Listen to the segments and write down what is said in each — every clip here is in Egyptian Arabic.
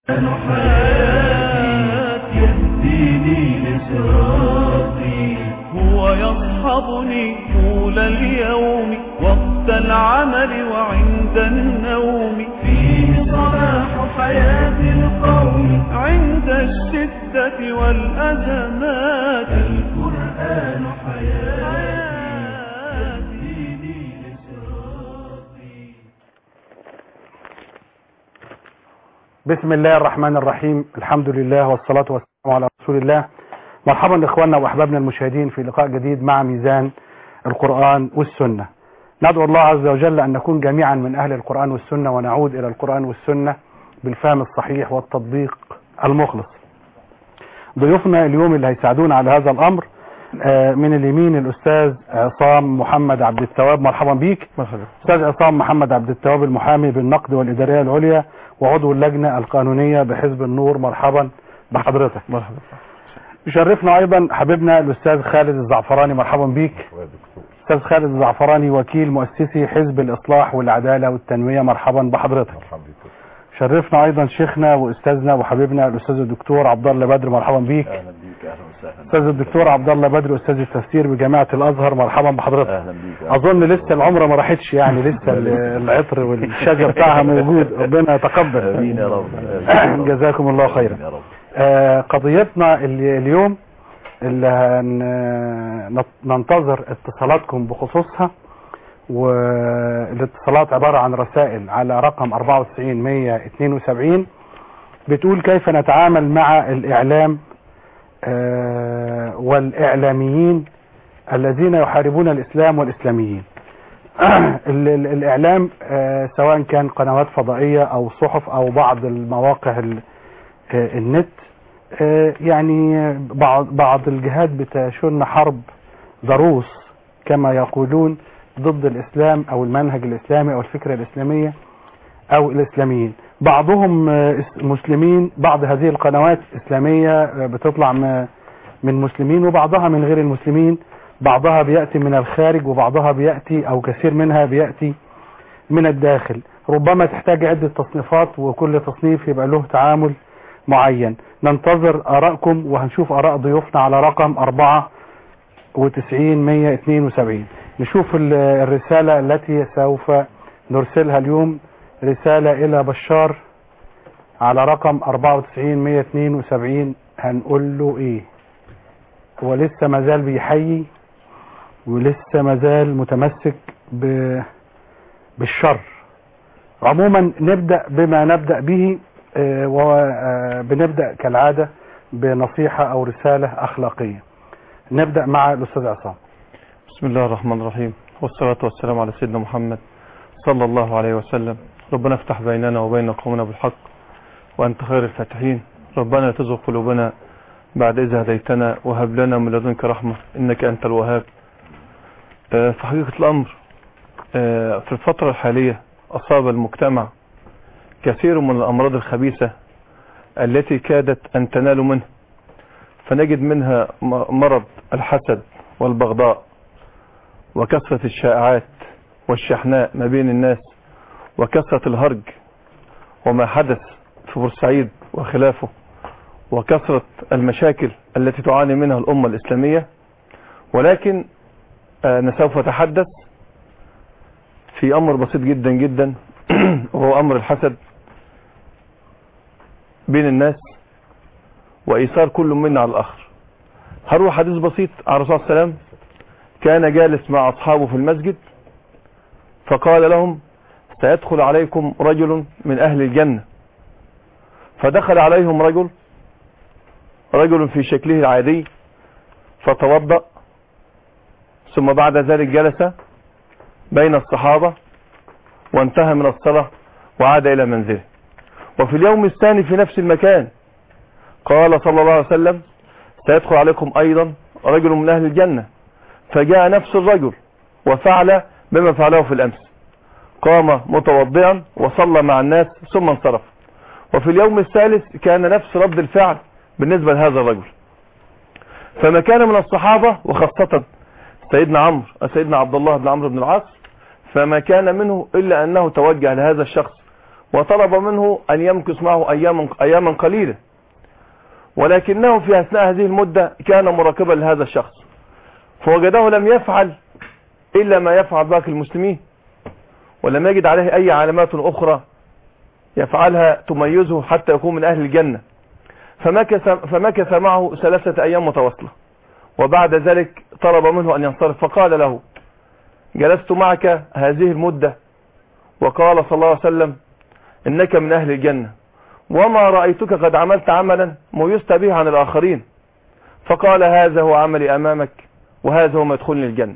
حياتي يهديني لصراطي هو يصحبني طول اليوم وقت العمل وعند النوم فيه صلاح حياة القوم عند الشدة والأزمات القرآن حياتي يهديني لصراطي بسم الله الرحمن الرحيم الحمد لله والصلاة والسلام على رسول الله مرحبا إخواننا وأحبابنا المشاهدين في لقاء جديد مع ميزان القرآن والسنة ندعو الله عز وجل أن نكون جميعا من أهل القرآن والسنة ونعود إلى القرآن والسنة بالفهم الصحيح والتطبيق المخلص ضيوفنا اليوم اللي هيساعدونا على هذا الأمر آه، من اليمين الأستاذ عصام محمد عبد التواب مرحبا بيك مرحبا أستاذ عصام محمد عبد التواب المحامي بالنقد والإدارية العليا وعضو اللجنة القانونية بحزب النور مرحبا بحضرتك مرحبا يشرفنا أيضا حبيبنا الأستاذ خالد الزعفراني مرحبا بيك أستاذ خالد الزعفراني وكيل مؤسسي حزب الإصلاح والعدالة والتنمية مرحبا بحضرتك شرفنا أيضا شيخنا وأستاذنا وحبيبنا الأستاذ الدكتور عبد الله بدر مرحبا بيك اهلا بيك اهلا وسهلا أستاذ الدكتور عبد الله بدر أستاذ التفسير بجامعة الأزهر مرحبا بحضرتك اهلا بيك اظن لسه العمره ما راحتش يعني لسه ال- العطر والشجر بتاعها موجود ربنا يتقبل امين يا رب آمين يا رب. جزاكم الله خيرا آمين يا رب آه، قضيتنا اللي اليوم اللي هن- نت- ننتظر اتصالاتكم بخصوصها والاتصالات عبارة عن رسائل على رقم 94 172 بتقول كيف نتعامل مع الإعلام آه، والإعلاميين الذين يحاربون الإسلام والإسلاميين ال- ال- الإعلام آه، سواء كان قنوات فضائية أو صحف أو بعض المواقع ال- آه، النت آه، يعني بعض بعض الجهات بتشن حرب ضروس كما يقولون ضد الإسلام أو المنهج الإسلامي أو الفكرة الإسلامية أو الإسلاميين بعضهم آه، إس- مسلمين بعض هذه القنوات إسلامية آه، بتطلع م- من مسلمين وبعضها من غير المسلمين بعضها بيأتي من الخارج وبعضها بيأتي أو كثير منها بيأتي من الداخل ربما تحتاج عدة تصنيفات وكل تصنيف يبقى له تعامل معين ننتظر آرائكم وهنشوف آراء ضيوفنا على رقم 94 172 نشوف ال- الرسالة التي سوف نرسلها اليوم رسالة إلى بشار على رقم 94 172 هنقول له إيه هو لسه مازال بيحيي ولسه مازال متمسك ب... بالشر عموما نبدأ بما نبدأ به آه، وبنبدأ كالعادة بنصيحة أو رسالة أخلاقية نبدأ مع الأستاذ عصام بسم الله الرحمن الرحيم والصلاة والسلام على سيدنا محمد صلى الله عليه وسلم ربنا افتح بيننا وبين قومنا بالحق وأنت خير الفاتحين ربنا لا تزغ قلوبنا بعد إذ هديتنا وهب لنا من لدنك رحمة إنك أنت الوهاب آه، في حقيقة الأمر آه، في الفترة الحالية أصاب المجتمع كثير من الأمراض الخبيثة التي كادت أن تنال منه فنجد منها م- مرض الحسد والبغضاء وكثرة الشائعات والشحناء ما بين الناس وكثرة الهرج وما حدث في بورسعيد وخلافه وكثرة المشاكل التي تعاني منها الأمة الإسلامية ولكن آه، أنا سوف أتحدث في أمر بسيط جدا جدا وهو أمر الحسد بين الناس وإيثار كل منا على الآخر هروح حديث بسيط عن الرسول صلى الله عليه وسلم كان جالس مع أصحابه في المسجد فقال لهم سيدخل عليكم رجل من أهل الجنة فدخل عليهم رجل رجل في شكله العادي فتوضأ ثم بعد ذلك جلس بين الصحابة وانتهى من الصلاة وعاد إلى منزله وفي اليوم الثاني في نفس المكان قال صلى الله عليه وسلم سيدخل عليكم أيضا رجل من أهل الجنة فجاء نفس الرجل وفعل بما فعله في الأمس قام متوضئا وصلى مع الناس ثم انصرف وفي اليوم الثالث كان نفس رد الفعل بالنسبة لهذا الرجل فما كان من الصحابة وخاصة سيدنا عمرو سيدنا عبد الله بن عمرو بن العاص فما كان منه إلا أنه توجه لهذا الشخص وطلب منه أن يمكث معه أياما, أياما قليلة ولكنه في أثناء هذه المدة كان مراقبا لهذا الشخص فوجده لم يفعل إلا ما يفعل باقي المسلمين ولم يجد عليه أي علامات أخرى يفعلها تميزه حتى يكون من أهل الجنة فمكث, فمكث معه ثلاثة أيام متواصلة وبعد ذلك طلب منه أن ينصرف فقال له جلست معك هذه المدة وقال صلى الله عليه وسلم إنك من أهل الجنة وما رأيتك قد عملت عملا ميزت به عن الآخرين فقال هذا هو عملي أمامك وهذا هو ما يدخلني الجنة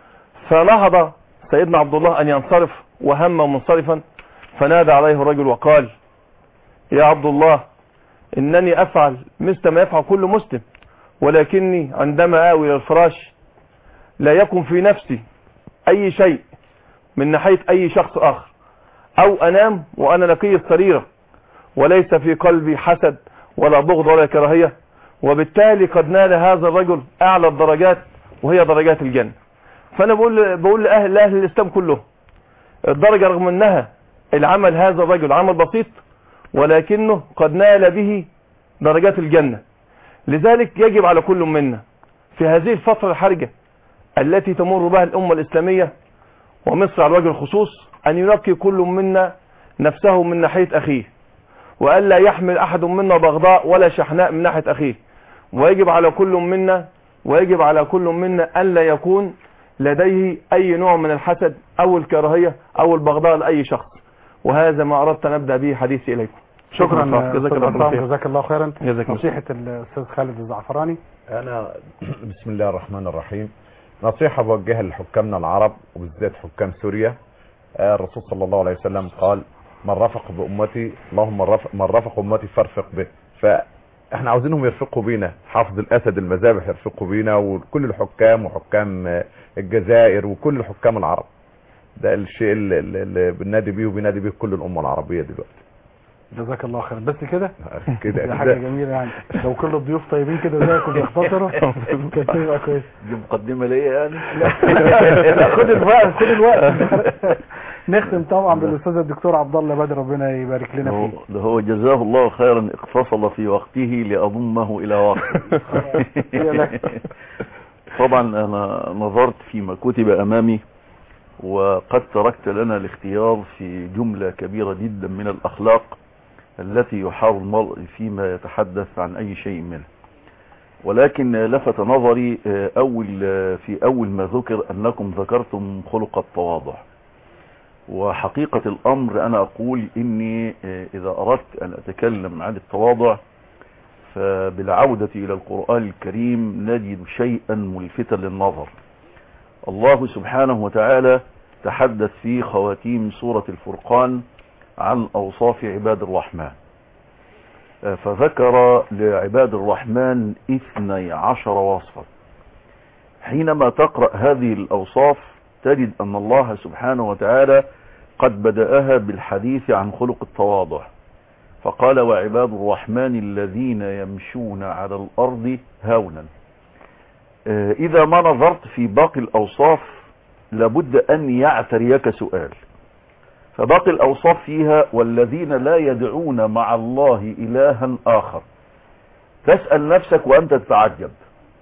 فنهض سيدنا عبد الله أن ينصرف وهم منصرفا فنادى عليه الرجل وقال يا عبد الله إنني أفعل مثل ما يفعل كل مسلم ولكني عندما آوي إلى الفراش لا يكن في نفسي أي شيء من ناحية أي شخص آخر أو أنام وأنا نقي السريرة وليس في قلبي حسد ولا بغض ولا كراهية وبالتالي قد نال هذا الرجل أعلى الدرجات وهي درجات الجنة فأنا بقول بقول لأهل, لأهل الإسلام كلهم الدرجة رغم أنها العمل هذا الرجل عمل بسيط ولكنه قد نال به درجات الجنة لذلك يجب على كل منا في هذه الفترة الحرجة التي تمر بها الأمة الإسلامية ومصر على وجه الخصوص أن ينقي كل منا نفسه من ناحية أخيه وألا يحمل أحد منا بغضاء ولا شحناء من ناحية أخيه ويجب على كل منا ويجب على كل منا ألا يكون لديه أي نوع من الحسد أو الكراهية أو البغضاء لأي شخص وهذا ما أردت أن أبدأ به حديثي إليكم شكرا جزاك أستاذ الله عصام، خير جزاك الله خيرا جزاك الله نصيحة الأستاذ خالد الزعفراني انا بسم الله الرحمن الرحيم نصيحة بوجهها لحكامنا العرب وبالذات حكام سوريا آه، الرسول صلى الله عليه وسلم قال من رفق بأمتي اللهم من رفق, من رفق أمتي فارفق به فاحنا عاوزينهم يرفقوا بينا حافظ الأسد المذابح يرفقوا بينا وكل الحكام وحكام آه، الجزائر وكل الحكام العرب ده الشيء اللي, اللي- اللي بننادي بيه وبينادي بيه كل الأمة العربية دلوقتي جزاك الله خيرا بس كده كده دي حاجة كده جميلة يعني لو كل الضيوف طيبين كده زيك وبيختصروا كانت تبقى كويس دي مقدمة ليا يعني لا خد الوقت خد الوقت نختم طبعا بالاستاذ الدكتور عبد الله بدر ربنا يبارك لنا ده هو- فيه ده هو جزاه الله خيرا اقتصل في وقته لأضمه إلى وقته يا لك. طبعا أنا نظرت فيما كتب أمامي وقد تركت لنا الاختيار في جملة كبيرة جدا من الأخلاق التي يحار المرء فيما يتحدث عن أي شيء منه ولكن لفت نظري آه، أول آه، في أول ما ذكر أنكم ذكرتم خلق التواضع وحقيقة الأمر أنا أقول إني آه، إذا أردت أن أتكلم عن التواضع فبالعودة إلى القرآن الكريم نجد شيئا ملفتا للنظر الله سبحانه وتعالى تحدث في خواتيم سورة الفرقان عن أوصاف عباد الرحمن آه، فذكر لعباد الرحمن اثني عشر وصفا حينما تقرأ هذه الأوصاف تجد أن الله سبحانه وتعالى قد بدأها بالحديث عن خلق التواضع فقال وعباد الرحمن الذين يمشون على الأرض هونا آه، إذا ما نظرت في باقي الأوصاف لابد أن يعتريك سؤال فباقي الأوصاف فيها والذين لا يدعون مع الله إلها آخر تسأل نفسك وأنت تتعجب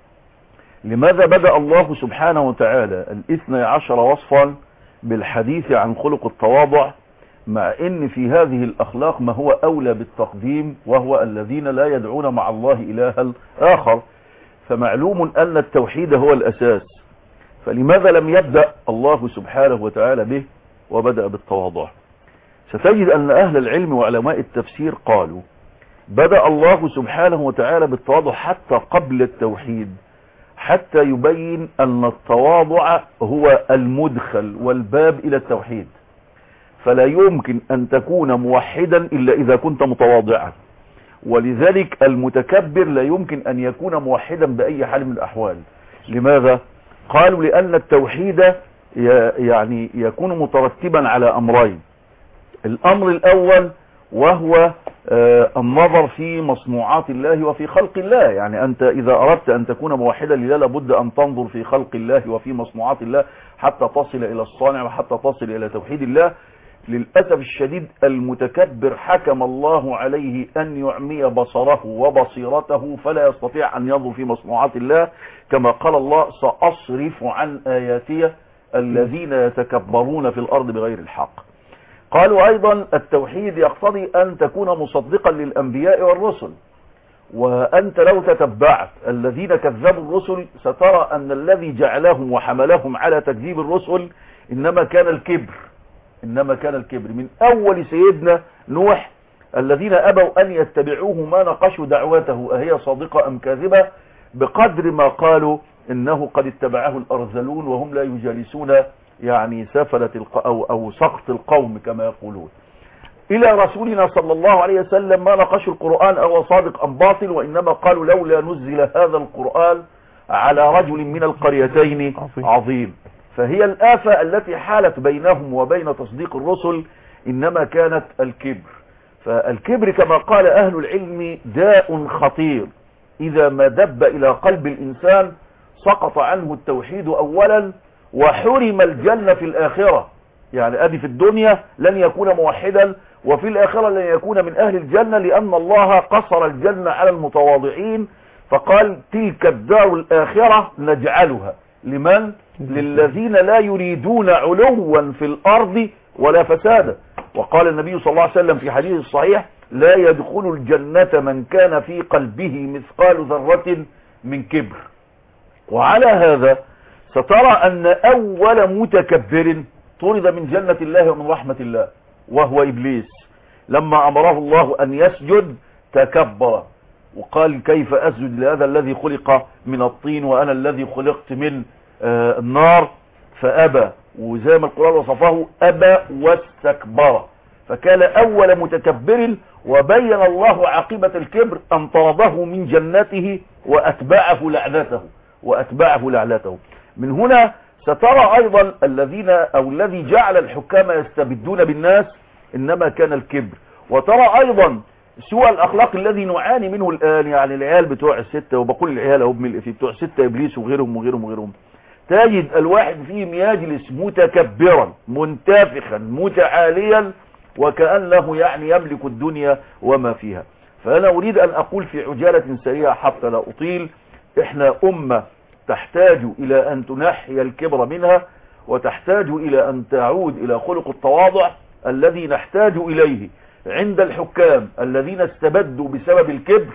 لماذا بدأ الله سبحانه وتعالى الاثنى عشر وصفا بالحديث عن خلق التواضع مع ان في هذه الاخلاق ما هو اولى بالتقديم وهو الذين لا يدعون مع الله الها اخر فمعلوم ان التوحيد هو الاساس فلماذا لم يبدأ الله سبحانه وتعالى به وبدأ بالتواضع ستجد ان اهل العلم وعلماء التفسير قالوا بدأ الله سبحانه وتعالى بالتواضع حتى قبل التوحيد حتى يبين ان التواضع هو المدخل والباب الى التوحيد فلا يمكن ان تكون موحدا الا اذا كنت متواضعا ولذلك المتكبر لا يمكن ان يكون موحدا باي حال من الاحوال لماذا قالوا لان التوحيد ي- يعني يكون مترتبا على امرين الامر الاول وهو آه، النظر في مصنوعات الله وفي خلق الله يعني أنت إذا أردت أن تكون موحدا لله لابد أن تنظر في خلق الله وفي مصنوعات الله حتى تصل إلى الصانع وحتى تصل إلى توحيد الله للأسف الشديد المتكبر حكم الله عليه أن يعمي بصره وبصيرته فلا يستطيع أن ينظر في مصنوعات الله كما قال الله سأصرف عن آياتي الذين يتكبرون في الأرض بغير الحق قالوا أيضا التوحيد يقتضي أن تكون مصدقا للأنبياء والرسل وأنت لو تتبعت الذين كذبوا الرسل سترى أن الذي جعلهم وحملهم على تكذيب الرسل إنما كان الكبر إنما كان الكبر من أول سيدنا نوح الذين أبوا أن يتبعوه ما نقشوا دعوته أهي صادقة أم كاذبة بقدر ما قالوا إنه قد اتبعه الأرذلون وهم لا يجالسون يعني سفلة الق... أو, أو سقط القوم كما يقولون إلى رسولنا صلى الله عليه وسلم ما نقشوا القرآن أو صادق أم باطل وإنما قالوا لولا نزل هذا القرآن على رجل من القريتين عظيم. عظيم فهي الآفة التي حالت بينهم وبين تصديق الرسل إنما كانت الكبر فالكبر كما قال أهل العلم داء خطير إذا ما دب إلى قلب الإنسان سقط عنه التوحيد أولا وحرم الجنة في الآخرة يعني أدي في الدنيا لن يكون موحدا وفي الآخرة لن يكون من أهل الجنة لأن الله قصر الجنة على المتواضعين فقال تلك الدار الآخرة نجعلها لمن؟ للذين لا يريدون علوا في الأرض ولا فسادا وقال النبي صلى الله عليه وسلم في حديث الصحيح لا يدخل الجنة من كان في قلبه مثقال ذرة من كبر وعلى هذا سترى أن أول متكبر طرد من جنة الله ومن رحمة الله وهو إبليس لما أمره الله أن يسجد تكبر وقال كيف أسجد لهذا الذي خلق من الطين وأنا الذي خلقت من آه، النار فأبى وزي ما القرآن وصفه أبى واستكبر فكان أول متكبر وبين الله عاقبة الكبر أن طرده من جنته وأتبعه لعنته وأتبعه لعنته من هنا سترى أيضا الذين أو الذي جعل الحكام يستبدون بالناس إنما كان الكبر وترى أيضا سوى الأخلاق الذي نعاني منه الآن يعني العيال بتوع الستة وبقول العيال أهو بملء في بتوع ستة إبليس وغيرهم وغيرهم وغيرهم تجد الواحد فيهم يجلس متكبرا منتفخا متعاليا وكأنه يعني يملك الدنيا وما فيها فأنا أريد أن أقول في عجالة سريعة حتى لا أطيل إحنا أمة تحتاج إلى أن تنحي الكبر منها وتحتاج إلى أن تعود إلى خلق التواضع الذي نحتاج إليه عند الحكام الذين استبدوا بسبب الكبر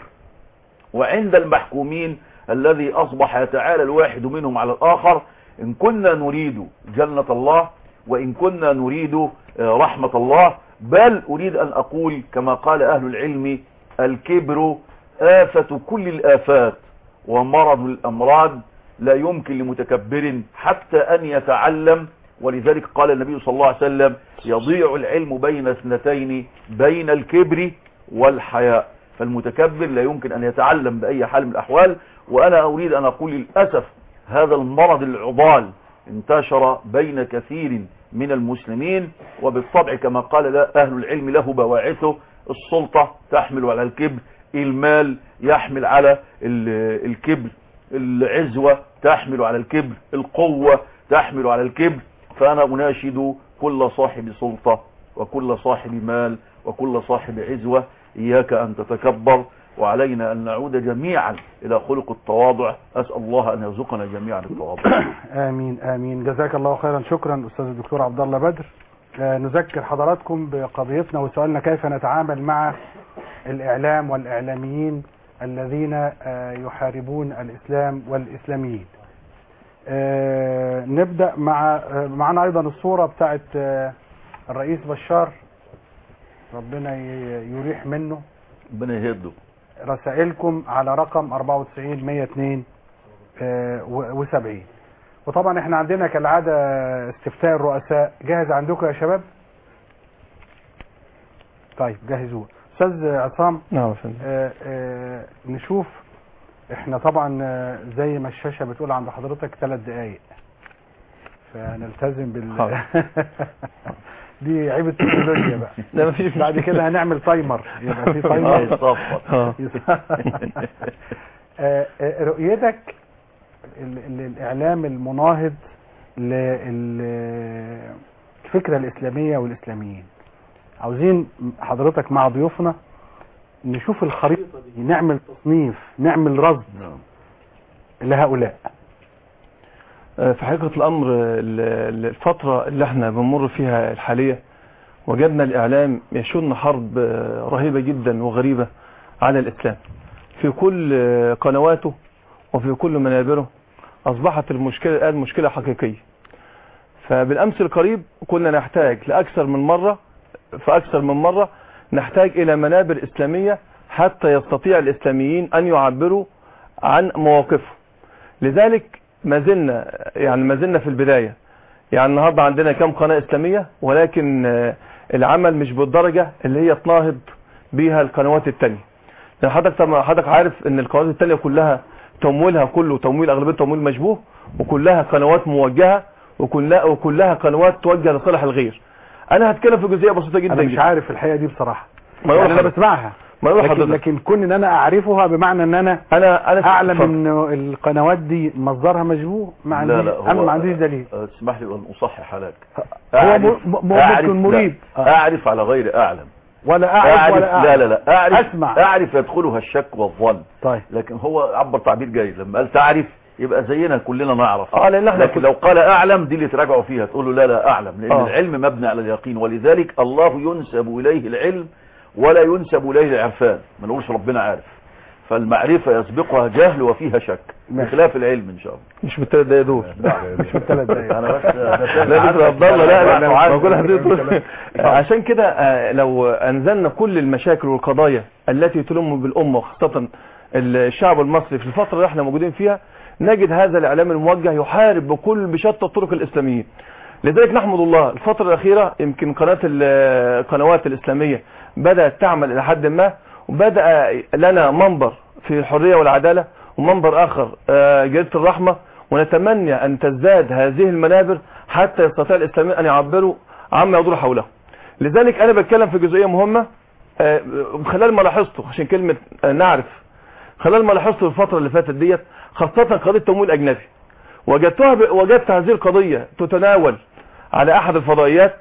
وعند المحكومين الذي أصبح يتعالى الواحد منهم على الآخر إن كنا نريد جنة الله وإن كنا نريد آه، رحمة الله بل أريد أن أقول كما قال أهل العلم الكبر آفة كل الآفات ومرض الأمراض لا يمكن لمتكبر حتى أن يتعلم ولذلك قال النبي صلى الله عليه وسلم يضيع العلم بين اثنتين بين الكبر والحياء فالمتكبر لا يمكن أن يتعلم بأي حال من الأحوال وأنا أريد أن أقول للأسف هذا المرض العضال انتشر بين كثير من المسلمين وبالطبع كما قال لا أهل العلم له بواعثه السلطة تحمل على الكبر المال يحمل على ال- الكبر العزوة تحمل على الكبر القوة تحمل على الكبر فأنا أناشد كل صاحب سلطة وكل صاحب مال وكل صاحب عزوة إياك أن تتكبر وعلينا أن نعود جميعا إلى خلق التواضع أسأل الله أن يرزقنا جميعا التواضع امين امين جزاك الله خيرا شكرا استاذ الدكتور عبد الله بدر آه، نذكر حضراتكم بقضيتنا وسؤالنا كيف نتعامل مع الاعلام والاعلاميين الذين آه، يحاربون الاسلام والاسلاميين آه، نبدا مع آه، معنا ايضا الصوره بتاعت آه، الرئيس بشار ربنا ي- يريح منه ربنا يهده رسائلكم على رقم 94 102 آه، و- وسبعين وطبعا احنا عندنا كالعادة استفتاء الرؤساء جاهز عندكم يا شباب طيب جهزوه استاذ عصام نعم يا فندم آه، آه، نشوف احنا طبعا آه، زي ما الشاشة بتقول عند حضرتك ثلاث دقايق فنلتزم بال حاضر. دي عيب التكنولوجيا بقى لا مفيش بعد كده هنعمل تايمر يبقى في الله تايمر يصفر اه آه، آه، رؤيتك ال- ال- الاعلام المناهض لل الفكرة الإسلامية والإسلاميين عاوزين حضرتك مع ضيوفنا نشوف الخريطة دي نعمل تصنيف نعمل رصد نعم لهؤلاء آه، في حقيقة الأمر آه، ال- ال- الفترة اللي احنا بنمر فيها الحالية وجدنا الإعلام يشن حرب آه، رهيبة جدا وغريبة على الإسلام في كل آه، قنواته وفي كل منابره أصبحت المشكلة الآن مشكلة حقيقية فبالأمس القريب كنا نحتاج لأكثر من مرة فأكثر من مرة نحتاج إلى منابر إسلامية حتى يستطيع الإسلاميين أن يعبروا عن مواقفهم لذلك ما زلنا يعني ما زلنا في البداية يعني النهاردة عندنا كم قناة إسلامية ولكن آه، العمل مش بالدرجة اللي هي تناهض بيها القنوات التانية لأن حضرتك طبعا حضرتك عارف ان القنوات التانية كلها تمويلها كله تمويل أغلبية تمويل مشبوه وكلها قنوات موجهة وكلها وكلها قنوات توجه لصالح الغير انا هتكلم في جزئيه بسيطه جدا انا مش جدا. عارف الحقيقة دي بصراحة ما يعني يقول انا حضرتك بسمعها ما يقول لكن, حضرتك لكن كون ان انا اعرفها بمعنى ان انا انا انا اعلم اتفضل. ان القنوات دي مصدرها مشبوه ما عنديش لا لا هو انا ما عنديش دليل آه، اسمح لي ان اصحح لك هو أعرف- م- م- أعرف- ممكن مريب لا، آه. اعرف على غير اعلم ولا اعرف اعرف ولا أعلم. لا لا لا اعرف أسمع. اعرف يدخلها الشك والظن طيب لكن هو عبر تعبير جيد لما قال تعرف يبقى زينا كلنا نعرف اه لان احنا لكن كل- لو قال اعلم دي اللي تراجعوا فيها تقول له لا لا اعلم لان آه. العلم مبني على اليقين ولذلك الله ينسب اليه العلم ولا ينسب اليه العرفان ما نقولش ربنا عارف فالمعرفة يسبقها جهل وفيها شك ماشي. بخلاف العلم ان شاء الله مش بالثلاث دقايق دول مش في الثلاث دقايق انا بس لا دكتور عبد الله لا لا عارف. بقول لحضرتك عشان كده آه، لو انزلنا كل المشاكل والقضايا التي تلم بالامه وخاصه الشعب المصري في الفتره اللي احنا موجودين فيها نجد هذا الاعلام الموجه يحارب بكل بشتى الطرق الاسلاميين لذلك نحمد الله الفتره الاخيره يمكن قناه ال- القنوات الاسلاميه بدات تعمل الى حد ما وبدا لنا منبر في الحريه والعداله ومنبر اخر آه، جريده الرحمه ونتمنى ان تزداد هذه المنابر حتى يستطيع الاسلاميين ان يعبروا عما يدور حولهم لذلك انا بتكلم في جزئيه مهمه آه، خلال ما لاحظته عشان كلمه آه، نعرف خلال ما لاحظته الفتره اللي فاتت ديت خاصه قضيه التمويل الاجنبي وجدتها ب... وجدت هذه القضيه تتناول على احد الفضائيات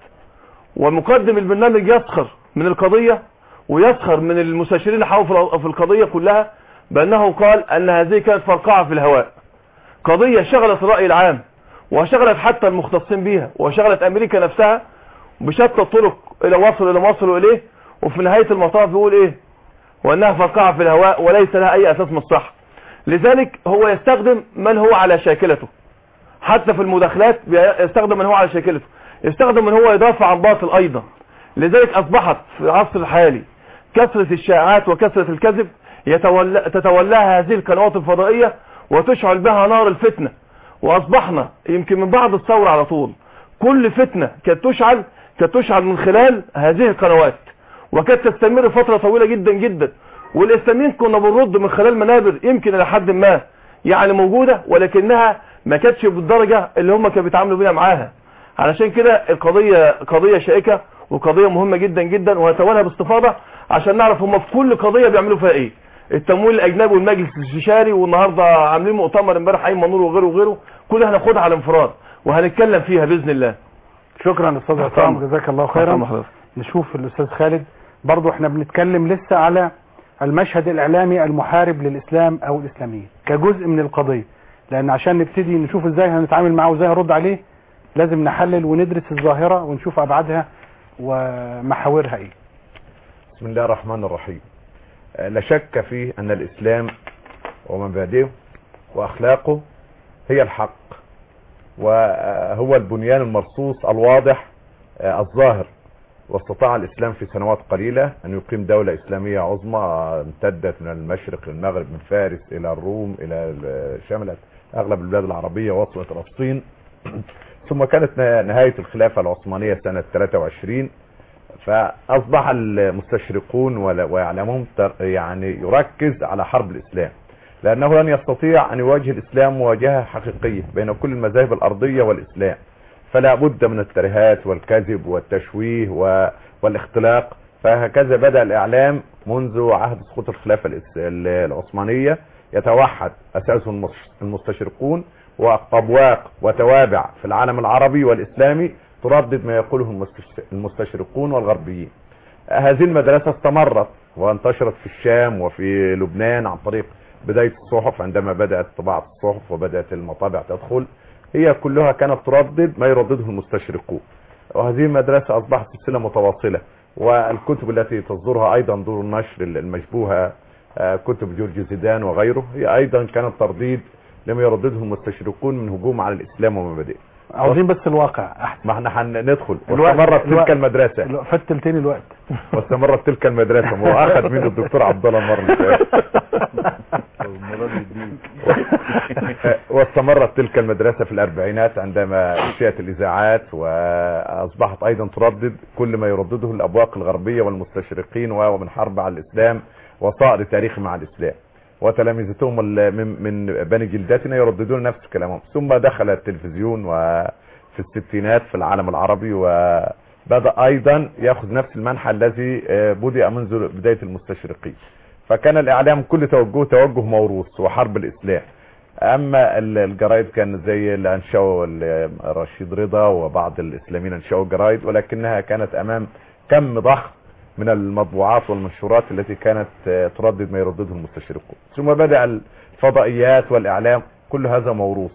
ومقدم البرنامج يسخر من القضيه ويسخر من المستشارين حول في ال- في القضيه كلها بانه قال ان هذه كانت فرقعه في الهواء قضيه شغلت الراي العام وشغلت حتى المختصين بها وشغلت امريكا نفسها بشتى الطرق الى وصل الى ما وصلوا اليه وفي نهايه المطاف بيقول ايه وانها فرقعه في الهواء وليس لها اي اساس من الصحه لذلك هو يستخدم من هو على شاكلته حتى في المداخلات بي- يستخدم من هو على شاكلته يستخدم من هو يدافع عن باطل ايضا لذلك اصبحت في العصر الحالي كثرة الشائعات وكثرة الكذب يتولى تتولاها هذه القنوات الفضائية وتشعل بها نار الفتنة واصبحنا يمكن من بعد الثورة على طول كل فتنة كانت تشعل كانت تشعل من خلال هذه القنوات وكانت تستمر فترة طويلة جدا جدا والاسلاميين كنا بنرد من خلال منابر يمكن الى حد ما يعني موجودة ولكنها ما كانتش بالدرجة اللي هم كانوا بيتعاملوا بيها معاها علشان كده القضية قضية شائكة وقضية مهمة جدا جدا وهتوالها باستفاضة عشان نعرف هم في كل قضية بيعملوا فيها ايه التمويل الاجنبي والمجلس الاستشاري والنهارده عاملين مؤتمر امبارح ايمن نور وغيره وغيره كل هناخدها على انفراد وهنتكلم فيها باذن الله شكرا استاذ تحت عصام أمرك. جزاك الله تحت خيرا أمر حضرتك. نشوف الاستاذ خالد برضو احنا بنتكلم لسه على المشهد الاعلامي المحارب للاسلام او الاسلاميين كجزء من القضية لان عشان نبتدي نشوف ازاي هنتعامل معاه وازاي هنرد عليه لازم نحلل وندرس الظاهرة ونشوف ابعادها ومحاورها ايه بسم الله الرحمن الرحيم آه، لا شك في ان الاسلام ومبادئه واخلاقه هي الحق وهو البنيان المرصوص الواضح آه، الظاهر واستطاع الاسلام في سنوات قليلة ان يقيم دولة اسلامية عظمى آه، امتدت من المشرق للمغرب من فارس الى الروم الى ال- شملت اغلب البلاد العربية وصلت الى الصين ثم كانت نهاية الخلافة العثمانية سنة 23 فاصبح المستشرقون ولا- ويعلمون تر- يعني يركز على حرب الاسلام لانه لن يستطيع ان يواجه الاسلام مواجهه حقيقيه بين كل المذاهب الارضيه والاسلام فلا بد من الترهات والكذب والتشويه و- والاختلاق فهكذا بدا الاعلام منذ عهد سقوط الخلافه الإس- ال- العثمانيه يتوحد اساسه المس- المستشرقون وابواق وتوابع في العالم العربي والاسلامي تردد ما يقوله المستش- المستشرقون والغربيين هذه المدرسة استمرت وانتشرت في الشام وفي لبنان عن طريق بداية الصحف عندما بدأت طباعة الصحف وبدأت المطابع تدخل هي كلها كانت تردد ما يردده المستشرقون وهذه المدرسة أصبحت سلسلة متواصلة والكتب التي تصدرها أيضا دور النشر المشبوهة آه، كتب جورج زيدان وغيره هي أيضا كانت ترديد لما يردده المستشرقون من هجوم على الإسلام ومبادئه عاوزين بس الواقع احسن ما احنا هندخل الوقت- واستمرت الوقت- تلك المدرسة الو- فتلتني الوقت واستمرت تلك المدرسة ما هو أخذ منه الدكتور عبد الله المرة اللي فاتت. واستمرت تلك المدرسة في الأربعينات عندما انشئت الإذاعات وأصبحت أيضا تردد كل ما يردده الأبواق الغربية والمستشرقين ومن حرب على الإسلام وصائر تاريخي مع الإسلام وتلامذتهم ال- من من بني جلداتنا يرددون نفس كلامهم ثم دخل التلفزيون وفي الستينات في العالم العربي وبدأ أيضا يأخذ نفس المنحى الذي آه، بدأ منذ بداية المستشرقين فكان الإعلام كل توجهه توجه موروث وحرب الإسلام اما ال- الجرايد كان زي اللي انشأوا ال- رشيد رضا وبعض الاسلاميين انشأوا جرايد ولكنها كانت امام كم ضخم من المطبوعات والمنشورات التي كانت آه، تردد ما يردده المستشرقون ثم بدأ الفضائيات والاعلام كل هذا موروث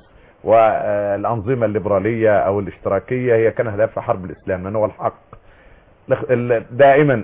والانظمة الليبرالية او الاشتراكية هي كان هدفها حرب الاسلام لان هو الحق لخ- ال- دائما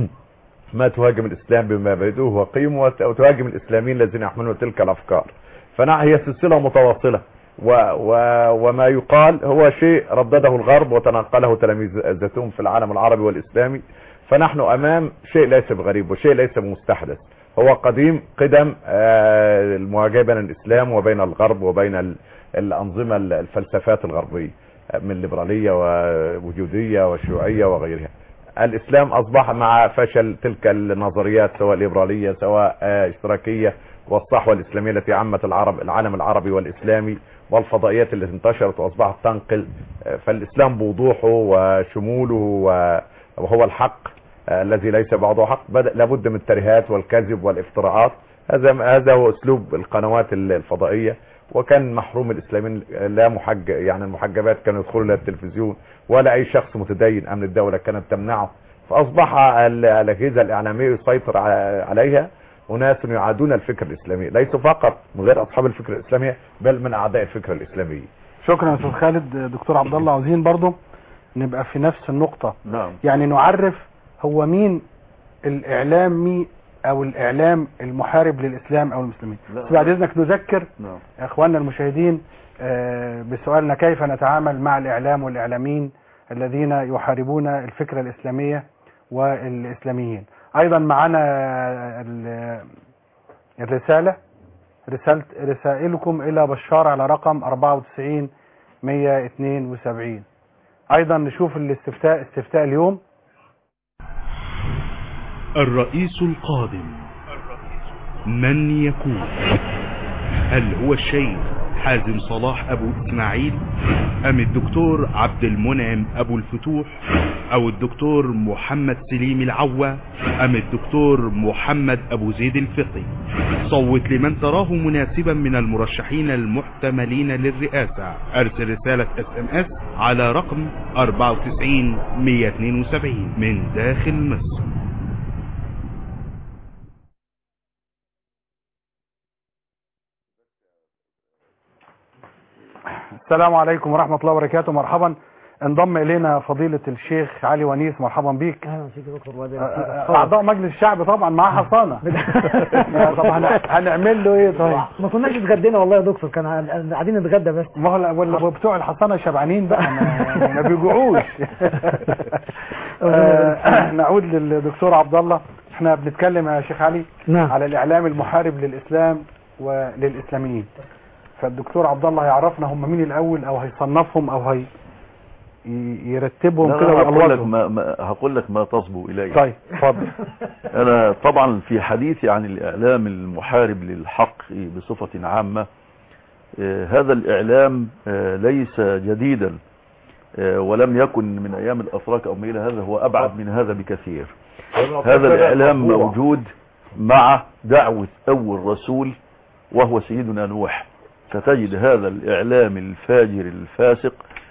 ما تهاجم الاسلام بما بيدوه وقيمه وت- وتهاجم الاسلاميين الذين يحملون تلك الافكار فنعم هي سلسلة متواصلة و و وما يقال هو شيء ردده الغرب وتنقله تلاميذتهم في العالم العربي والإسلامي فنحن أمام شيء ليس بغريب وشيء ليس بمستحدث هو قديم قدم آه، المواجهة بين الإسلام وبين الغرب وبين ال- الأنظمة ال- الفلسفات الغربية آه، من ليبرالية ووجودية وشيوعية وغيرها الإسلام أصبح مع فشل تلك النظريات سواء ليبرالية سواء آه، اشتراكية والصحوة الإسلامية التي عمت العرب العالم العربي والإسلامي والفضائيات التي انتشرت وأصبحت تنقل آه، فالإسلام بوضوحه وشموله و- وهو الحق آه، الذي ليس بعضه حق بدأ لابد من الترهات والكذب والافتراءات هذا هذا هو أسلوب القنوات ال- الفضائية وكان محروم الإسلاميين لا محج يعني المحجبات كانوا يدخلوا لا التلفزيون ولا أي شخص متدين أمن الدولة كانت تمنعه فأصبح ال- الأجهزة الإعلامية يسيطر ع- عليها أناس يعادون الفكر الإسلامي ليسوا فقط من غير أصحاب الفكر الإسلامي بل من أعداء الفكر الإسلامي شكرا يا استاذ خالد دكتور عبد الله عاوزين برضو نبقى في نفس النقطة نعم يعني نعرف هو مين الاعلامي او الاعلام المحارب للاسلام او المسلمين لا. بس بعد اذنك نذكر نعم اخواننا المشاهدين آه، بسؤالنا كيف نتعامل مع الاعلام والاعلاميين الذين يحاربون الفكرة الاسلامية والاسلاميين ايضا معنا ال- الرسالة رسالة رسائلكم الى بشار على رقم 94 172 ايضا نشوف الاستفتاء استفتاء اليوم الرئيس القادم من يكون هل هو الشيخ حازم صلاح ابو اسماعيل ام الدكتور عبد المنعم ابو الفتوح او الدكتور محمد سليم العوا ام الدكتور محمد ابو زيد الفقي صوت لمن تراه مناسبا من المرشحين المحتملين للرئاسة ارسل رسالة اس ام اس على رقم 94 172 من داخل مصر السلام عليكم ورحمة الله وبركاته مرحبا انضم الينا فضيلة الشيخ علي ونيس مرحبا بيك اهلا فيك يا دكتور وادي اعضاء مجلس الشعب طبعا معاه حصانة طب هن- هنعمل له ايه طيب ما كناش اتغدينا والله يا دكتور كان عن- قاعدين نتغدى بس ما هو ولا بتوع الحصانة شبعانين بقى ما, ما بيجوعوش آه، نعود للدكتور عبد الله احنا بنتكلم يا شيخ علي نعم على الاعلام المحارب للاسلام وللاسلاميين فالدكتور عبد الله هيعرفنا هم مين الاول او هيصنفهم او هي ي- يرتبهم لا، كده لا، هقول لك ويقلوهم ما, ما هقول لك ما تصبو اليه طيب اتفضل انا طبعا في حديثي عن الاعلام المحارب للحق بصفة عامة آه، هذا الاعلام آه، ليس جديدا آه، ولم يكن من ايام الاتراك او ما الى هذا هو ابعد من هذا بكثير هذا الاعلام موجود مع دعوة اول رسول وهو سيدنا نوح ستجد هذا الاعلام الفاجر الفاسق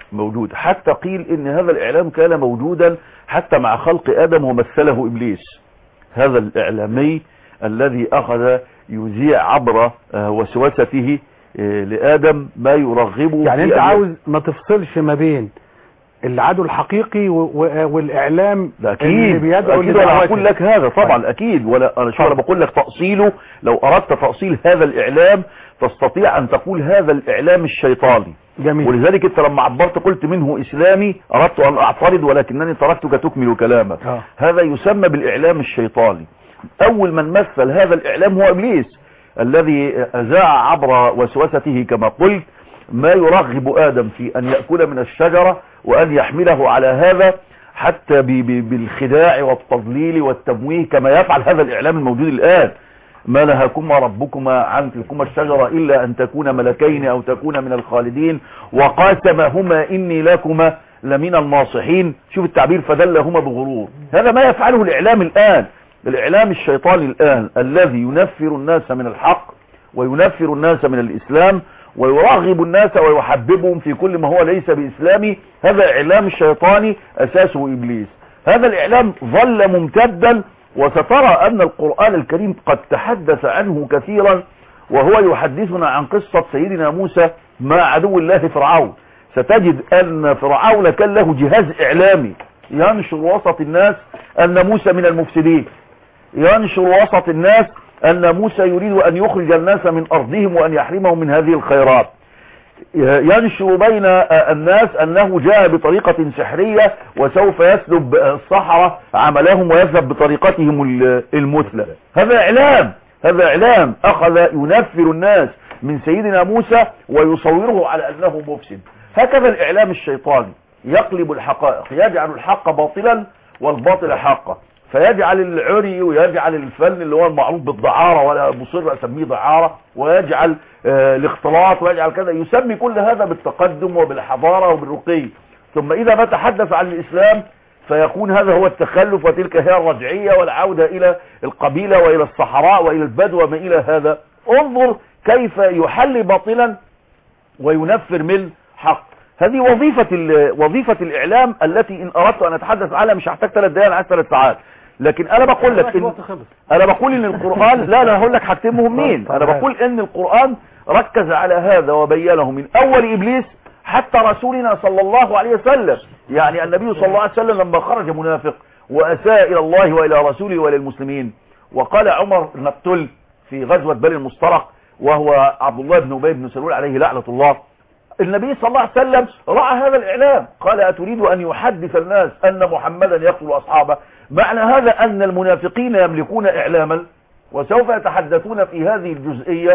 موجود حتى قيل ان هذا الاعلام كان موجودا حتى مع خلق ادم ومثله ابليس هذا الاعلامي الذي اخذ يذيع عبر آه، وسوسته آه، لادم ما يرغبه يعني في انت أن- عاوز ما تفصلش ما بين العدو الحقيقي و- و- والاعلام ده اللي اكيد بيدعو اكيد ولا لدعوته. هقول لك هذا طبعا اكيد ولا انا شو انا بقول لك تاصيله لو اردت تاصيل هذا الاعلام تستطيع ان تقول هذا الاعلام الشيطاني جميل ولذلك انت لما عبرت قلت منه اسلامي اردت ان اعترض ولكنني تركتك تكمل كلامك آه. هذا يسمى بالاعلام الشيطاني اول من مثل هذا الاعلام هو ابليس الذي اذاع عبر وسوسته كما قلت ما يرغب ادم في ان ياكل من الشجره وان يحمله على هذا حتى ب- ب- بالخداع والتضليل والتمويه كما يفعل هذا الاعلام الموجود الان ما نهاكما ربكما عن تلكما الشجرة إلا أن تكون ملكين أو تكون من الخالدين وقاسمهما إني لكما لمن الناصحين شوف التعبير فدلهما بغرور هذا ما يفعله الإعلام الآن الإعلام الشيطاني الآن الذي ينفر الناس من الحق وينفر الناس من الإسلام ويرغب الناس ويحببهم في كل ما هو ليس بإسلامي هذا إعلام الشيطاني أساسه إبليس هذا الإعلام ظل ممتدا وسترى أن القرآن الكريم قد تحدث عنه كثيرا وهو يحدثنا عن قصة سيدنا موسى مع عدو الله فرعون ستجد أن فرعون كان له جهاز إعلامي ينشر وسط الناس أن موسى من المفسدين ينشر وسط الناس أن موسى يريد أن يخرج الناس من أرضهم وأن يحرمهم من هذه الخيرات ينشر بين الناس أنه جاء بطريقة سحرية وسوف يسلب الصحراء عملهم ويذهب بطريقتهم المثلى هذا إعلام هذا إعلام أخذ ينفر الناس من سيدنا موسى ويصوره على أنه مفسد هكذا الإعلام الشيطاني يقلب الحقائق يجعل الحق باطلا والباطل حقا فيجعل العري ويجعل الفن اللي هو المعروف بالدعارة ولا مصر اسميه دعارة ويجعل آه الاختلاط ويجعل كذا يسمي كل هذا بالتقدم وبالحضارة وبالرقي ثم اذا ما تحدث عن الاسلام فيكون هذا هو التخلف وتلك هي الرجعية والعودة الى القبيلة والى الصحراء والى البدو وما الى هذا انظر كيف يحل باطلا وينفر من حق هذه وظيفة وظيفة الاعلام التي ان اردت ان اتحدث عنها مش هحتاج ثلاث دقائق انا عايز ثلاث ساعات لكن انا بقول لك إن انا بقول ان القرآن لا انا هقول لك حاجتين مهمين انا بقول ان القرآن ركز على هذا وبينه من اول ابليس حتى رسولنا صلى الله عليه وسلم يعني النبي صلى الله عليه وسلم لما خرج منافق واساء الى الله والى رسوله والى المسلمين وقال عمر نقتل في غزوة بني المصطلق وهو عبد الله بن ابي بن سلول عليه لعنة الله النبي صلى الله عليه وسلم رأى هذا الإعلام قال أتريد أن يحدث الناس أن محمدا يقتل أصحابه معنى هذا أن المنافقين يملكون إعلاما وسوف يتحدثون في هذه الجزئية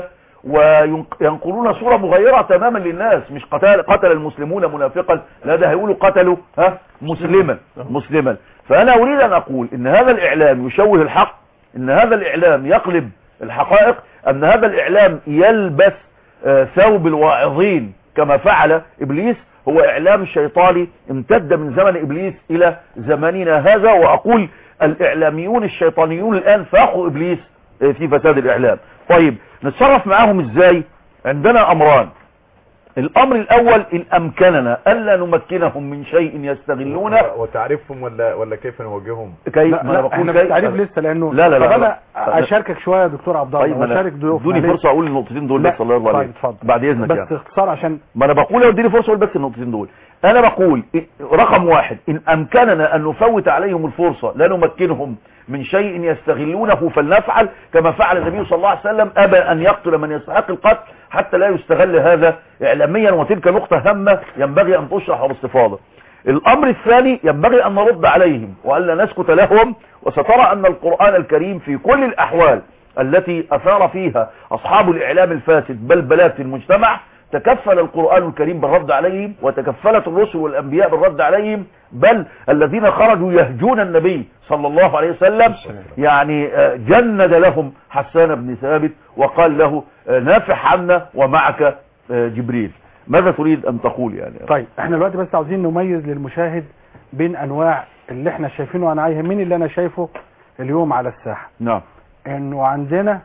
وينقلون صورة مغيرة تماما للناس مش قتل, قتل المسلمون منافقا لا ده هيقولوا قتلوا ها مسلما مسلما فأنا أريد أن أقول إن هذا الإعلام يشوه الحق إن هذا الإعلام يقلب الحقائق أن هذا الإعلام يلبس آه ثوب الواعظين كما فعل إبليس هو إعلام شيطاني امتد من زمن إبليس إلى زماننا هذا وأقول الإعلاميون الشيطانيون الآن فاقوا إبليس في فساد الإعلام طيب نتصرف معاهم إزاي عندنا أمران الأمر الأول إن أمكننا ألا نمكنهم من شيء يستغلونه وتعرفهم ولا ولا كيف نواجههم كيف لا, ما أنا لا بقول احنا كيف- بالتعريف لسه لانه لا لا لا طب انا لا. اشاركك شويه يا دكتور عبد طيب الله ما أنا واشارك ضيوف ادوني معلش. فرصة أقول النقطتين دول لا، بس الله يرضى طيب، عليك اتفضل. بعد إذنك بس يعني اختصار عشان ما انا بقول لو اديني فرصه اقول بس النقطتين دول انا بقول إيه- رقم واحد ان امكننا ان نفوت عليهم الفرصه لا نمكنهم من شيء يستغلونه فلنفعل كما فعل النبي صلى الله عليه وسلم ابى ان يقتل من يستحق القتل حتى لا يستغل هذا اعلاميا وتلك نقطه هامه ينبغي ان تشرح باستفاضه الامر الثاني ينبغي ان نرد عليهم والا نسكت لهم وسترى ان القران الكريم في كل الاحوال التي اثار فيها اصحاب الاعلام الفاسد بلبلات في المجتمع تكفل القرآن الكريم بالرد عليهم وتكفلت الرسل والأنبياء بالرد عليهم بل الذين خرجوا يهجون النبي صلى الله عليه وسلم يعني آه، جند لهم حسان بن ثابت وقال له آه، نافح عنا ومعك آه، جبريل ماذا تريد أن تقول يعني طيب احنا دلوقتي بس عاوزين نميز للمشاهد بين انواع اللي احنا شايفينه انا يهمني اللي انا شايفه اليوم على الساحه نعم انه عندنا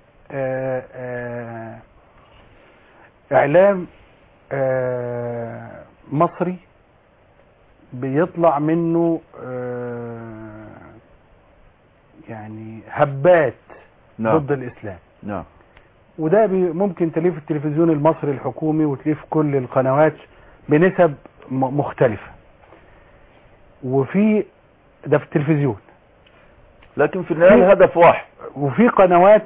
آه، آه، اعلام آه، مصري بيطلع منه آه، يعني هبات نعم ضد الاسلام نعم وده بي- ممكن تلاقيه في التلفزيون المصري الحكومي وتلاقيه في كل القنوات بنسب م- مختلفة وفي ده في التلفزيون لكن في النهاية الهدف واحد وفي قنوات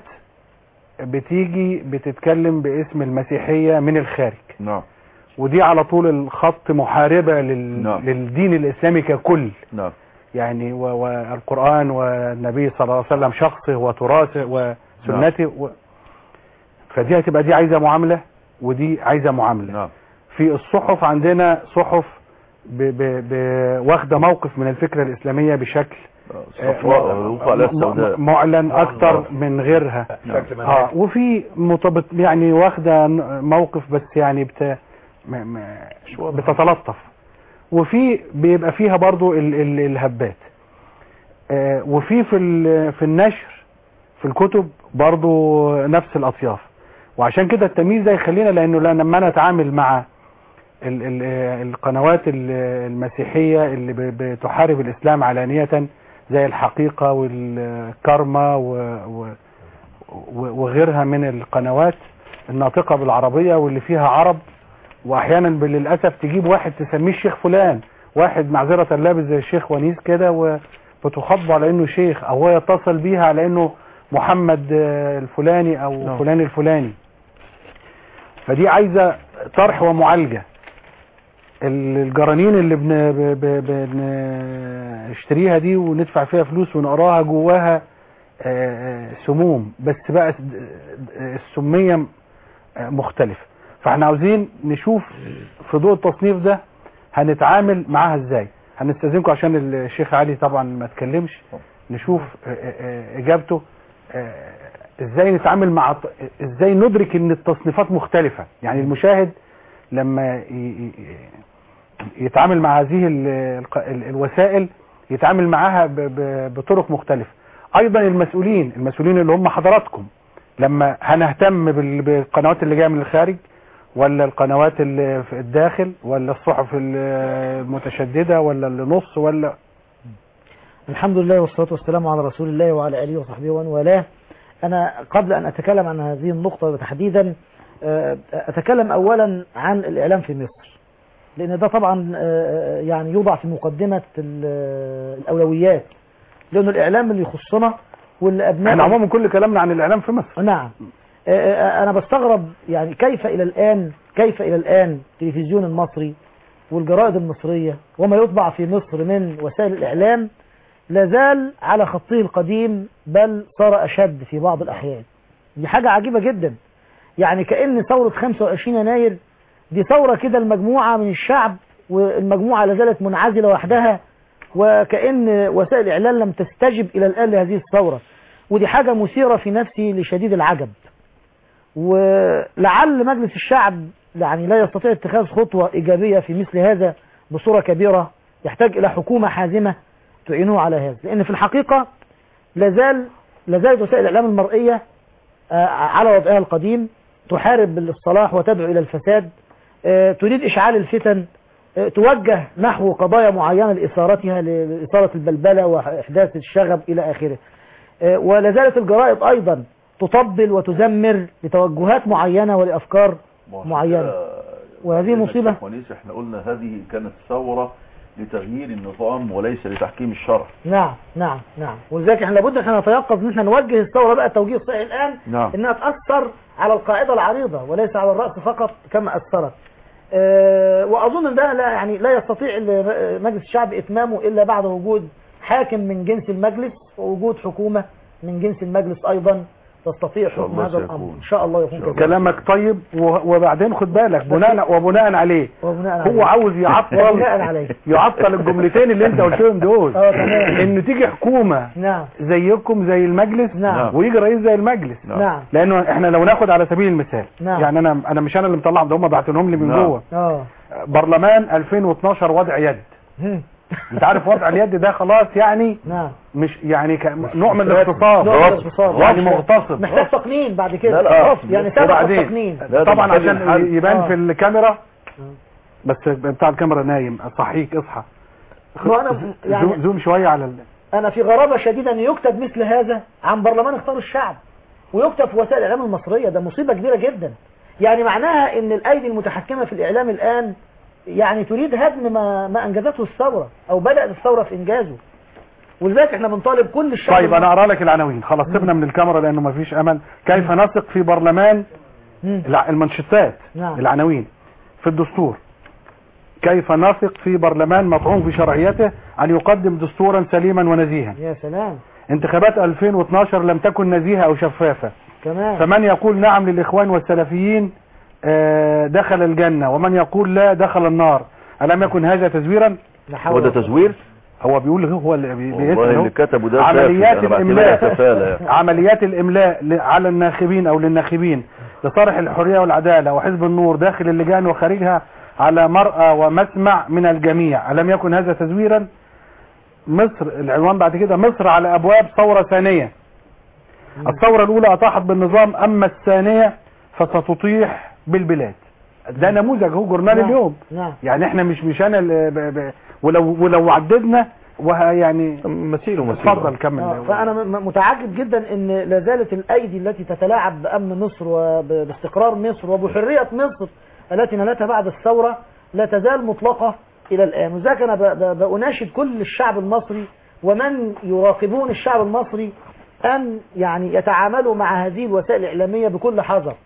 بتيجي بتتكلم باسم المسيحية من الخارج نعم ودي على طول الخط محاربة لل... نعم. للدين الإسلامي ككل نعم يعني و... والقرآن والنبي صلى الله عليه وسلم شخصه وتراثه وسنته و... فدي هتبقى دي عايزة معاملة ودي عايزة معاملة نعم في الصحف عندنا صحف ب... ب... ب... واخدة موقف من الفكرة الإسلامية بشكل صفراء الوقوع على السوداء م- معلن أكتر من غيرها بشكل اه منهجي وفي مطبط يعني واخده ن- موقف بس يعني بت م... م... بتتلطف وفي بيبقى فيها برضو ال... ال... الهبات آه وفي في ال... في النشر في الكتب برضو نفس الاطياف وعشان كده التمييز ده يخلينا لانه لما انا اتعامل مع ال... ال... القنوات ال- المسيحيه اللي ب... بتحارب الاسلام علانيه زي الحقيقه والكارما و... و... و- وغيرها من القنوات الناطقة بالعربية واللي فيها عرب واحيانا للاسف تجيب واحد تسميه الشيخ فلان واحد معذرة لابس زي الشيخ ونيس كده وبتخاطبه على انه شيخ او هو يتصل بيها على انه محمد آه، الفلاني او نعم. فلان الفلاني فدي عايزة طرح ومعالجة ال- الجرانين اللي بن ب- ب- بنشتريها دي وندفع فيها فلوس ونقراها جواها آه، سموم بس بقى س- آه، السمية آه، مختلفة فاحنا عاوزين نشوف في ضوء التصنيف ده هنتعامل معاها ازاي هنستاذنكم عشان الشيخ علي طبعا ما اتكلمش نشوف آه، آه، اجابته آه، ازاي نتعامل مع ط- ازاي ندرك ان التصنيفات مختلفة يعني المشاهد لما ي- ي- يتعامل مع هذه ال- الق- ال- الوسائل يتعامل معاها ب- ب- بطرق مختلفة ايضا المسؤولين المسؤولين اللي هم حضراتكم لما هنهتم بال- بالقنوات اللي جايه من الخارج ولا القنوات اللي في الداخل ولا الصحف المتشددة ولا اللي نص ولا الحمد لله والصلاة والسلام على رسول الله وعلى آله وصحبه ومن والاه أنا قبل أن أتكلم عن هذه النقطة تحديدا آه، أتكلم أولا عن الإعلام في مصر لأن ده طبعا آه، يعني يوضع في مقدمة ال- الأولويات لأنه الإعلام اللي يخصنا واللي احنا أبناء عموما كل كلامنا عن الاعلام في مصر نعم آه، آه، أنا بستغرب يعني كيف إلى الآن كيف إلى الآن التلفزيون المصري والجرائد المصرية وما يطبع في مصر من وسائل الإعلام لازال على خطه القديم بل صار أشد في بعض الأحيان دي حاجة عجيبة جدا يعني كأن ثورة 25 يناير دي ثورة كده المجموعة من الشعب والمجموعة لازالت منعزلة وحدها وكأن وسائل الإعلام لم تستجب إلى الآن لهذه الثورة ودي حاجة مثيرة في نفسي لشديد العجب ولعل مجلس الشعب يعني لا يستطيع اتخاذ خطوة إيجابية في مثل هذا بصورة كبيرة يحتاج إلى حكومة حازمة تعينه على هذا لأن في الحقيقة لازال لازالت وسائل الإعلام المرئية آه، على وضعها القديم تحارب الصلاح وتدعو إلى الفساد آه، تريد إشعال الفتن آه، توجه نحو قضايا معينة لإثارتها لإثارة البلبلة وإحداث الشغب إلى آخره آه، ولا زالت الجرائد أيضا تطبل وتزمر لتوجهات معينة ولأفكار معينة وهذه مصيبة ونيس احنا قلنا هذه كانت ثورة لتغيير النظام وليس لتحكيم الشرع نعم نعم نعم ولذلك احنا لابد احنا نتيقظ ان احنا نوجه الثوره بقى توجيه صحيح الان نعم. انها تاثر على القاعده العريضه وليس على الراس فقط كما اثرت اه واظن ان ده لا يعني لا يستطيع ال- مجلس الشعب اتمامه الا بعد وجود حاكم من جنس المجلس ووجود حكومه من جنس المجلس ايضا تستطيع شاء حكم الله هذا سيكون. الامر ان شاء الله يكون إن شاء كذلك كلامك طيب و- وبعدين خد بالك بناء وبناء عليه وبناء هو عليه. عاوز يعطل وبناء عليه يعطل الجملتين اللي انت قلتهم دول اه تمام ان تيجي حكومة نعم زيكم زي المجلس نعم. ويجي رئيس زي المجلس نعم. نعم لانه احنا لو ناخد على سبيل المثال نعم. يعني انا انا مش انا اللي مطلعهم ده هم باعتينهم لي من نعم. جوه اه برلمان 2012 وضع يد هم. انت عارف وضع اليد ده خلاص يعني نعم مش يعني ك- نوع من الاغتصاب نوع من الاغتصاب. يعني مغتصب محتاج تقنين بعد كده لا، لا. يعني سبب وبعدين التقنين لا، ده طبعا محتاج عشان الحل. يبان آه. في الكاميرا بس بتاع الكاميرا نايم صحيك اصحى ما أنا يعني زوم, زوم شويه على ال... أنا في غرابة شديدة أن يكتب مثل هذا عن برلمان اختار الشعب ويكتب في وسائل الإعلام المصرية ده مصيبة كبيرة جدا يعني معناها أن الأيدي المتحكمة في الإعلام الآن يعني تريد هدم ما, ما أنجزته الثورة أو بدأت الثورة في إنجازه ولذلك احنا بنطالب كل الشعب طيب انا اقرا لك العناوين خلاص سيبنا من الكاميرا لانه ما فيش امل كيف نثق في برلمان مم. الع- المانشيتات نعم. العناوين في الدستور كيف نثق في برلمان مطعون في شرعيته ان يقدم دستورا سليما ونزيها يا سلام انتخابات 2012 لم تكن نزيهة او شفافة كمان فمن يقول نعم للاخوان والسلفيين آه، دخل الجنة ومن يقول لا دخل النار ألم يكن هذا تزويرا لا حول وده ولا قوة. تزوير هو بيقول هو اللي بي- والله بيسأل اللي هو. كتبه ده عمليات سافل. أنا الإملاء بعتبرها سفالة يعني. عمليات الإملاء ل- على الناخبين أو للناخبين لصالح الحرية والعدالة وحزب النور داخل اللجان وخارجها على مرأى ومسمع من الجميع ألم يكن هذا تزويرا مصر العنوان بعد كده مصر على أبواب ثورة ثانية الثورة الأولى أطاحت بالنظام أما الثانية فستطيح بالبلاد ده نموذج هو جورنال نعم. اليوم نعم يعني احنا مش مش انا اللي ب... ب... ولو ولو عددنا وه يعني مثيل ومثيل اتفضل كمل آه، فأنا م- م- متعجب جدا أن لا زالت الأيدي التي تتلاعب بأمن مصر وباستقرار مصر وبحرية مصر التي نالتها بعد الثورة لا تزال مطلقة إلى الآن وذلك أنا ب- ب- بأناشد كل الشعب المصري ومن يراقبون الشعب المصري أن يعني يتعاملوا مع هذه الوسائل الإعلامية بكل حذر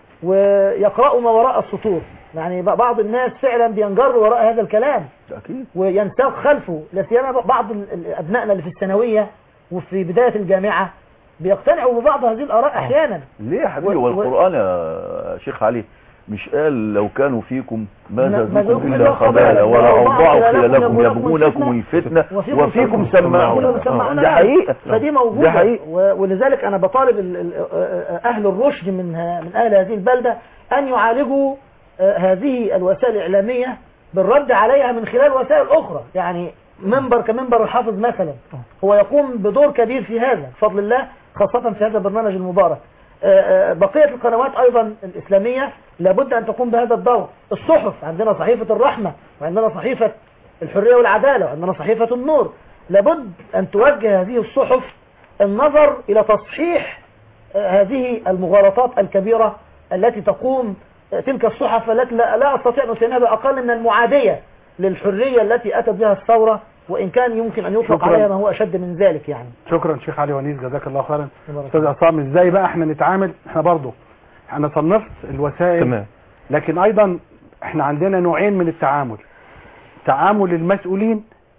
ويقرأوا ما وراء السطور يعني ب- بعض الناس فعلا بينجروا وراء هذا الكلام أكيد وينساق خلفه لا سيما بعض ال- ال- ابنائنا اللي في الثانويه وفي بدايه الجامعه بيقتنعوا ببعض هذه الاراء احيانا ليه يا حبيبي و- هو و- القرآن يا شيخ علي مش قال لو كانوا فيكم ما ما زادوكم زادوكم إلا إلا خبالا خبالا ولا وأوضاعوا أوضاعوا خلالكم خلالكم يبغونكم يبغونكم الفتنة وفيكم وفيكم سماعون سماعون سماعون ده لها. حقيقة فدي ده موجوده حقيقة و- ولذلك انا بطالب ال- ال- اهل الرشد من ه- من اهل هذه البلده ان يعالجوا آه، هذه الوسائل الاعلاميه بالرد عليها من خلال وسائل اخرى يعني منبر كمنبر الحافظ مثلا هو يقوم بدور كبير في هذا بفضل الله خاصه في هذا البرنامج المبارك آه، آه، بقيه القنوات ايضا الاسلاميه لابد ان تقوم بهذا الدور الصحف عندنا صحيفه الرحمه وعندنا صحيفه الحريه والعداله وعندنا صحيفه النور لابد ان توجه هذه الصحف النظر الى تصحيح آه، هذه المغالطات الكبيرة التي تقوم آه، تلك الصحف التي لا لا أستطيع أن أسميها بأقل من المعادية للحرية التي أتت بها الثورة وإن كان يمكن أن يطلق شكراً. عليها ما هو أشد من ذلك يعني شكرا شيخ علي ونيس جزاك الله خيرا تبارك استاذ عصام ازاي بقى احنا نتعامل احنا برضه انا صنفت الوسائل تمام لكن ايضا احنا عندنا نوعين من التعامل تعامل المسؤولين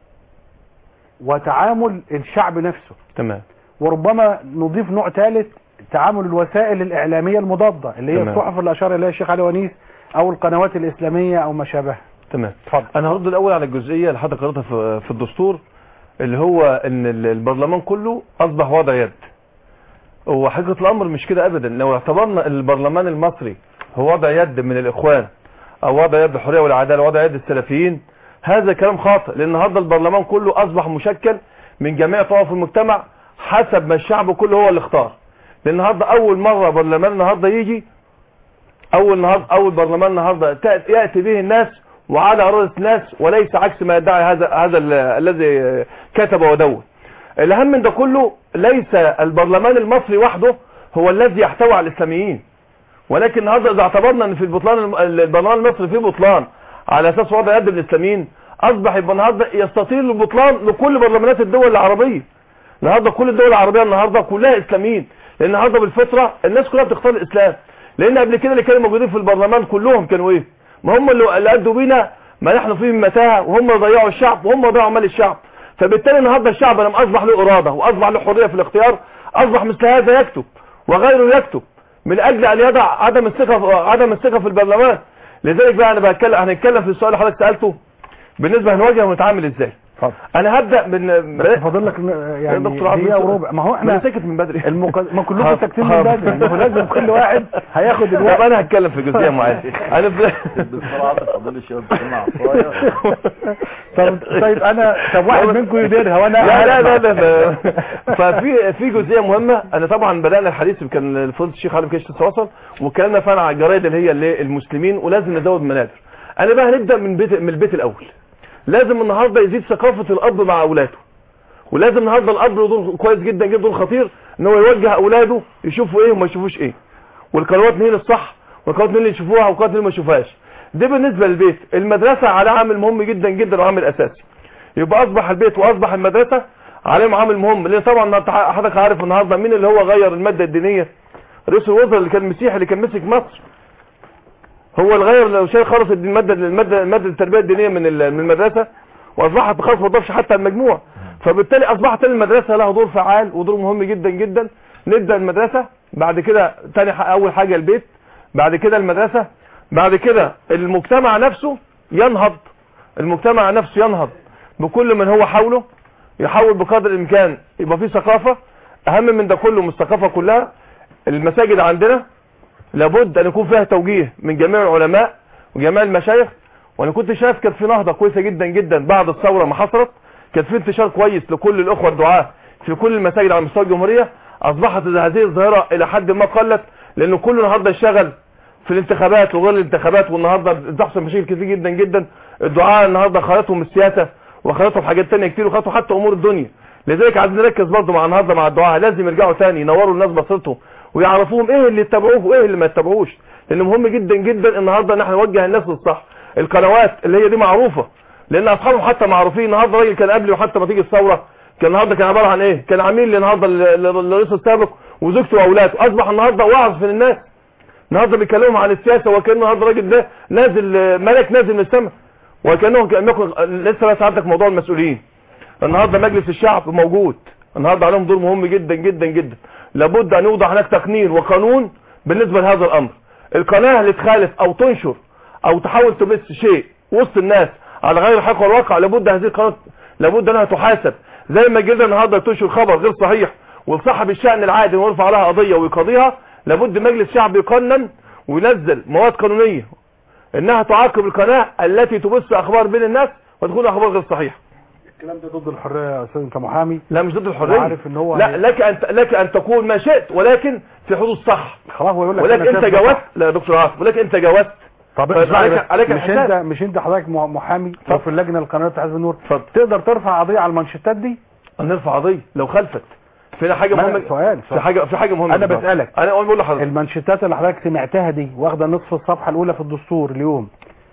وتعامل الشعب نفسه تمام وربما نضيف نوع ثالث تعامل الوسائل الإعلامية المضادة اللي هي تمام. الصحف اللي أشار إليها الشيخ علي ونيس أو القنوات الإسلامية أو ما شابه تمام اتفضل انا هرد الاول على الجزئيه اللي حضرتك قرأتها في في الدستور اللي هو ان ال- البرلمان كله اصبح وضع يد هو حقيقه الامر مش كده ابدا لو اعتبرنا البرلمان المصري هو وضع يد من الاخوان او وضع يد الحريه والعداله وضع يد السلفيين هذا كلام خاطئ لان النهارده البرلمان كله اصبح مشكل من جميع طوائف المجتمع حسب ما الشعب كله هو اللي اختار لان النهارده اول مره برلمان النهارده يجي اول نهارده اول برلمان النهارده تأتي- ياتي به الناس وعلى اراده الناس وليس عكس ما يدعي هذا هذا ال- الذي كتب ودون الاهم من ده كله ليس البرلمان المصري وحده هو الذي يحتوي على الاسلاميين ولكن النهارده اذا اعتبرنا ان في البطلان الم- البرلمان المصري فيه بطلان على اساس وضع يد الاسلاميين اصبح يبقى النهارده يستطيل البطلان لكل برلمانات الدول العربيه النهارده كل الدول العربيه النهارده كلها اسلاميين لان النهارده بالفطره الناس كلها بتختار الاسلام لان قبل كده اللي كانوا موجودين في البرلمان كلهم كانوا ايه ما هم اللي اللي ادوا بينا ما نحن فيه من متاهه وهم اللي ضيعوا الشعب وهم ضيعوا مال الشعب فبالتالي النهارده الشعب لما اصبح له اراده واصبح له حريه في الاختيار اصبح مثل هذا يكتب وغيره يكتب من اجل ان يضع عدم الثقه عدم الثقه في البرلمان لذلك بقى انا بتكلم هنتكلم في السؤال اللي حضرتك سالته بالنسبه هنواجه ونتعامل ازاي اتفضل انا هبدا من بس فاضل لك ن- يعني دكتور عبد دقيقة الستار. وربع ما هو انا احنا ساكت من بدري المك... ما كلكم هب- ساكتين من هب. بدري ما هو لازم كل واحد هياخد طب الوقت انا هتكلم في جزئيه معينه انا في... بسرعة فضل الشباب بسمع عصاية طب طيب انا طب واحد منكم يديرها وانا لا لا لا لا, لا. ففي في جزئيه مهمه انا طبعا بدانا الحديث كان فضل الشيخ علي كيش تواصل واتكلمنا فعلا على الجرايد اللي هي اللي المسلمين ولازم نزود منابر انا بقى هنبدا من بيت من البيت الاول لازم النهارده يزيد ثقافه الاب مع اولاده ولازم النهارده الاب له دور كويس جدا جدا دور خطير ان هو يوجه اولاده يشوفوا ايه وما يشوفوش ايه والقنوات مين الصح والقنوات مين اللي يشوفوها والقنوات مين اللي ما يشوفوهاش ده بالنسبه للبيت المدرسه على عامل مهم جدا جدا وعامل اساسي يبقى اصبح البيت واصبح المدرسه عليهم عامل مهم لان طبعا حضرتك عارف النهارده مين اللي هو غير الماده الدينيه رئيس الوزراء اللي كان مسيحي اللي كان مسك مصر هو الغير لو شايل خالص الماده الماده الماده التربيه الدينيه من ال- من المدرسه واصبحت خلاص ما تضافش حتى المجموع فبالتالي اصبحت المدرسه لها دور فعال ودور مهم جدا جدا نبدا المدرسه بعد كده تاني ح- اول حاجه البيت بعد كده المدرسه بعد كده المجتمع نفسه ينهض المجتمع نفسه ينهض بكل من هو حوله يحاول بقدر الامكان يبقى في ثقافه اهم من ده كله من الثقافه كلها المساجد عندنا لابد ان يكون فيها توجيه من جميع العلماء وجميع المشايخ وانا كنت شايف كانت في نهضه كويسه جدا جدا بعد الثوره ما حصلت كان في انتشار كويس لكل الاخوه الدعاه في كل المساجد على مستوى الجمهوريه اصبحت هذه الظاهره الى حد ما قلت لان كل النهارده يشتغل في الانتخابات وغير الانتخابات والنهارده بتحصل مشاكل كتير جدا جدا الدعاء النهارده خلطهم السياسه وخلطهم حاجات تانية كتير وخلطوا حتى امور الدنيا لذلك عايزين نركز برضه مع النهارده مع الدعاء لازم يرجعوا تاني ينوروا الناس بصيرتهم ويعرفوهم ايه اللي يتبعوه وايه اللي ما يتبعوش لان مهم جدا جدا النهارده ان احنا نوجه الناس للصح القنوات اللي هي دي معروفه لان اصحابهم حتى معروفين النهارده راجل كان قبلي وحتى ما تيجي الثوره كان النهارده كان عباره عن ايه كان عميل النهارده للرئيس السابق وزوجته واولاده اصبح النهارده واعظ من الناس النهارده بيتكلموا عن السياسه وكان النهارده الراجل ده نازل آه، ملك نازل من السماء وكانه كان يكون لسه بس عندك موضوع المسؤولين النهارده مجلس الشعب موجود النهارده عليهم دور مهم جدا جدا جدا لابد ان يوضع هناك تقنين وقانون بالنسبه لهذا الامر القناه اللي تخالف او تنشر او تحاول تبث شيء وسط الناس على غير الحق والواقع لابد هذه القناه لابد انها تحاسب زي ما الجزيره النهارده تنشر خبر غير صحيح وصاحب الشأن العادي ويرفع عليها قضيه ويقاضيها لابد مجلس شعب يقنن وينزل مواد قانونيه انها تعاقب القناه التي تبث اخبار بين الناس وتكون اخبار غير صحيحه الكلام ده ضد الحريه يا استاذ كمحامي لا مش ضد الحريه وعارف ان هو لا لك ان لك ان تقول ما شئت ولكن في حدود صح خلاص هو يقول لك ولكن أنا انت شايف ده جوزت صح. لا يا دكتور عاصم ولكن انت جوزت طب طيب اسمعني عليك- بس. عليك مش الحساب. انت مش انت حضرتك مح- محامي اتفضل. وفي اللجنه القانونيه بتاع حزب النور اتفضل تقدر ترفع قضيه على المانشيتات دي أن نرفع قضيه لو خلفت في حاجه ما- مهمه سؤال في حاجه في حاجه مهمه انا بالظبط. بسالك انا اقول بقول لحضرتك المانشيتات اللي حضرتك سمعتها دي واخده نصف الصفحه الاولى في الدستور اليوم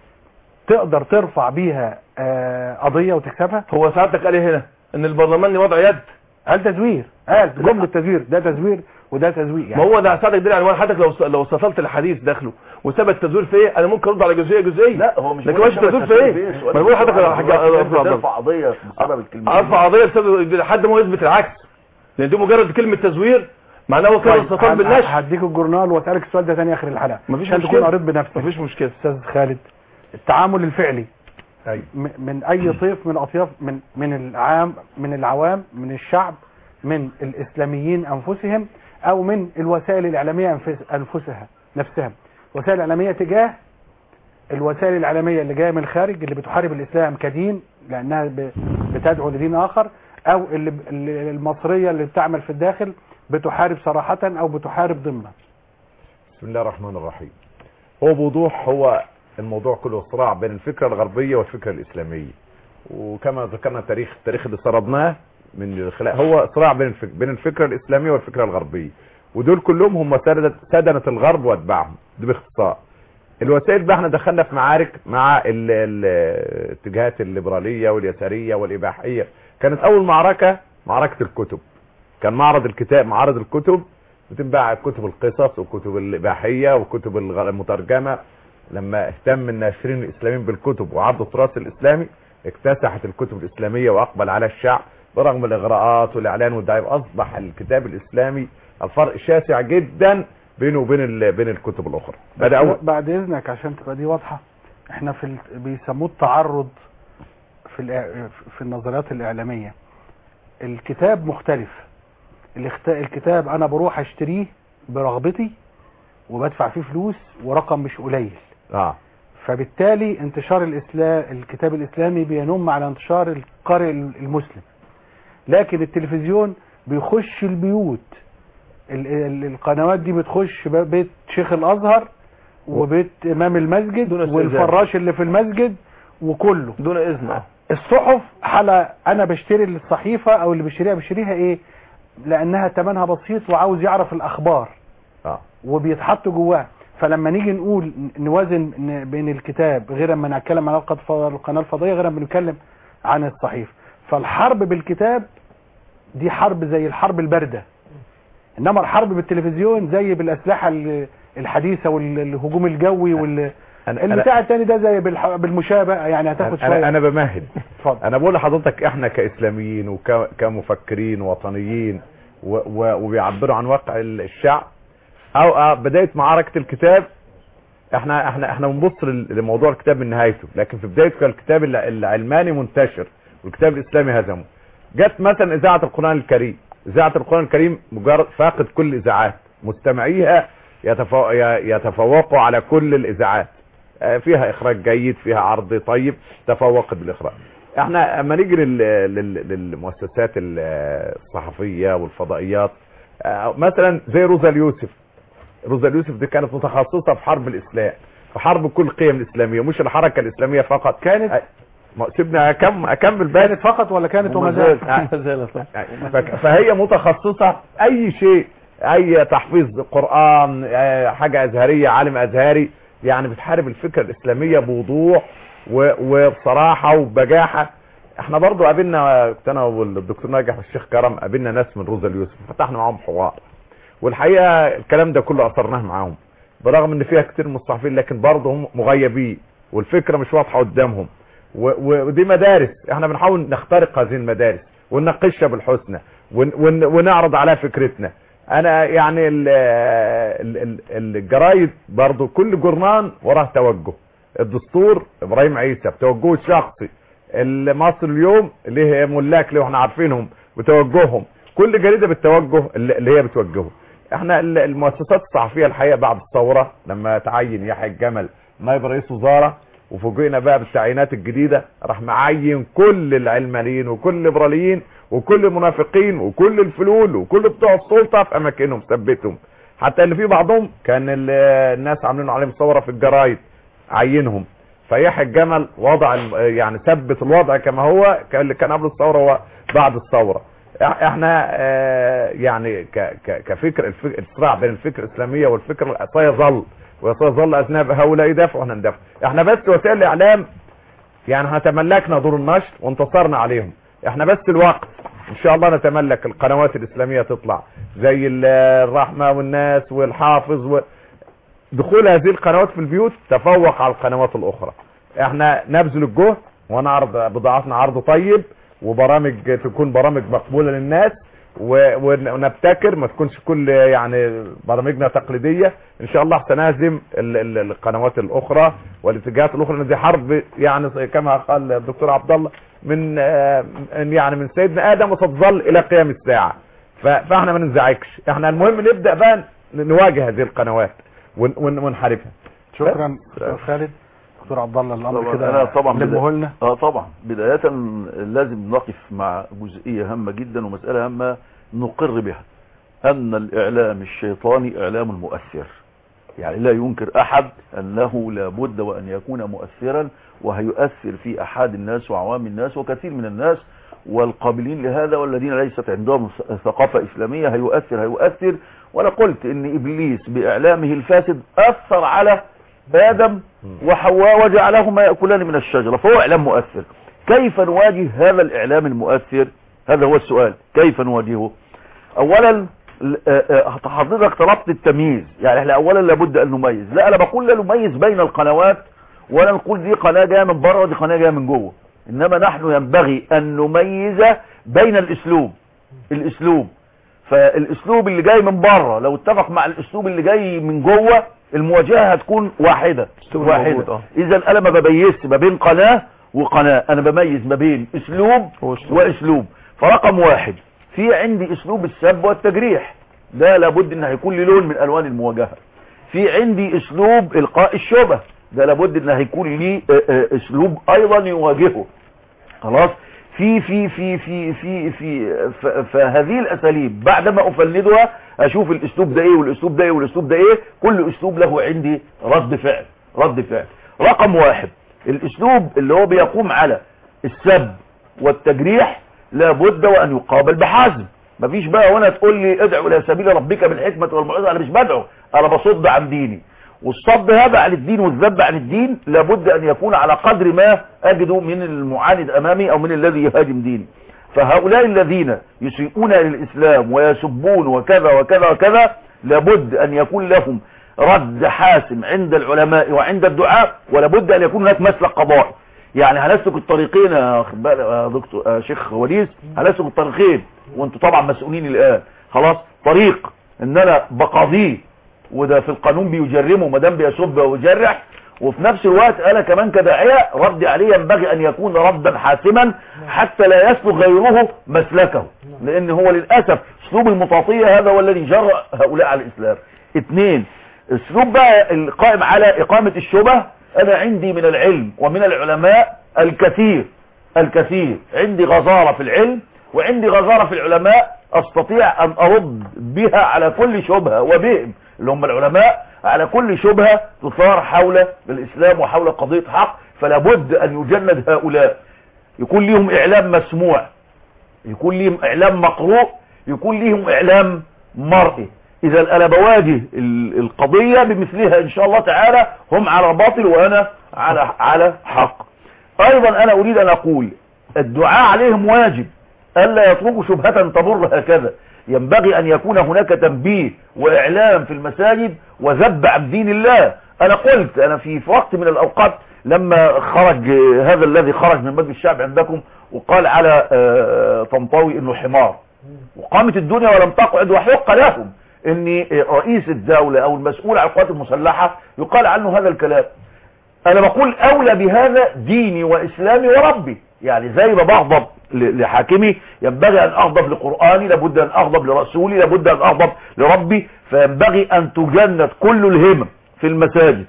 تقدر ترفع بيها آه، قضيه وتكسبها هو سعادتك قال ايه هنا ان البرلمان وضع يد قال تزوير قال جمله تزوير ده تزوير وده تزوير ما يعني هو ده سعادتك دي عنوان حضرتك لو لو استفلت الحديث داخله وثبت التزوير في ايه انا ممكن ارد على جزئيه جزئيه لا هو مش لكن بقول مش لك تزوير في بس ايه السؤال ما أنا بقول لحضرتك السؤال على حاجه السؤال أرفع- ترفع قضيه بسبب الكلمه ارفع قضيه بسبب لحد ما هو يثبت العكس لان دي مجرد كلمه تزوير معناه هو كده طيب، استطال هد- بالنشر هديك الجورنال واسالك السؤال ده تاني اخر الحلقه مفيش عشان مشكلة. تكون قريت بنفسك مفيش مشكله استاذ خالد التعامل الفعلي أيوة. م- من اي طيف من اطياف من من العام من العوام من الشعب من الاسلاميين انفسهم او من الوسائل الاعلاميه أنفس- انفسها نفسها وسائل اعلاميه تجاه الوسائل الاعلاميه اللي جايه من الخارج اللي بتحارب الاسلام كدين لانها ب- بتدعو لدين اخر او اللي ب- اللي المصريه اللي بتعمل في الداخل بتحارب صراحه او بتحارب ضمنا بسم الله الرحمن الرحيم هو بوضوح هو الموضوع كله صراع بين الفكرة الغربية والفكرة الإسلامية وكما ذكرنا التاريخ التاريخ اللي سردناه من خلال هو صراع بين الفكرة, بين الفكرة الإسلامية والفكرة الغربية ودول كلهم هم سادة سادنة الغرب واتباعهم ده باختصار الوسائل بقى احنا دخلنا في معارك مع ال- ال- الاتجاهات الليبرالية واليسارية والإباحية كانت أول معركة معركة الكتب كان معرض الكتاب معارض الكتب بتنباع كتب القصص وكتب الإباحية وكتب الغ- المترجمة لما اهتم الناشرين الإسلاميين بالكتب وعرض التراث الإسلامي اكتسحت الكتب الإسلامية وأقبل على الشعب برغم الإغراءات والإعلان والدعاية أصبح الكتاب الإسلامي الفرق شاسع جدا بينه وبين ال- بين الكتب الأخرى هذا أول بعد اذنك عشان تبقى دي واضحه احنا في ال... بيسموه التعرض في الإع... في النظريات الاعلاميه الكتاب مختلف الاخت... الكتاب انا بروح اشتريه برغبتي وبدفع فيه فلوس ورقم مش قليل اه فبالتالي انتشار الاسلام الكتاب الاسلامي بينم على انتشار القارئ المسلم لكن التلفزيون بيخش البيوت ال- ال- القنوات دي بتخش ب- بيت شيخ الازهر وبيت امام المسجد دون استئذان. والفراش اللي في المسجد وكله دون اذن آه. الصحف حالة انا بشتري الصحيفة او اللي بشتريها بشتريها ايه لانها تمنها بسيط وعاوز يعرف الاخبار اه وبيتحط جواها فلما نيجي نقول نوازن ن- بين الكتاب غير اما نتكلم عن القد- القناه الفضائيه غير اما نتكلم عن الصحيفه فالحرب بالكتاب دي حرب زي الحرب البارده انما الحرب بالتلفزيون زي بالاسلحه ال- الحديثه والهجوم الجوي وال أنا- البتاع التاني ده زي بالح- بالمشابهه يعني هتاخد انا شويه انا بمهد اتفضل انا بقول لحضرتك احنا كاسلاميين وكمفكرين وطنيين و- و- وبيعبروا عن واقع ال- الشعب او أو بدايه معركه الكتاب احنا احنا احنا بنبص لل- لموضوع الكتاب من نهايته لكن في بدايته كان الكتاب الع- العلماني منتشر والكتاب الاسلامي هزمه جت مثلا اذاعه القران الكريم اذاعه القران الكريم مجرد فاقد كل الاذاعات مستمعيها يتفو- ي- يتفوقوا على كل الاذاعات آه، فيها اخراج جيد فيها عرض طيب تفوقت بالاخراج احنا اما نيجي لل- لل- للمؤسسات ال- الصحفيه والفضائيات آه، مثلا زي روزا اليوسف روزا اليوسف دي كانت متخصصه في حرب الاسلام في حرب كل القيم الاسلاميه مش الحركه الاسلاميه فقط كانت آه، ما سيبني أكم اكمل بقى كانت فقط ولا كانت وما وما زالت زالت ما زالت آه. فك- فهي متخصصة اي شيء اي تحفيظ قرآن آه، حاجة ازهرية عالم ازهري يعني بتحارب الفكرة الاسلامية بوضوح و- وبصراحة وبجاحة احنا برضو قابلنا كنت انا والدكتور ناجح والشيخ كرم قابلنا ناس من روزا اليوسف فتحنا معاهم حوار والحقيقة الكلام ده كله اثرناه معاهم برغم ان فيها كتير من الصحفيين لكن برضه هم مغيبين والفكرة مش واضحة قدامهم و- و- ودي مدارس احنا بنحاول نخترق هذه المدارس ونناقشها بالحسنى ون ون ونعرض عليها فكرتنا انا يعني ال ال ال الجرايد برضو كل جورنان وراه توجه الدستور ابراهيم عيسى بتوجهه الشخصي مصر اليوم اللي هي ملاك اللي احنا عارفينهم بتوجههم كل جريده بالتوجه اللي اللي هي بتوجهه احنا ال- المؤسسات الصحفيه الحقيقه بعد الثوره لما تعين يحيى الجمل نائب رئيس وزاره وفوجئنا بقى بالتعيينات الجديده راح معين كل العلمانيين وكل الليبراليين وكل المنافقين وكل الفلول وكل بتوع السلطه في اماكنهم ثبتهم حتى اللي في بعضهم كان ال- الناس عاملين عليهم ثوره في الجرايد عينهم فيحيى الجمل وضع ال- يعني ثبت الوضع كما هو كان اللي كان قبل الثوره وبعد الثوره إح- احنا آه، يعني ك- ك- كفكر الفك- الصراع بين الفكر الاسلاميه والفكر سيظل وسيظل اذناب هؤلاء يدافعوا واحنا ندافع احنا بس وسائل الاعلام يعني هتملكنا دور النشر وانتصرنا عليهم احنا بس الوقت ان شاء الله نتملك القنوات الاسلاميه تطلع زي ال- الرحمه والناس والحافظ و... دخول هذه القنوات في البيوت تفوق على القنوات الاخرى احنا نبذل الجهد ونعرض بضاعتنا عرض طيب وبرامج تكون برامج مقبولة للناس و- ون- ونبتكر ما تكونش كل يعني برامجنا تقليدية ان شاء الله سنهزم ال- ال- القنوات الاخرى والاتجاهات الاخرى لان دي حرب يعني كما قال الدكتور عبد الله من آه، من- يعني من سيدنا ادم وستظل الى قيام الساعة ف- فاحنا ما ننزعجش احنا المهم نبدأ بقى ن- نواجه هذه القنوات ون- ون- ونحاربها شكرا دكتور خالد دكتور عبد الله الامر طبعا كده انا طبعا لمه بدا- لنا اه طبعا بداية لازم نقف مع جزئية هامة جدا ومسألة هامة نقر بها ان الاعلام الشيطاني اعلام مؤثر يعني لا ينكر احد انه لابد وان يكون مؤثرا وهيؤثر في احد الناس وعوام الناس وكثير من الناس والقابلين لهذا والذين ليست عندهم ثقافة اسلامية هيؤثر هيؤثر وانا قلت ان ابليس باعلامه الفاسد اثر على ادم وحواء وجعلهما ياكلان من الشجره فهو اعلام مؤثر كيف نواجه هذا الاعلام المؤثر هذا هو السؤال كيف نواجهه اولا ل- آه، آه، حضرتك طلبت التمييز يعني احنا اولا لابد ان نميز لا انا بقول لا نميز بين القنوات ولا نقول دي قناه جايه من بره ودي قناه جايه من جوه انما نحن ينبغي ان نميز بين الاسلوب الاسلوب فالاسلوب اللي جاي من بره لو اتفق مع الاسلوب اللي جاي من جوه المواجهه هتكون واحده أسلوب موجود، واحده آه. اذا انا ما بميزش ما بين قناه وقناه انا بميز ما بين اسلوب وأسلوب. واسلوب فرقم واحد في عندي اسلوب السب والتجريح ده لابد ان هيكون لي لون من الوان المواجهه في عندي اسلوب القاء الشبه ده لابد ان هيكون لي آه، آه، اسلوب ايضا يواجهه خلاص في في في في في في ف- فهذه الاساليب بعدما افندها اشوف الاسلوب ده ايه والاسلوب ده ايه والاسلوب ده ايه كل اسلوب له عندي رد فعل رد فعل رقم واحد الاسلوب اللي هو بيقوم على السب والتجريح لابد وان يقابل بحزم مفيش بقى هنا تقول لي ادعو الى سبيل ربك بالحكمه والموعظه انا مش بدعو انا بصد عن ديني والصد هذا عن الدين والذب عن الدين لابد ان يكون على قدر ما اجده من المعاند امامي او من الذي يهاجم ديني فهؤلاء الذين يسيئون للاسلام ويسبون وكذا وكذا وكذا لابد ان يكون لهم رد حاسم عند العلماء وعند الدعاء ولابد ان يكون هناك مسلك قضائي يعني هنسلك الطريقين يا أخ- بقى- يا دكتور يا شيخ وليد هنسلك الطريقين وانتوا طبعا مسؤولين الان خلاص طريق ان انا بقاضيه وده في القانون بيجرمه ما دام بيسب ويجرح وفي نفس الوقت انا كمان كداعيه ردي عليه ينبغي ان يكون ردا حاسما حتى لا يسلك غيره مسلكه لان هو للاسف اسلوب المطاطيه هذا هو الذي جرى هؤلاء على الاسلام اثنين اسلوب بقى القائم على اقامه الشبه انا عندي من العلم ومن العلماء الكثير الكثير عندي غزاره في العلم وعندي غزاره في العلماء استطيع ان ارد بها على كل شبهه وبهم اللي هم العلماء على كل شبهه تثار حول الاسلام وحول قضيه حق فلا بد ان يجند هؤلاء يكون لهم اعلام مسموع يكون لهم اعلام مقروء يكون لهم اعلام مرئي اذا انا بواجه ال- القضيه بمثلها ان شاء الله تعالى هم على باطل وانا على على حق ايضا انا اريد ان اقول الدعاء عليهم واجب الا يتركوا شبهه تضر هكذا ينبغي ان يكون هناك تنبيه واعلام في المساجد وذب عن دين الله انا قلت انا في في وقت من الاوقات لما خرج آه، هذا الذي خرج من مجلس الشعب عندكم وقال على آه، طنطاوي انه حمار وقامت الدنيا ولم تقعد وحق لهم ان رئيس الدولة او المسؤول عن القوات المسلحة يقال عنه هذا الكلام انا بقول اولى بهذا ديني واسلامي وربي يعني زي ما بغضب ل- لحاكمي ينبغي ان اغضب لقرآني لابد ان اغضب لرسولي لابد ان اغضب لربي فينبغي ان تجند كل الهمم في المساجد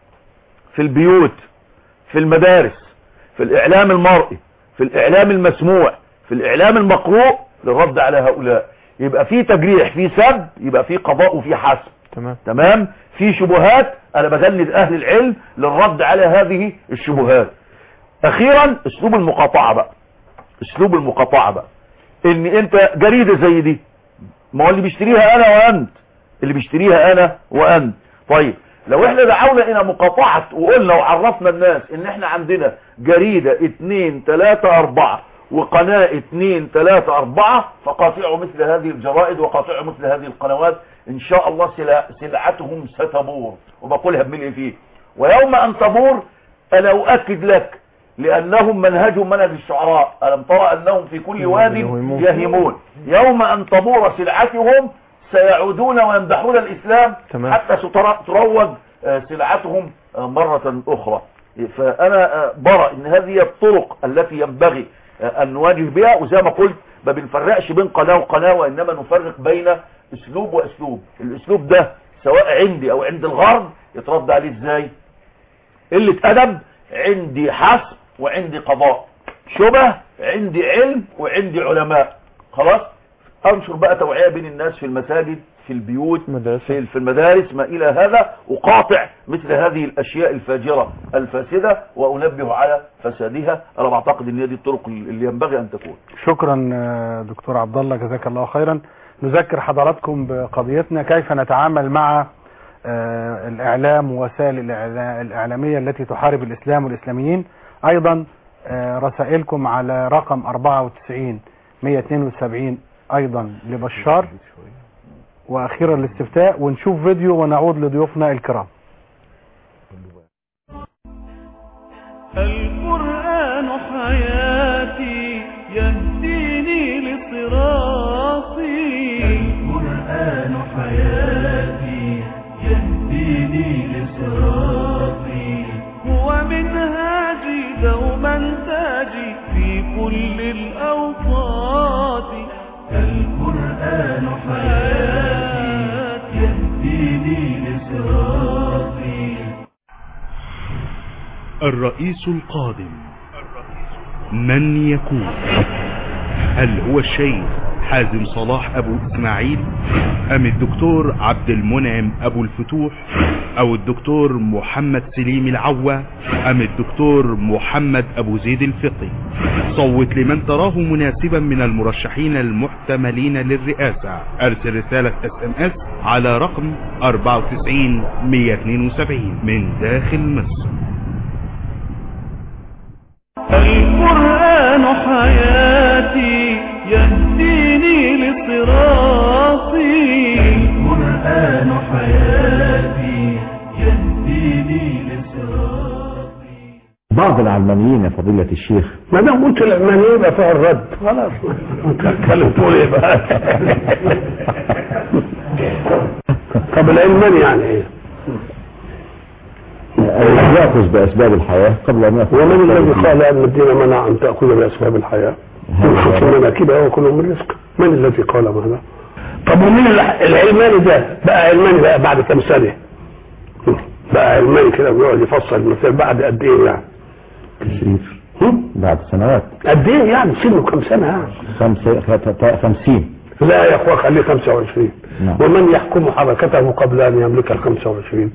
في البيوت في المدارس في الاعلام المرئي في الاعلام المسموع في الاعلام المقروء للرد على هؤلاء يبقى في تجريح في سب يبقى في قضاء وفي حسب تمام تمام في شبهات انا بجند اهل العلم للرد على هذه الشبهات اخيرا اسلوب المقاطعة بقى اسلوب المقاطعة بقى ان انت جريدة زي دي ما هو اللي بيشتريها انا وانت اللي بيشتريها انا وانت طيب لو احنا دعونا الى مقاطعة وقلنا وعرفنا الناس ان احنا عندنا جريدة اتنين تلاتة اربعة وقناة اتنين تلاتة اربعة فقاطعوا مثل هذه الجرائد وقاطعوا مثل هذه القنوات ان شاء الله سلع سلعتهم ستبور وبقولها بملء فيه ويوم ان تبور انا اؤكد لك لانهم منهجهم منهج الشعراء الم ترى انهم في كل واد يهيمون. يهيمون يوم ان تبور سلعتهم سيعودون ويمدحون الاسلام تمام. حتى ستر- تروج آه، سلعتهم آه، مرة اخرى فانا آه، برى ان هذه هي الطرق التي ينبغي آه، ان نواجه بها وزي ما قلت ما بنفرقش بين قناة وقناة وانما نفرق بين اسلوب واسلوب الاسلوب ده سواء عندي او عند الغرب يترد عليه ازاي قلة ادب عندي حسب وعندي قضاء شبه عندي علم وعندي علماء خلاص انشر بقى توعية بين الناس في المساجد في البيوت مدرسة. في في المدارس ما الى هذا اقاطع مثل هذه الاشياء الفاجرة الفاسدة وانبه على فسادها انا بعتقد ان هي دي الطرق اللي ينبغي ان تكون شكرا آه، دكتور عبد الله جزاك الله خيرا نذكر حضراتكم بقضيتنا كيف نتعامل مع آه، الاعلام ووسائل الإعلا- الاعلاميه التي تحارب الاسلام والاسلاميين ايضا آه، رسائلكم على رقم 94 172 ايضا لبشار واخيرا الاستفتاء ونشوف فيديو ونعود لضيوفنا الكرام القرآن حياتي يهديني لصراطي القرآن حياتي يهديني لصراطي هو منهاجي دوما تاجي في كل الأوقات القرآن حياتي يهديني لصراطي الرئيس القادم من يكون هل هو الشيخ حازم صلاح ابو اسماعيل ام الدكتور عبد المنعم ابو الفتوح او الدكتور محمد سليم العوا ام الدكتور محمد ابو زيد الفقي صوت لمن تراه مناسبا من المرشحين المحتملين للرئاسة ارسل رسالة اس ام اس على رقم 94 172 من داخل مصر القرآن حياتي يهديني لصراطي القرآن حياتي يهديني لصراطي بعض العلمانيين يا فضيلة الشيخ ما دام قلت العلمانية يبقى فيها الرد خلاص تتكلم تقول ايه بقى طب العلماني يعني ايه؟ يأخذ بأسباب الحياة قبل أن يأخذ ومن الذي قال ان الدين منع ان تاخذ باسباب الحياه؟ نشوف اننا كده هو كله من رزق من الذي قال هذا؟ طب ومين الع- العلماني ده بقى علماني بقى بعد كم سنه؟ بقى علماني كده بيقعد يفصل المثال بعد قد ايه يعني؟ تشريف هم؟ بعد سنوات قد ايه يعني سنه كم سنه يعني؟ خمسة خمسين لا يا اخوة خليه 25 نعم. ومن يحكم حركته قبل ان يملك ال 25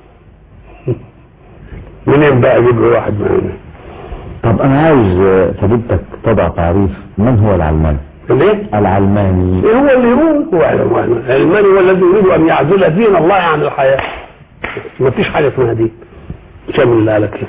منين بقى اجيب له واحد من هنا؟ طب أنا عاوز آه، فضيلتك تضع تعريف من هو العلماني ليه؟ العلماني إيه هو اللي يقول هو علماني علماني هو الذي يريد ان يعزل دين الله عن الحياه ما فيش حاجه اسمها دين شامل اللي قالك كده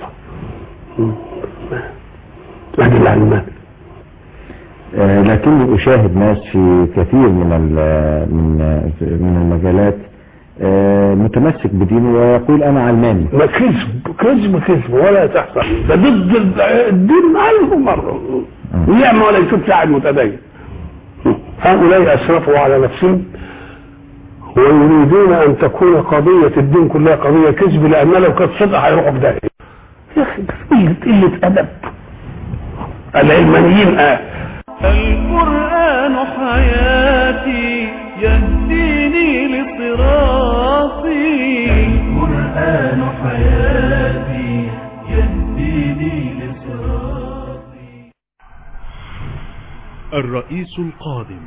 لكن العلماني آه، لكني أشاهد ناس في كثير من ال- من من المجالات آه، متمسك بدينه ويقول أنا علماني ما كذب كذب كذب ولا تحصل ده ضد ال- الدين ألف مرة نعمة ولا يشوف شاعر متدين هؤلاء أسرفوا على نفسهم ويريدون أن تكون قضية الدين كلها قضية كذب لأن لو كانت صدق هيروحوا في داهية يا أخي ده قلة قلة أدب العلمانيين آه القرآن حياتي يهديني لصراطي القرآن حياتي يهديني لصراطي الرئيس القادم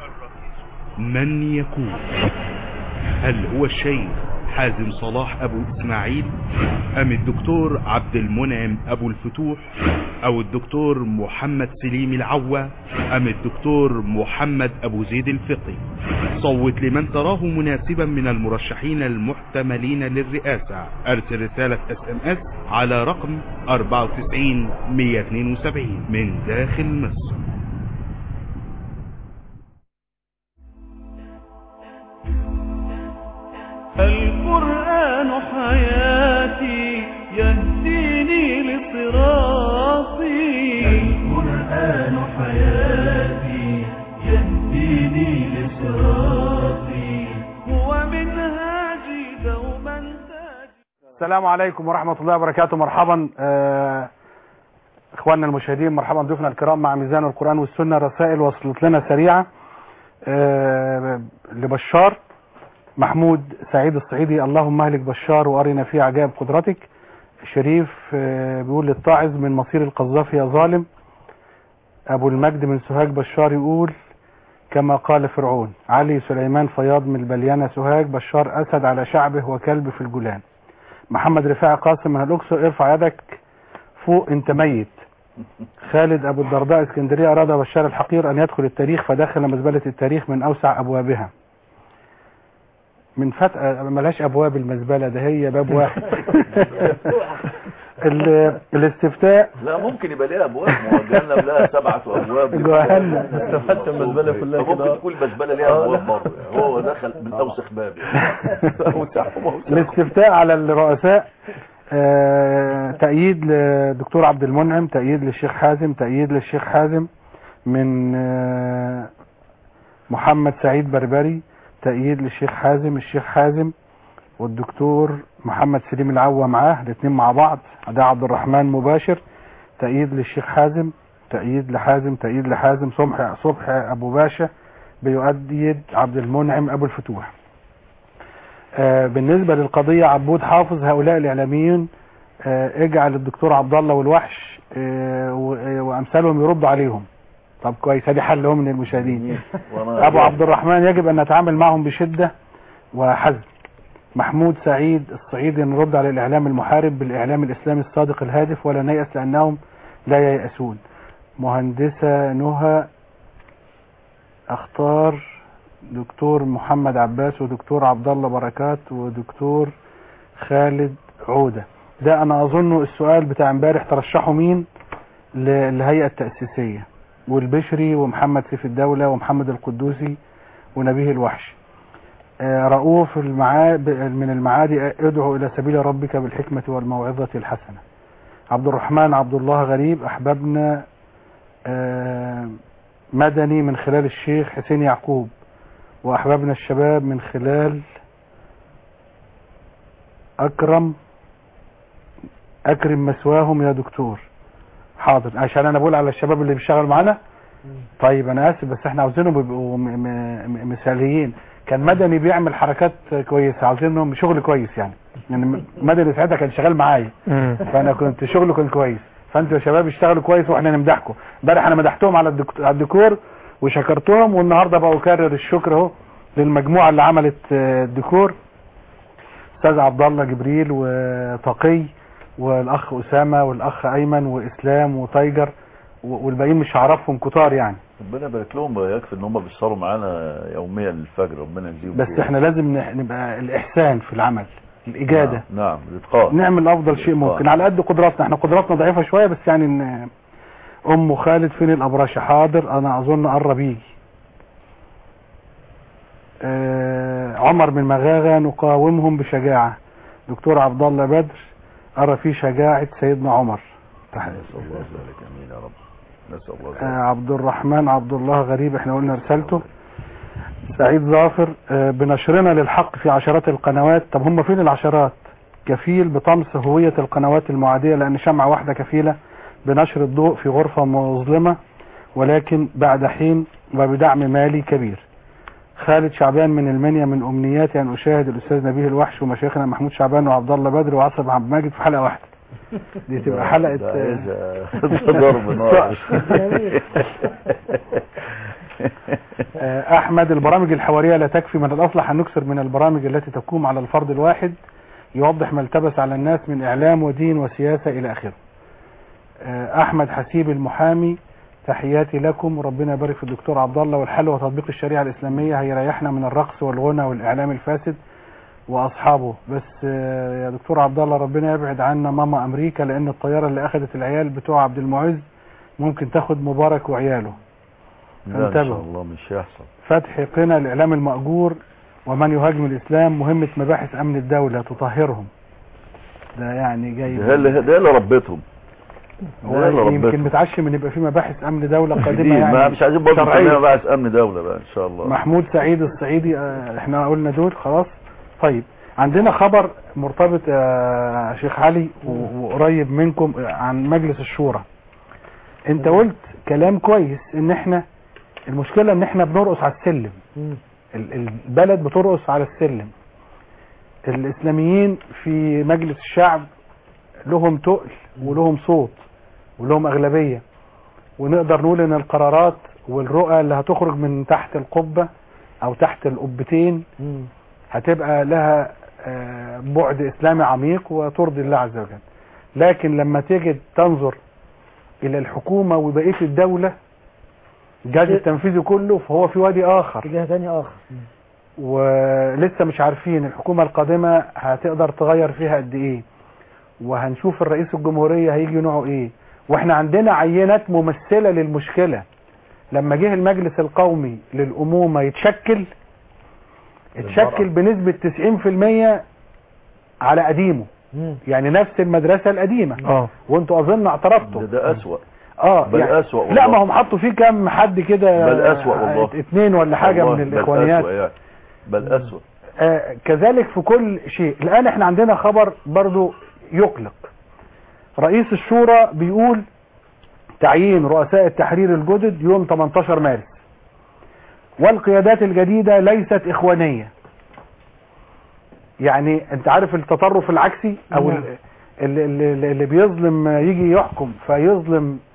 من يكون هل هو الشيخ حازم صلاح ابو اسماعيل ام الدكتور عبد المنعم ابو الفتوح او الدكتور محمد سليم العوا ام الدكتور محمد ابو زيد الفقي صوت لمن تراه مناسبا من المرشحين المحتملين للرئاسة ارسل رسالة اس ام اس على رقم 94 172 من داخل مصر القرآن حياتي يهديني لصراطي القرآن حياتي يهديني لصراطي هو منهاجي دوما تاجي السلام عليكم ورحمة الله وبركاته مرحبا آه، اخواننا المشاهدين مرحبا ضيوفنا الكرام مع ميزان القرآن والسنة رسائل وصلت لنا سريعة آه، لبشار محمود سعيد الصعيدي اللهم اهلك بشار وارنا فيه عجائب قدرتك شريف آه، بيقول للطاعز من مصير القذافي يا ظالم ابو المجد من سوهاج بشار يقول كما قال فرعون علي سليمان فياض من البليانة سوهاج بشار اسد على شعبه وكلب في الجولان محمد رفاعي قاسم من الاقصر ارفع يدك فوق انت ميت خالد ابو الدرداء اسكندريه اراد بشار الحقير ان يدخل التاريخ فدخل مزبله التاريخ من اوسع ابوابها من فتح ملهاش ابواب المزبله ده هي باب واحد ال- الاستفتاء لا ممكن يبقى ليها ابواب ما هو جهنم لها سبعه ابواب جهنم استفدت من المزبله كلها ممكن كده تقول المزبله ليها ابواب برضه يعني هو دخل من اوسخ باب يعني. الاستفتاء على الرؤساء آه، تأييد لدكتور عبد المنعم تأييد للشيخ حازم تأييد للشيخ حازم من آه، محمد سعيد بربري تأييد للشيخ حازم الشيخ حازم والدكتور محمد سليم العوا معاه الاثنين مع بعض ده عبد الرحمن مباشر تأييد للشيخ حازم تأييد لحازم تأييد لحازم صبح صبح أبو باشا بيؤيد عبد المنعم أبو الفتوح آه، بالنسبة للقضية عبود حافظ هؤلاء الإعلاميين آه، اجعل الدكتور عبد الله والوحش آه، و- آه، وأمثالهم يردوا عليهم طب كويس ادي حل هو من المشاهدين وأنا ابو عبد الرحمن يجب ان نتعامل معهم بشدة وحزم محمود سعيد الصعيدي نرد على الاعلام المحارب بالاعلام الاسلامي الصادق الهادف ولا نيأس لانهم لا ييأسون مهندسة نهى اختار دكتور محمد عباس ودكتور عبد الله بركات ودكتور خالد عودة ده انا اظن السؤال بتاع امبارح ترشحوا مين ل- للهيئة التأسيسية والبشري ومحمد سيف الدولة ومحمد القدوسي ونبيه الوحش آه، رؤوف المعا... ب- من المعادي ادعو الى سبيل ربك بالحكمة والموعظة الحسنة عبد الرحمن عبد الله غريب احبابنا آه، مدني من خلال الشيخ حسين يعقوب واحبابنا الشباب من خلال اكرم اكرم مسواهم يا دكتور حاضر عشان انا بقول على الشباب اللي بيشتغل معانا طيب انا اسف بس احنا عاوزينهم يبقوا م- م- م- مثاليين كان مدني بيعمل حركات كويسه عاوزينهم شغل كويس يعني يعني م- مدني ساعتها كان شغال معايا فانا كنت شغله كان كويس فانتوا يا شباب اشتغلوا كويس واحنا نمدحكم امبارح انا مدحتهم على الدك- على الديكور وشكرتهم والنهارده بقى اكرر الشكر اهو للمجموعه اللي عملت آه، الديكور استاذ عبد الله جبريل وتقي والاخ اسامه والاخ ايمن واسلام وتايجر و- والباقيين مش هعرفهم كتار يعني ربنا يبارك لهم بقى يكفي ان هم بيسهروا معانا يوميا للفجر ربنا يجزيهم بس خير. احنا لازم نح- نبقى الاحسان في العمل الاجاده نعم, نعم الاتقان نعمل افضل شيء ممكن على قد قدراتنا احنا قدراتنا ضعيفه شويه بس يعني ان ام خالد فين الابراشة حاضر انا اظن قرب يجي آه عمر من مغاغه نقاومهم بشجاعه دكتور عبد الله بدر ارى في شجاعه سيدنا عمر تحية. نسال الله ذلك امين يا رب نسال الله ذلك آه عبد الرحمن عبد الله غريب احنا قلنا رسالته سعيد ظافر آه بنشرنا للحق في عشرات القنوات طب هم فين العشرات كفيل بطمس هوية القنوات المعادية لأن شمعة واحدة كفيلة بنشر الضوء في غرفة مظلمة ولكن بعد حين وبدعم مالي كبير خالد شعبان من المنيا من أمنياتي أن أشاهد الأستاذ نبيه الوحش ومشايخنا محمود شعبان وعبد الله بدر وعصر عبد الماجد في حلقة واحدة دي تبقى حلقة ده آه، عايزة- ده ضرب نار آه، احمد البرامج الحواريه لا تكفي من الاصلح ان نكثر من البرامج التي تقوم على الفرد الواحد يوضح ما التبس على الناس من اعلام ودين وسياسه الى اخره آه، احمد حسيب المحامي تحياتي لكم وربنا يبارك في الدكتور عبد الله والحل وتطبيق الشريعه الاسلاميه هيريحنا من الرقص والغنى والاعلام الفاسد واصحابه بس آه، يا دكتور عبد الله ربنا يبعد عنا ماما امريكا لان الطياره اللي اخذت العيال بتوع عبد المعز ممكن تاخد مبارك وعياله لا ان انتبهوا. شاء الله مش هيحصل فتح قنا الإعلام المأجور ومن يهاجم الإسلام مهمة مباحث أمن الدولة تطهرهم ده يعني جاي ده اللي ده اللي ربتهم هو ده اللي يمكن ربتهم متعشم ان يبقى في مباحث امن دوله دي قادمه ما يعني مش عايزين برضه شرعية. نسميها بقى امن دوله بقى ان شاء الله محمود سعيد الصعيدي آه، احنا قلنا دول خلاص طيب عندنا خبر مرتبط يا شيخ علي و- وقريب منكم عن مجلس الشورى انت قلت كلام كويس ان احنا المشكله ان احنا بنرقص على السلم مم. ال- البلد بترقص على السلم الاسلاميين في مجلس الشعب لهم تقل ولهم صوت ولهم اغلبيه ونقدر نقول ان القرارات والرؤى اللي هتخرج من تحت القبه او تحت القبتين مم. هتبقى لها آه، بعد اسلامي عميق وترضي الله عز وجل لكن لما تيجي تنظر الى الحكومه وبقيه الدوله الجهاز شيء- التنفيذي كله فهو في وادي اخر اتجاه تاني اخر ولسه مش عارفين الحكومة القادمة هتقدر تغير فيها قد ايه وهنشوف الرئيس الجمهورية هيجي نوعه ايه واحنا عندنا عينات ممثلة للمشكلة لما جه المجلس القومي للأمومة يتشكل اتشكل بنسبة 90% على قديمه مم. يعني نفس المدرسة القديمة اه وانتوا اظن ده, اعترضتوا ده اسوأ اه بل يعني أسوأ لا والله. ما هم حطوا فيه كام حد كده بل أسوأ والله. اتنين ولا حاجة والله من بل الاخوانيات أسوأ يعني بل اسوأ آه، كذلك في كل شيء الآن احنا عندنا خبر برضو يقلق رئيس الشورى بيقول تعيين رؤساء التحرير الجدد يوم 18 مارس والقيادات الجديدة ليست إخوانية يعني انت عارف التطرف العكسي او نعم. ال- اللي, اللي, اللي بيظلم يجي يحكم فيظلم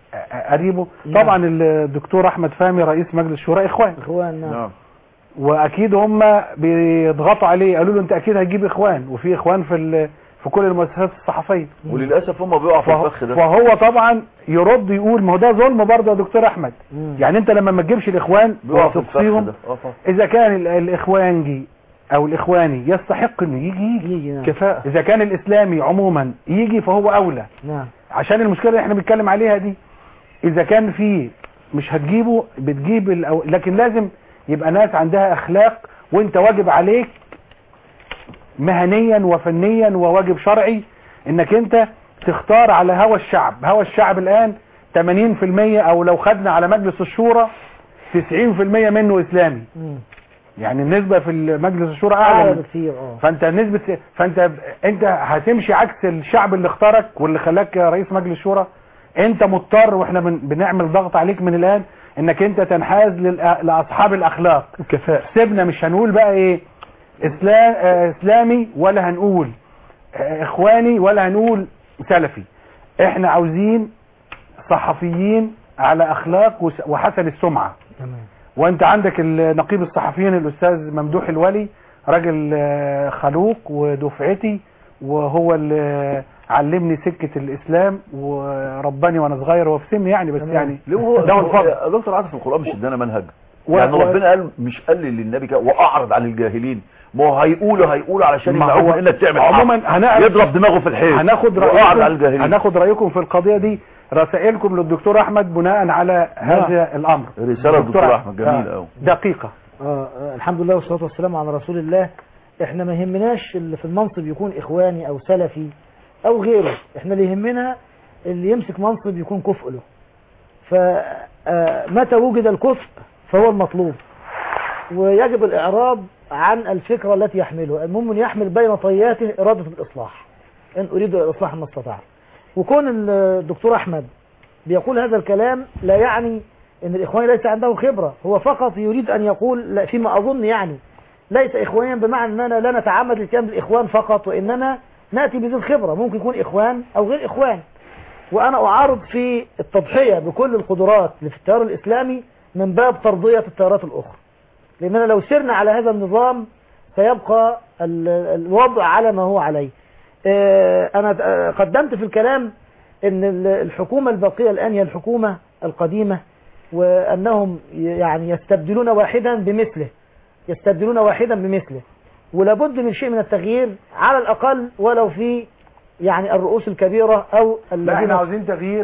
آه، قريبه نعم. طبعا الدكتور احمد فهمي رئيس مجلس الشورى اخوان اخوان نعم. نعم واكيد هم بيضغطوا عليه قالوا له انت اكيد هتجيب اخوان وفي اخوان في ال- في كل المؤسسات الصحفيه وللاسف هم بيقعوا في فه- الفخ ده فهو طبعا يرد يقول ما هو ده ظلم برضه يا دكتور احمد مم. يعني انت لما ما تجيبش الاخوان بيقعوا في الفخ وتقصيهم ده اه طبعا. اذا كان ال- الاخوانجي او الاخواني يستحق انه يجي يجي يجي نعم. كفاءة اذا كان الاسلامي عموما يجي فهو اولى نعم عشان المشكله اللي احنا بنتكلم عليها دي اذا كان في مش هتجيبه بتجيب الأو... لكن لازم يبقى ناس عندها اخلاق وانت واجب عليك مهنيا وفنيا وواجب شرعي انك انت تختار على هوى الشعب هوى الشعب الان 80% او لو خدنا على مجلس الشورى 90% منه اسلامي مم. يعني النسبة في مجلس الشورى اعلى اعلى من- بكثير اه فانت نسبة فانت انت هتمشي عكس الشعب اللي اختارك واللي خلاك رئيس مجلس الشورى انت مضطر واحنا بن- بنعمل ضغط عليك من الان انك انت تنحاز للأ- لاصحاب الاخلاق كفاءة سيبنا مش هنقول بقى ايه اسلام آه، اسلامي ولا هنقول آه، اخواني ولا هنقول سلفي احنا عاوزين صحفيين على اخلاق وس- وحسن السمعه تمام وانت عندك ال- نقيب الصحفيين الاستاذ ممدوح الولي راجل آه، خلوق ودفعتي وهو اللي علمني سكة الاسلام ورباني وانا صغير وفي سني يعني بس تمام. يعني ليه هو ده هو الفضل يا دكتور عاطف القران مش ادانا منهج و- يعني و- ربنا قال مش قال للنبي كده واعرض عن الجاهلين ما هو هيقولوا هيقولوا علشان ما يمنعوك هو من انك تعمل عموما حق. هنعرف يضرب دماغه في الحيط هناخد واعرض عن رايكم الجاهلين هناخد رايكم في القضيه دي رسائلكم للدكتور احمد بناء على هذا الامر رساله الدكتور احمد جميله آه، قوي دقيقه آه آه، الحمد لله والصلاة والسلام على رسول الله احنا ما يهمناش اللي في المنصب يكون اخواني او سلفي او غيره احنا اللي يهمنا اللي يمسك منصب يكون كفء له فمتى وجد الكفء فهو المطلوب ويجب الاعراض عن الفكرة التي يحملها المؤمن يحمل بين طياته ارادة الاصلاح ان اريد الاصلاح ما استطعت وكون الدكتور احمد بيقول هذا الكلام لا يعني ان الاخوان ليس عنده خبرة هو فقط يريد ان يقول لا فيما اظن يعني ليس اخوانيا بمعنى اننا لا نتعمد الكلام بالاخوان فقط وانما ناتي بذي الخبرة ممكن يكون اخوان او غير اخوان وانا اعارض في التضحية بكل القدرات اللي في التيار الاسلامي من باب ترضية التيارات الاخرى لاننا لو سرنا على هذا النظام سيبقى ال- الوضع على ما هو عليه آه، انا آه، قدمت في الكلام ان ال- الحكومة الباقية الان هي الحكومة القديمة وانهم ي- يعني يستبدلون واحدا بمثله يستبدلون واحدا بمثله ولابد من شيء من التغيير على الاقل ولو في يعني الرؤوس الكبيرة او لا الذين احنا عاوزين تغيير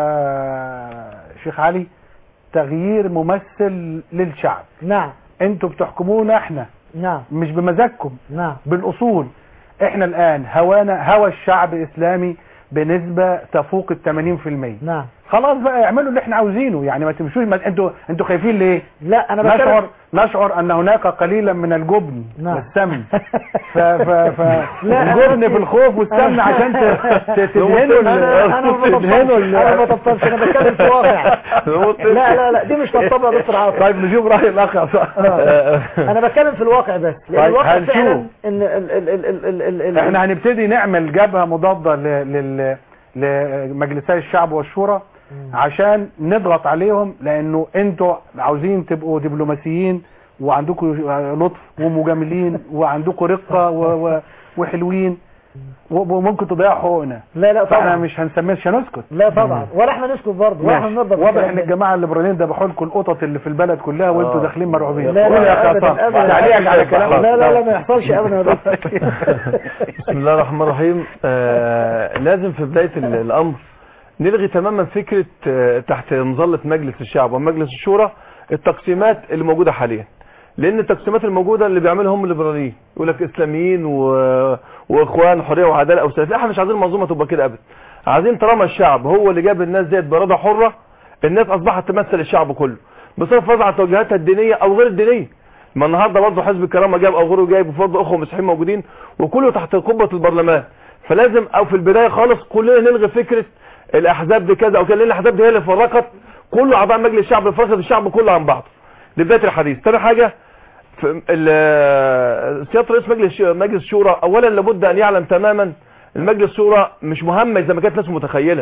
يا شيخ علي تغيير ممثل للشعب نعم انتوا بتحكمونا احنا نعم مش بمزاجكم نعم بالاصول احنا الان هوانا هوى الشعب اسلامي بنسبة تفوق ال 80% نعم خلاص بقى اعملوا اللي احنا عاوزينه يعني ما تمشوش ما انتوا انتوا خايفين ليه لا انا بتكلم نشعر نشعر ان هناك قليلا من الجبن نعم. والسمن ف ف ف لا، الجبن أنا- في الخوف والسمن عشان ت- ت- تدهنوا ال- انا انا ما تدهنوا بطبطبش ال- انا ما بطبطبش انا بتكلم في واقع لا لا لا دي مش طبطبه يا دكتور عاطف طيب نشوف راي الاخ عصام. انا بتكلم في الواقع بس لان طيب، الواقع هنشوف. فعلا ان ال ال ال ال ال ال ال احنا هنبتدي نعمل جبهة مضادة ل- لل لمجلسي الشعب والشورى عشان نضغط عليهم لانه انتوا عاوزين تبقوا دبلوماسيين وعندكم لطف ومجاملين وعندكم رقة و- و- وحلوين وممكن تضيعوا حقوقنا لا لا فاحنا طبعا مش هنسميه مش هنسكت لا طبعا ولا احنا نسكت برضه ولا احنا ماشي. نرضى واضح بالكلام ان ده. الجماعه الليبراليين ذبحوا لكم القطط اللي في البلد كلها وانتوا آه. داخلين مرعوبين لا قول لا يا أخي ابدا عصام. ابدا تعليقك على كلام لا لا لا ما يحصلش ابدا يا دكتور بسم الله الرحمن الرحيم آه لازم في بداية ال- الأمر نلغي تماما فكرة آه تحت مظلة مجلس الشعب ومجلس الشورى التقسيمات اللي موجودة حاليا لأن التقسيمات الموجودة اللي بيعملها هم الليبراليين يقول لك إسلاميين و... وإخوان حرية وعدالة أو سلفية احنا مش عايزين المنظومة تبقى كده أبدا عايزين طالما الشعب هو اللي جاب الناس ديت بإرادة حرة الناس أصبحت تمثل الشعب كله بصرف النظر عن توجهاتها الدينية أو غير الدينية ما النهارده برضه حزب الكرامه جاب او غيره جايب وفرض اخوه مسيحيين موجودين وكله تحت قبه البرلمان فلازم او في البدايه خالص كلنا نلغي فكره الاحزاب دي كذا او كده لان الاحزاب دي هي اللي فرقت كل اعضاء مجلس الشعب فرقت الشعب كله عن بعض دي بدايه الحديث تاني حاجه في ال- سياده رئيس مجلس مجلس الشورى اولا لابد ان يعلم تماما المجلس الشورى مش مهمه زي ما كانت الناس متخيله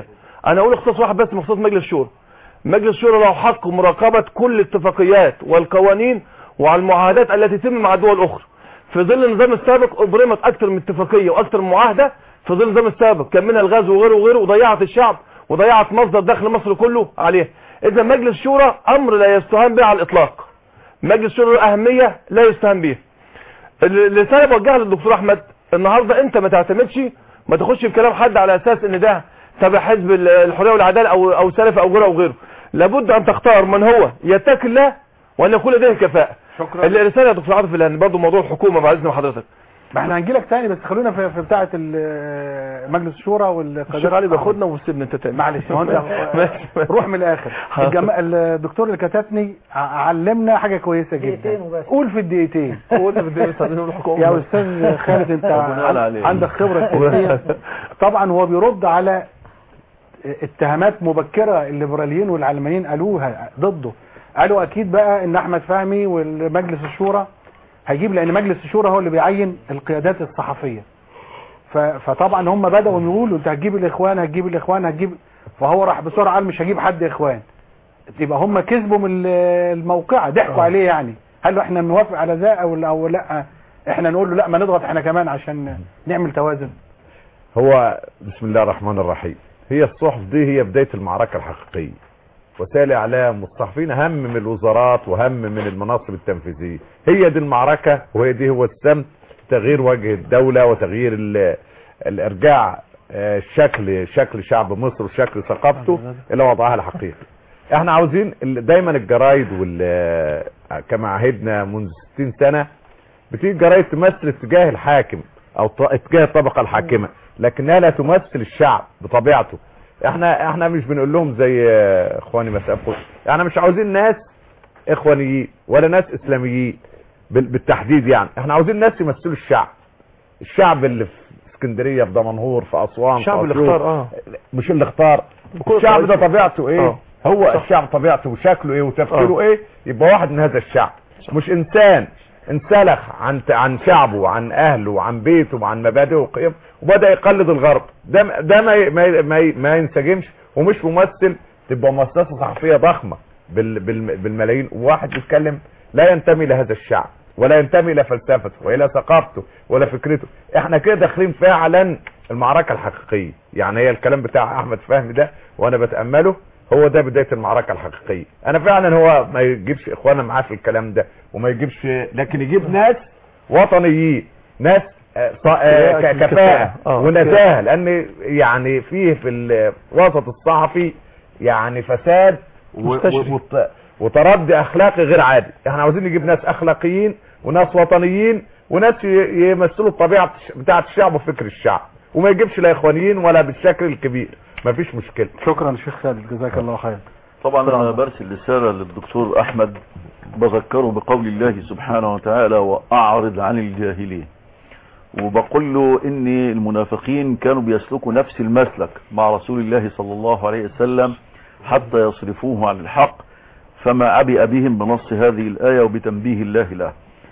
انا اقول اختصاص واحد بس مخصوص مجلس الشورى مجلس الشورى له حق مراقبة كل الاتفاقيات والقوانين والمعاهدات التي تتم مع الدول الاخرى في ظل النظام السابق ابرمت اكثر من اتفاقية واكثر من معاهدة في ظل النظام السابق كان منها الغاز وغيره وغيره وضيعت الشعب وضيعت مصدر دخل مصر كله عليه اذا مجلس الشورى امر لا يستهان به على الاطلاق مجلس الشورى له اهمية لا يستهان به الرسالة بوجهها للدكتور احمد النهاردة انت ما تعتمدش ما تخش في كلام حد على اساس ان ده تبع حزب الحرية والعدالة او او سلف او غيره او غيره لابد ان تختار من هو يتقي الله وان يكون لديه كفاءة شكرا الرسالة يا دكتور عاطف لان برضه موضوع الحكومة بعد اذن حضرتك ما احنا هنجيلك تاني بس خلونا في, في بتاعة ال- مجلس الشورى والقضاء الشيخ علي بياخدنا وسيبنا انت تاني معلش هو انت ماشي. روح من الاخر الجم... الدكتور اللي كتبني ع- علمنا حاجة كويسة دقيقتين جدا وبس. قول في الدقيقتين قول في الدقيقة تستخدموا الحكومة يا استاذ خالد انت ربنا يعلى عليك. عندك خبرة سياسية طبعا هو بيرد على اتهامات مبكرة الليبراليين والعلمانيين قالوها ضده قالوا اكيد بقى ان احمد فهمي والمجلس الشورى هيجيب لان مجلس الشورى هو اللي بيعين القيادات الصحفية ف- فطبعا هم بدأوا يقولوا انت هتجيب الاخوان هتجيب الاخوان هتجيب فهو راح بسرعة قال مش هجيب حد اخوان يبقى هم كسبوا من ال- الموقعة ضحكوا عليه يعني هل احنا نوافق على ده او او لا احنا نقول له لا ما نضغط احنا كمان عشان نعمل توازن هو بسم الله الرحمن الرحيم هي الصحف دي هي بداية المعركة الحقيقية وسائل الاعلام والصحفيين اهم من الوزارات واهم من المناصب التنفيذية هي دي المعركة وهي دي هو السمت تغيير وجه الدولة وتغيير ال- الارجاع آه، شكل شكل شعب مصر وشكل ثقافته الى وضعها الحقيقي احنا عاوزين ال- دايما الجرايد وال آه، كما عهدنا منذ 60 سنة بتيجي الجرايد تمثل اتجاه الحاكم او ط- اتجاه الطبقة الحاكمة لكنها لا تمثل الشعب بطبيعته احنا احنا مش بنقول لهم زي آه، اخواني ما سابقوا احنا مش عاوزين ناس اخوانيين ولا ناس اسلاميين بال- بالتحديد يعني احنا عاوزين ناس يمثلوا الشعب الشعب اللي في اسكندريه في دمنهور في اسوان الشعب في اللي أسيوط. اختار اه مش اللي اختار بكل الشعب ده طبيعته. طبيعته ايه آه. هو صح. الشعب طبيعته وشكله ايه وتفكيره آه. ايه يبقى واحد من هذا الشعب مش انسان انسلخ عن عن شعبه وعن اهله وعن بيته وعن مبادئه وقيمه وبدا يقلد الغرب ده ده ما ي- ما ي- ما, ي- ما ينسجمش ومش ممثل تبقى مؤسسه صحفيه ضخمه بال بال بالملايين وواحد بيتكلم لا ينتمي لهذا الشعب ولا ينتمي الى فلسفته والى ثقافته ولا فكرته احنا كده داخلين فعلا المعركه الحقيقيه يعني هي الكلام بتاع احمد فهمي ده وانا بتامله هو ده بدايه المعركه الحقيقيه انا فعلا هو ما يجيبش اخوانا معاه في الكلام ده وما يجيبش لكن يجيب ناس وطنيين ناس آه، ص- آه، ك- كفاءه آه. ونزاهه لان يعني فيه في الوسط الصحفي يعني فساد و- مستشري. و- وت- وتردي اخلاقي غير عادي احنا عاوزين نجيب ناس اخلاقيين وناس وطنيين وناس ي- يمثلوا الطبيعه بتاعه الشعب وفكر الشعب وما يجيبش لا اخوانيين ولا بالشكل الكبير مفيش مشكله شكرا شيخ خالد جزاك الله خير طبعا انا برسل رسالة للدكتور احمد بذكره بقول الله سبحانه وتعالى واعرض عن الجاهلين وبقول له ان المنافقين كانوا بيسلكوا نفس المسلك مع رسول الله صلى الله عليه وسلم حتى يصرفوه عن الحق فما عبئ بهم بنص هذه الآية وبتنبيه الله له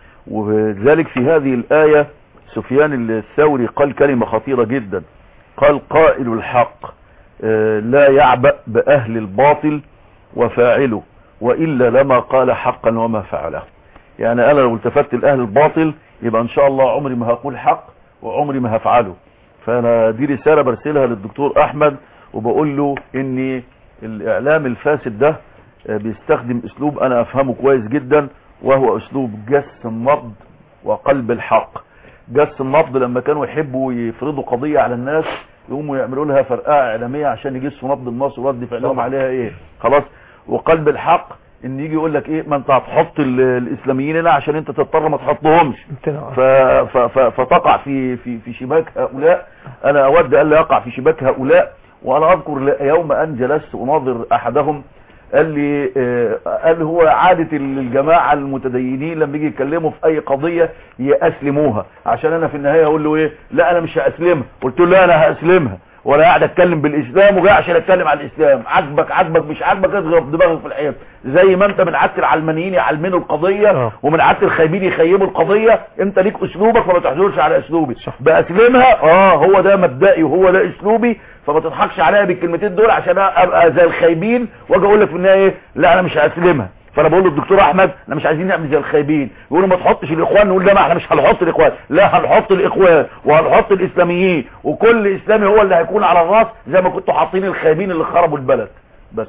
وذلك في هذه الآية سفيان الثوري قال كلمة خطيرة جدا قال قائل الحق آه، لا يعبأ بأهل الباطل وفاعله وإلا لما قال حقا وما فعله يعني أنا لو التفت لأهل الباطل يبقى إن شاء الله عمري ما هقول حق وعمري ما هفعله فأنا دي رسالة برسلها للدكتور أحمد وبقول له إن الإعلام الفاسد ده آه، بيستخدم أسلوب أنا أفهمه كويس جدا وهو أسلوب جس النبض وقلب الحق جس النبض لما كانوا يحبوا يفرضوا قضية على الناس يقوموا يعملوا لها فرقعة إعلامية عشان يجسوا نبض الناس ورد فعلهم عليها إيه خلاص وقلب الحق ان يجي يقول لك ايه ما انت هتحط ال- الاسلاميين هنا عشان انت تضطر ما تحطهمش ف... ف... ف... فتقع في في في شباك هؤلاء انا اود الا يقع في شباك هؤلاء وانا اذكر ل- يوم ان جلست اناظر احدهم قال لي آه، قال هو عادة الجماعة المتدينين لما يجي يتكلموا في اي قضية يأسلموها عشان انا في النهاية اقول له ايه لا انا مش هأسلمها قلت له لا انا هأسلمها ولا قاعد اتكلم بالاسلام وجاي عشان اتكلم على الاسلام عاجبك عاجبك مش عاجبك اضرب دماغك في الحيط زي ما انت من عاده العلمانيين يعلمنوا القضيه آه. ومن عاده الخايبين يخيبوا القضيه انت ليك اسلوبك فما تحزنش على اسلوبي باسلمها اه هو ده مبدئي وهو ده اسلوبي فما تضحكش عليا بالكلمتين دول عشان ابقى زي الخايبين واجي اقول لك في النهايه ايه لا انا مش هاسلمها فانا بقول للدكتور احمد احنا مش عايزين نعمل زي الخايبين يقولوا ما تحطش الاخوان نقول لا ما احنا مش هنحط الاخوان لا هنحط الاخوان وهنحط الاسلاميين وكل اسلامي هو اللي هيكون على الراس زي ما كنتوا حاطين الخايبين اللي خربوا البلد بس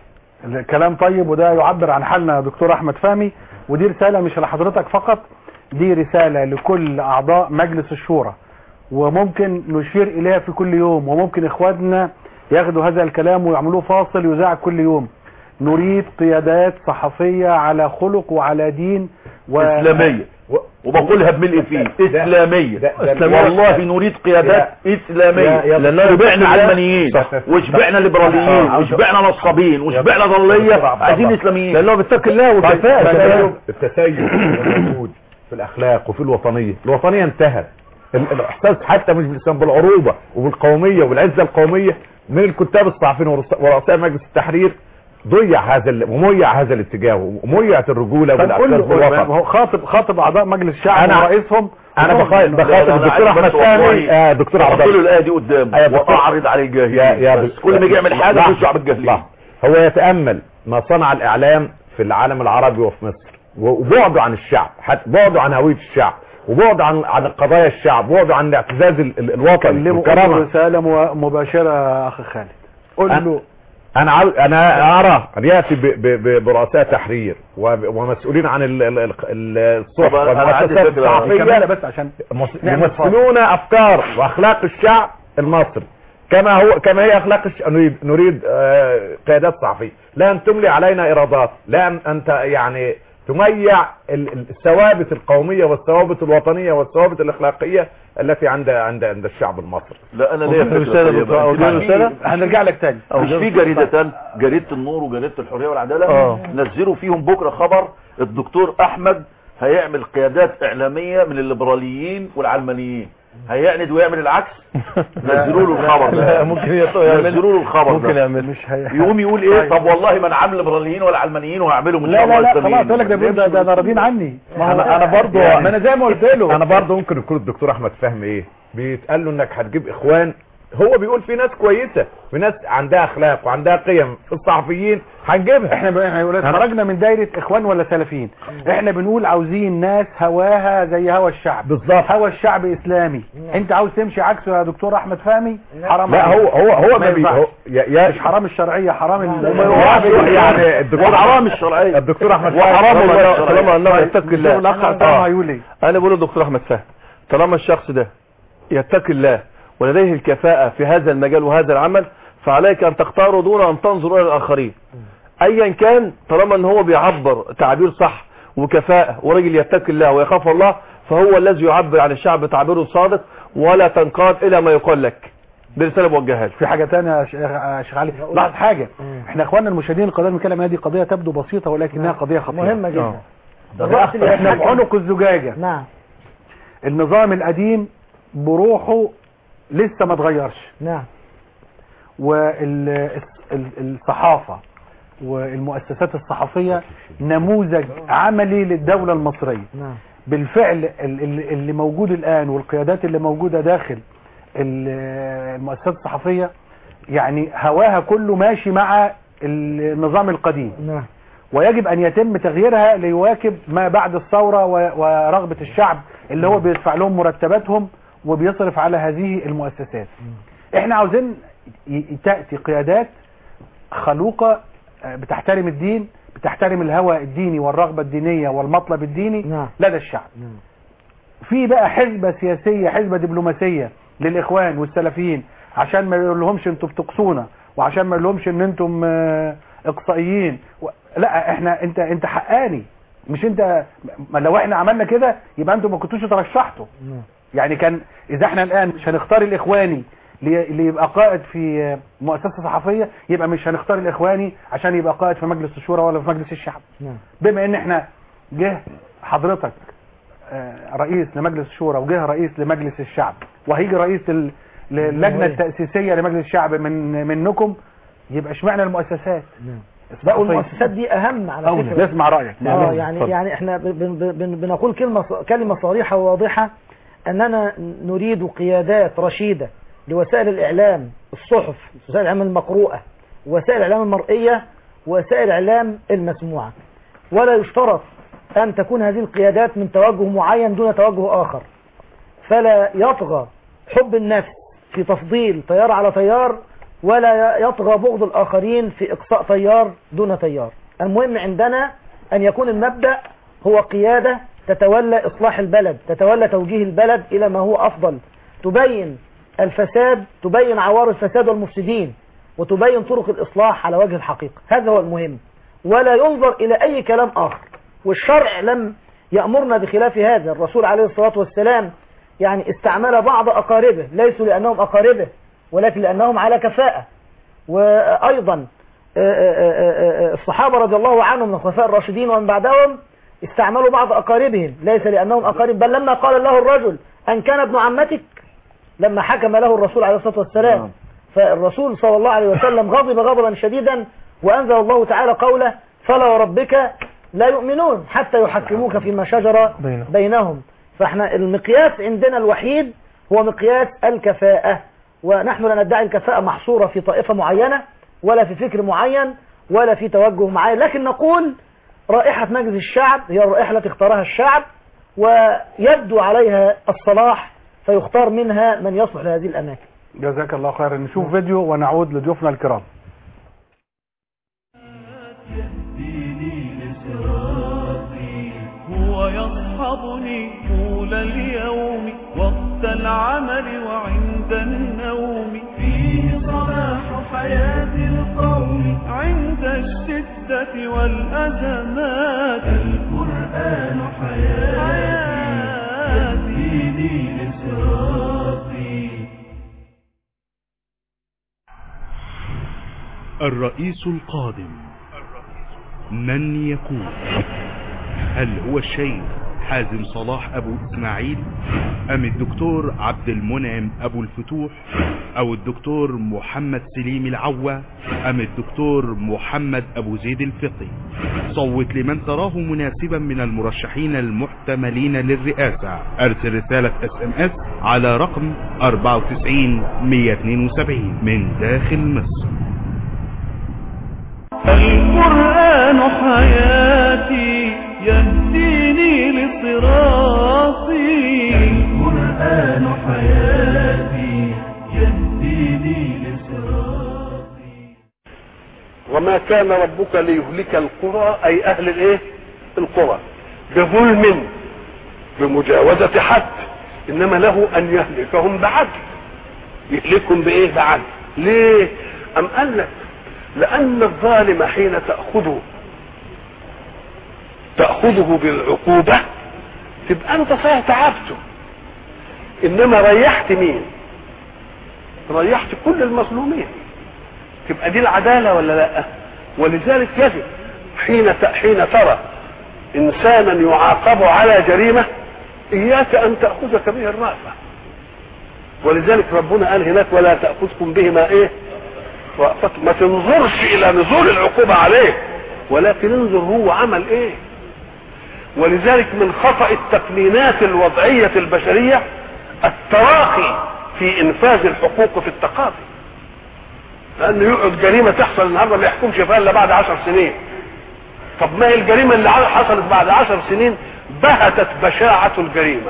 الكلام طيب وده يعبر عن حالنا يا دكتور احمد فهمي ودي رساله مش لحضرتك فقط دي رساله لكل اعضاء مجلس الشورى وممكن نشير اليها في كل يوم وممكن اخواتنا ياخدوا هذا الكلام ويعملوه فاصل يذاع كل يوم نريد قيادات صحفيه على خلق وعلى دين و... اسلاميه وبقولها بملء فيه اسلاميه ده- ده- ده- والله نريد قيادات يا- اسلاميه يا لاننا دكتور شبعنا الله. علمانيين صح. وشبعنا ليبراليين آه. وشبعنا نصابين وشبعنا ضليه عايزين اسلاميين لانه بيتقي الله والكفاءه التسيب التسيب الموجود في الاخلاق وفي الوطنيه الوطنيه انتهت ال- الاحساس حتى مش بالاسلام بالعروبه وبالقوميه وبالعزه القوميه من الكتاب الصحفيين ورؤساء ورؤساء مجلس التحرير ضيع هذا ال- وميع هذا الاتجاه وميعت الرجوله طب قول والاحساس له بالوطن هو خاطب خاطب اعضاء مجلس الشعب أنا- ورئيسهم انا بخاطب إنه- بخاطب لا، لا، الدكتور أنا احمد عايز بس والله فهمي آه، دكتور عبد احط له الله الايه دي قدامه أيوة، دكتور- واعرض على الجاهلين يا يا بس دكتور- كل ما يجي يعمل حاجه لحظة. يخش على الجاهلين لحظة. هو يتامل ما صنع الاعلام في العالم العربي وفي مصر وبعده عن الشعب حتى بعده عن هويه الشعب وبعده عن عن قضايا الشعب وبعده عن الاعتزاز ال- ال- الوطني كلمه قول له والكرامه رساله مو- مباشره يا اخ خالد قول أنا- له انا عاو... انا ارى ان ياتي ب... ب... ب... برؤساء تحرير وب... ومسؤولين عن ال... ال... ال- الصحف طب أنا عندي والمؤسسات فكرة. كملها الصحفيه بس عشان مس- نعمل يمثلون افكار واخلاق الشعب المصري كما هو كما هي اخلاق الش... نريد نريد آه، قيادات صحفيه لا ان تملي علينا ايرادات لا ان انت يعني تميع ال- ال- الثوابت القوميه والثوابت الوطنيه والثوابت الاخلاقيه التي عند عند عند الشعب المصري لا انا ليا وفي فكره رسالة طيبة. دكتور- أو أنت دي عارفين- رسالة؟ هنرجع لك تاني مش في جريدتان جريده النور وجريده الحريه والعداله آه. نزلوا فيهم بكره خبر الدكتور احمد هيعمل قيادات اعلاميه من الليبراليين والعلمانيين هيعند ويعمل العكس نزلوا له الخبر لا ده ممكن يعمل نزلوا له الخبر ممكن ده يعمل مش هي... يقوم يقول ايه طب والله ما انا عامل ليبراليين ولا علمانيين وهعملهم ان لا شاء لا الله لا إسلاميين. خلاص يقول لك ده بيقول ده ده ده راضيين عني ما هو انا انا برضه ما انا زي ما قلت له انا برضه ممكن يكون الدكتور احمد فهمي ايه بيتقال له انك هتجيب اخوان هو بيقول في ناس كويسه في ناس عندها اخلاق وعندها قيم في الصحفيين هنجيبها احنا ب- احنا بنقول خرجنا من دايره اخوان ولا سلفيين احنا بنقول عاوزين ناس هواها زي هوا الشعب بالظبط هوا الشعب اسلامي انت عاوز تمشي عكسه يا دكتور احمد فهمي حرام لا عليك. هو هو هو ما ما بي ينفعش. هو يا يا مش حرام الشرعيه حرام ال- وما ينفعش يعني الدكتور وحرام الشرعيه الدكتور احمد وحرام فهمي- والله طالما طالما انه يتقي شوف الله الاخ عصام هيقول ايه انا بقول للدكتور احمد فهمي طالما الشخص ده يتقي الله ولديه الكفاءة في هذا المجال وهذا العمل فعليك ان تختاره دون ان تنظر الى الاخرين ايا كان طالما ان هو بيعبر تعبير صح وكفاءة ورجل يتقي الله ويخاف الله فهو الذي يعبر عن الشعب تعبيره صادق ولا تنقاد الى ما يقال لك دي رساله موجهه لك في حاجه تانية يا شيخ- يا شيخ علي لاحظ حاجه احنا اخواننا المشاهدين القضايا المكلمه هذه قضيه تبدو بسيطه ولكنها قضيه خطيره مهمة جدا آه. الرأس اللي احنا في يتحكم- عنق الزجاجه نعم النظام القديم بروحه لسه ما اتغيرش نعم والصحافة والمؤسسات الصحفية نموذج عملي للدولة المصرية نعم بالفعل ال- ال- اللي موجود الآن والقيادات اللي موجودة داخل ال- المؤسسات الصحفية يعني هواها كله ماشي مع النظام القديم نعم ويجب أن يتم تغييرها ليواكب ما بعد الثورة و- ورغبة الشعب اللي هو بيدفع لهم مرتباتهم وبيصرف على هذه المؤسسات احنا عاوزين ي- تأتي قيادات خلوقة آه، بتحترم الدين بتحترم الهوى الديني والرغبة الدينية والمطلب الديني نعم. لدى الشعب نعم. في بقى حزبة سياسية حزبة دبلوماسية للإخوان والسلفيين عشان ما يقول لهمش انتوا بتقصونا وعشان ما يقول لهمش ان انتم آه، اقصائيين و... لا احنا انت انت حقاني مش انت ما لو احنا عملنا كده يبقى انتم ما كنتوش ترشحتوا نعم. يعني كان اذا احنا الان مش هنختار الاخواني لي- ليبقى قائد في مؤسسه صحفيه يبقى مش هنختار الاخواني عشان يبقى قائد في مجلس الشورى ولا في مجلس الشعب نعم بما ان احنا جه حضرتك آه، رئيس لمجلس الشورى وجه رئيس لمجلس الشعب وهيجي رئيس ال- للجنة التأسيسية لمجلس الشعب من منكم يبقى اشمعنى المؤسسات لا والمؤسسات دي اهم على أولى. فكره نسمع رأيك اه يعني يعني احنا بن- بن- بن- بنقول كلمه كلمه صريحه وواضحه اننا نريد قيادات رشيده لوسائل الاعلام الصحف وسائل الاعلام المقروءه وسائل الاعلام المرئيه وسائل الاعلام المسموعه ولا يشترط ان تكون هذه القيادات من توجه معين دون توجه اخر فلا يطغى حب النفس في تفضيل تيار على تيار ولا يطغى بغض الآخرين في إقصاء تيار دون تيار المهم عندنا أن يكون المبدأ هو قيادة تتولى إصلاح البلد تتولى توجيه البلد إلى ما هو أفضل تبين الفساد تبين عوار الفساد والمفسدين وتبين طرق الإصلاح على وجه الحقيقة هذا هو المهم ولا ينظر إلى أي كلام آخر والشرع لم يأمرنا بخلاف هذا الرسول عليه الصلاة والسلام يعني استعمل بعض أقاربه ليسوا لأنهم أقاربه ولكن لأنهم على كفاءة وأيضا آه، آه، آه، آه، الصحابة رضي الله عنهم من الخلفاء الراشدين ومن بعدهم استعملوا بعض أقاربهم ليس لأنهم أقارب بل لما قال له الرجل أن كان ابن عمتك لما حكم له الرسول عليه الصلاة والسلام فالرسول صلى الله عليه وسلم غضب غضبا شديدا وأنزل الله تعالى قوله فلا وربك لا يؤمنون حتى يحكموك فيما شجر بينهم. بينهم فاحنا المقياس عندنا الوحيد هو مقياس الكفاءة ونحن لا ندعي الكفاءة محصورة في طائفة معينة ولا في فكر معين ولا في توجه معين لكن نقول رائحة مجلس الشعب هي الرائحة التي اختارها الشعب ويبدو عليها الصلاح فيختار منها من يصلح لهذه الأماكن جزاك الله خيرا نشوف فيديو ونعود لضيوفنا الكرام يهديني لصراطي هو يصحبني طول اليوم وقت العمل وعند النوم فيه صلاح حياة القوم عند الشدة والأزمات القرآن حياتي يهديني لصراطي الرئيس القادم من يكون هل هو الشيخ حازم صلاح أبو إسماعيل أم الدكتور عبد المنعم أبو الفتوح أو الدكتور محمد سليم العوة أم الدكتور محمد أبو زيد الفقي صوت لمن تراه مناسبا من المرشحين المحتملين للرئاسة أرسل رسالة اس ام اس على رقم 94 172 من داخل مصر القرآن حياتي يهديني لصراطي القرآن حياتي يهديني لصراطي وما كان ربك ليهلك القرى اي اهل الايه القرى بظلم بمجاوزة حد انما له ان يهلكهم بعدل يهلكهم بايه بعدل ليه ام قال لك لان الظالم حين تأخذه تأخذه بالعقوبة تبقى انت صحيح تعبته انما ريحت مين ريحت كل المظلومين تبقى دي العدالة ولا لا ولذلك يجب حين ت- حين ترى انسانا يعاقب على جريمة اياك ان تأخذك به الرأفة ولذلك ربنا قال هناك ولا تأخذكم بهما ايه رأفة ما تنظرش الى نزول العقوبة عليه ولكن انظر هو عمل ايه ولذلك من خطأ التقنينات الوضعية البشرية التراخي في انفاذ الحقوق في التقاضي لانه يقعد جريمه تحصل النهارده ما يحكمش فيها الا بعد عشر سنين طب ما هي الجريمه اللي حصلت بعد عشر سنين بهتت بشاعه الجريمه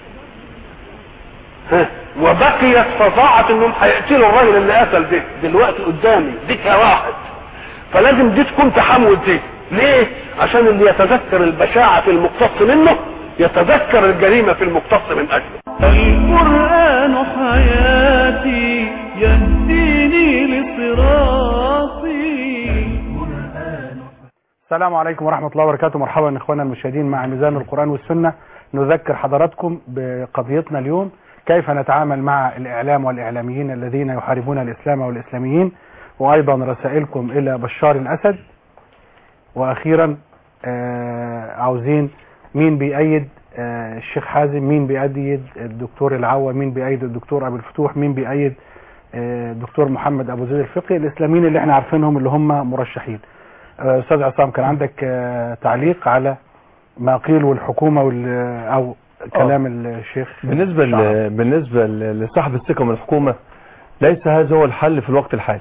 ها وبقيت فظاعه انهم هيقتلوا الراجل اللي قتل ده دلوقتي قدامي ديك راحت فلازم دي تكون تحمل دي ليه عشان اللي يتذكر البشاعه في المقتص منه يتذكر الجريمه في المقتص من اجله القرآن حياتي يهديني لصراطي القرآن السلام عليكم ورحمة الله وبركاته مرحبا اخوانا المشاهدين مع ميزان القرآن والسنة نذكر حضراتكم بقضيتنا اليوم كيف نتعامل مع الاعلام والاعلاميين الذين يحاربون الاسلام والاسلاميين وايضا رسائلكم الى بشار الاسد واخيرا آه، عاوزين مين بيأيد آه، الشيخ حازم مين بيأيد الدكتور العوا مين بيأيد الدكتور ابو الفتوح مين بيأيد آه، الدكتور محمد ابو زيد الفقي الاسلاميين اللي احنا عارفينهم اللي هم مرشحين آه، استاذ عصام كان عندك آه، تعليق على ما قيل والحكومه وال او كلام الشيخ بالنسبة شعراء. ل... بالنسبة ل- لصاحب الثقة من الحكومة ليس هذا هو الحل في الوقت الحالي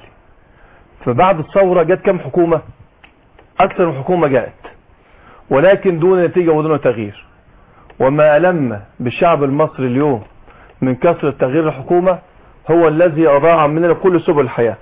فبعد الثورة جت كم حكومة أكثر من حكومة جاءت ولكن دون نتيجة ودون تغيير وما ألم بالشعب المصري اليوم من كثرة تغيير الحكومة هو الذي أضاع مننا كل سبل الحياة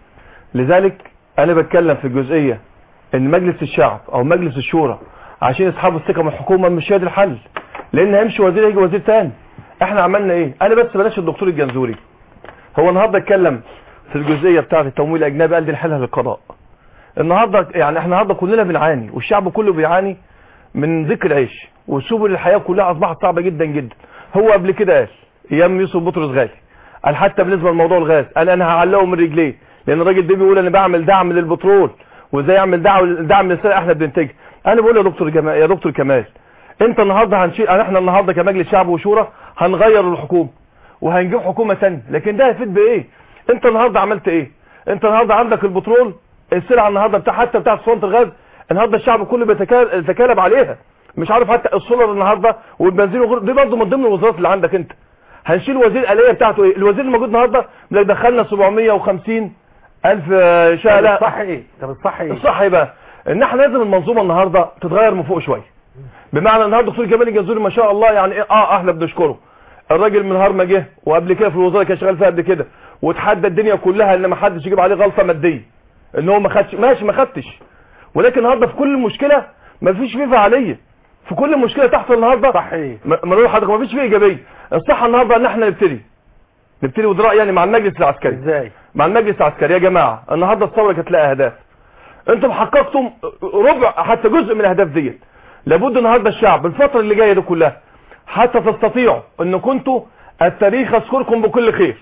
لذلك أنا بتكلم في الجزئية ان مجلس الشعب او مجلس الشورى عشان يسحبوا الثقه من الحكومه مش هي دي الحل لان هيمشي وزير هيجي وزير تاني احنا عملنا ايه انا بس بلاش الدكتور الجنزوري هو النهارده اتكلم في الجزئيه بتاعه التمويل الاجنبي قال دي الحلها للقضاء النهارده يعني احنا النهارده كلنا بنعاني والشعب كله بيعاني من ذكر العيش وسبل الحياه كلها اصبحت صعبه جدا جدا هو قبل كده قال ايام يوسف بطرس غالي قال حتى بالنسبه لموضوع الغاز قال انا هعلقه من رجليه لان الراجل ده بيقول انا بعمل دعم للبترول وازاي اعمل دعم دعم للسلع احنا بننتجها انا بقول يا دكتور جمال يا دكتور كمال انت النهارده هنشيل احنا النهارده كمجلس شعب وشورى هنغير الحكومه وهنجيب حكومه ثانيه لكن ده هيفيد بايه انت النهارده عملت ايه انت النهارده عندك البترول السلعه النهارده بتاع حتى بتاعه صنط الغاز النهارده الشعب كله بيتكال- بيتكالب عليها مش عارف حتى السولار النهارده والبنزين وغيره دي برضه من ضمن الوزارات اللي عندك انت هنشيل وزير الاليه بتاعته ايه الوزير الموجود النهارده ده دخلنا 750 الف آه، شقه لا الصح ايه طب الصح ايه الصح ايه بقى ان احنا لازم المنظومه النهارده تتغير من فوق شويه بمعنى النهارده دكتور جمال الجنزوري ما شاء الله يعني ايه اه احنا بنشكره الراجل من نهار ما جه وقبل كده في الوزاره كان شغال فيها قبل كده وتحدى الدنيا كلها ان ما حدش يجيب عليه غلطه ماديه ان هو ما خدش ماشي ما خدتش ولكن النهارده في كل مشكله ما فيش فيه فعاليه في كل مشكله تحصل النهارده صح ايه ما ما نقول لحضرتك ما فيش فيه ايجابيه الصح النهارده ان احنا نبتدي نبتدي ودراء يعني مع المجلس العسكري ازاي مع المجلس العسكري يا جماعه النهارده الثوره كانت لها اهداف انتم حققتم ربع حتى جزء من الاهداف ديت لابد النهارده الشعب الفتره اللي جايه دي كلها حتى تستطيعوا ان كنتوا التاريخ يذكركم بكل خير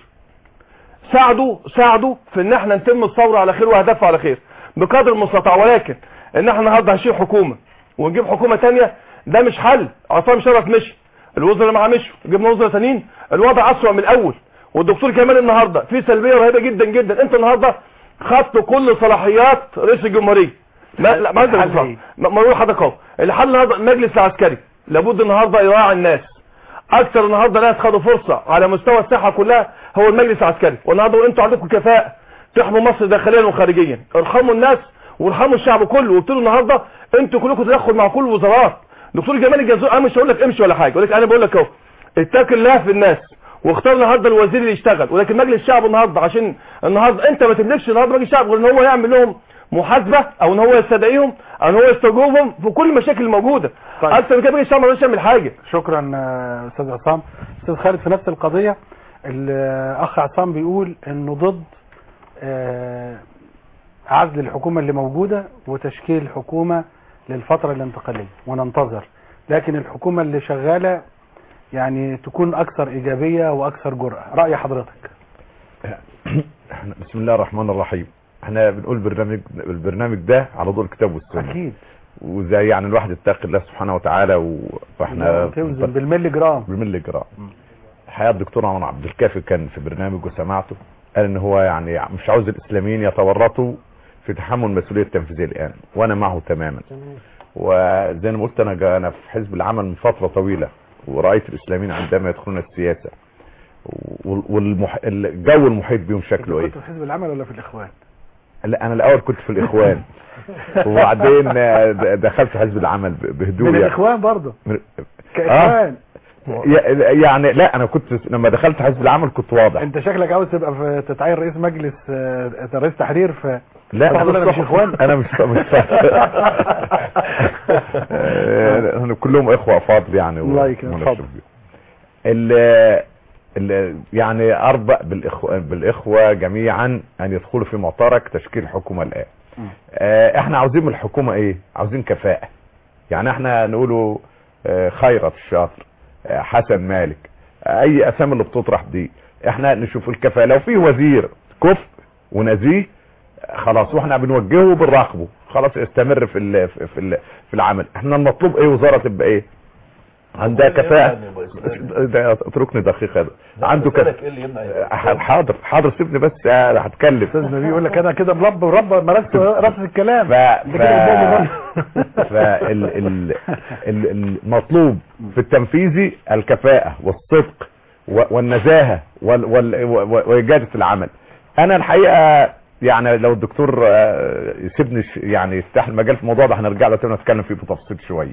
ساعدوا ساعدوا في ان احنا نتم الثوره على خير واهدافها على خير بقدر المستطاع ولكن ان احنا النهارده هنشيل حكومه ونجيب حكومه تانية ده مش حل عصام شرف مشي الوزراء معاه مشوا جبنا وزراء تانيين الوضع اسوأ من الاول والدكتور كمال النهارده في سلبيه رهيبه جدا جدا انت النهارده خدت كل صلاحيات رئيس الجمهوريه ما لا ما الحل انت إيه؟ ما ما اقول لحضرتك اهو الحل النهارده المجلس العسكري لابد النهارده يراعي الناس اكثر النهارده ناس خدوا فرصه على مستوى الساحه كلها هو المجلس العسكري والنهارده انتوا عندكم كفاءه تحموا مصر داخليا وخارجيا ارحموا الناس وارحموا الشعب كله وابتدوا النهارده انتوا كلكم تدخل مع كل الوزارات دكتور جمال الجنزور انا مش هقول لك امشي ولا حاجه ولكن انا بقول لك اهو اتقي الله في الناس واختار النهارده الوزير اللي يشتغل ولكن مجلس الشعب النهارده عشان النهارده انت ما تملكش النهارده مجلس الشعب غير ان هو يعمل لهم محاسبه او ان هو يستدعيهم او ان هو يستجوبهم في كل المشاكل الموجوده طيب. اكتر من كده مجلس الشعب ما يقدرش يعمل حاجه شكرا آه، استاذ عصام استاذ خالد في نفس القضيه الاخ عصام بيقول انه ضد آه، عزل الحكومه اللي موجوده وتشكيل حكومه للفتره الانتقاليه وننتظر لكن الحكومه اللي شغاله يعني تكون اكثر ايجابيه واكثر جرأه راي حضرتك احنا بسم الله الرحمن الرحيم احنا بنقول برنامج البرنامج ده على ضوء الكتاب والسنه اكيد وزي يعني الواحد يتقي الله سبحانه وتعالى و- واحنا توزن بالملي جرام بالملي جرام الحقيقه الدكتور عمر عبد الكافي كان في برنامج وسمعته قال ان هو يعني مش عاوز الاسلاميين يتورطوا في تحمل المسؤوليه التنفيذيه الان وانا معه تماما وزي ما قلت انا جا- انا في حزب العمل من فتره طويله ورايت الاسلاميين عندما يدخلون السياسه والجو المحيط بيهم شكله ايه كنت في حزب العمل ولا في الاخوان لا انا الاول كنت في الاخوان وبعدين آه، د- دخلت حزب العمل ب- بهدوء من يعني. الاخوان برضه من- كاخوان ي- يعني لا انا كنت لما دخلت حزب العمل كنت واضح انت شكلك عاوز تبقى في تتعين رئيس مجلس آه، رئيس تحرير في لا طب انا أنا مش إخوان؟ انا مش مش آه، احنا كلهم اخوه افاضل يعني الله يكرمك. ونشرب اتفضل. بيهم. ال ال يعني اربأ بالاخوه بالاخوه جميعا ان يدخلوا في معترك تشكيل حكومه الان آه، احنا عاوزين من الحكومه ايه عاوزين كفاءه يعني احنا نقولوا آه، خيرت الشاطر آه، حسن مالك آه، اي اسامي اللي بتطرح دي احنا نشوف الكفاءه لو في وزير كفء ونزيه آه، خلاص واحنا بنوجهه وبنراقبه خلاص استمر في ال في ال في العمل احنا المطلوب ايه وزاره تبقى ايه عندها كفاءة ده اتركني دقيقة ده عنده كفاءة ايه اللي يمنع حاضر حاضر سيبني بس آه، هتكلم استاذ نبيل يقول لك انا كده مربى مربى مرست راس الكلام ف... ده كده قدامي برضه. فال... ال... ال... المطلوب في التنفيذي الكفاءة والصدق و... والنزاهة وال... وال... و- وإجادة العمل أنا الحقيقة يعني لو الدكتور آه، يسيبني ش- يعني يفتح المجال في الموضوع ده هنرجع له تاني نتكلم فيه بتفصيل شوية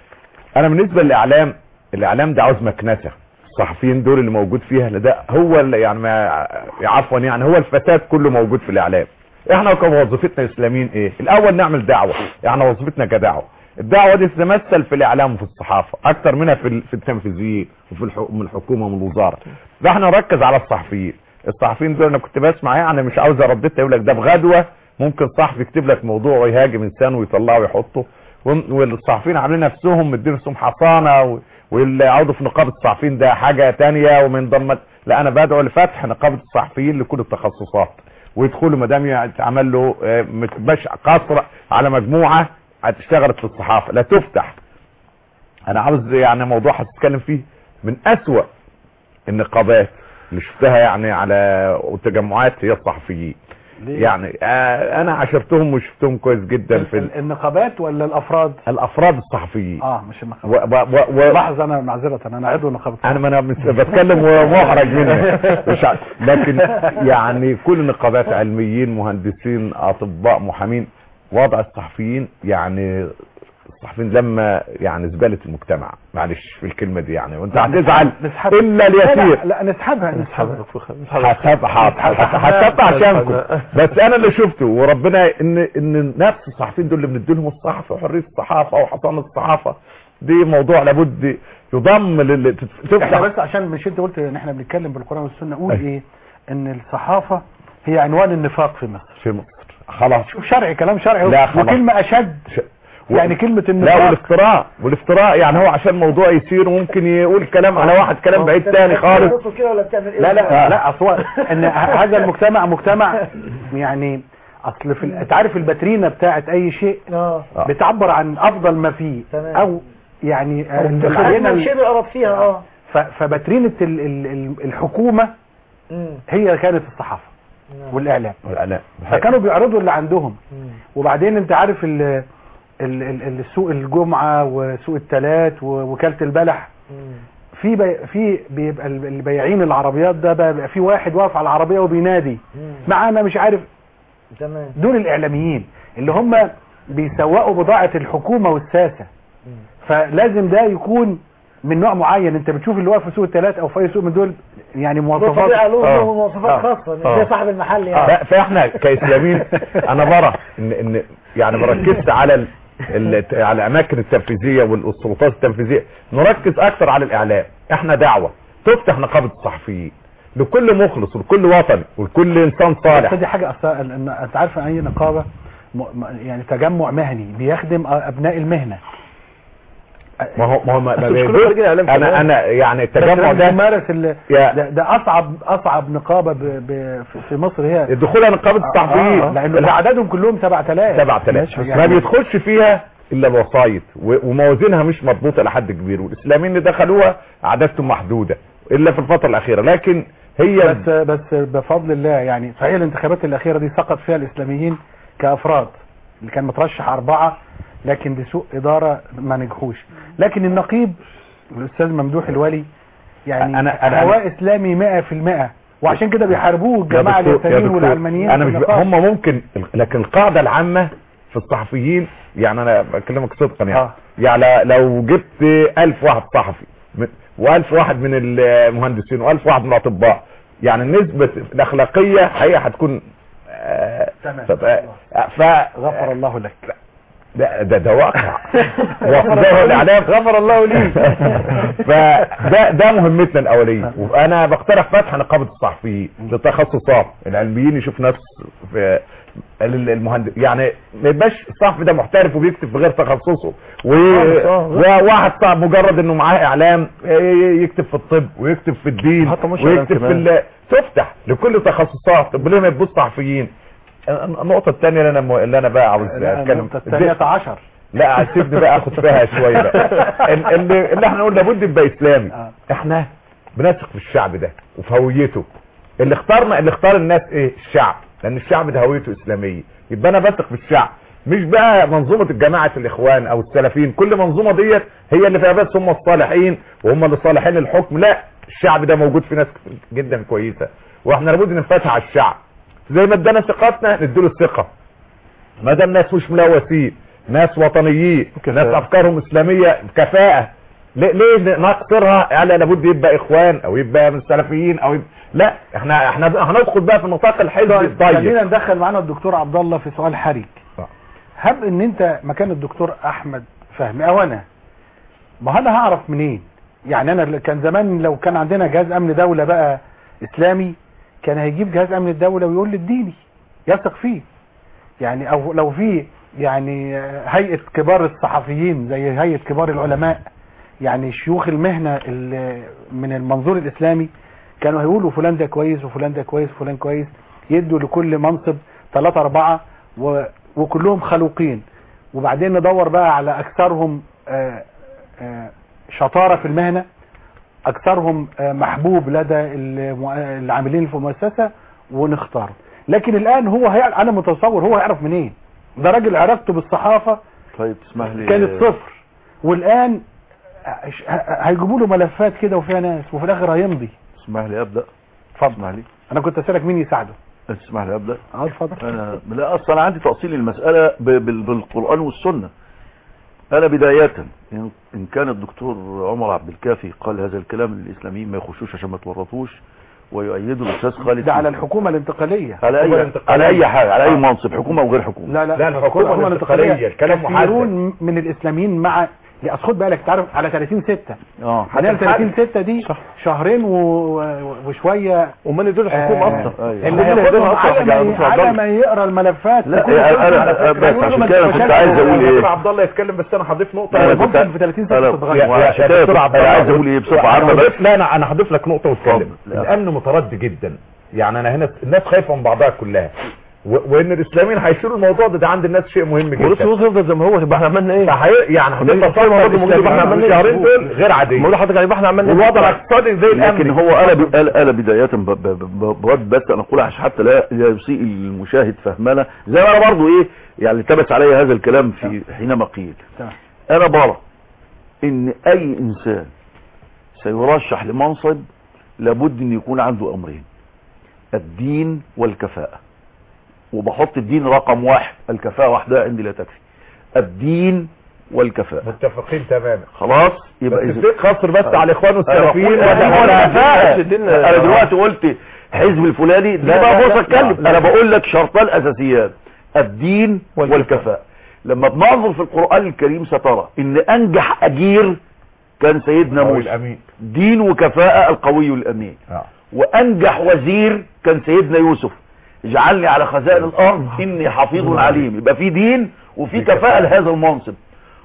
أنا بالنسبة للإعلام الإعلام ده عاوز مكنسة الصحفيين دول اللي موجود فيها ده هو اللي يعني ما عفوا يعني هو الفساد كله موجود في الإعلام احنا كوظيفتنا الاسلاميين ايه الاول نعمل دعوة يعني وظيفتنا كدعوة الدعوة دي تتمثل في الاعلام وفي الصحافة اكتر منها في ال- في التنفيذيين وفي الح- من الحكومة ومن الوزارة فاحنا نركز على الصحفيين الصحفيين دول انا كنت بسمع يعني مش عاوز ارددها يقول لك ده بغدوة ممكن صحفي يكتب لك موضوع ويهاجم انسان ويطلعه ويحطه وال- والصحفيين عاملين نفسهم مدين نفسهم حصانة و- واللي يقعدوا في نقابة الصحفيين ده حاجة تانية ومن ضمن لا انا بدعو لفتح نقابة الصحفيين لكل التخصصات ويدخلوا ما دام يتعمل له آه، ما تبقاش قصر على مجموعه هتشتغل في الصحافه لا تفتح انا عاوز يعني موضوع هتتكلم فيه من اسوأ النقابات اللي شفتها يعني على التجمعات هي الصحفيين يعني آه، انا عاشرتهم وشفتهم كويس جدا في ال- النقابات ولا الافراد الافراد الصحفيين اه مش و النقابات و و و لاحظ انا معذره انا عضو نقابه انا ما انا مش بتكلم ومحرج مني مش ع- لكن يعني كل نقابات علميين مهندسين اطباء محامين وضع الصحفيين يعني الصحفيين لما يعني زبالة المجتمع معلش في الكلمة دي يعني وانت هتزعل نسحبها. الا اليسير لا, لا نسحبها نسحبها هتبقى هتبقى عشانكم بس انا اللي شفته وربنا ان ان نفس الصحفيين دول اللي بنديلهم الصحافه وحريه الصحافه وحصانه الصحافه دي موضوع لابد يضم لل احنا تفتح بس عشان مش انت قلت ان احنا بنتكلم بالقران والسنه قول أي. ايه ان الصحافه هي عنوان النفاق في مصر في مصر خلاص شوف شرعي كلام شرعي لا، خلاص. وكلمه اشد ش- و- يعني كلمه لا النفاق والافتراء والافتراء يعني هو عشان موضوع يصير ممكن يقول كلام على واحد كلام بعيد تاني خالص كده ولا بتعمل ايه لا لا لا اصل ان هذا المجتمع مجتمع يعني اصل في ال- انت عارف الباترينا بتاعت اي شيء اه آه. بتعبر عن افضل ما فيه تمام. او يعني آه، خلينا خلينا ال- الشيء بيقرب فيها اه ف- فباترينة ال- ال- ال- الحكومة مم. هي كانت الصحافة نعم. والاعلام لا فكانوا بيعرضوا اللي عندهم مم. وبعدين انت عارف ال ال- ال- السوق الجمعة وسوق التلات ووكالة البلح مم. في بي في بيبقى ال- البياعين العربيات ده بقى بيبقى في واحد واقف على العربية وبينادي مم. معانا مش عارف تمام دول الاعلاميين اللي هم بيسوقوا بضاعة الحكومة والساسة مم. فلازم ده يكون من نوع معين انت بتشوف اللي واقف في سوق التلات او في اي سوق من دول يعني ده مواصفات طبيعة له آه. له مواصفات آه. خاصة مش آه. زي صاحب المحل يعني ف- فاحنا كاسلاميين انا برى ان ان يعني بركزت على ال... ال... على الاماكن التنفيذيه والسلطات التنفيذيه نركز اكثر على الاعلام احنا دعوه تفتح نقابه الصحفيين لكل مخلص ولكل وطني ولكل انسان بس صالح دي حاجة أصلا إن انت عارف اي نقابة م... م- يعني تجمع مهني بيخدم ابناء المهنة ما هو ما هو ما بس ما مش كل بيجوز- خريجين إعلام انا كمان. انا يعني بس التجمع لازم ده تمارس ال... يا- ده, ده اصعب اصعب نقابة ب... ب... في- في مصر هي الدخول على نقابه آه، الصحفيين لانه ده عددهم كلهم 7000 7000 يعني- ما بيدخلش فيها الا الوسايط و- وموازينها مش مضبوطه لحد كبير والاسلاميين اللي دخلوها عددهم محدوده الا في الفتره الاخيره لكن هي بس بس بفضل الله يعني صحيح الانتخابات الاخيره دي سقط فيها الاسلاميين كافراد اللي كان مترشح اربعه لكن بسوء اداره ما نجحوش لكن النقيب الاستاذ ممدوح الولي يعني أنا- أنا- هواء اسلامي 100% وعشان كده بيحاربوه الجماعه يا دكتور- يا اليساريين دكتور، والعلمانيين انا في مش ب... النقاش. هم ممكن لكن القاعده العامه في الصحفيين يعني انا بكلمك صدقا يعني آه. يعني لو جبت ألف واحد صحفي من- وألف واحد من المهندسين وألف واحد من الأطباء يعني النسبة الأخلاقية هي هتكون آه، تمام. ف- ف غفر الله لك ده ده, ده واقع وده الاعلام غفر الله لي فده ده مهمتنا الاوليه وانا بقترح فتح نقابه الصحفيين للتخصصات العلميين يشوف نفس في ال- المهندس يعني ما يبقاش الصحفي ده محترف وبيكتب في غير تخصصه و- وواحد صعب مجرد انه معاه اعلام ي- يكتب في الطب ويكتب في الدين حتى مش إعلام ويكتب في كمان. ال- تفتح لكل التخصصات طب ليه ما يبقوش صحفيين النقطة الثانية اللي انا اللي انا بقى عاوز اتكلم النقطة الثانية عشر لا سيبني بقى اخد فيها شويه بقى ال- اللي, اللي احنا قلنا لابد يبقى اسلامي احنا بنثق في الشعب ده وفي هويته اللي اختارنا اللي اختار الناس ايه الشعب لان الشعب ده هويته اسلاميه يبقى انا بثق في الشعب مش بقى منظومه الجماعه الاخوان او السلفيين كل منظومه ديت هي اللي فيها بس هم الصالحين وهم اللي صالحين للحكم لا الشعب ده موجود في ناس كتير جدا كويسه واحنا لابد ننفتح على الشعب زي ما ادانا ثقتنا نديله الثقه ما دام ناس مش ملوثين ناس وطنيين ناس افكارهم اسلاميه كفاءه ليه ليه نقصرها على لابد يبقى اخوان او يبقى من السلفيين او يبقى لا احنا احنا هندخل بقى في نطاق الحزب الطيب خلينا ندخل معانا الدكتور عبد الله في سؤال حرج آه. هب ان انت مكان الدكتور احمد فهمي او انا ما انا هعرف منين يعني انا اللي كان زمان لو كان عندنا جهاز امن دولة بقى اسلامي كان هيجيب جهاز امن الدولة ويقول لي اديني يثق فيه يعني او لو في يعني هيئة كبار الصحفيين زي هيئة كبار العلماء يعني شيوخ المهنة ال- من المنظور الاسلامي كانوا هيقولوا فلان ده كويس وفلان ده كويس وفلان كويس يدوا لكل منصب ثلاثة أربعة و... وكلهم خلوقين وبعدين ندور بقى على أكثرهم آه، آه، شطارة في المهنة أكثرهم آه، محبوب لدى المو- العاملين في المؤسسة ونختار لكن الآن هو هي... أنا متصور هو هيعرف منين ده راجل عرفته بالصحافة طيب تسمح لي كانت صفر والآن ه- ه- هيجيبوا له ملفات كده وفيها ناس وفي الآخر هيمضي تسمح لي ابدا اتفضل تسمح لي انا كنت اسالك مين يساعده تسمح لي ابدا اه اتفضل انا لا اصلا عندي تأصيل المسألة ب- بال- بالقرآن والسنة انا بداية ان إن كان الدكتور عمر عبد الكافي قال هذا الكلام للاسلاميين ما يخشوش عشان ما تورطوش ويؤيدوا الاستاذ خالد ده على سيف. الحكومه الانتقاليه على اي على اي حاجة على اي منصب حكومة وغير حكومة لا لا لا، الحكومة الانتقالية، الكلام كثيرون من الاسلاميين مع لا اصل خد بالك تعرف على 30 6 اه حاليا 30 6 دي شهرين و... و- وشويه وما ندير الحكومة آه، اصلا أيوة. اللي الحكومة هياخدهم هيديرها أصلاً على يا ما دكتور على عبد ما يقرا الملفات لا، تكون أنا- وصلت أنا- على فكرة. بس يقولوا عشان ما كده انتش كنت فشلت عايز ولا- أقول إيه؟ دكتور عبد الله يتكلم بس انا هضيف نقطه أنا ممكن كنت- في 30 أنا- سنه تتغير يا- يا- عشان يا كده دكتور كنت- عبد أنا الله عايز اقول ايه بصفة عامة انا بس هضيف لا انا انا هضيف لك نقطه واتكلم اتفضل. لا. الامن متردد جدا يعني انا هنا الناس خايفه من بعضها كلها و- وان الاسلاميين هيشيلوا الموضوع ده ده عند الناس شيء مهم ولسه جدا يفضل زي ما هو يبقى احنا عملنا ايه؟ فحي... يعني هتبقى الإسلام فتره برضه موجود، يبقى احنا عملنا إيه؟ الشهرين دول غير عاديه بقول لحضرتك يبقى احنا عملنا والوضع الاقتصادي زي الامن لكن هو انا ب... انا أنا بدايه ب- ب- ب- بود بس انا اقول عشان حتى لا لا يسيء المشاهد فهمنا زي ما انا برضو ايه يعني التبس علي هذا الكلام في حينما قيل تمام. انا برى ان اي انسان سيرشح لمنصب لابد ان يكون عنده امرين الدين والكفاءة وبحط الدين رقم واحد الكفاءة وحدها عندي لا تكفي الدين والكفاءة متفقين تماما خلاص يبقى بس إذا- الفقه خاصر بس على الاخوان والسلفيين أنا ولا بقول ولا كفاءة. الدين- انا دلوقتي قلت حزب الفلاني دي لا، بقى لا، فرصه لا، اتكلم لا. انا بقول لك شرطان اساسيات الدين والكفاءة لما بننظر في القرآن الكريم سترى ان انجح اجير كان سيدنا قوي موسى الامين دين وكفاءة القوي الامين آه. وانجح وزير كان سيدنا يوسف اجعلني على خزائن الارض اني حفيظ عليم يبقى في دين وفي كفاءة لهذا المنصب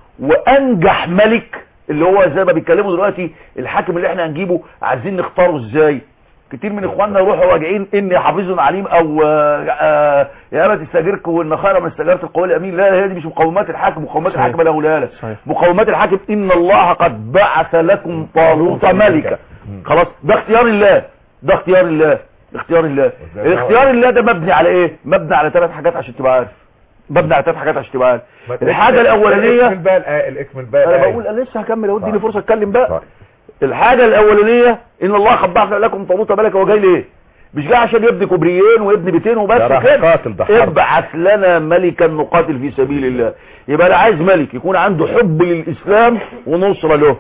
وانجح ملك اللي هو زي ما بيتكلموا دلوقتي الحاكم اللي احنا هنجيبه عايزين نختاره ازاي كتير من اخواننا يروحوا راجعين اني حفيظ عليم او آه، آه، يا اما تستاجرك وان خير من استاجرت القوي الامين لا هي دي مش مقومات الحاكم مقومات صحيح. الحاكم انا هقولها لك صحيح. مقومات الحاكم ان الله قد بعث لكم طالوت ملكا خلاص ده اختيار الله ده اختيار الله اختيار الله اختيار الله ده مبني على ايه مبني على ثلاث حاجات عشان تبقى عارف مبني على ثلاث حاجات عشان تبقى عارف الحاجه الاولانيه الاكمل بقى الآية الاكمل بقى انا الآية. بقول انا لسه هكمل اهو اديني طيب. فرصه اتكلم بقى طيب. الحاجه الاولانيه ان الله قد بعث لكم طالوت ملكا هو جاي ليه مش جاي عشان يبني كوبريين ويبني بيتين وبس ده راح كده قاتل ده حرب. ابعث لنا ملكا نقاتل في سبيل الله يبقى انا عايز ملك يكون عنده حب للاسلام ونصره له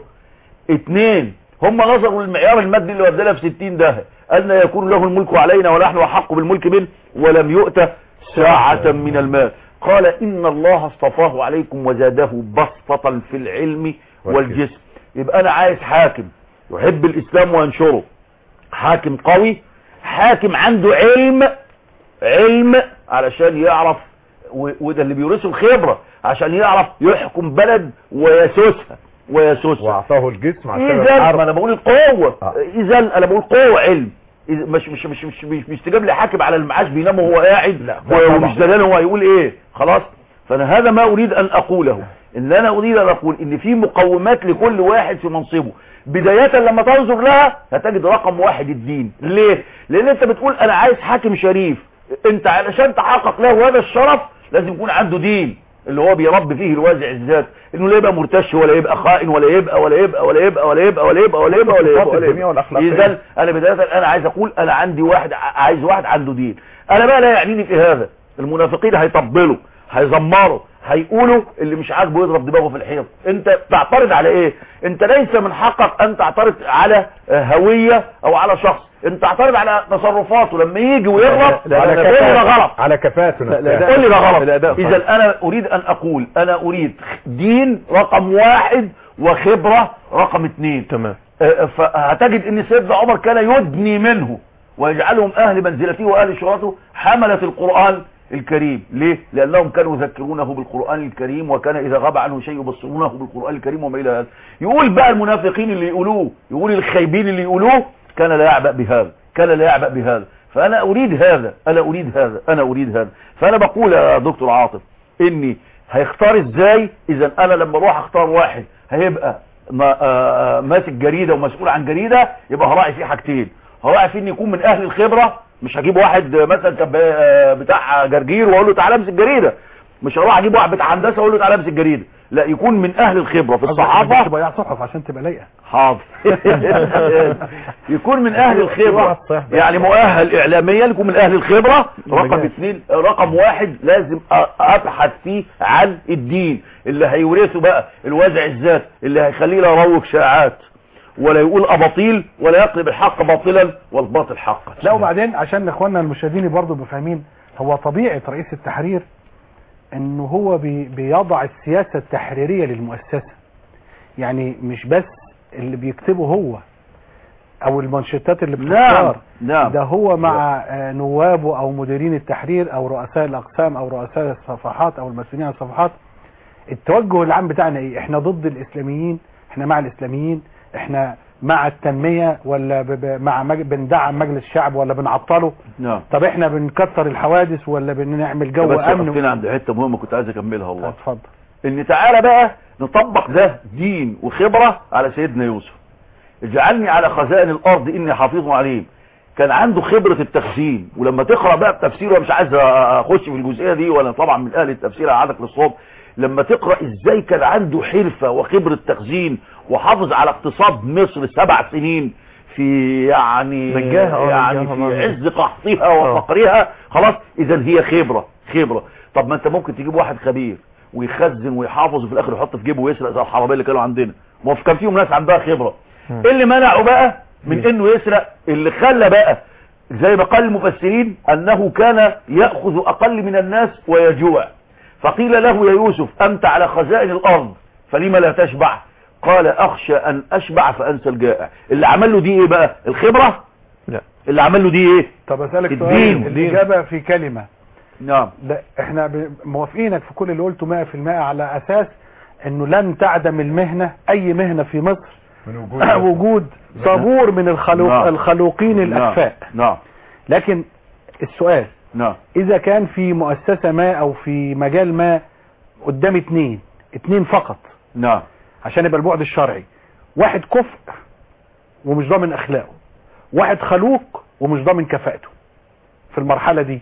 اتنين هم نظروا للمعيار المادي اللي ودانا في 60 ده أن يكون له الملك علينا ونحن أحق بالملك منه ولم يؤت ساعة من المال قال إن الله اصطفاه عليكم وزاده بسطة في العلم والجسم يبقى أنا عايز حاكم يحب الإسلام وينشره حاكم قوي حاكم عنده علم علم علشان يعرف و- وده اللي بيورثه الخبرة عشان يعرف يحكم بلد ويسوسها ويسوسها واعطاه الجسم عشان اذا الحرب ما انا بقول القوة آه. اذا انا بقول قوة علم إذا مش مش مش مش مش, مش تجيب لي حاكم على المعاش بينام وهو قاعد لا، ده و- طبعا. ومش دلال هو هيقول ايه خلاص فانا هذا ما اريد ان اقوله ان انا اريد ان اقول ان في مقومات لكل واحد في منصبه بداية لما تنظر لها هتجد رقم واحد الدين ليه لان انت بتقول انا عايز حاكم شريف انت علشان تحقق له هذا الشرف لازم يكون عنده دين اللي هو بيربي فيه الوازع الذات انه لا يبقى مرتشي ولا يبقى خائن ولا يبقى ولا يبقى ولا يبقى ولا يبقى ولا يبقى ولا يبقى ولا يبقى ولا الدينية يبقى والأخلاقية. اذا انا بدايه انا عايز اقول انا عندي واحد ع- عايز واحد عنده دين انا بقى لا يعنيني في هذا المنافقين هيطبلوا هيزمروا هيقولوا اللي مش عاجبه يضرب دماغه في الحيط انت تعترض على ايه انت ليس من حقك ان تعترض على آه، هوية او على شخص انت تعترض على تصرفاته لما يجي ويغلط لا، قول لا، لي ده غلط على كفاءته لا، لا، نفسها. قول لي ده غلط الأداء خالص. اذا انا اريد ان اقول انا اريد دين رقم واحد وخبرة رقم اثنين تمام آه، فهتجد ان سيدنا عمر كان يدني منه ويجعلهم اهل منزلته واهل شرطه حملة القرآن الكريم ليه لانهم كانوا يذكرونه بالقرآن الكريم وكان اذا غاب عنه شيء يبصرونه بالقرآن الكريم وما الى هذا يقول بقى المنافقين اللي يقولوه يقول الخايبين اللي يقولوه كان لا يعبأ بهذا كان لا يعبأ بهذا فانا اريد هذا انا اريد هذا انا اريد هذا فانا بقول يا دكتور عاطف اني هيختار ازاي اذا انا لما اروح اختار واحد هيبقى ما آه، ماسك جريدة ومسؤول عن جريدة يبقى هراعي فيه حاجتين هراعي فيه ان يكون من اهل الخبرة مش هجيب واحد آه، مثلا كان ب- آه، بتاع جرجير واقول له تعالى امسك جريدة مش هروح اجيب واحد بتاع هندسة واقول له تعالى امسك جريدة لا يكون من اهل الخبرة في الصحافة تبقى صحف عشان تبقى لايقه حاضر يكون من اهل الخبرة صح. يعني مؤهل اعلاميا يكون من اهل الخبرة رقم مجال. اثنين رقم واحد لازم أ- ابحث فيه عن الدين اللي هيورثه بقى الوازع الذات اللي هيخليه لا يروج شائعات ولا يقول اباطيل ولا يقلب الحق باطلا والباطل حقا لا وبعدين عشان اخواننا المشاهدين برضه يبقوا فاهمين هو طبيعه رئيس التحرير انه هو بي بيضع السياسه التحريريه للمؤسسه يعني مش بس اللي بيكتبه هو او المانشيتات اللي نعم بتختار نعم ده هو مع آه، نوابه او مديرين التحرير او رؤساء الاقسام او رؤساء الصفحات او المسؤولين عن الصفحات التوجه العام بتاعنا ايه احنا ضد الاسلاميين احنا مع الاسلاميين احنا مع التنمية ولا ب- ب- مع مج... بندعم مجلس الشعب ولا بنعطله نعم طب احنا بنكتر الحوادث ولا بنعمل جو بس امن وقفتنا عند حته مهمه كنت عايز اكملها والله اتفضل ان تعالى بقى نطبق ده دين وخبرة على سيدنا يوسف اجعلني على خزائن الارض اني حافظ عليم كان عنده خبرة التخزين ولما تقرأ بقى التفسير وانا مش عايز اخش في الجزئية دي وانا طبعا من اهل التفسير عادك للصوب لما تقرأ ازاي كان عنده حرفة وخبرة تخزين وحافظ على اقتصاد مصر سبع سنين في يعني نجاها، اه، يعني نجاها في الله. عز قحطها وفقرها خلاص اذا هي خبرة خبرة طب ما انت ممكن تجيب واحد خبير ويخزن ويحافظ وفي الاخر يحط في جيبه ويسرق زي الحراميه اللي كانوا عندنا ما هو كان فيهم ناس عندها خبرة ايه اللي منعه بقى من انه يسرق اللي خلى بقى زي ما قال المفسرين انه كان يأخذ اقل من الناس ويجوع فقيل له يا يوسف انت على خزائن الارض فلما لا تشبع قال اخشى ان اشبع فانسى الجائع اللي عمل له دي ايه بقى الخبرة لا اللي عمل له دي ايه طب اسالك الدين، سؤال الدين. الاجابه في كلمه نعم لا احنا ب- موافقينك في كل اللي قلته 100% على اساس انه لن تعدم المهنه اي مهنه في مصر من وجود وجود طابور من الخلوق نعم. الخلوقين الاكفاء نعم لكن السؤال نعم اذا كان في مؤسسة ما او في مجال ما قدام اتنين اتنين فقط نعم عشان يبقى البعد الشرعي واحد كفء ومش ضامن اخلاقه واحد خلوق ومش ضامن كفاءته في المرحلة دي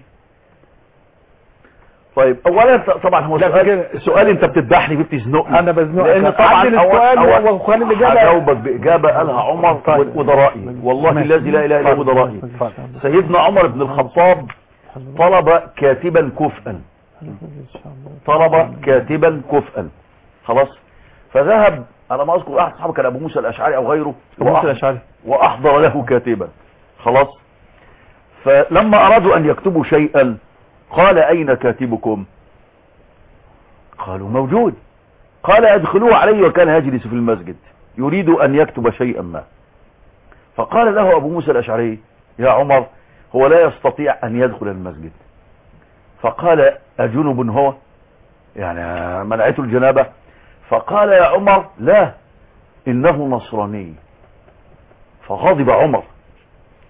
طيب اولا ط- طبعا هو لا، سؤال كده- سؤال انت بتذبحني بتزنقني انا بزنقك. لان طبعا عدل أول- السؤال أول- وخلي الإجابة- هجاوبك باجابه قالها عمر طيب. وده رايي والله ماشي. الذي لا اله الا هو ده رايي اتفضل. سيدنا عمر بن الخطاب طلب كاتبا كفءا طلب كاتبا كفءا خلاص فذهب على ما اذكر احد اصحابه كان ابو موسى الاشعري او غيره أبو موسى وأح- الأشعري. واحضر له كاتبا خلاص فلما ارادوا ان يكتبوا شيئا قال اين كاتبكم قالوا موجود قال ادخلوه علي وكان يجلس في المسجد يريد ان يكتب شيئا ما فقال له ابو موسى الاشعري يا عمر هو لا يستطيع ان يدخل المسجد فقال اجنب هو يعني منعته الجنابة فقال يا عمر لا انه نصراني فغضب عمر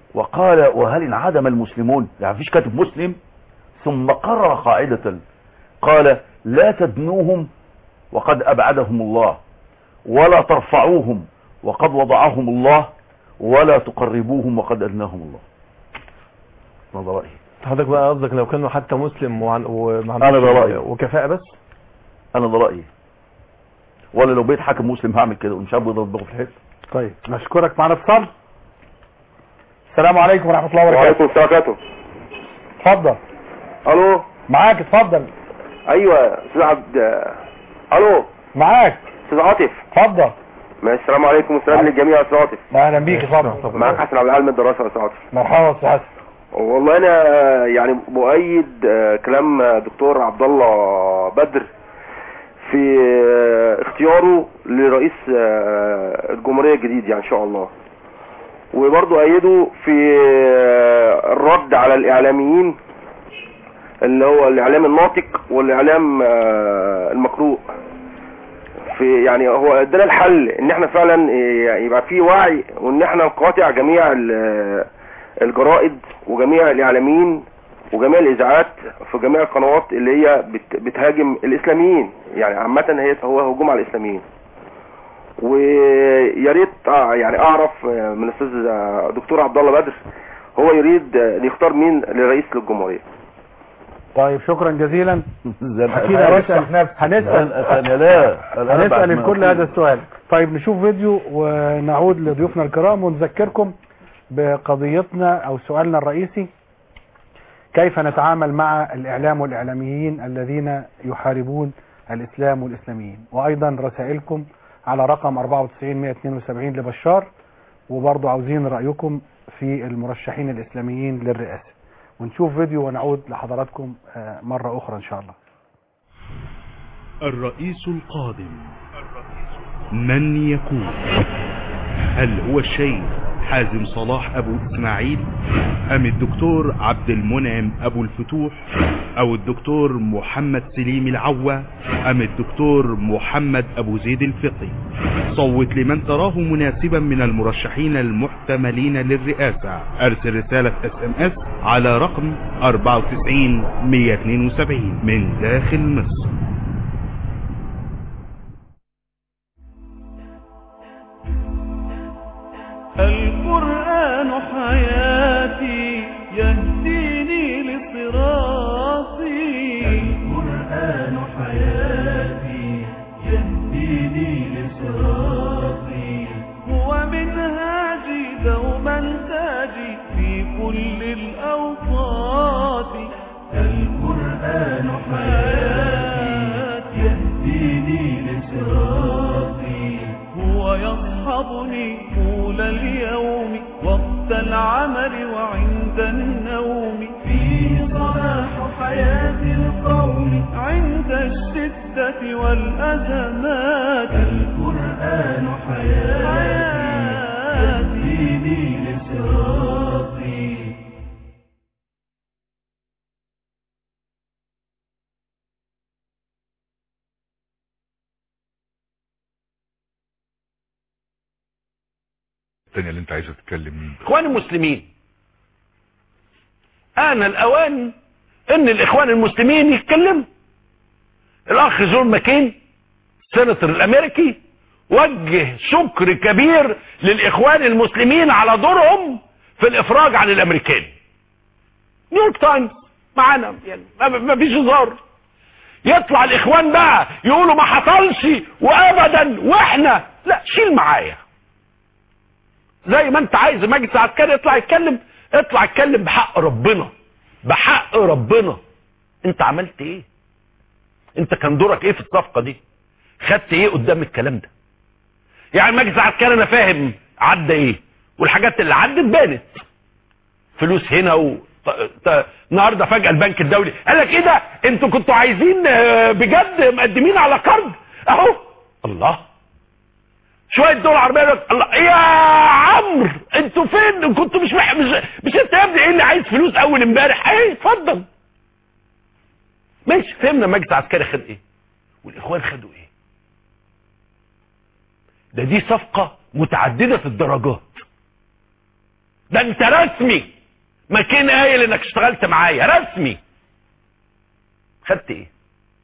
وقال وهل انعدم المسلمون يعني فيش كاتب مسلم ثم قرر قاعدة قال لا تدنوهم وقد أبعدهم الله ولا ترفعوهم وقد وضعهم الله ولا تقربوهم وقد أدناهم الله هذا رأيي حضرتك بقى قصدك لو كانوا حتى مسلم وعن ومع أنا ده رأيي. وكفاءة بس أنا ده رأيي ولا لو بقيت حاكم مسلم هعمل كده ومش هبقى يضرب في الحته طيب نشكرك معنا اتصال السلام عليكم ورحمة الله وبركاته وعليكم السلام وبركاته اتفضل الو معاك اتفضل ايوه استاذ عبد الو معاك استاذ عاطف اتفضل ماشي السلام عليكم والسلام للجميع يا استاذ عاطف اهلا بيك اتفضل معاك حسن عبد العال من الدراسه يا استاذ عاطف مرحبا يا استاذ حسن والله انا يعني مؤيد آه، كلام دكتور عبد الله بدر في آه، اختياره لرئيس آه، الجمهوريه الجديد يعني ان شاء الله وبرضه ايده في آه، الرد على الاعلاميين اللي هو الاعلام الناطق والاعلام آه، المقروء في يعني هو ادانا الحل ان احنا فعلا آه، يبقى في وعي وان احنا نقاطع جميع ال- الجرائد وجميع الاعلاميين وجميع الاذاعات في جميع القنوات اللي هي بت- بتهاجم الاسلاميين يعني عامه هي هو هجوم على الاسلاميين ويا ريت آه، يعني اعرف آه، من الاستاذ آه، دكتور عبد الله بدر هو يريد آه، يختار مين لرئيس للجمهوريه طيب شكرا جزيلا اكيد أنا هنسال هنسال أنا لا أنا هنسال بعد ما الكل أقول. هذا السؤال طيب نشوف فيديو ونعود لضيوفنا الكرام ونذكركم بقضيتنا او سؤالنا الرئيسي كيف نتعامل مع الاعلام والاعلاميين الذين يحاربون الاسلام والاسلاميين وايضا رسائلكم على رقم 94 172 لبشار وبرضه عاوزين رايكم في المرشحين الاسلاميين للرئاسه ونشوف فيديو ونعود لحضراتكم آه، مره اخرى ان شاء الله الرئيس القادم من يكون هل هو الشيخ حازم صلاح ابو اسماعيل ام الدكتور عبد المنعم ابو الفتوح او الدكتور محمد سليم العوا ام الدكتور محمد ابو زيد الفقي صوت لمن تراه مناسبا من المرشحين المحتملين للرئاسة ارسل رسالة اس ام اس على رقم 94 172 من داخل مصر القرآن حياتي يهديني لصراطي القرآن حياتي يهديني لصراطي هو منهاجي دوما تاجي في كل الأوقات القرآن حياتي يهديني لصراطي هو يصحبني طول اليوم وقت العمل وعند النوم فيه صلاح حياة القوم عند الشدة والأزمات القرآن حياتي يهديني لصراطي الثانية اللي انت عايزة تتكلم اخوان المسلمين آن الأوان ان الإخوان المسلمين يتكلموا الأخ جون ماكين السيناتور الأمريكي وجه شكر كبير للإخوان المسلمين على دورهم في الإفراج عن الأمريكان نيويورك تايمز معانا يعني ما- ما فيش هزار يطلع الإخوان بقى يقولوا ما حصلش وأبدا وإحنا لا شيل معايا زي ما انت عايز مجلس عسكري يطلع يتكلم اطلع اتكلم بحق ربنا بحق ربنا انت عملت ايه انت كان دورك ايه في الصفقة دي خدت ايه قدام الكلام ده يعني مجلس عسكري انا فاهم عدى ايه والحاجات اللي عدت بانت فلوس هنا و ط- ط- النهارده فجأة البنك الدولي قال لك ايه ده انتوا كنتوا عايزين آه، بجد مقدمين على قرض اهو الله شويه دول عربيه يقول لك الله يا عمرو انتوا فين كنتوا مش مح... مش مش انت يا ابني ايه اللي عايز فلوس اول امبارح ايه اتفضل ماشي فهمنا مجلس عسكري خد ايه والاخوان خدوا ايه ده دي صفقه متعدده الدرجات ده انت رسمي ما كان قايل انك اشتغلت معايا رسمي خدت ايه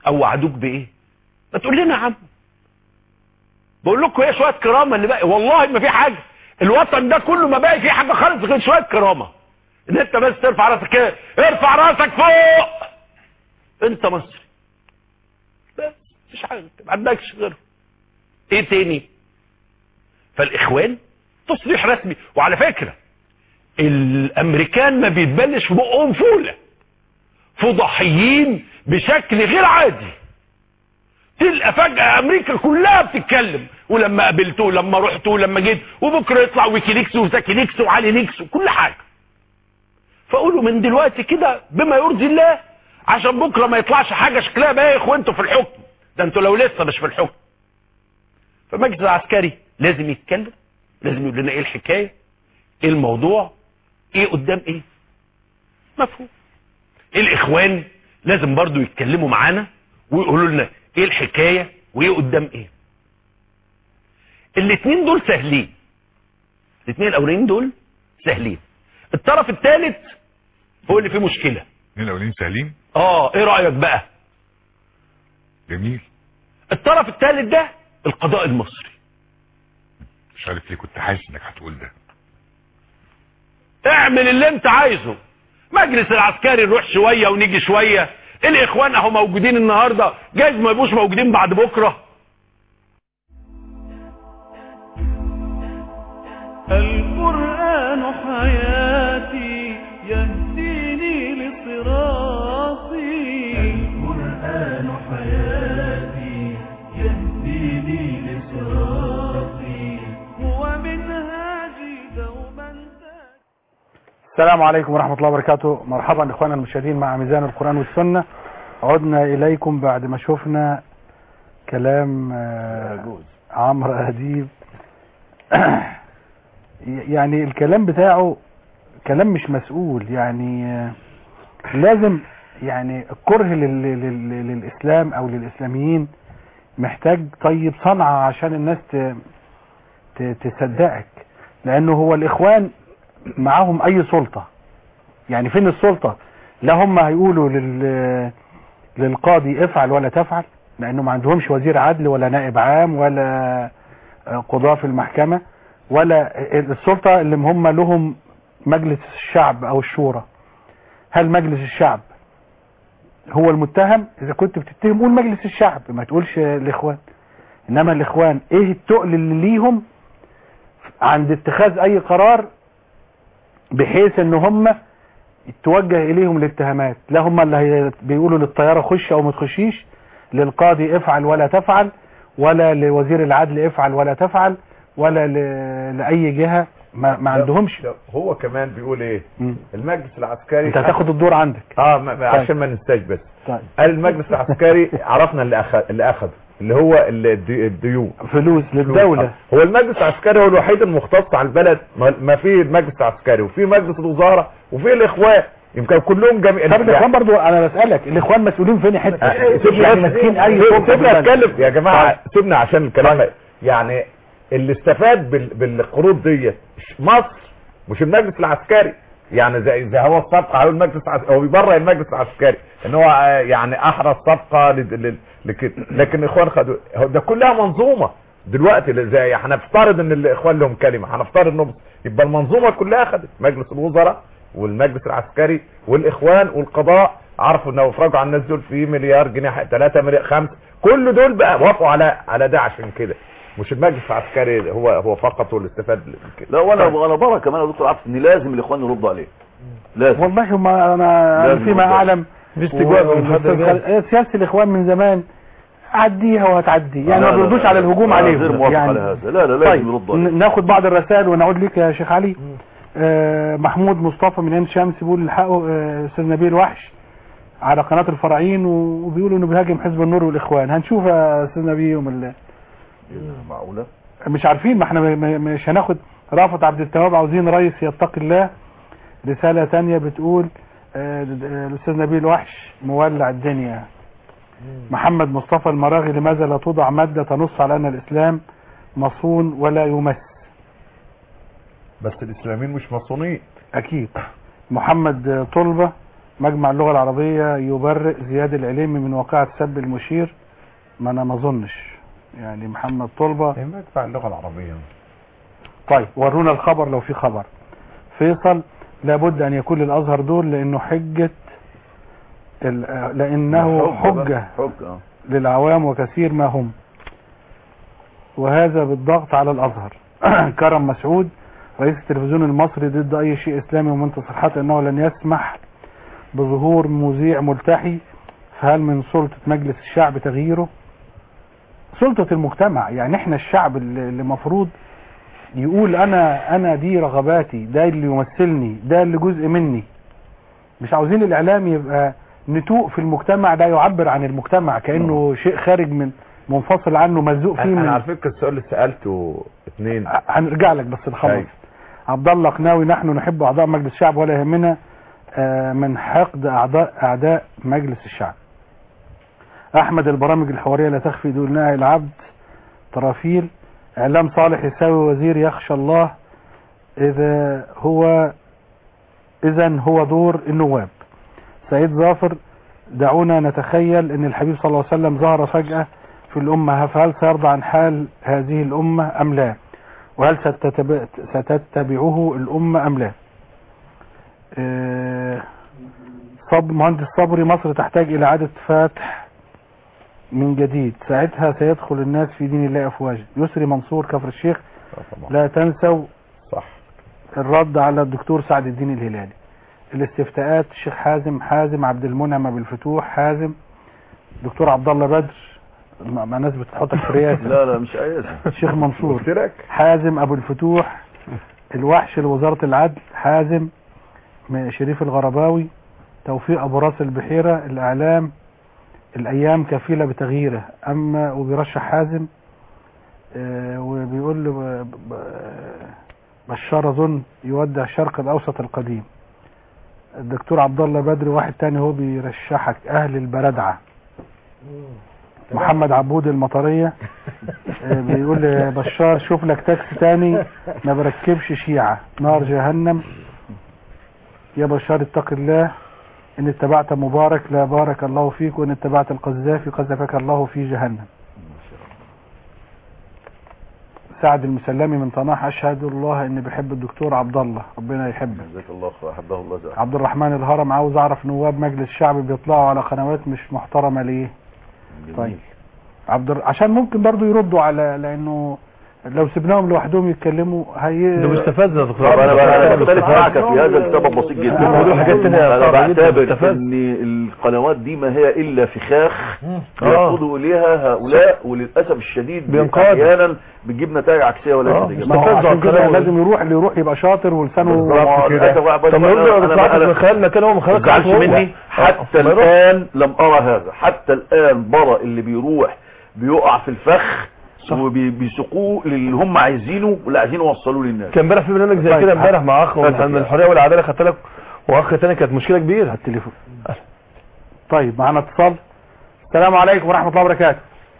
او وعدوك بايه ما تقول لنا يا عم بقول لكم ايه شويه كرامه اللي باقي والله ما في حاجه الوطن ده كله ما باقي فيه حاجه خالص غير شويه كرامه ان انت بس ترفع راسك كده ارفع راسك فوق انت مصري بس مفيش حاجه ما عندكش غيره ايه تاني فالاخوان تصريح رسمي وعلى فكره الامريكان ما بيتبلش في بقهم فوله فضحيين بشكل غير عادي تلقى فجأة امريكا كلها بتتكلم ولما قابلته ولما رحت ولما جيت وبكرة يطلع ويكيليكس وزاكي نيكس وعلي نيكس وكل حاجة فاقولوا من دلوقتي كده بما يرضي الله عشان بكرة ما يطلعش حاجة شكلها بايخ وانتوا في الحكم ده انتوا لو لسه مش في الحكم فالمجلس العسكري لازم يتكلم لازم يقول لنا ايه الحكاية ايه الموضوع ايه قدام ايه مفهوم الاخوان لازم برضو يتكلموا معانا ويقولوا لنا ايه الحكاية وايه قدام ايه الاتنين دول سهلين الاتنين الاولين دول سهلين الطرف الثالث هو اللي فيه مشكلة الاثنين الاولين سهلين اه ايه رأيك بقى جميل الطرف الثالث ده القضاء المصري مش عارف ليه كنت حاسس انك هتقول ده اعمل اللي انت عايزه مجلس العسكري نروح شوية ونيجي شوية الاخوان اهو موجودين النهاردة جايز ما يبقوش موجودين بعد بكرة القرآن حياتي يهديني لصراطي القرآن حياتي يهديني لصراطي هو منهاجي دوما السلام عليكم ورحمة الله وبركاته مرحبا اخوانا المشاهدين مع ميزان القرآن والسنة عدنا اليكم بعد ما شفنا كلام آه، عمرو اديب يعني الكلام بتاعه كلام مش مسؤول يعني آه، لازم يعني الكره لل- لل- للاسلام او للاسلاميين محتاج طيب صنعة عشان الناس ت- ت- تصدقك لانه هو الاخوان معاهم اي سلطة يعني فين السلطة لا هم هيقولوا لل للقاضي افعل ولا تفعل لانه ما عندهمش وزير عدل ولا نائب عام ولا قضاة في المحكمة ولا السلطة اللي هم لهم مجلس الشعب او الشورى هل مجلس الشعب هو المتهم اذا كنت بتتهم قول مجلس الشعب ما تقولش الاخوان انما الاخوان ايه التقل اللي ليهم عند اتخاذ اي قرار بحيث ان هم توجه اليهم الاتهامات لا هم اللي هي بيقولوا للطيارة خش او ما تخشيش للقاضي افعل ولا تفعل ولا لوزير العدل افعل ولا تفعل ولا ل... لاي جهة ما, ما عندهمش هو كمان بيقول ايه مم. المجلس العسكري انت هتاخد الدور عندك اه ما ما- طيب. عشان ما ننساش بس طيب قال المجلس العسكري عرفنا اللي اخذ اللي اخذ اللي هو ال- الدي- الديون فلوس للدولة هو المجلس العسكري هو الوحيد المختص على البلد ما ما في المجلس العسكري وفي مجلس الوزاره وفي الاخوان يمكن كلهم جميع طب الاخوان برضو انا بسألك الاخوان مسؤولين فين حتة سيبنا يعني ماسكين اي سيب- سلطة في سيبنا البلد. اتكلم يا جماعه سيبنا عشان الكلام يعني اللي استفاد بال- بالقروض ديت مصر مش المجلس العسكري يعني زي زي هو الصفقه هو المجلس العسكري هو بيبرر المجلس العسكري ان هو آه، يعني احرز صفقه لد- لل- لكده لكن الاخوان خدوا هو ده كلها منظومه دلوقتي زي هنفترض ان الاخوان لهم كلمه هنفترض انهم يبقى المنظومه كلها خدت مجلس الوزراء والمجلس العسكري والاخوان والقضاء عرفوا انه افرجوا على الناس دول في مليار جنيه 3 مليار 5 كل دول بقى وافقوا على على ده عشان كده مش المجلس العسكري هو هو فقط هو اللي استفاد من كده لا وانا انا برى كمان يا دكتور عبد ان لازم الاخوان يردوا عليه لازم والله هم انا أنا لازم فيما يردوا. اعلم في استجواب من و- الفترة الجاية. والأستاذ- سياسة الاخوان من زمان عديها وهتعدي يعني لا، ما لا، بيردوش لا، على لا. الهجوم أنا عليهم غير موافق يعني على هذا لا لا لازم طيب يردوا عليه ن- ناخد بعض الرسائل ونعود لك يا شيخ علي آه محمود مصطفى من عين شمس بيقول الحقوا آه، استاذ نبيل وحش على قناة الفراعين و- وبيقولوا انه بيهاجم حزب النور والاخوان هنشوف يا استاذ نبيل يوم ال- معقولة مش عارفين ما احنا م- م- مش هناخد رافت عبد التواب عاوزين رئيس يتقي الله رسالة تانية بتقول آه، د- آه، الاستاذ نبيل وحش مولع الدنيا محمد مصطفى المراغي لماذا لا توضع مادة تنص على ان الاسلام مصون ولا يمس بس الاسلاميين مش مصونين اكيد محمد طلبة مجمع اللغة العربية يبرئ زياد العليمي من واقعة سب المشير ما انا ما اظنش يعني محمد طلبة مجمع اللغة العربية طيب ورونا الخبر لو في خبر فيصل لابد ان يكون للازهر دول لانه حجة ال- لانه حجة حجة آه. للعوام وكثير ما هم وهذا بالضغط على الازهر كرم مسعود رئيس التلفزيون المصري ضد اي شيء اسلامي ومن تصريحاته انه لن يسمح بظهور مذيع ملتحي فهل من سلطة مجلس الشعب تغييره سلطة المجتمع يعني احنا الشعب اللي اللي مفروض يقول انا انا دي رغباتي ده اللي يمثلني ده اللي جزء مني مش عاوزين الاعلام يبقى نتوء في المجتمع ده يعبر عن المجتمع كانه شيء خارج من منفصل عنه مزوق فيه انا من على فكره السؤال اللي سالته اثنين هنرجع لك بس نخلص أيوة. عبد الله قناوي نحن نحب اعضاء مجلس الشعب ولا يهمنا آه، من حقد اعضاء اعداء مجلس الشعب احمد البرامج الحواريه لا تخفي دونها العبد ترافيل اعلام صالح يساوي وزير يخشى الله اذا هو اذا هو دور النواب سيد ظافر دعونا نتخيل ان الحبيب صلى الله عليه وسلم ظهر فجأة في الامة فهل سيرضى عن حال هذه الامة ام لا وهل ستتبع ستتبعه الامة ام لا آه، صب مهندس صبري مصر تحتاج الى اعادة فتح من جديد ساعتها سيدخل الناس في دين الله افواجا يسري منصور كفر الشيخ لا تنسوا صح الرد على الدكتور سعد الدين الهلالي الاستفتاءات الشيخ حازم حازم عبد المنعم ابو الفتوح حازم دكتور عبد الله بدر ما ما ناس بتحطك في رياسه لا لا مش عايز الشيخ منصور قلت لك حازم ابو الفتوح الوحش لوزارة العدل حازم م- شريف الغرباوي توفيق ابو راس البحيرة الاعلام الايام كفيلة بتغييره اما وبيرشح حازم آه، وبيقول له ب- ب- بشار اظن يودع الشرق الاوسط القديم الدكتور عبد الله بدر واحد تاني هو بيرشحك اهل البردعه محمد عبود المطريه آه، بيقول لي بشار شوف لك تاكسي تاني ما بركبش شيعه نار جهنم يا بشار اتق الله ان اتبعت مبارك لا بارك الله فيك وان اتبعت القذافي قذفك الله في جهنم سعد المسلمي من طناح اشهد الله اني بحب الدكتور عبد الله ربنا يحبه جزاك الله خير احبه الله جزاك عبد الرحمن الهرم عاوز اعرف نواب مجلس الشعب بيطلعوا على قنوات مش محترمه ليه طيب عبد الر... عشان ممكن برضو يردوا على لانه لو سيبناهم لوحدهم يتكلموا هي ده مستفز يا دكتور طب انا بقى أنا بختلف معك في هذا لسبب بسيط جدا بيقولوا حاجات تانية انا صعبة جدا، بعتبر مستفز. ان القنوات دي ما هي الا فخاخ آه. يقودوا اليها هؤلاء وللاسف الشديد بينقاد. احيانا بتجيب نتائج عكسيه ولا آه. نتيجه ما هو مستفز عشان كده القناة لازم يروح اللي يروح يبقى شاطر ولسانه بالظبط كده. طب ما يرجع بتطلعش من خلال مكان هو من ما خلال تزعلش هو. مني آه. حتى ما يروح. الان لم ارى هذا حتى الان برا اللي بيروح بيقع في الفخ وبيسقوه للي هم عايزينه واللي عايزين يوصلوه للناس كان امبارح في برنامج زي طيب. كده امبارح مع اخ اتفضل. من الحريه والعداله خدت لك واخ تاني كانت مشكله كبيره التليفون طيب معانا اتصال السلام عليكم ورحمه الله وبركاته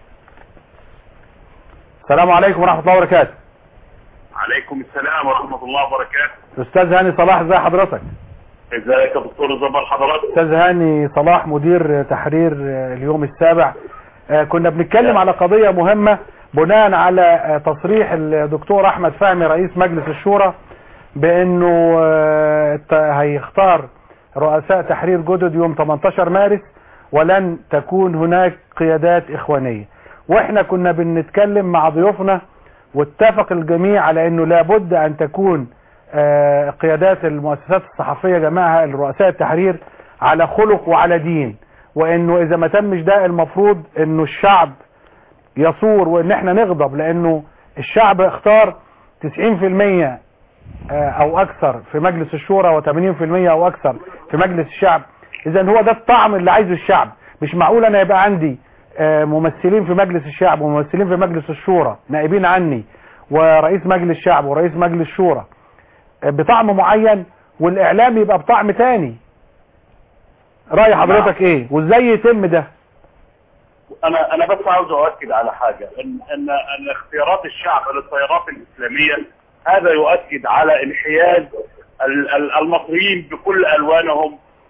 السلام عليكم ورحمه الله وبركاته عليكم السلام ورحمة الله وبركاته استاذ هاني صلاح ازي حضرتك ازيك يا دكتور زبال حضرتك استاذ هاني صلاح مدير تحرير اليوم السابع آه، كنا بنتكلم على قضية مهمة بناء على آه، تصريح الدكتور احمد فهمي رئيس مجلس الشورى بانه آه، ت- هيختار رؤساء تحرير جدد يوم 18 مارس ولن تكون هناك قيادات اخوانية واحنا كنا بنتكلم مع ضيوفنا واتفق الجميع على انه لابد ان تكون آه، قيادات المؤسسات الصحفية جماعة الرؤساء التحرير على خلق وعلى دين وانه اذا ما تمش ده المفروض انه الشعب يصور وان احنا نغضب لانه الشعب اختار 90% آه، او اكثر في مجلس الشورى و80% او اكثر في مجلس الشعب اذا هو ده الطعم اللي عايزه الشعب مش معقول انا يبقى عندي آه، ممثلين في مجلس الشعب وممثلين في مجلس الشورى نائبين عني ورئيس مجلس الشعب ورئيس مجلس الشورى آه، بطعم معين والاعلام يبقى بطعم تاني رأي حضرتك ايه وازاي يتم ده انا انا بس عاوز اؤكد على حاجة ان ان ان اختيارات الشعب للتيارات الاسلامية هذا يؤكد على انحياز ال- ال- المصريين بكل الوانهم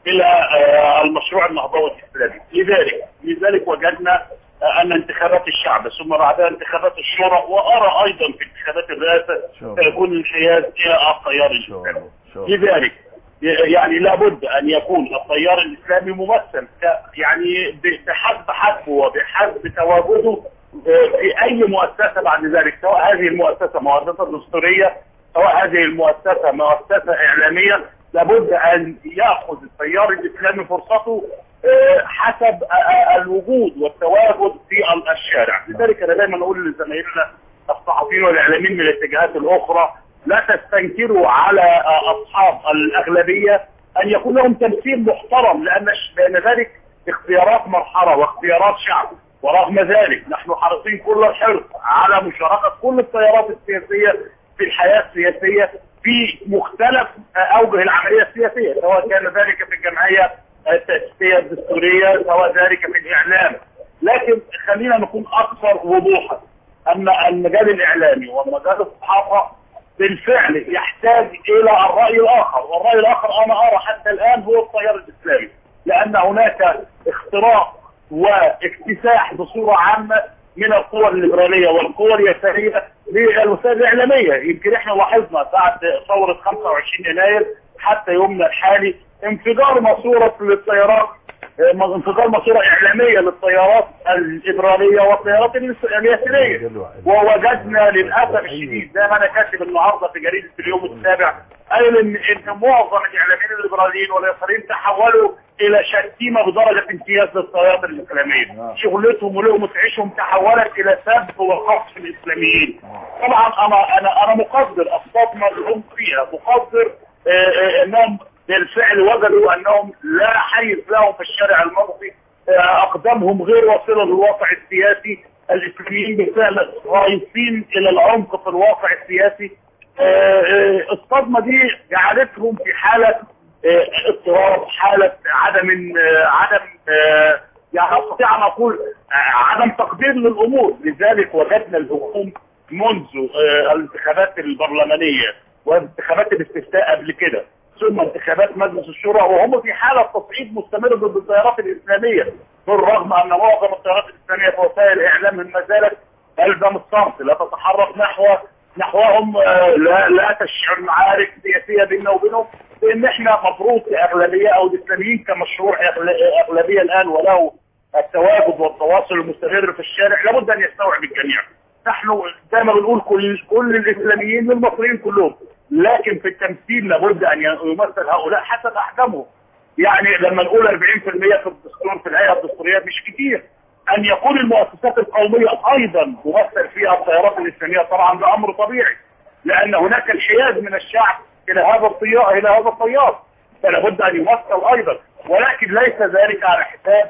الى آه، المشروع النهضوي الاسلامي لذلك لذلك وجدنا آه، ان انتخابات الشعب ثم بعدها انتخابات الشورى وارى ايضا في انتخابات الرئاسه سيكون الانحياز الى التيار الاسلامي لذلك يعني لابد ان يكون التيار الاسلامي ممثل ك- يعني ب- بحسب حسبه وبحسب تواجده آه، في اي مؤسسه بعد ذلك سواء هذه المؤسسه مؤسسه دستوريه سواء هذه المؤسسه مؤسسه اعلاميه لابد ان ياخذ التيار الاسلامي فرصته آه، حسب آه، آه، الوجود والتواجد في ال- الشارع لذلك انا دايما اقول لزمايلنا الصحفيين والاعلاميين من الاتجاهات الاخرى لا تستنكروا على آه، اصحاب الاغلبيه ان يكون لهم تمثيل محترم لان لان ذلك اختيارات مرحله واختيارات شعب ورغم ذلك نحن حريصين كل الحرص على مشاركه كل التيارات السياسيه في الحياه السياسيه في مختلف آه، اوجه العمليه السياسيه سواء كان ذلك في الجمعيه التاسيسيه الدستوريه سواء ذلك في الاعلام لكن خلينا نكون اكثر وضوحا ان المجال الاعلامي ومجال الصحافه بالفعل يحتاج الى الراي الاخر والراي الاخر انا ارى حتى الان هو التيار الاسلامي لان هناك اختراق واكتساح بصوره عامه من القوى الليبراليه والقوى اليساريه للوسائل الاعلاميه يمكن احنا لاحظنا بعد ثوره 25 يناير حتى يومنا الحالي انفجار ماسوره للطيارات اه، انفجار ماسوره اعلاميه للطيارات الليبراليه والطيارات اليس- اليساريه ووجدنا للاسف الشديد زي ما انا كاتب النهارده في جريده اليوم السابع قال ان ان معظم الاعلاميين الليبراليين واليساريين تحولوا الى شتيمه بدرجه امتياز للطيارات الاسلاميه شغلتهم ولقمه عيشهم تحولت الى سب وخطف الاسلاميين طبعا انا انا انا مقدر الصدمه اللي هم فيها مقدر آه، آه، انهم بالفعل وجدوا انهم لا حيز لهم في الشارع المصري آه، اقدامهم غير واصله للواقع السياسي الاسلاميين بالفعل رايحين الى العمق في الواقع السياسي آه، آه، الصدمه دي جعلتهم في حاله آه، اضطراب حاله عدم آه، عدم آه، يعني استطيع ان اقول آه، عدم تقدير للامور لذلك وجدنا الهجوم منذ آه، الانتخابات البرلمانيه وانتخابات الاستفتاء قبل كده ثم انتخابات مجلس الشورى وهم في حالة تصعيد مستمر ضد التيارات الإسلامية بالرغم أن معظم التيارات الإسلامية في وسائل إعلامهم ما زالت تلزم الصمت لا تتحرك نحو نحوهم آه، لا لا تشعر معارك سياسية بيننا وبينهم لأن احنا مفروض كأغلبية أو الإسلاميين كمشروع أغل- أغلبية الآن وله التواجد والتواصل المستمر في الشارع لابد أن يستوعب الجميع نحن زي ما بنقول كل كل الاسلاميين المصريين كلهم لكن في التمثيل لابد ان يمثل هؤلاء حسب احكامهم يعني لما نقول 40% في الدستور في الهيئه الدستوريه مش كتير ان يكون المؤسسات القوميه ايضا ممثل فيها التيارات الاسلاميه طبعا ده امر طبيعي لان هناك انحياز من الشعب الى هذا التيار الى هذا التيار فلا بد ان يمثل ايضا ولكن ليس ذلك على حساب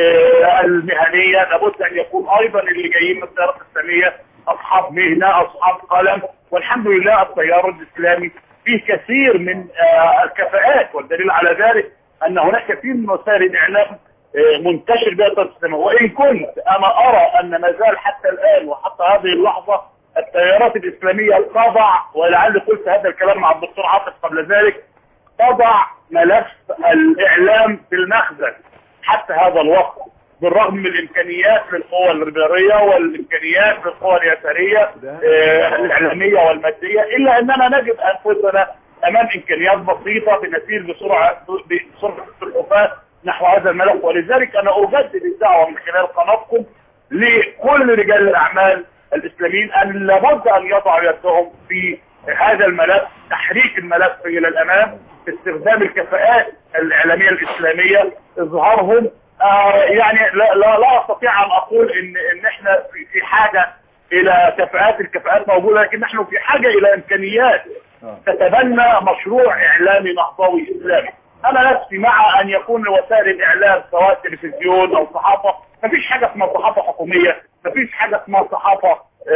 آه، المهنيه لابد ان يكون ايضا اللي جايين من التيارات الاسلاميه اصحاب مهنه اصحاب قلم والحمد لله التيار الاسلامي فيه كثير من آه، الكفاءات والدليل على ذلك ان هناك كثير من وسائل الاعلام آه، منتشر بها التيار الاسلامي وان كنت انا ارى ان ما زال حتى الان وحتى هذه اللحظه التيارات الاسلاميه تضع ولعل قلت هذا الكلام مع الدكتور عاطف قبل ذلك تضع ملف الاعلام في المخزن حتى هذا الوقت بالرغم من الامكانيات للقوى الليبراليه والامكانيات للقوى اليساريه آه، الاعلاميه والماديه الا اننا نجد انفسنا امام امكانيات بسيطه بنسير بسرعه بسرعه الحفاة نحو هذا الملف ولذلك انا اجدد الدعوه من خلال قناتكم لكل رجال الاعمال الاسلاميين ان لابد ان يضعوا يدهم في هذا الملف تحريك الملف الى الامام استخدام الكفاءات الاعلاميه الاسلاميه اظهارهم آه يعني لا, لا, لا استطيع ان اقول ان ان احنا في, في حاجه الى كفاءات الكفاءات موجوده لكن نحن في حاجه الى امكانيات تتبنى مشروع اعلامي نهضوي اسلامي انا نفسي مع ان يكون وسائل الاعلام سواء تلفزيون او صحافه مفيش حاجه اسمها صحافه حكوميه مفيش حاجه اسمها صحافه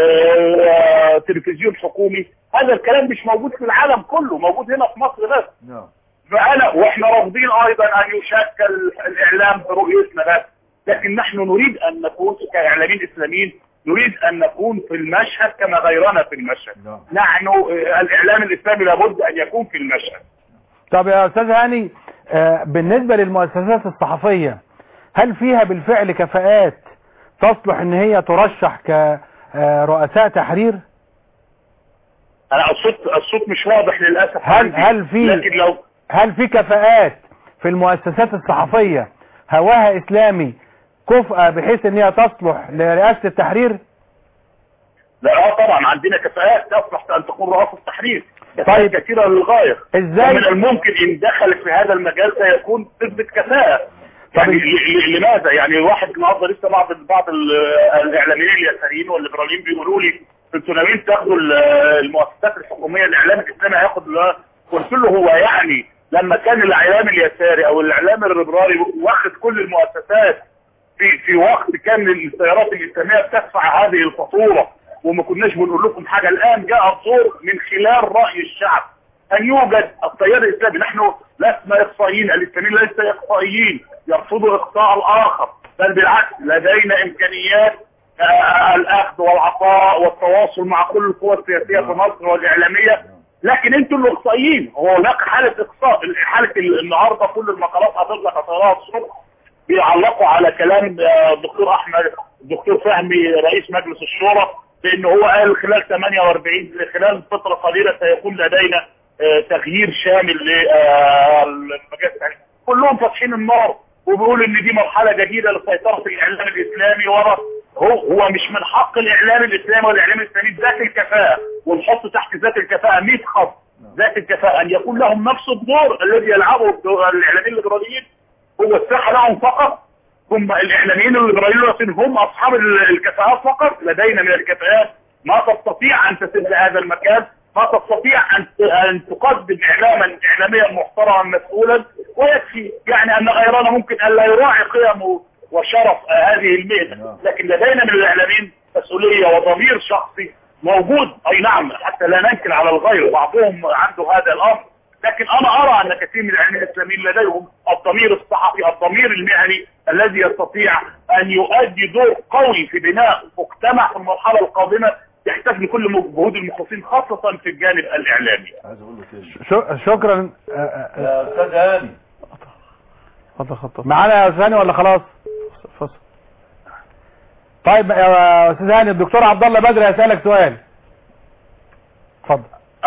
آه، تلفزيون حكومي هذا الكلام مش موجود في العالم كله موجود هنا في مصر بس فانا واحنا رافضين ايضا ان يشكل الاعلام برؤيتنا بس لكن نحن نريد ان نكون كاعلاميين اسلاميين نريد ان نكون في المشهد كما غيرنا في المشهد نحن آه، الاعلام الاسلامي لابد ان يكون في المشهد طب يا استاذ هاني آه، بالنسبة للمؤسسات الصحفية هل فيها بالفعل كفاءات تصلح ان هي ترشح كرؤساء تحرير انا الصوت الصوت مش واضح للاسف هل عندي. هل في لكن لو هل في كفاءات في المؤسسات الصحفية هواها اسلامي كفء بحيث ان هي تصلح لرئاسة التحرير لا اه طبعا عندنا كفاءات تصلح ان تكون رئاسه التحرير كفاءات طيب. كثيره للغايه ازاي ومن الممكن ان دخلت في هذا المجال سيكون نسبه كفاءه يعني ل- ل- لماذا يعني واحد النهارده لسه بعض بعض ال- الاعلاميين اليساريين والليبراليين بيقولوا لي انتوا ناويين تاخدوا ال- المؤسسات الحكوميه الاعلام الاسلامي هياخد ال- قلت له هو يعني لما كان الاعلام اليساري او الاعلام الليبرالي واخد كل المؤسسات في في وقت كان التيارات الاسلاميه بتدفع هذه الفاتوره وما كناش بنقول لكم حاجه الان جاء الدور من خلال راي الشعب ان يوجد التيار الاسلامي نحن لسنا اقصائيين الاسلاميين ليس اقصائيين يرفضوا اقصاء الاخر بل بالعكس لدينا امكانيات آه، الاخذ والعطاء والتواصل مع كل القوى السياسيه في مصر والاعلاميه لكن انتوا اللي اقصائيين هو هناك حاله اقصاء حاله النهارده كل المقالات هتطلع هتقراها الصبح بيعلقوا على كلام آه، الدكتور احمد الدكتور فهمي رئيس مجلس الشورى بان هو قال خلال 48 خلال فتره قليله سيكون لدينا آه، تغيير شامل للمجال التعليمي كلهم فاتحين النار وبيقولوا ان دي مرحله جديده لسيطره الاعلام الاسلامي ورا هو هو مش من حق الاعلام الاسلامي والاعلام الاسلامي ذات الكفاءه ونحط تحت ذات الكفاءه 100 خط ذات الكفاءه ان يكون لهم نفس الدور الذي يلعبه الاعلاميين الليبراليين هو الساحه لهم فقط هم الاعلاميين الليبراليين هم اصحاب ال- الكفاءات فقط لدينا من الكفاءات ما تستطيع ان تسد هذا المكان ما تستطيع ان ت- ان تقدم اعلاما اعلاميا محترما مسؤولا ويكفي يعني ان غيرنا ممكن ان لا يراعي قيم وشرف آه، هذه المهنه لكن لدينا من الاعلاميين مسؤوليه وضمير شخصي موجود اي نعم حتى لا ننكر على الغير بعضهم عنده هذا الامر لكن انا ارى ان كثير من الاعلاميين الاسلاميين لديهم الضمير الصحفي الضمير المهني الذي يستطيع ان يؤدي دور قوي في بناء مجتمع في المرحله القادمه يحتاج لكل جهود المخلصين خاصه في الجانب الاعلامي شو- شكرا آه، آه، يا استاذ هاني خطأ خطأ معانا يا استاذ هاني ولا خلاص فصل طيب يا استاذ هاني الدكتور عبد الله بدر هيسالك سؤال اتفضل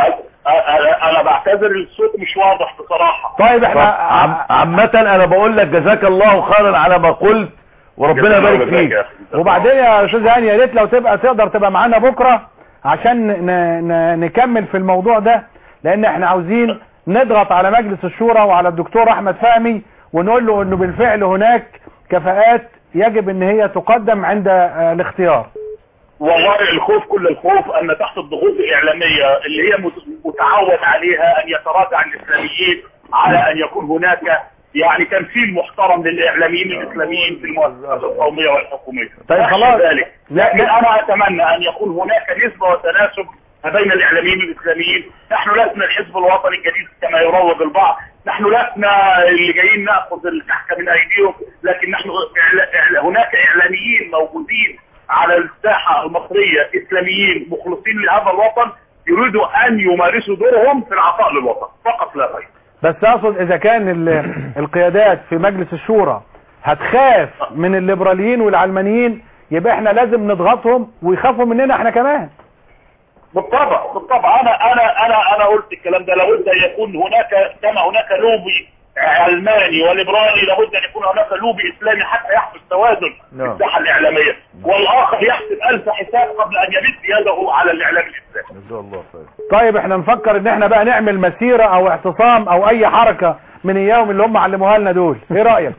انا انا بعتذر الصوت مش واضح بصراحه طيب طب عم- عامة انا بقول لك جزاك الله خيرا على ما قلت وربنا يبارك فيك وبعدين يا استاذ هاني يا ريت لو تبقى تقدر تبقى معانا بكره عشان ن... ن... نكمل في الموضوع ده لان احنا عاوزين نضغط على مجلس الشورى وعلى الدكتور احمد فهمي ونقول له انه بالفعل هناك كفاءات يجب ان هي تقدم عند آه، الاختيار والله الخوف كل الخوف ان تحت الضغوط الاعلاميه اللي هي مت- متعود عليها ان يتراجع الاسلاميين على ان يكون هناك يعني تمثيل محترم للاعلاميين الاسلاميين في المؤسسات القوميه والحكوميه طيب أخشى خلاص. ذلك لا- لكن لا. انا اتمنى ان يكون هناك نسبه وتناسب ما بين الاعلاميين الاسلاميين نحن لسنا الحزب الوطني الجديد كما يروج البعض نحن لسنا اللي جايين ناخذ الكحكه من ايديهم لكن نحن إعلا- إعلا- هناك اعلاميين موجودين على الساحه المصريه اسلاميين مخلصين لهذا الوطن يريدوا ان يمارسوا دورهم في العطاء للوطن فقط لا غير بس اقصد اذا كان ال- القيادات في مجلس الشورى هتخاف من الليبراليين والعلمانيين يبقى احنا لازم نضغطهم ويخافوا مننا احنا كمان بالطبع بالطبع انا انا انا انا قلت الكلام ده لابد ان يكون هناك كما هناك لوبي علماني وليبرالي لابد ان يكون هناك لوبي اسلامي حتى يحدث توازن في نعم. الساحه الاعلاميه والاخر يحسب الف حساب قبل ان يمد يده على الاعلام الاسلامي جزاه الله خير طيب احنا نفكر ان احنا بقى نعمل مسيرة او اعتصام او اي حركة من اياهم اللي هم علموها لنا دول ايه رأيك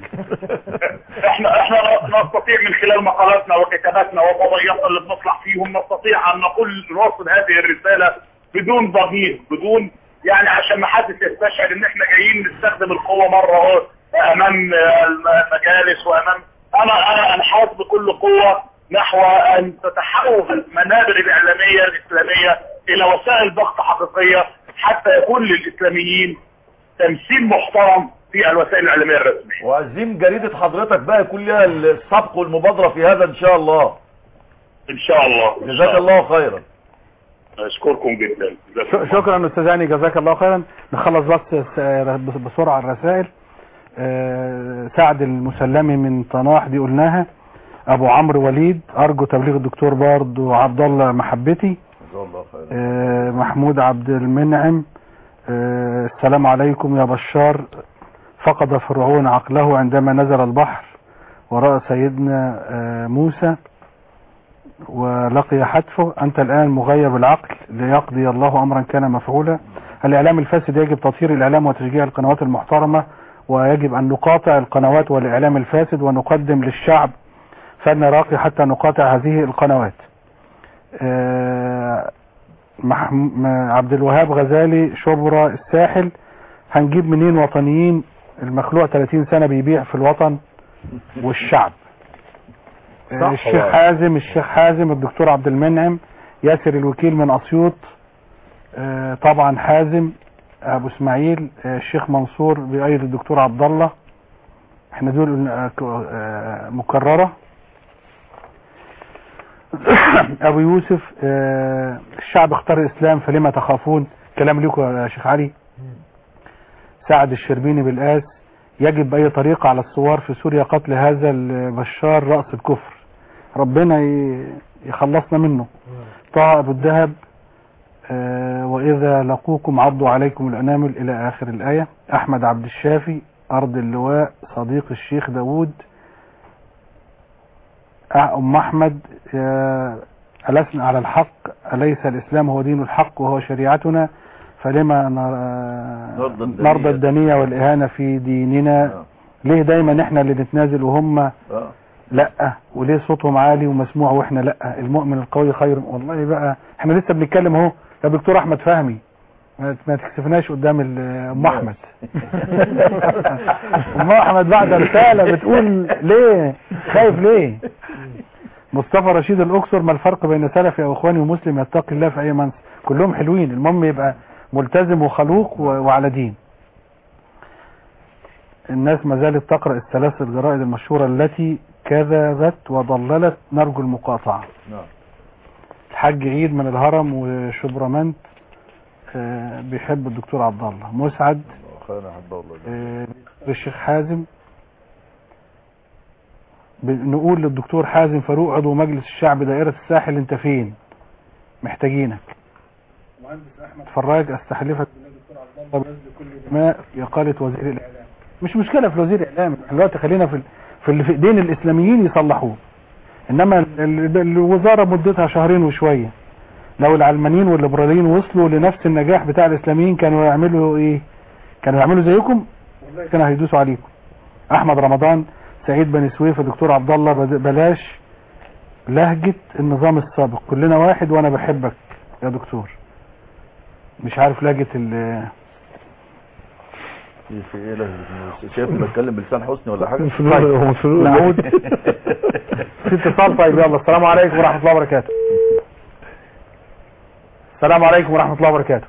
احنا احنا نستطيع من خلال مقالاتنا وكتاباتنا وقضايانا اللي بنطلع فيهم نستطيع ان نقول نوصل هذه الرساله بدون ضغيط بدون يعني عشان ما حدش يستشعر ان احنا جايين نستخدم القوه مره اهو امام المجالس وامام انا انا انحاز بكل قوه نحو ان تتحول المنابر الاعلاميه الاسلاميه الى وسائل ضغط حقيقيه حتى يكون للاسلاميين تمثيل محترم في الوسائل الاعلاميه الرسميه وعزيم جريدة حضرتك بقى يكون لها السبق والمبادرة في هذا ان شاء الله ان شاء الله إن شاء جزاك الله خيرا اشكركم جدا ش- شكرا استاذ هاني جزاك الله خيرا نخلص بس س- بسرعة الرسائل آه، سعد المسلمي من طناح دي قلناها ابو عمرو وليد ارجو تبليغ الدكتور برضو عبد الله محبتي جزاه الله خيرا آه، محمود عبد المنعم آه، السلام عليكم يا بشار فقد فرعون عقله عندما نزل البحر ورأى سيدنا آه، موسى ولقي حتفه أنت الآن مغيب العقل ليقضي الله أمرا كان مفعولا الإعلام الفاسد يجب تطهير الإعلام وتشجيع القنوات المحترمة ويجب أن نقاطع القنوات والإعلام الفاسد ونقدم للشعب فن راقي حتى نقاطع هذه القنوات آه، محم... عبد الوهاب غزالي شبرا الساحل هنجيب منين وطنيين المخلوع 30 سنة بيبيع في الوطن والشعب آه، صح الشيخ والله. حازم الشيخ حازم الدكتور عبد المنعم ياسر الوكيل من اسيوط آه، طبعا حازم ابو اسماعيل آه، الشيخ منصور بأيد الدكتور عبد الله احنا دول آه، ك- آه، مكررة ابو يوسف آه، الشعب اختار الاسلام فلما تخافون كلام لكم يا شيخ علي سعد الشربيني بالاس يجب باي طريقة على الثوار في سوريا قتل هذا البشار رأس الكفر ربنا ي- يخلصنا منه طه ابو الدهب آه، واذا لقوكم عضوا عليكم الانامل الى اخر الايه احمد عبد الشافي ارض اللواء صديق الشيخ داوود آه، ام احمد آه، ألسنا على الحق أليس الإسلام هو دين الحق وهو شريعتنا فلما نر- نرضى الدنية. نرضى الدنيا والإهانة في ديننا ليه دايما احنا اللي نتنازل وهم آه. لا وليه صوتهم عالي ومسموع واحنا لا المؤمن القوي خير والله بقى احنا لسه بنتكلم اهو يا دكتور احمد فهمي ما ما تكسفناش قدام ال- ام احمد ام احمد بعد رساله بتقول ليه خايف ليه مصطفى رشيد الاقصر ما الفرق بين سلفي او اخواني ومسلم يتقي الله في اي منصب كلهم حلوين المهم يبقى ملتزم وخلوق و- وعلى دين الناس ما زالت تقرأ الثلاث الجرائد المشهورة التي كذبت وضللت نرجو المقاطعة نعم الحاج عيد من الهرم وشبرمنت آه، بيحب الدكتور عبد الله مسعد خيرا حب الله آه، الشيخ حازم نقول للدكتور حازم فاروق عضو مجلس الشعب دائرة الساحل انت فين محتاجينك مهندس احمد فراج استحلفك بالله دكتور عبد الله بذل كل دماء في اقالة وزير الاعلام مش مشكلة في وزير الاعلام احنا دلوقتي خلينا في ال- في اللي في ايدين الاسلاميين يصلحوه انما ال- ال- الوزارة مدتها شهرين وشوية لو العلمانيين والليبراليين وصلوا لنفس النجاح بتاع الاسلاميين كانوا يعملوا ايه كانوا يعملوا زيكم كانوا هيدوسوا عليكم احمد رمضان سعيد بن سويف الدكتور عبد الله بد- بلاش لهجة النظام السابق كلنا واحد وانا بحبك يا دكتور مش عارف لهجة ال في في ايه لهجة شايف بتكلم بلسان حسني ولا حاجه طيب نعود في اتصال طيب يلا السلام عليكم ورحمة الله وبركاته السلام عليكم ورحمة الله وبركاته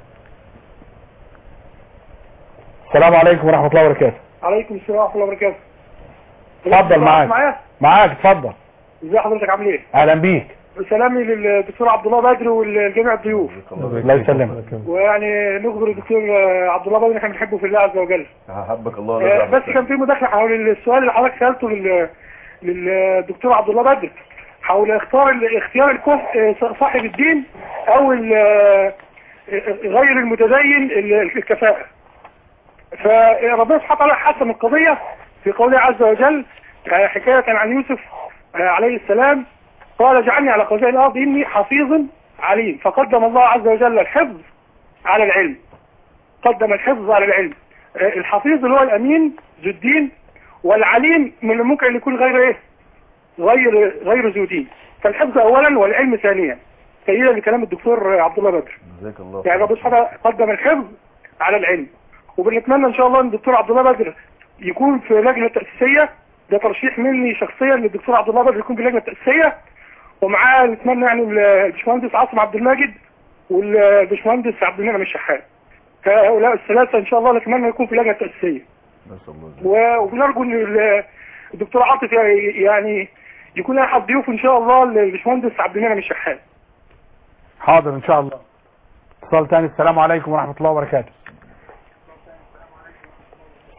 السلام عليكم ورحمة الله وبركاته عليكم السلام ورحمه الله وبركاته اتفضل معاك معايا معاك اتفضل ازي حضرتك عامل ايه اهلا بيك سلامي للدكتور عبد الله بدر ولجميع الضيوف الله يسلمك ويعني نخبر الدكتور عبد الله بدر احنا بنحبه في الله عز وجل حبك الله آه، ولا بس كان في مداخله حول السؤال اللي حضرتك سالته لل للدكتور عبد الله بدر حول اختار ال- اختيار الكف آه، صاحب الدين او ال- آه، غير المتدين ال- الكفاءه فربنا سبحانه وتعالى حسم القضيه في قوله عز وجل آه، حكايه عن يوسف آه، عليه السلام قال اجعلني على خزائن الارض اني حفيظ عليم فقدم الله عز وجل الحفظ على العلم قدم الحفظ على العلم آه، الحفيظ اللي هو الامين ذو الدين والعليم من الممكن أن يكون غير ايه غير غير ذو دين فالحفظ اولا والعلم ثانيا تأييدا لكلام الدكتور عبد الله بدر جزاك الله يعني ربنا سبحانه قدم الحفظ على العلم وبنتمنى ان شاء الله ان الدكتور عبد الله بدر يكون في لجنه تاسيسيه ده ترشيح مني شخصيا للدكتور عبد الله بدر يكون في لجنه تاسيسيه ومعاه نتمنى يعني الباشمهندس عاصم عبد الماجد والباشمهندس عبد المنعم الشحات هؤلاء الثلاثه ان شاء الله نتمنى يكون في لجنه تاسيسيه نسال الله و- وبنرجو ان ال- الدكتور عاطف يعني يكون احد ضيوفه ان شاء الله الباشمهندس عبد المنعم الشحات حاضر ان شاء الله اتصال تاني السلام عليكم ورحمة الله وبركاته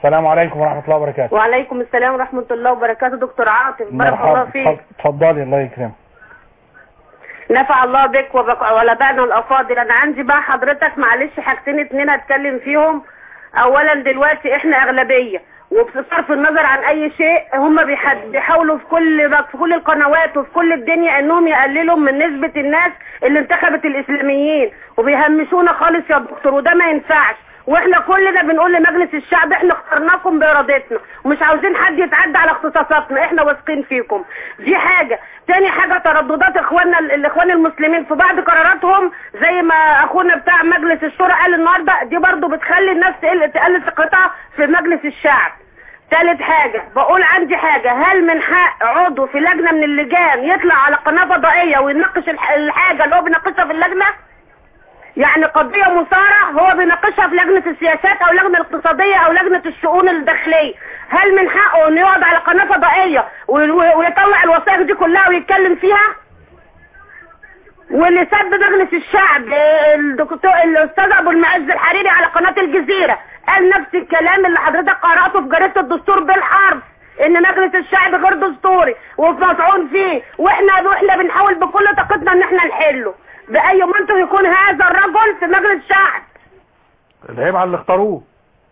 السلام عليكم ورحمة الله وبركاته وعليكم السلام ورحمة الله وبركاته دكتور عاطف بارك الله مرحبا فيك اتفضلي الله يكرمك نفع الله بك وبك ولبعنا الافاضل انا عندي بقى حضرتك معلش حاجتين اتنين اتكلم فيهم اولا دلوقتي احنا اغلبيه وبصرف النظر عن اي شيء هم بيحد- بيحاولوا في كل في كل القنوات وفي كل الدنيا انهم يقللوا من نسبه الناس اللي انتخبت الاسلاميين وبيهمشونا خالص يا دكتور وده ما ينفعش واحنا كلنا بنقول لمجلس الشعب احنا اخترناكم بارادتنا ومش عاوزين حد يتعدى على اختصاصاتنا احنا واثقين فيكم دي حاجه تاني حاجه ترددات اخواننا الاخوان المسلمين في بعض قراراتهم زي ما اخونا بتاع مجلس الشورى قال النهارده دي برضو بتخلي الناس تقل تقل ثقتها في مجلس الشعب تالت حاجة بقول عندي حاجة هل من حق عضو في لجنة من اللجان يطلع على قناة فضائية ويناقش الح- الحاجة اللي هو بيناقشها في اللجنة يعني قضية مثارة هو بيناقشها في لجنة السياسات او لجنة الاقتصادية او لجنة الشؤون الداخلية هل من حقه انه يقعد على قناة فضائية و- و- ويطلع الوثائق دي كلها ويتكلم فيها واللي سب مجلس الشعب آه، الدكتور الاستاذ ابو المعز الحريري على قناة الجزيرة قال نفس الكلام اللي حضرتك قرأته في جريدة الدستور بالحرف ان مجلس الشعب غير دستوري ومطعون فيه واحنا واحنا بنحاول بكل طاقتنا ان احنا نحله باي منطق يكون هذا الرجل في مجلس الشعب العيب على اللي اختاروه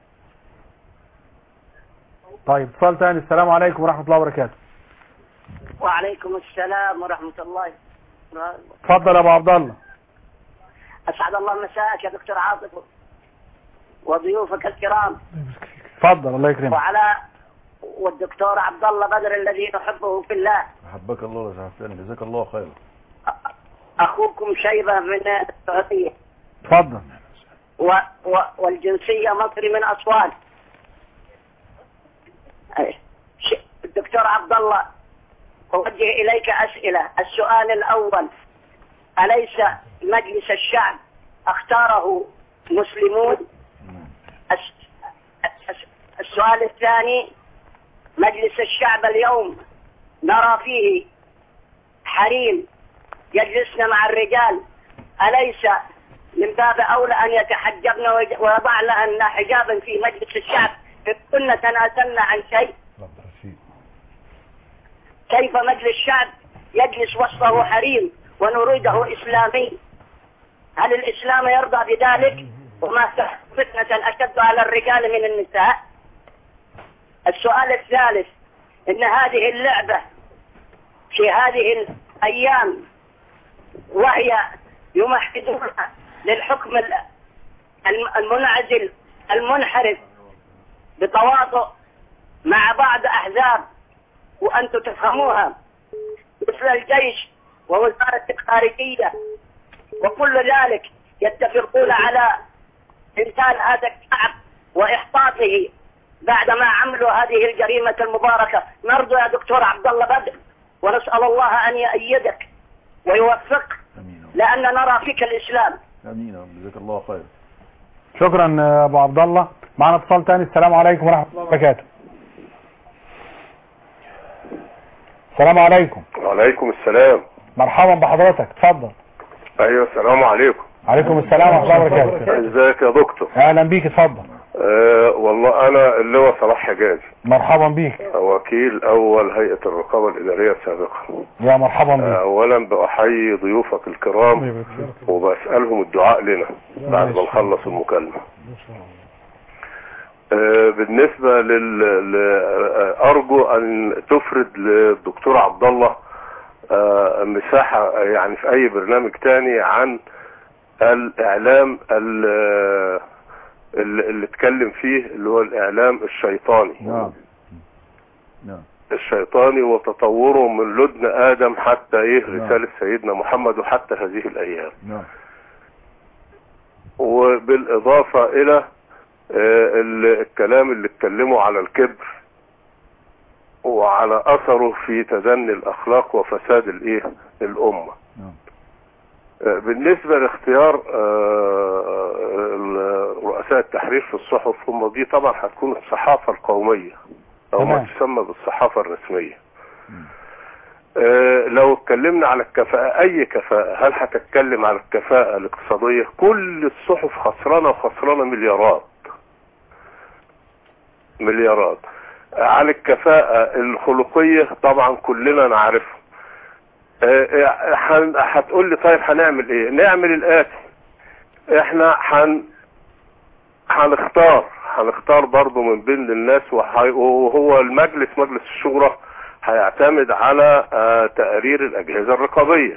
طيب اتصال تاني السلام عليكم ورحمة الله وبركاته وعليكم السلام ورحمة الله اتفضل يا ابو عبد الله أسعد الله مساءك يا دكتور عاطف وضيوفك الكرام اتفضل الله يكرمك وعلى والدكتور عبد الله بدر الذي نحبه في الله احبك الله يا شعبان جزاك الله خيرا أخوكم شيبة من السعودية اتفضل و و والجنسية مصري من أسوان أي. ش- الدكتور عبد الله أوجه إليك أسئلة السؤال الأول أليس مجلس الشعب اختاره مسلمون الس- الس- السؤال الثاني مجلس الشعب اليوم نرى فيه حريم يجلسن مع الرجال أليس من باب أولى أن يتحجبن ويج- ويضع لهن حجابا في مجلس الشعب إن كنا تنازلنا عن شيء كيف مجلس الشعب يجلس وسطه حريم ونريده إسلامي هل الإسلام يرضى بذلك وما تحت فتنة أشد على الرجال من النساء السؤال الثالث إن هذه اللعبة في هذه الأيام وهي يمهدونها للحكم ال- الم- المنعزل المنحرف بتواطؤ مع بعض أحزاب وأنتم تفهموها مثل الجيش ووزارة الخارجية وكل ذلك يتفقون على إنسان هذا الشعب وإحباطه بعدما عملوا هذه الجريمة المباركة نرجو يا دكتور عبد الله بدر ونسأل الله أن يأيدك ويوفقك لأن نرى فيك الإسلام امين يا رب جزاك الله خيرا شكرا يا ابو عبد الله معنا اتصال تاني السلام عليكم ورحمة الله وبركاته السلام عليكم وعليكم السلام مرحبا بحضرتك اتفضل ايوه السلام عليكم عليكم السلام ورحمة الله وبركاته ازيك يا دكتور اهلا بيك اتفضل أه والله انا اللواء صلاح حجازي مرحبا بيك وكيل اول هيئة الرقابة الادارية السابقة يا مرحبا أه بيك اولا باحيي ضيوفك الكرام وبسألهم الدعاء لنا بعد ما نخلص المكالمة أه بالنسبة لل ل- آه، ارجو ان تفرد للدكتور عبد الله آه، مساحة يعني في اي برنامج تاني عن الاعلام ال- اللي اللي اتكلم فيه اللي هو الاعلام الشيطاني نعم نعم الشيطاني وتطوره من لدن ادم حتى ايه رسالة سيدنا محمد وحتى هذه الايام نعم وبالاضافة الى آه، ال- الكلام اللي اتكلموا على الكبر وعلى اثره في تدني الاخلاق وفساد الايه الامة نعم. آه، بالنسبة لاختيار آه، ال- رؤساء التحرير في الصحف هم دي طبعا هتكون الصحافة القومية او ما تمام. تسمى بالصحافة الرسمية آه، لو اتكلمنا على الكفاءة اي كفاءة هل هتتكلم على الكفاءة الاقتصادية كل الصحف خسرانة وخسرانة مليارات مليارات عن الكفاءة الخلقية طبعا كلنا نعرفه آه، آه، هن- هتقول لي طيب هنعمل ايه نعمل الاتي احنا هن هنختار هنختار برضو من بين الناس وحي- وهو المجلس مجلس الشورى هيعتمد على آه، تقرير الاجهزة الرقابية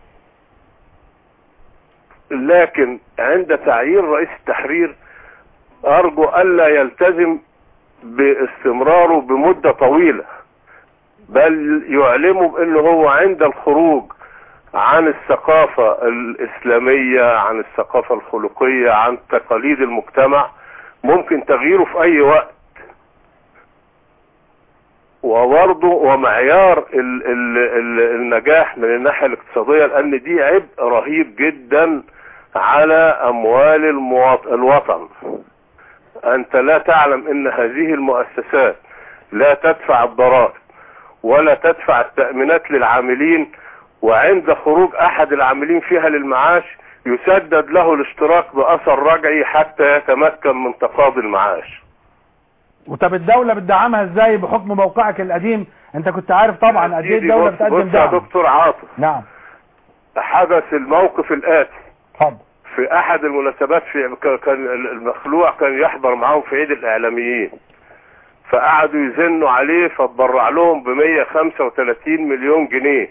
لكن عند تعيين رئيس التحرير ارجو الا يلتزم باستمراره بمدة طويلة بل يعلموا بانه هو عند الخروج عن الثقافة الاسلامية عن الثقافة الخلقية عن تقاليد المجتمع ممكن تغييره في اي وقت وبرضه ومعيار ال ال ال النجاح من الناحية الاقتصادية لان دي عبء رهيب جدا على اموال المواط... الوطن انت لا تعلم ان هذه المؤسسات لا تدفع الضرائب ولا تدفع التأمينات للعاملين وعند خروج احد العاملين فيها للمعاش يسدد له الاشتراك باثر رجعي حتى يتمكن من تقاضي المعاش وطب الدولة بتدعمها ازاي بحكم موقعك القديم انت كنت عارف طبعا قد ايه سيدي الدولة بص- بتقدم بص يا دعم دكتور عاطف نعم حدث الموقف الآتي اتفضل في أحد المناسبات في ك- كان المخلوع كان يحضر معاهم في عيد الإعلاميين فقعدوا يزنوا عليه فاتبرع لهم ب 135 مليون جنيه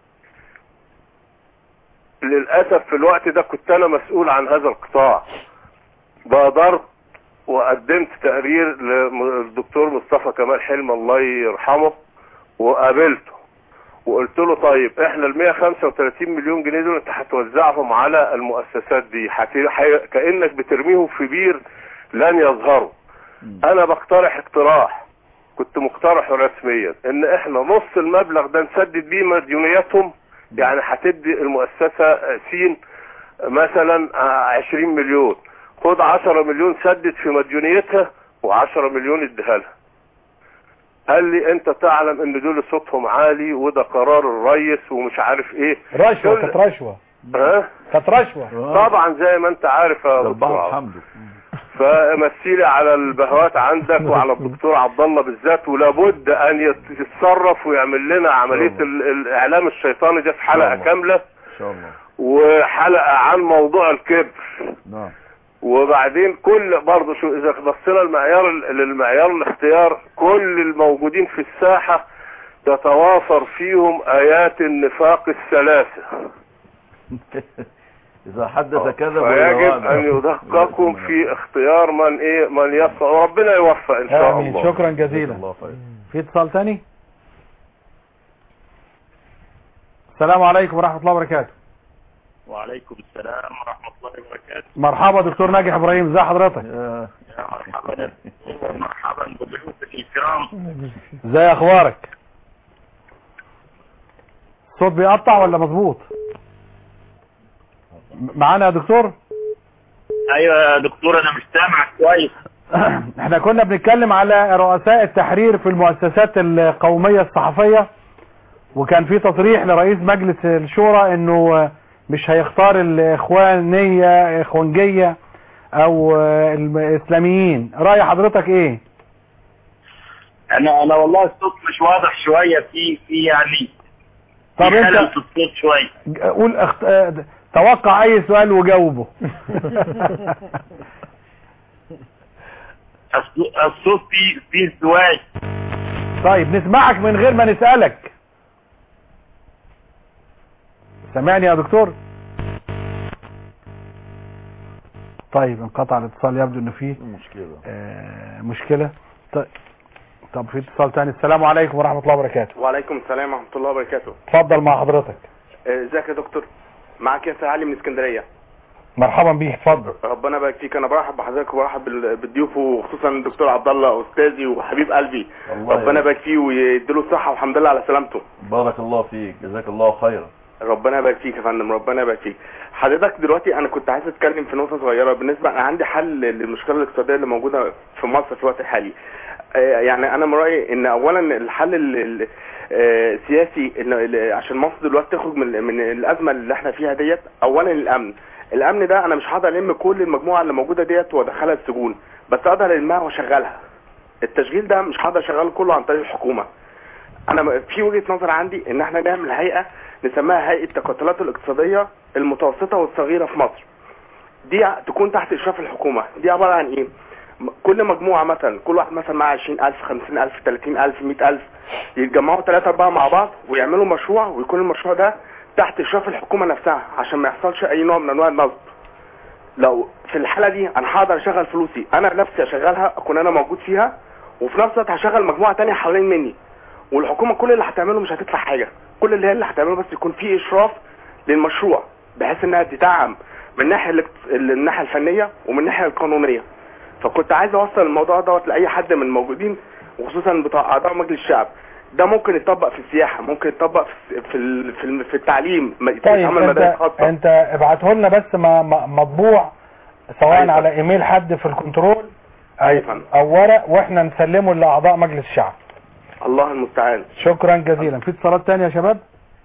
للأسف في الوقت ده كنت أنا مسؤول عن هذا القطاع بادرت وقدمت تقرير للدكتور مصطفى كمال حلم الله يرحمه وقابلته وقلت له طيب احنا ال 135 مليون جنيه دول انت هتوزعهم على المؤسسات دي حت... حي... كانك بترميهم في بير لن يظهروا انا بقترح اقتراح كنت مقترحه رسميا ان احنا نص المبلغ ده نسدد بيه مديونياتهم يعني هتدي المؤسسة سين مثلا آه، 20 مليون خد 10 مليون سدد في مديونيتها و10 مليون اديها لها قال لي انت تعلم ان دول صوتهم عالي وده قرار الرئيس ومش عارف ايه رشوة دول- كانت رشوة ها كانت رشوة طبعا زي ما انت عارف يا دكتور عاطف. فمثيلي على البهوات عندك وعلى الدكتور عبد الله بالذات ولابد ان يت- يتصرف ويعمل لنا عمليه ال- الاعلام الشيطاني ده في حلقه الله. كامله ان شاء الله وحلقه عن موضوع الكبر نعم وبعدين كل برضه شو اذا بصينا المعيار للمعيار الاختيار كل الموجودين في الساحه تتوافر فيهم ايات النفاق الثلاثه اذا حدث كذب فيجب ان يدققوا في اختيار من ايه من يصنع وربنا يوفق ان شاء آمين الله شكرا جزيلا في اتصال تاني السلام عليكم ورحمة الله وبركاته وعليكم السلام ورحمة الله وبركاته مرحبا دكتور ناجح ابراهيم ازي حضرتك يا مرحبا مرحبا بضيوفك الكرام ازاي اخبارك الصوت بيقطع ولا مظبوط م- معانا يا دكتور ايوه يا دكتور انا مش سامع كويس احنا كنا بنتكلم على رؤساء التحرير في المؤسسات القومية الصحفية وكان في تصريح لرئيس مجلس الشورى انه مش هيختار الاخوانية اخوانجية او الاسلاميين رأي حضرتك ايه انا انا والله الصوت مش واضح شوية في في يعني طب في انت خلل في الصوت شوية قول اخت... اه، توقع اي سؤال وجاوبه الصو- الصوت في في ازدواج طيب نسمعك من غير ما نسألك سامعني يا دكتور طيب انقطع الاتصال يبدو انه فيه مشكلة آه مشكلة طيب طب في اتصال تاني السلام عليكم ورحمة الله وبركاته وعليكم السلام ورحمة الله وبركاته اتفضل مع حضرتك آه، ازيك يا دكتور معاك ياسر علي من اسكندرية مرحبا بيك اتفضل ربنا يبارك فيك انا برحب بحضرتك وبرحب بال- بالضيوف وخصوصا الدكتور عبد الله استاذي وحبيب قلبي الله ربنا يبارك. يبارك فيه ويديله الصحة والحمد لله على سلامته بارك الله فيك جزاك الله خيرا ربنا يبارك فيك يا فندم ربنا يبارك فيك حضرتك دلوقتي انا كنت عايز اتكلم في نقطه صغيره بالنسبه انا عندي حل للمشكله الاقتصاديه اللي موجوده في مصر في الوقت الحالي آه، يعني انا من رايي ان اولا الحل ال- ال- آه، السياسي ان ال- عشان مصر دلوقتي تخرج من من الازمه اللي احنا فيها ديت اولا الامن الامن ده انا مش هقدر الم كل المجموعه اللي موجوده ديت وادخلها السجون بس اقدر المها واشغلها التشغيل ده مش هقدر اشغله كله عن طريق الحكومه انا م- في وجهه نظر عندي ان احنا نعمل هيئه نسميها هيئه التكتلات الاقتصاديه المتوسطه والصغيره في مصر دي ع- تكون تحت اشراف الحكومه دي عباره عن ايه م- كل مجموعه مثلا كل واحد مثلا معاه 20000 50000 30000 100000 يتجمعوا ثلاثة أربعة مع بعض ويعملوا مشروع ويكون المشروع ده تحت إشراف الحكومة نفسها عشان ما يحصلش أي نوع من أنواع النصب لو في الحالة دي أنا هقدر أشغل فلوسي أنا نفسي أشغلها أكون أنا موجود فيها وفي نفس الوقت هشغل مجموعة تانية حوالين مني والحكومة كل اللي هتعمله مش هتدفع حاجة كل اللي هي اللي هتعمله بس يكون في إشراف للمشروع بحيث إنها تدعم من الناحية الاقت- الناحية الفنية ومن الناحية القانونية فكنت عايز اوصل الموضوع دوت لاي حد من الموجودين وخصوصا بتوع اعضاء مجلس الشعب ده ممكن يتطبق في السياحه ممكن يتطبق في في ال- في, ال- في التعليم ما- طيب يتعمل انت مدارس خاصه انت ابعته لنا بس ما ما- مطبوع سواء على ايميل حد في الكنترول ايوه او ورق واحنا نسلمه لاعضاء مجلس الشعب الله المستعان شكرا جزيلا في اتصالات تانية يا شباب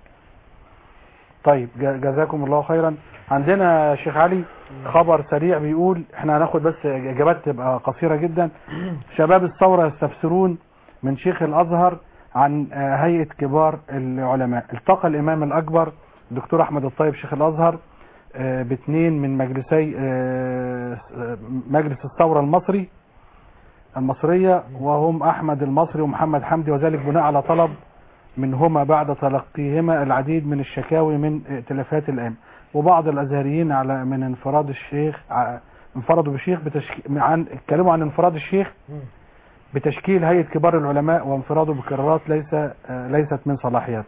طيب ج- جزاكم الله خيرا عندنا يا شيخ علي خبر سريع بيقول احنا هناخد بس اجابات تبقى قصيرة جدا شباب الثورة يستفسرون من شيخ الازهر عن آه، هيئة كبار العلماء التقى الامام الاكبر الدكتور احمد الطيب شيخ الازهر آه، باثنين من مجلسي آه، آه، مجلس الثورة المصري المصرية وهم أحمد المصري ومحمد حمدي وذلك بناء على طلب منهما بعد تلقيهما العديد من الشكاوي من ائتلافات الأئمة وبعض الأزهريين على من انفراد الشيخ ع- انفردوا بشيخ بتشكيل عن اتكلموا عن انفراد الشيخ بتشكيل هيئة كبار العلماء وانفراده بقرارات ليس آه، ليست من صلاحياته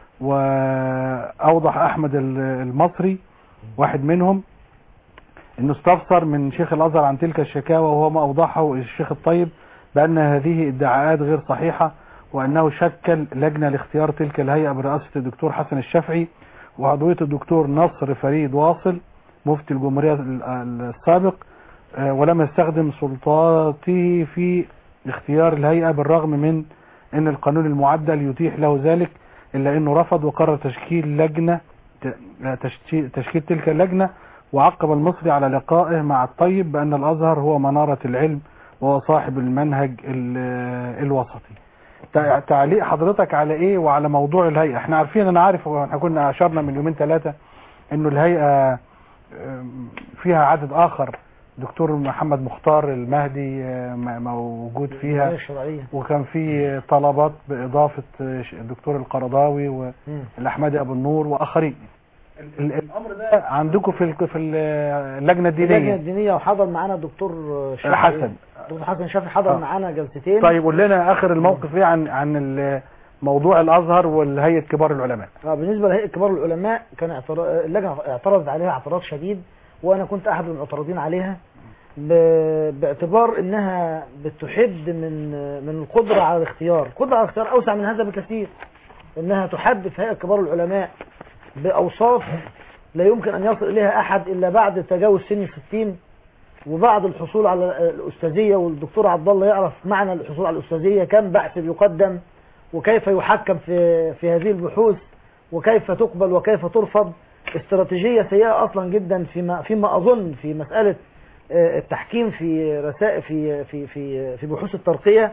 وأوضح أحمد ال- المصري واحد منهم انه استفسر من شيخ الازهر عن تلك الشكاوى وهو ما اوضحه الشيخ الطيب بان هذه ادعاءات غير صحيحة وانه شكل لجنة لاختيار تلك الهيئة برئاسة الدكتور حسن الشافعي وعضوية الدكتور نصر فريد واصل مفتي الجمهورية ال- ال- السابق آه، ولم يستخدم سلطاته في اختيار الهيئة بالرغم من ان القانون المعدل يتيح له ذلك الا انه رفض وقرر تشكيل لجنة ت- تشكيل تشكيل تلك اللجنة وعقب المصري على لقائه مع الطيب بأن الأزهر هو منارة العلم وهو صاحب المنهج ال- الوسطي تع- تعليق حضرتك على ايه وعلى موضوع الهيئة احنا عارفين انا عارف احنا كنا اشرنا من يومين ثلاثة انه الهيئة ام، فيها عدد اخر دكتور محمد مختار المهدي ام، موجود فيها الجمعية الشرعية. وكان في طلبات بإضافة ش- الدكتور القرضاوي مم. والأحمدي أبو النور وآخرين ال- الأمر ده عندكم في ال- في ال- اللجنة اللجنة الدينية الدينية وحضر معانا دكتور شافعي حسن. دكتور حسن شافعي حضر آه. معانا جلستين طيب قول لنا آخر الموقف ايه عن عن ال- موضوع الأزهر والهيئة كبار العلماء آه، بالنسبة لهيئة كبار العلماء كان اعتراض اللجنة اعترضت عليها اعتراض شديد وأنا كنت أحد المعترضين عليها ب... باعتبار إنها بتحد من من القدرة على الاختيار القدرة على الاختيار أوسع من هذا بكثير إنها تحد في هيئة كبار العلماء بأوصاف لا يمكن أن يصل إليها أحد إلا بعد تجاوز سن 60 وبعد الحصول على الأستاذية والدكتور عبد الله يعرف معنى الحصول على الأستاذية كم بحث بيقدم وكيف يحكم في في هذه البحوث وكيف تقبل وكيف ترفض استراتيجية سيئة أصلا جدا فيما فيما أظن في مسألة آه، التحكيم في رسائل في في في في بحوث الترقية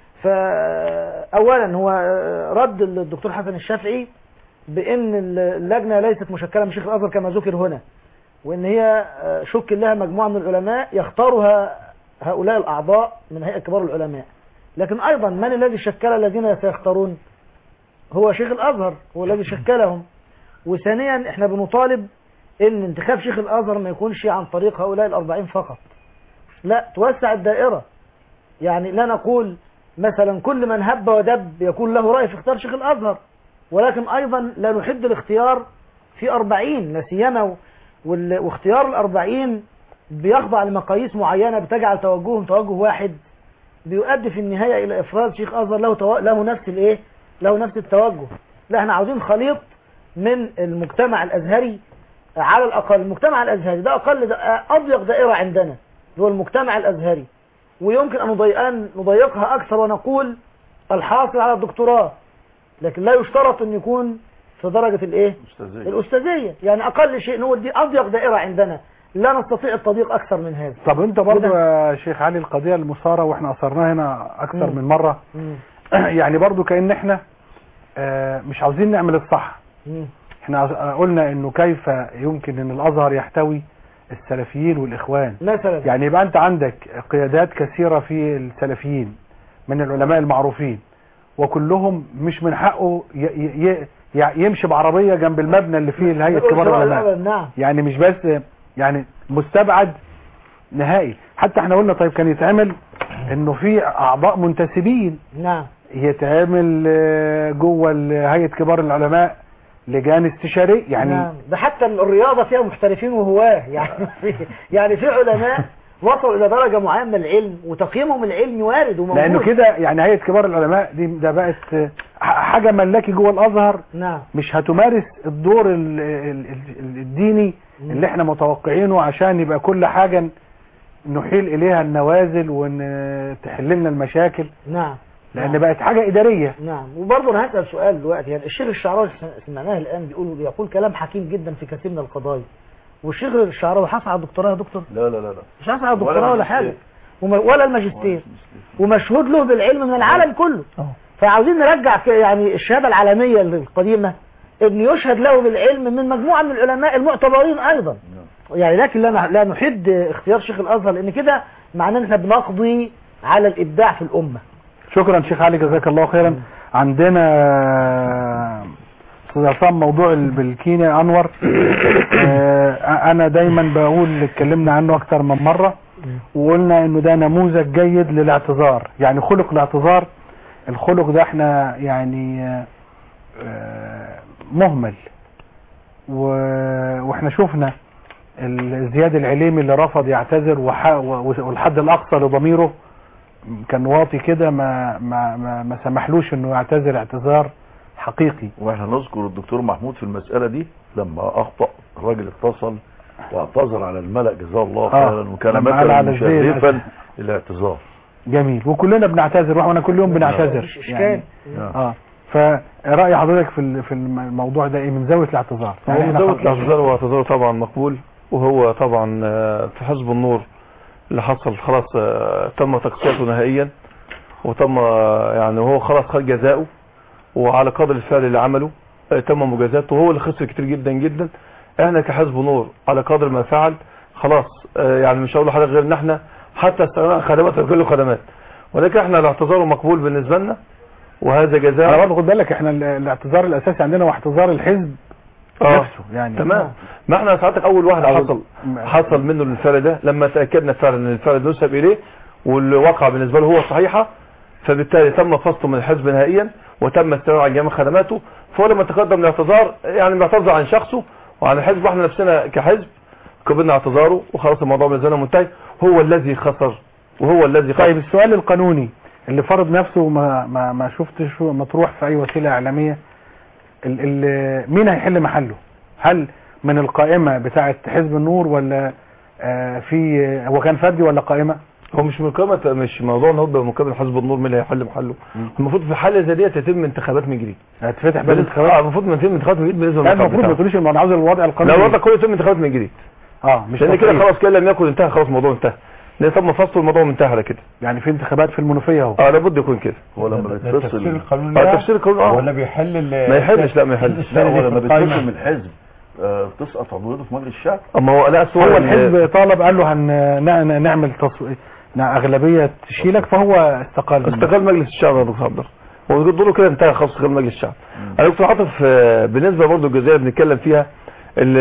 فأولا هو آه، رد الدكتور حسن الشافعي بأن اللجنة ليست مشكلة من شيخ الأزهر كما ذكر هنا وأن هي آه، شكل لها مجموعة من العلماء يختارها هؤلاء الأعضاء من هيئة كبار العلماء لكن أيضا من الذي شكل الذين سيختارون هو شيخ الأزهر هو الذي شكلهم وثانيا احنا بنطالب ان انتخاب شيخ الازهر ما يكونش عن طريق هؤلاء الاربعين فقط لا توسع الدائرة يعني لا نقول مثلا كل من هب ودب يكون له رأي في اختيار شيخ الازهر ولكن ايضا لا نحد الاختيار في اربعين لا سيما وال- واختيار الاربعين بيخضع لمقاييس معينة بتجعل توجههم توجه واحد بيؤدي في النهاية الى افراد شيخ ازهر له تو... له نفس الايه له نفس التوجه لا احنا عاوزين خليط من المجتمع الازهري على الاقل المجتمع الازهري ده اقل ده اضيق دائرة عندنا اللي هو المجتمع الازهري ويمكن ان نضيق- أن نضيقها اكثر ونقول الحاصل على الدكتوراه لكن لا يشترط ان يكون في درجة الايه أستاذية. الاستاذية يعني اقل شيء نقول دي اضيق دائرة عندنا لا نستطيع التضييق اكثر من هذا طب انت برضو كده. يا شيخ علي القضية المثارة واحنا اثرناها هنا اكثر مم. من مرة مم. يعني برضو كأن احنا آه، مش عاوزين نعمل الصح مم. احنا عاوز- قلنا انه كيف يمكن ان الازهر يحتوي السلفيين والاخوان مثلا يعني يبقى انت عندك قيادات كثيرة في السلفيين من العلماء المعروفين وكلهم مش من حقه ي- ي- ي- يمشي بعربية جنب المبنى اللي فيه الهيئة كبار العلماء نعم يعني مش بس يعني مستبعد نهائي حتى احنا قلنا طيب كان يتعمل انه في اعضاء منتسبين نعم يتعمل آه، جوه ال- هيئة كبار العلماء لجان استشارية يعني نعم ده حتى الرياضة فيها محترفين وهواه يعني في يعني في علماء وصلوا إلى درجة معينة من العلم وتقييمهم العلمي وارد وموجود لانه كده يعني هيئة كبار العلماء دي ده بقت آه، ح- حاجة ملاكي جوه الازهر نعم مش هتمارس الدور ال- ال- ال- الديني اللي احنا متوقعينه عشان يبقى كل حاجة نحيل اليها النوازل وتحل لنا المشاكل نعم لان نعم. بقت حاجة ادارية نعم وبرضه انا هسال سؤال دلوقتي يعني الشيخ الشعراوي سمعناه الان بيقول بيقول كلام حكيم جدا في كثير من القضايا والشيخ الشعراوي حصل على الدكتوراه يا دكتور لا لا لا لا مش حصل على الدكتوراه ولا حاجه ماجستير. وما- ولا الماجستير ومشهود له بالعلم من العالم كله فعاوزين نرجع في يعني الشهاده العالميه القديمه ان يشهد له بالعلم من مجموعه من العلماء المعتبرين ايضا يعني لكن لا لا نحد اختيار شيخ الازهر لان كده معناه ان احنا بنقضي على الابداع في الامه شكرا شيخ علي جزاك الله خيرا عندنا استاذ عصام موضوع ال- بالكيني انور آه، انا دايما بقول اتكلمنا عنه اكتر من مرة وقلنا انه ده نموذج جيد للاعتذار يعني خلق الاعتذار الخلق ده احنا يعني آه، آه، مهمل و- واحنا شفنا ال- زياد العليمي اللي رفض يعتذر وح- و- والحد الاقصى لضميره كان واطي كده ما ما ما, ما سمحلوش انه يعتذر اعتذار حقيقي واحنا نذكر الدكتور محمود في المسألة دي لما اخطأ الراجل اتصل واعتذر على الملأ جزاه الله آه، خيرا وكان لما قال مثلا على الزين مشرفا الاعتذار جميل وكلنا بنعتذر واحنا كل يوم بنعتذر مش إشكال. يعني اه فرأي حضرتك في ال- في الموضوع ده ايه من زاوية الاعتذار هو يعني احنا مزود خلاص- الاعتذار واعتذاره طبعا مقبول وهو طبعا آه، في حزب النور اللي حصل خلاص آه، تم تقصيته نهائيا وتم آه، يعني وهو خلاص خد جزاؤه وعلى قدر الفعل اللي عمله آه، تم مجازاته وهو اللي خسر كتير جدا جدا احنا كحزب نور على قدر ما فعل خلاص آه، يعني مش هقول لحضرتك غير ان احنا حتى استغنى خدمات كل الخدمات ولكن احنا الاعتذار مقبول بالنسبه لنا وهذا جزاء انا برضه خد بالك احنا ال- الاعتذار الاساسي عندنا هو اعتذار الحزب آه. نفسه يعني تمام ما احنا ساعتك اول واحد أول- حصل حصل منه الفعل ده لما تاكدنا فعلا ان الفعل ده نسب اليه والواقع بالنسبه له هو صحيحه فبالتالي تم فصله من الحزب نهائيا وتم استغناء عن جميع خدماته فهو لما تقدم الاعتذار يعني بيعتذر عن شخصه وعن الحزب واحنا نفسنا كحزب قبلنا اعتذاره وخلاص الموضوع بالنسبه لنا منتهي هو الذي خسر وهو الذي خسر طيب السؤال القانوني اللي فرض نفسه ما ما ما شفتش مطروح في اي وسيله اعلاميه ال ال مين هيحل محله هل من القائمه بتاعه حزب النور ولا آه في هو كان فردي ولا قائمه هو مش مقامة مش موضوع ان هو يبقى مقابل حزب النور مين اللي هيحل محله المفروض في حاله زي دي تتم انتخابات من جديد هتفتح باب بال- الانتخابات اه المفروض ما يتم انتخابات من جديد بالنسبه لا للمنتخب المفروض ما بتاعه. تقوليش الموضوع عاوز الوضع لا القانوني الوضع كله يتم انتخابات من جديد اه مش لان كده تصحيح. خلاص كده لم يكن انتهى خلاص الموضوع انتهى لان تم فصل الموضوع منتهى على كده يعني في انتخابات في المنوفيه اهو اه لابد يكون كده هو لما التفسير بيتفصل القانوني اه ده التفسير القانوني اه ولا بيحل ال- ما يحلش لا ما يحلش لا هو الثاني لما في القائمة. بيتفصل من الحزب آه، تسقط عضويته في مجلس الشعب اما هو لا هو الحزب طالب قال له هن ن- نعمل تصويت اغلبيه تشيلك فهو استقال منه. استقال مجلس الشعب يا دكتور عبد الله هو دوره كده انتهى خلاص استقال مجلس الشعب انا دكتور عاطف آه، بالنسبه برضه الجزئيه اللي بنتكلم فيها ال-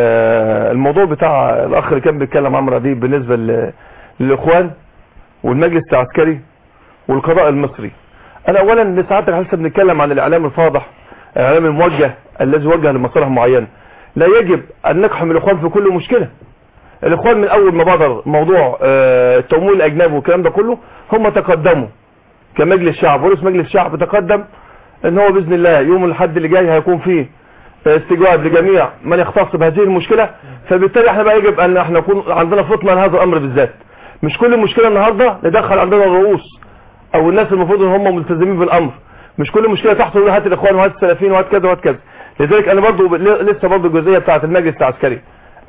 ال- الموضوع بتاع الاخ اللي كان بيتكلم عمرو اديب بالنسبه ل- للاخوان والمجلس العسكري والقضاء المصري انا اولا لساعتك لسه بنتكلم عن الاعلام الفاضح الاعلام الموجه الذي وجه لمصالح معينه لا يجب ان نقحم الاخوان في كل مشكله الاخوان من اول ما بدر موضوع آه، التمويل الاجنبي والكلام ده كله هم تقدموا كمجلس شعب ورئيس مجلس شعب تقدم ان هو باذن الله يوم الاحد اللي جاي هيكون فيه استجواب لجميع من يختص بهذه المشكله فبالتالي احنا بقى يجب ان احنا نكون عندنا فطنه لهذا الامر بالذات مش كل مشكله النهارده ندخل عندنا الرؤوس او الناس المفروض ان هم ملتزمين بالامر مش كل مشكله تحصل هات الاخوان وهات السلفيين وهات كذا وهات كذا لذلك انا برضو ب- لسه برضو الجزئيه بتاعه المجلس العسكري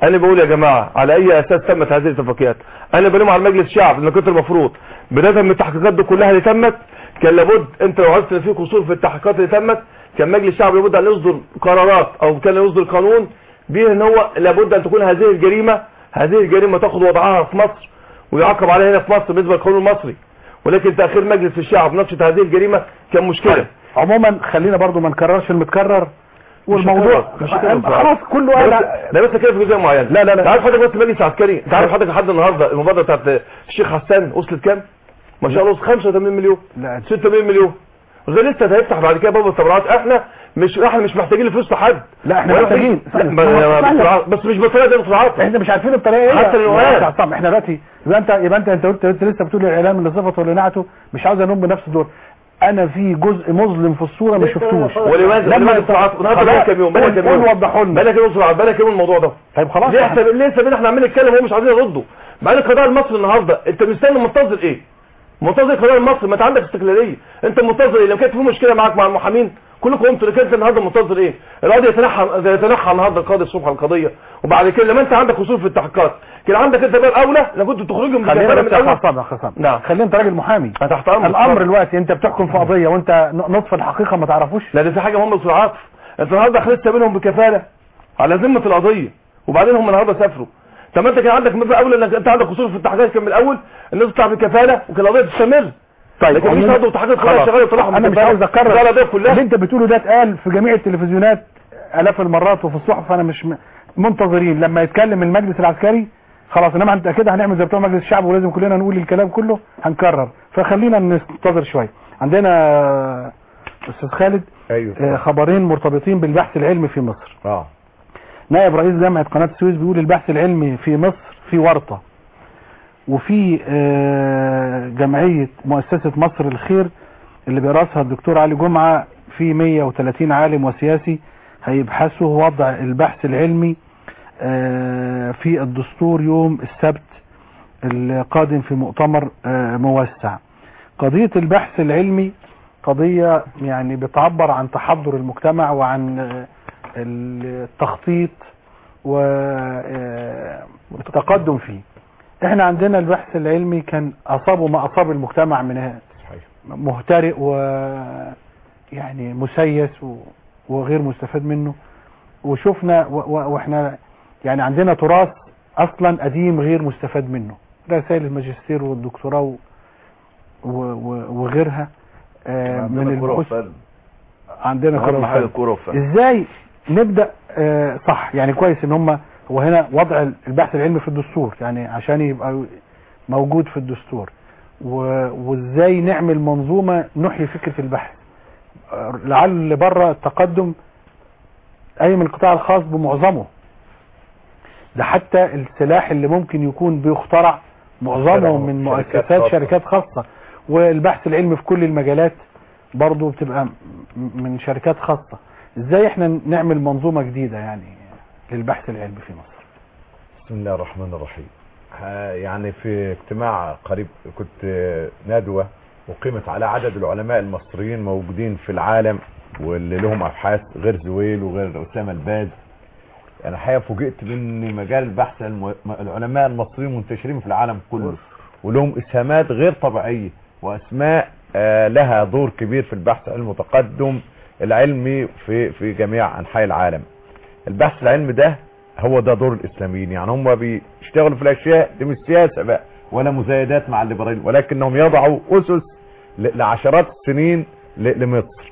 انا بقول يا جماعه على اي اساس تمت هذه الاتفاقيات انا بلوم على مجلس الشعب ان كنت المفروض بدايه من التحقيقات دي كلها اللي تمت كان لابد انت لو عرفت ان في قصور في التحقيقات اللي تمت كان مجلس الشعب لابد ان يصدر قرارات او كان يصدر قانون به ان هو لابد ان تكون هذه الجريمه هذه الجريمه تاخذ وضعها في مصر ويعاقب عليها هنا في مصر بالنسبه للقانون المصري ولكن تاخير مجلس الشعب نقشه هذه الجريمه كان مشكله عموما خلينا برضو ما نكررش المتكرر والموضوع هكرر، مش هكرر بصراحة. خلاص كله ده قال بس- ده بس كده في جزئيه معينه لا لا لا انت عارف حضرتك بس مجلس عسكري انت عارف حضرتك لحد النهارده المبادره بتاعت الشيخ حسان وصلت كام؟ ما شاء الله وصلت 85 مليون لا 86 مليون ده لسه هيفتح بعد كده باب التبرعات احنا مش احنا مش محتاجين فلوس لحد لا احنا ولا محتاجين لا ما- ما- بسرعات- بس مش بالطريقه دي بسرعات احنا مش عارفين الطريقه ايه حتى الروايات. طب احنا دلوقتي يبقى انت يبقى انت انت قلت انت لسه بتقول الاعلام اللي صفته واللي نعته مش عاوز انوم بنفس الدور انا في جزء مظلم في الصوره ما شفتوش ولماذا لما لما السرعات النهارده بقى كام يوم بقى كام يوم وضحوا لنا بقى كام يوم سرعات بقى كام يوم الموضوع ده طيب خلاص ليه احنا ليه سابين احنا عمالين نتكلم وهو مش عايزين يردوا بعدين القضاء المصري النهارده انت مستني منتظر ايه منتظر القضاء المصري ما انت عندك استقلاليه انت منتظر ايه لو كانت في مشكله معاك مع المحامين كلكم قمتوا لكن انت النهارده منتظر ايه القاضي يتنحى يتنحى النهارده القاضي الصبح على القضيه وبعد كده لما انت عندك قصور في التحقيقات كان عندك انت بقى اولى لو كنت تخرجهم خلينا بكفاله من بس الاول خصام خصام نعم خلينا انت راجل محامي تحت امرك الامر دلوقتي انت بتحكم في قضيه وانت نطف الحقيقه ما تعرفوش لا ده في حاجه مهمه بسرعات انت النهارده خليت سابينهم بكفاله على ذمه القضيه وبعدين هم النهارده سافروا طب ما انت كان عندك مثلا اولى انك انت عندك قصور في التحقيقات كان من الاول الناس تطلع بكفاله وكان القضيه تستمر طيب لكن في عموما- برضه تحقيقات كلها خلاص. شغاله وطلعهم انا مش بكفالة. عاوز اكرر ده القضيه كلها اللي انت بتقوله ده اتقال في جميع التلفزيونات الاف المرات وفي الصحف انا مش م- منتظرين لما يتكلم المجلس العسكري خلاص انما انت كده هنعمل زي بتوع مجلس الشعب ولازم كلنا نقول الكلام كله هنكرر فخلينا ننتظر شويه عندنا آه، استاذ خالد ايوه آه، خبرين مرتبطين بالبحث العلمي في مصر اه نائب رئيس جامعة قناة السويس بيقول البحث العلمي في مصر في ورطة وفي آه، جمعية مؤسسة مصر الخير اللي بيرأسها الدكتور علي جمعة في 130 عالم وسياسي هيبحثوا وضع البحث العلمي آه، في الدستور يوم السبت القادم في مؤتمر آه، موسع قضية البحث العلمي قضية يعني بتعبر عن تحضر المجتمع وعن آه، التخطيط والتقدم فيه احنا عندنا البحث العلمي كان اصابه ما اصاب المجتمع من مهترئ و يعني مسيس و- وغير مستفاد منه وشفنا و- و- واحنا يعني عندنا تراث اصلا قديم غير مستفاد منه رسائل الماجستير والدكتوراه و- و- و- وغيرها آه، من عندنا كرة البحوث وفن عندنا كرة اهم حاجه وفن. كرة وفن ازاي نبدا آه صح يعني كويس ان هم هو هنا وضع البحث العلمي في الدستور يعني عشان يبقى موجود في الدستور و- وازاي نعمل منظومه نحيي فكره البحث آه، لعل بره التقدم اي من القطاع الخاص بمعظمه ده حتى السلاح اللي ممكن يكون بيخترع معظمه من شركات مؤسسات خاصة. شركات خاصه والبحث العلمي في كل المجالات برضه بتبقى م- من شركات خاصه ازاي احنا نعمل منظومه جديده يعني للبحث العلمي في مصر بسم الله الرحمن الرحيم ها- يعني في اجتماع قريب كنت آه، ندوة وقيمت على عدد العلماء المصريين موجودين في العالم واللي لهم ابحاث غير زويل وغير اسامه الباز انا الحقيقه فوجئت بان مجال البحث الم- العلماء المصريين منتشرين في العالم كله ولهم اسهامات غير طبيعيه واسماء آه، لها دور كبير في البحث المتقدم العلمي في في جميع انحاء العالم البحث العلمي ده هو ده دور الاسلاميين يعني هم بيشتغلوا في الاشياء دي مش سياسه بقى ولا مزايدات مع الليبراليين ولكنهم يضعوا اسس ل- لعشرات السنين ل- لمصر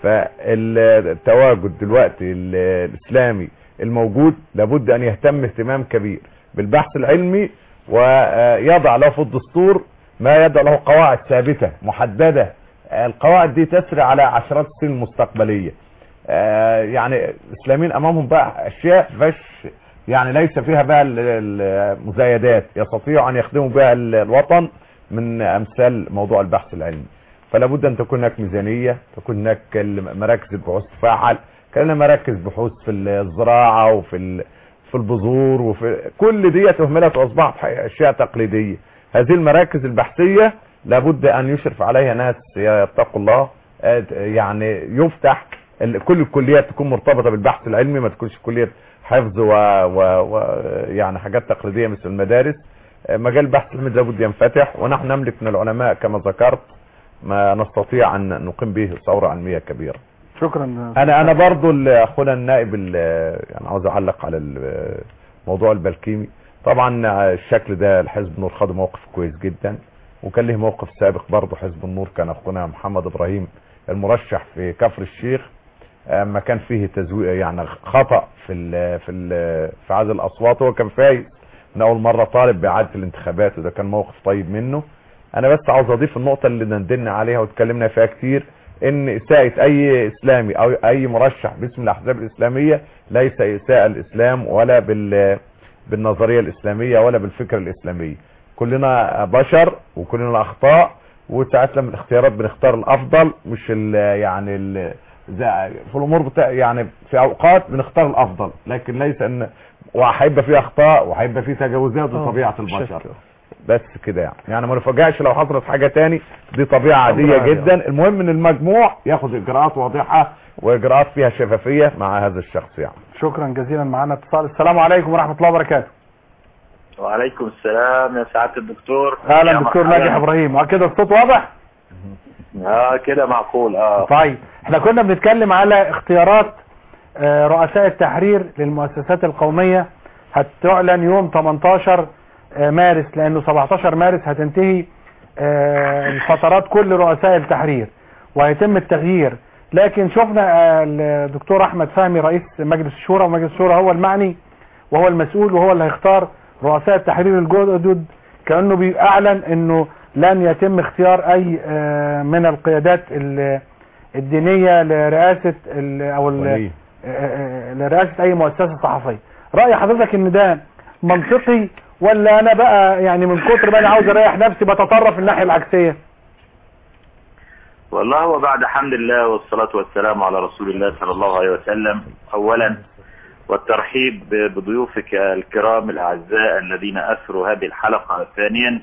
فالتواجد دلوقتي ال- الاسلامي الموجود لابد ان يهتم اهتمام كبير بالبحث العلمي ويضع له في الدستور ما يضع له قواعد ثابته محدده القواعد دي تسري على عشرات السنين المستقبليه آه، يعني الاسلاميين امامهم بقى اشياء فش يعني ليس فيها بقى ال- ال- المزايدات يستطيعوا ان يخدموا بها ال- الوطن من امثال موضوع البحث العلمي فلا بد ان تكون هناك ميزانيه تكون هناك ال- مراكز البحوث تفعل كان لنا مراكز بحوث في الزراعه وفي ال- في البذور وفي كل دي اهملت واصبحت حقيقة اشياء تقليديه هذه المراكز البحثيه لابد ان يشرف عليها ناس يتقوا الله آه، يعني يفتح ال- كل الكليات تكون مرتبطه بالبحث العلمي ما تكونش كليه حفظ و... و... و... يعني حاجات تقليديه مثل المدارس آه، مجال البحث العلمي لابد ينفتح ونحن نملك من العلماء كما ذكرت ما نستطيع ان نقيم به ثوره علميه كبيره شكرا انا انا برضو ال- اخونا النائب ال- يعني عاوز اعلق على ال- موضوع البلكيمي طبعا الشكل ده الحزب النور خد موقف كويس جدا وكان له موقف سابق برضه حزب النور كان اخونا محمد ابراهيم المرشح في كفر الشيخ اما كان فيه تزوير يعني خطا في ال في ال في عدد الاصوات هو كان فايز من اول مره طالب باعاده الانتخابات وده كان موقف طيب منه انا بس عاوز اضيف النقطه اللي ندلنا عليها واتكلمنا فيها كتير ان اساءه اي اسلامي او اي مرشح باسم الاحزاب الاسلاميه ليس اساءه الاسلام ولا بال بالنظريه الاسلاميه ولا بالفكره الاسلاميه كلنا بشر وكلنا اخطاء وساعات لما الاختيارات بنختار الافضل مش ال يعني ال زي- في الامور بتاع يعني في اوقات بنختار الافضل لكن ليس ان وهيبقى فيه اخطاء وهيبقى فيه تجاوزات دي آه، طبيعه مش البشر شك. بس كده يعني يعني ما نفاجئش لو حصلت حاجه تاني دي طبيعه عاديه عادي. جدا المهم ان المجموع ياخد اجراءات واضحه واجراءات فيها شفافيه مع هذا الشخص يعني شكرا جزيلا معنا اتصال السلام عليكم ورحمه الله وبركاته وعليكم السلام يا سعادة الدكتور اهلا يا دكتور مرحبا. ناجح ابراهيم وكده الصوت واضح اه كده معقول اه طيب احنا كنا بنتكلم على اختيارات آه، رؤساء التحرير للمؤسسات القومية هتعلن يوم 18 آه، مارس لانه 17 مارس هتنتهي آه، الفترات كل رؤساء التحرير وهيتم التغيير لكن شفنا آه، الدكتور احمد فهمي رئيس مجلس الشورى ومجلس الشورى هو المعني وهو المسؤول وهو اللي هيختار رؤساء التحرير الجدد كانه بيعلن انه لن يتم اختيار اي آه، من القيادات ال- الدينيه لرئاسه ال- او ال- ولي. آه، آه، لرئاسه اي مؤسسه صحفيه راي حضرتك ان ده منطقي ولا انا بقى يعني من كتر ما انا عاوز اريح نفسي بتطرف الناحيه العكسيه والله هو بعد حمد الله والصلاة والسلام على رسول الله صلى الله عليه وسلم أولا والترحيب بضيوفك الكرام الأعزاء الذين أثروا هذه الحلقة ثانيا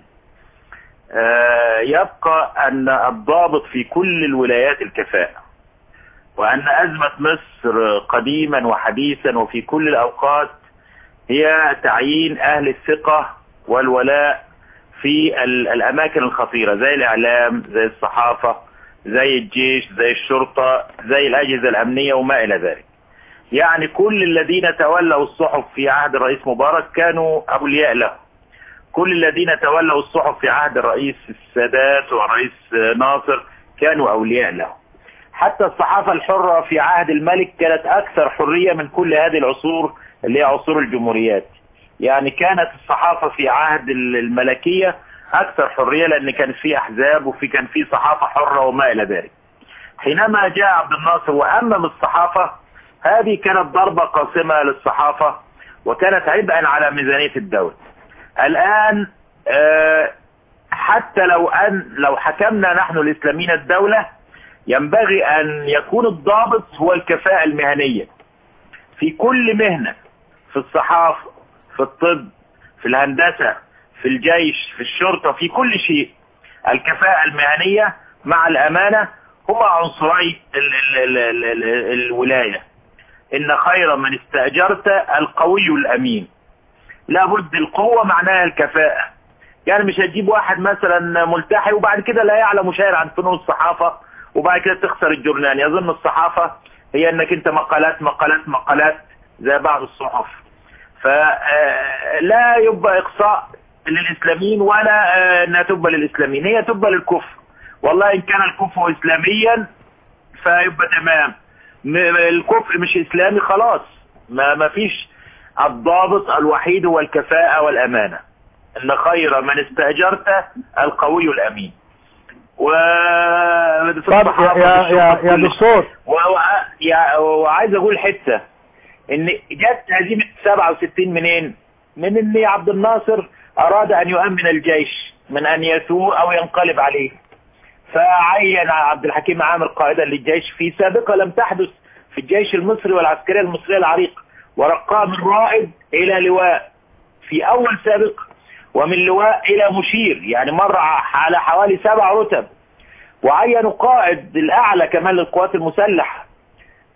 آه، يبقى أن الضابط في كل الولايات الكفاءة وأن أزمة مصر قديما وحديثا وفي كل الأوقات هي تعيين أهل الثقة والولاء في ال- الأماكن الخطيرة زي الإعلام زي الصحافة زي الجيش زي الشرطة زي الأجهزة الأمنية وما إلى ذلك يعني كل الذين تولوا الصحف في عهد الرئيس مبارك كانوا أولياء له كل الذين تولوا الصحف في عهد الرئيس السادات والرئيس ناصر كانوا أولياء له حتى الصحافة الحرة في عهد الملك كانت أكثر حرية من كل هذه العصور اللي هي عصور الجمهوريات يعني كانت الصحافة في عهد الملكية أكثر حرية لأن كان في أحزاب وفي كان في صحافة حرة وما إلى ذلك حينما جاء عبد الناصر وأمم الصحافة هذه كانت ضربة قاسمة للصحافة وكانت عبئا على ميزانية الدولة الآن آه، حتى لو أن لو حكمنا نحن الإسلاميين الدولة ينبغي أن يكون الضابط هو الكفاءة المهنية في كل مهنة في الصحافة في الطب في الهندسة في الجيش في الشرطة في كل شيء الكفاءة المهنية مع الأمانة هما عنصري ال ال ال ال ال الولاية إن خير من استأجرت القوي الأمين لابد القوة معناها الكفاءة يعني مش هتجيب واحد مثلا ملتحي وبعد كده لا يعلم شيئا عن فنون الصحافة وبعد كده تخسر الجورنال يظن الصحافة هي انك انت مقالات مقالات مقالات زي بعض الصحف فلا يبقى اقصاء للاسلاميين ولا آه، انها تبقى للاسلاميين هي تبقى للكفر والله ان كان الكفر اسلاميا فيبقى تمام م- الكفر مش اسلامي خلاص ما ما فيش الضابط الوحيد هو الكفاءة والامانة ان خير من استأجرت القوي الامين و طب يا يا يا, يا دكتور و- و- يا- وعايز اقول حته ان جت هزيمه 67 منين؟ من ان عبد الناصر اراد ان يؤمن الجيش من ان يثور او ينقلب عليه فعين عبد الحكيم عامر قائدا للجيش في سابقه لم تحدث في الجيش المصري والعسكريه المصريه العريقه ورقاه من رائد الى لواء في اول سابق ومن لواء الى مشير يعني مر على حوالي سبع رتب وعينوا قائد الاعلى كمان للقوات المسلحه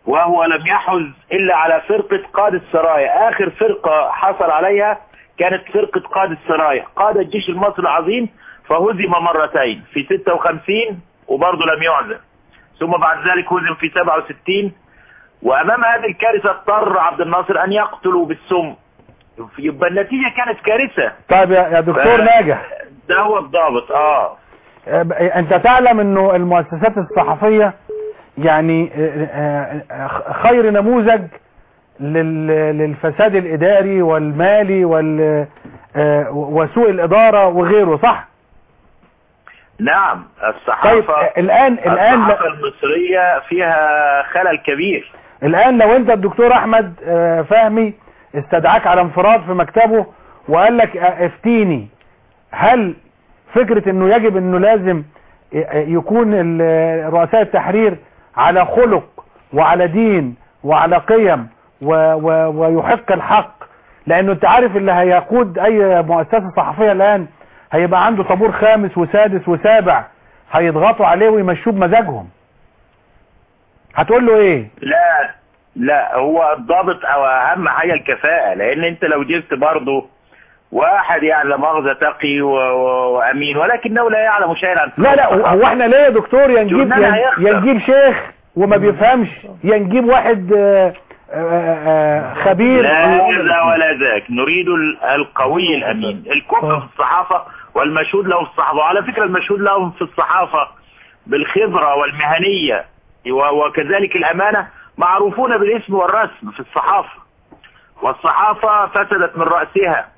وهو لم يحز إلا على فرقة قاد السرايا آخر فرقة حصل عليها كانت فرقة قاد السرايا قاد الجيش المصري العظيم فهزم مرتين في 56 وبرضه لم يعزم ثم بعد ذلك هزم في 67 وأمام هذه الكارثة اضطر عبد الناصر أن يقتلوا بالسم يبقى النتيجة كانت كارثة طيب يا يا دكتور ف- ناجح ده هو الضابط اه آه، ب- انت تعلم انه المؤسسات الصحفية يعني آه، آه، خير نموذج لل- للفساد الاداري والمالي وال آه، وسوء الادارة وغيره صح نعم طيب الصحافة آه، الان الان الصحافة المصرية فيها خلل كبير الان لو انت الدكتور احمد آه، فهمي استدعاك على انفراد في مكتبه وقال لك آه، افتيني هل فكرة انه يجب انه لازم آه، يكون ال- رؤساء التحرير على خلق وعلى دين وعلى قيم و و ويحق الحق لانه انت عارف اللي هيقود اي مؤسسة صحفية الان هيبقى عنده طابور خامس وسادس وسابع هيضغطوا عليه ويمشوه بمزاجهم هتقول له ايه لا لا هو الضابط او اهم حاجة الكفاءة لان انت لو جبت برضه واحد يعني لا مؤاخذة تقي و... و... وامين ولكنه لا يعلم شيئا عن لا لا هو- هو احنا ليه يا دكتور يا نجيب جنان يا هيخسر. يا نجيب شيخ وما بيفهمش يا نجيب واحد آه، آه، آه، خبير لا هذا ولا ذاك نريد ال- القوي الامين الكفء في الصحافة والمشهود له في الصحافة وعلى فكرة المشهود لهم في الصحافة بالخبرة والمهنية و- وكذلك الامانة معروفون بالاسم والرسم في الصحافة والصحافة فسدت من رأسها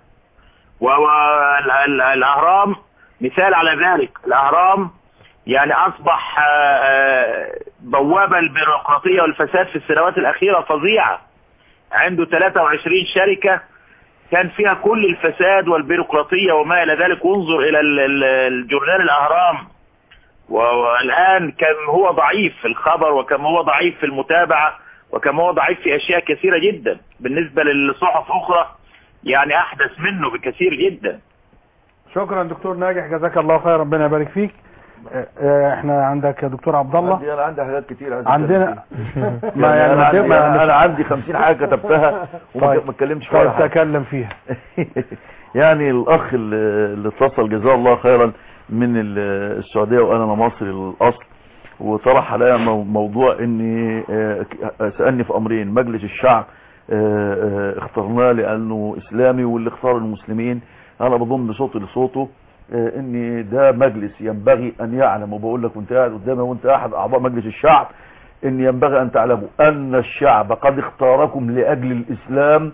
والأهرام مثال على ذلك الأهرام يعني أصبح آه، آه، بوابة البيروقراطية والفساد في السنوات الأخيرة فظيعة عنده 23 شركة كان فيها كل الفساد والبيروقراطية وما إلى ذلك وانظر إلى ال- ال- الجورنال الأهرام و- والآن كم هو ضعيف في الخبر وكم هو ضعيف في المتابعة وكم هو ضعيف في أشياء كثيرة جدا بالنسبة للصحف أخرى يعني أحدث منه بكثير جدا شكرا دكتور ناجح جزاك الله خير ربنا يبارك فيك آه، آه، احنا عندك يا دكتور عبد الله عندي انا عندي حاجات كتير عايز عندنا أتكلم فيها. ما يعني يعني انا ما عندي, تبقى- ما- انا عندي 50 حاجه كتبتها وما طيب. ما اتكلمش فيها ولا طيب حاجة. تكلم فيها يعني الاخ اللي اللي اتصل جزاه الله خيرا من ال- السعوديه وانا أنا مصري الاصل وطرح عليا مو- موضوع اني آه، ك- سالني في امرين مجلس الشعب آه، آه، اخترناه لانه اسلامي واللي اختار المسلمين انا بضم صوتي لصوته آه، ان ده مجلس ينبغي ان يعلم وبقول لك وانت قاعد قدامي وانت احد اعضاء مجلس الشعب ان ينبغي ان تعلموا ان الشعب قد اختاركم لاجل الاسلام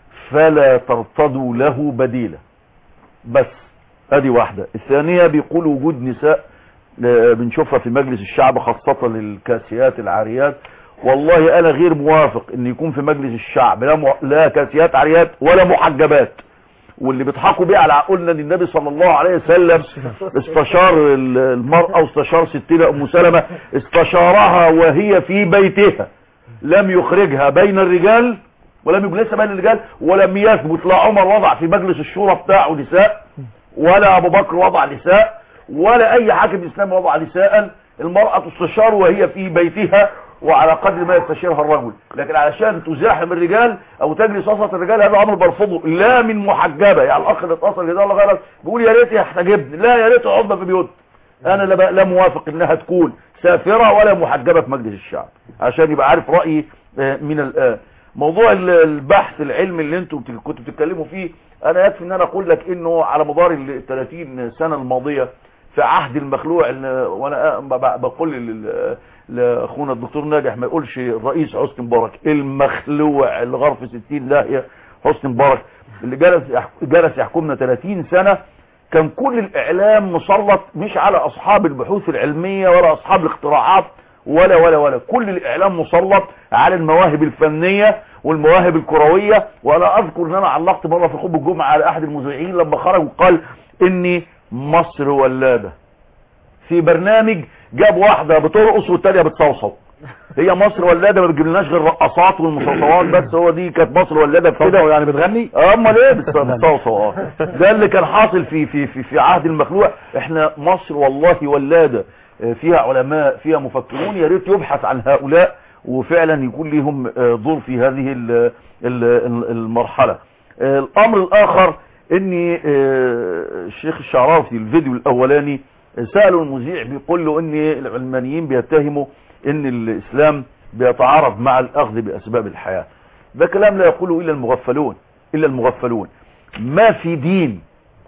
فلا ترتضوا له بديلا بس ادي واحدة الثانية بيقول وجود نساء آه، بنشوفها في مجلس الشعب خاصة للكاسيات العاريات والله انا غير موافق ان يكون في مجلس الشعب لا, مع... لا كاسيات عاريات ولا محجبات واللي بيضحكوا بيه على عقولنا ان النبي صلى الله عليه وسلم استشار ال- المرأة واستشار ستنا ام سلمة استشارها وهي في بيتها لم يخرجها بين الرجال ولم يجلسها بين الرجال ولم يثبت لا عمر وضع في مجلس الشورى بتاعه نساء ولا ابو بكر وضع نساء ولا اي حاكم اسلامي وضع نساء المرأة تستشار وهي في بيتها وعلى قدر ما يستشيرها الرجل لكن علشان تزاحم الرجال او تجلس وسط الرجال هذا امر برفضه لا من محجبة يعني الاخ اللي اتصل جزاه الله خيرا بيقول يا ريت يحتجبني لا يا ريت يقعدنا في بيوتنا انا لا, ب- لا موافق انها تكون سافرة ولا محجبة في مجلس الشعب عشان يبقى عارف رأيي آه، من الآن موضوع ال- البحث العلمي اللي انتم بت- كنتوا بتتكلموا فيه انا يكفي ان انا اقول لك انه على مدار ال 30 سنة الماضية في عهد المخلوع إن- وانا ب- ب- بقول لل- لاخونا الدكتور ناجح ما يقولش الرئيس حسني مبارك المخلوع اللي غرف 60 لاهية حسني مبارك اللي جلس يح- جلس يحكمنا 30 سنة كان كل الاعلام مسلط مش على اصحاب البحوث العلمية ولا اصحاب الاختراعات ولا ولا ولا كل الاعلام مسلط على المواهب الفنية والمواهب الكروية وانا اذكر ان انا علقت مرة في خطبة الجمعة على احد المذيعين لما خرج وقال اني مصر ولادة في برنامج جاب واحدة بترقص والتانية بتصوصو هي مصر ولادة ما بتجيبلناش غير الرقصات والمصوصوات بس هو دي كانت مصر ولادة كده يعني بتغني امال ايه بتص- بتصوصو اه ده اللي كان حاصل في في في في عهد المخلوع احنا مصر والله ولادة آه، فيها علماء فيها مفكرون يا ريت يبحث عن هؤلاء وفعلا يكون لهم آه، دور في هذه ال- ال- المرحلة آه، الامر الاخر ان آه، الشيخ الشعراوي في الفيديو الاولاني سألوا المذيع بيقول له ان العلمانيين بيتهموا ان الاسلام بيتعارض مع الاخذ باسباب الحياة ده كلام لا يقوله الا المغفلون الا المغفلون ما في دين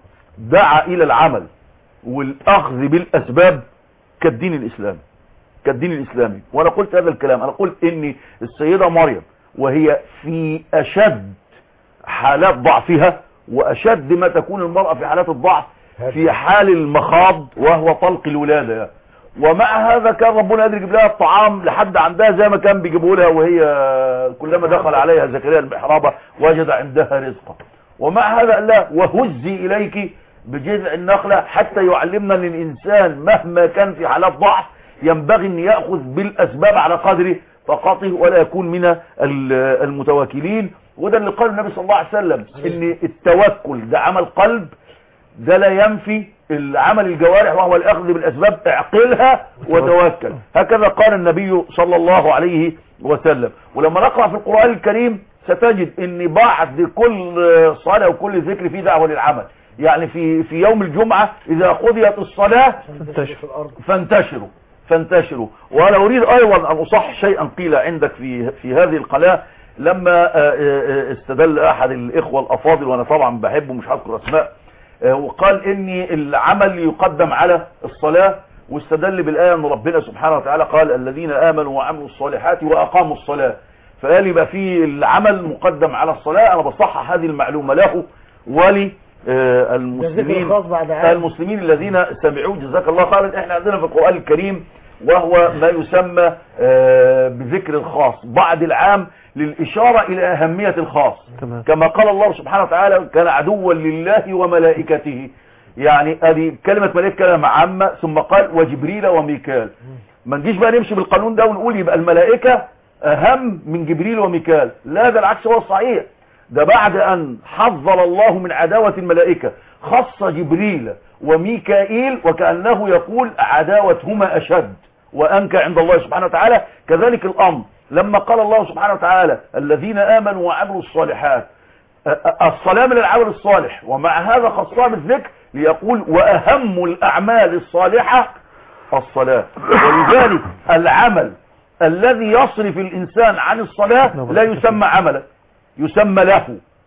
دعا الى العمل والاخذ بالاسباب كالدين الاسلامي كالدين الاسلامي وانا قلت هذا الكلام انا قلت ان السيدة مريم وهي في اشد حالات ضعفها واشد ما تكون المرأة في حالات الضعف في حال المخاض وهو طلق الولادة ومع هذا كان ربنا قادر يجيب لها الطعام لحد عندها زي ما كان بيجيبوا لها وهي كلما دخل عليها زكريا المحرابة وجد عندها رزقا ومع هذا قال لها وهزي اليك بجذع النخلة حتى يعلمنا ان الانسان مهما كان في حالات ضعف ينبغي ان يأخذ بالاسباب على قدر طاقته ولا يكون من ال- المتواكلين وده اللي قال النبي صلى الله عليه وسلم ان التوكل ده عمل قلب ده لا ينفي العمل الجوارح وهو الاخذ بالاسباب اعقلها وتوكل هكذا قال النبي صلى الله عليه وسلم ولما نقرأ في القرآن الكريم ستجد ان بعد كل صلاة وكل ذكر في دعوة للعمل يعني في في يوم الجمعة اذا قضيت الصلاة فانتشروا فانتشروا وانا اريد ايضا ان اصح شيئا قيل عندك في في هذه القناه لما آه، آه، استدل احد الاخوه الافاضل وانا طبعا بحبه مش هذكر اسماء آه، وقال ان العمل يقدم على الصلاه واستدل بالايه ان ربنا سبحانه وتعالى قال الذين امنوا وعملوا الصالحات واقاموا الصلاه فقال يبقى في العمل مقدم على الصلاه انا بصحح هذه المعلومه له ولي آه، المسلمين الخاص بعد عام. المسلمين الذين سمعوا جزاك الله خيرا احنا عندنا في القرآن الكريم وهو ما يسمى آه، بذكر الخاص بعد العام للإشارة إلى أهمية الخاص تمام. كما قال الله سبحانه وتعالى كان عدوا لله وملائكته يعني هذه كلمة ملائكة كلمة عامة ثم قال وجبريل وميكال ما نجيش بقى نمشي بالقانون ده ونقول يبقى الملائكة أهم من جبريل وميكال لا ده العكس هو الصحيح ده بعد أن حذر الله من عداوة الملائكة خص جبريل وميكائيل وكأنه يقول عداوتهما أشد وأنكى عند الله سبحانه وتعالى كذلك الأمر لما قال الله سبحانه وتعالى الذين آمنوا وعملوا الصالحات أ- أ- الصلاة من العمل الصالح ومع هذا خصها بالذكر ليقول وأهم الأعمال الصالحة الصلاة ولذلك العمل الذي يصرف الإنسان عن الصلاة لا يسمى عملا يسمى له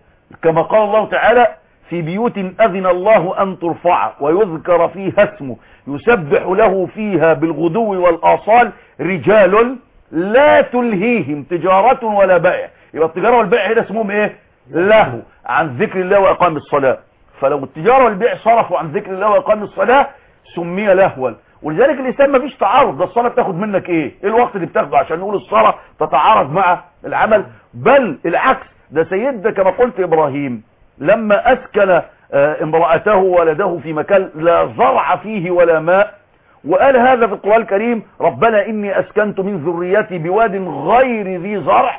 كما قال الله تعالى في بيوت أذن الله أن ترفع ويذكر فيها اسمه يسبح له فيها بالغدو والآصال رجال لا تلهيهم تجارة ولا بيع يبقى التجارة والبيع هنا اسمهم ايه له عن ذكر الله وإقام الصلاة فلو التجارة والبيع صرفوا عن ذكر الله وإقام الصلاة سمي لهوا ولذلك الإسلام مفيش تعارض ده الصلاة بتاخد منك ايه ايه الوقت اللي بتاخده عشان نقول الصلاة تتعارض مع العمل بل العكس ده سيدنا كما قلت إبراهيم لما أسكن آه، امرأته وولده في مكان لا زرع فيه ولا ماء وقال هذا في القرآن الكريم ربنا إني أسكنت من ذريتي بواد غير ذي زرع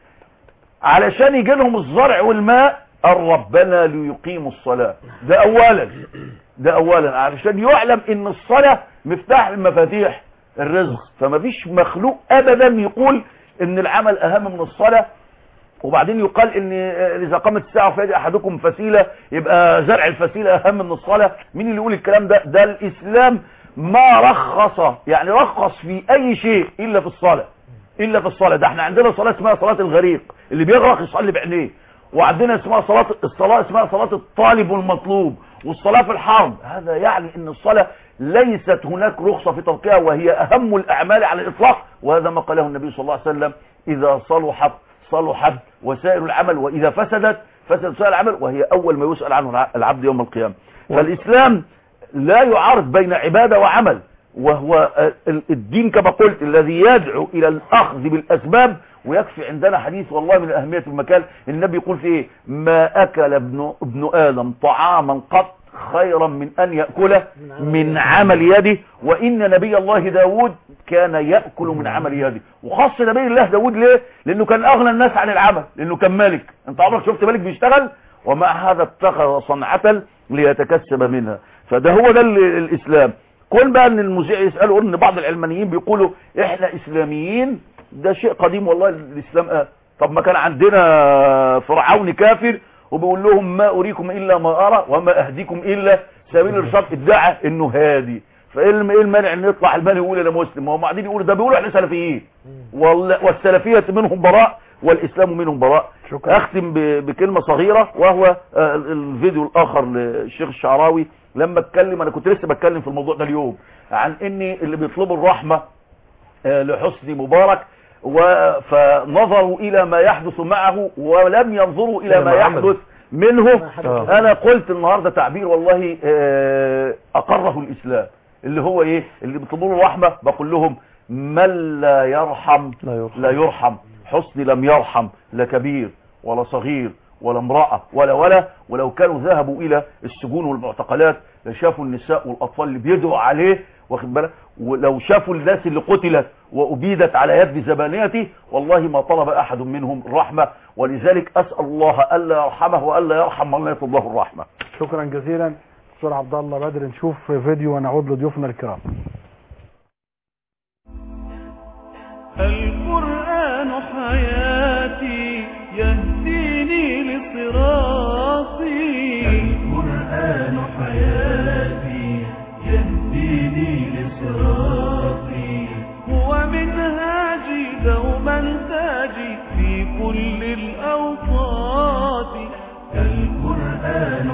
علشان يجي لهم الزرع والماء قال ربنا ليقيموا الصلاة ده أولا ده أولا علشان يعلم إن الصلاة مفتاح من مفاتيح الرزق فما فيش مخلوق أبدا يقول إن العمل أهم من الصلاة وبعدين يقال ان اذا قامت الساعة في يد احدكم فسيلة يبقى زرع الفسيلة اهم من الصلاة مين اللي يقول الكلام ده ده الاسلام ما رخص يعني رخص في اي شيء الا في الصلاة الا في الصلاة ده احنا عندنا صلاة اسمها صلاة الغريق اللي بيغرق يصلي بعينيه وعندنا اسمها صلاة الصلاة اسمها صلاة الطالب والمطلوب والصلاة في الحرب هذا يعني ان الصلاة ليست هناك رخصة في تركها وهي اهم الاعمال على الاطلاق وهذا ما قاله النبي صلى الله عليه وسلم اذا صلحت صلحت وسائر العمل وإذا فسدت فسد سائر العمل وهي أول ما يسأل عنه العبد يوم القيامة فالإسلام لا يعارض بين عبادة وعمل وهو الدين كما قلت الذي يدعو إلى الأخذ بالأسباب ويكفي عندنا حديث والله من أهمية المكان النبي يقول فيه ما أكل ابن, ابن آدم طعاما قط خيرا من أن يأكله من عمل يده وإن نبي الله داود كان يأكل من عمل يده وخص نبي الله داود ليه لأنه كان أغنى الناس عن العمل لأنه كان ملك أنت عمرك شفت ملك بيشتغل ومع هذا اتخذ صنعة ليتكسب منها فده هو ده الإسلام كل بقى ان المذيع يسألوا ان بعض العلمانيين بيقولوا احنا اسلاميين ده شيء قديم والله الاسلام قال طب ما كان عندنا فرعون كافر وبيقول لهم ما اريكم الا ما ارى وما اهديكم الا سبيل الرشاد ادعى انه هادي فايه الم- إيه المانع ان يطلع الماني يقول انا مسلم ما هم قاعدين يقولوا ده بيقولوا احنا سلفيين وال- والسلفيه منهم براء والاسلام منهم براء شكرا. اختم ب- بكلمه صغيره وهو آه، ال- الفيديو الاخر للشيخ الشعراوي لما اتكلم انا كنت لسه بتكلم في الموضوع ده اليوم عن ان اللي بيطلبوا الرحمه آه، لحسني مبارك و- فنظروا الى ما يحدث معه ولم ينظروا الى ما ما عمل. يحدث منه آه. انا قلت النهارده تعبير والله آه، اقره الاسلام اللي هو ايه اللي بيطلبوا له الرحمه بقول لهم من لا يرحم لا يرحم. لا يرحم حسني لم يرحم لا كبير ولا صغير ولا امرأة ولا ولا ولو كانوا ذهبوا إلى السجون والمعتقلات لشافوا النساء والأطفال اللي بيدعوا عليه واخد بالك ولو شافوا الناس اللي قتلت وأبيدت على يد زبانيته والله ما طلب أحد منهم الرحمة ولذلك أسأل الله ألا يرحمه وألا يرحم من لا يطلب له الرحمة شكرا جزيلا دكتور عبد الله بدر نشوف فيديو ونعود لضيوفنا الكرام القرآن حياتي يهديني لصراطي القرآن حياتي يهديني لصراطي هو منهاجي دوما تاجي في كل الأوقات القرآن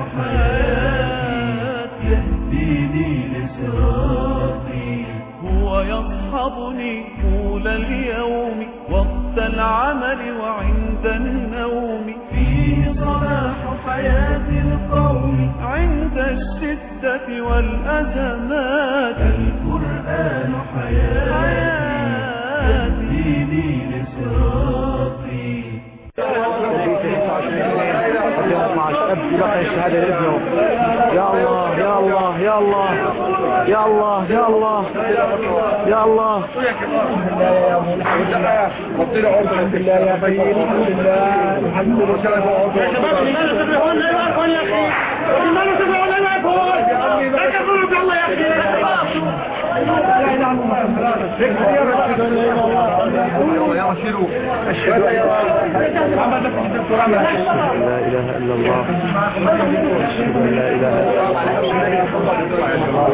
حياتي يهديني لصراطي هو يصحبني طول اليوم وقت العمل وعند النوم فيه صلاح حياة القوم عند الشدة والأزمات القرآن حياتي يهديني لصراطي الشهادة لابنه يا الله يا الله يا الله يا الله يا الله يا الله الحمد لله يا خير الحمد لله الحمد أشهد أن لا إله إلا الله أشهد أن لا إله إلا الله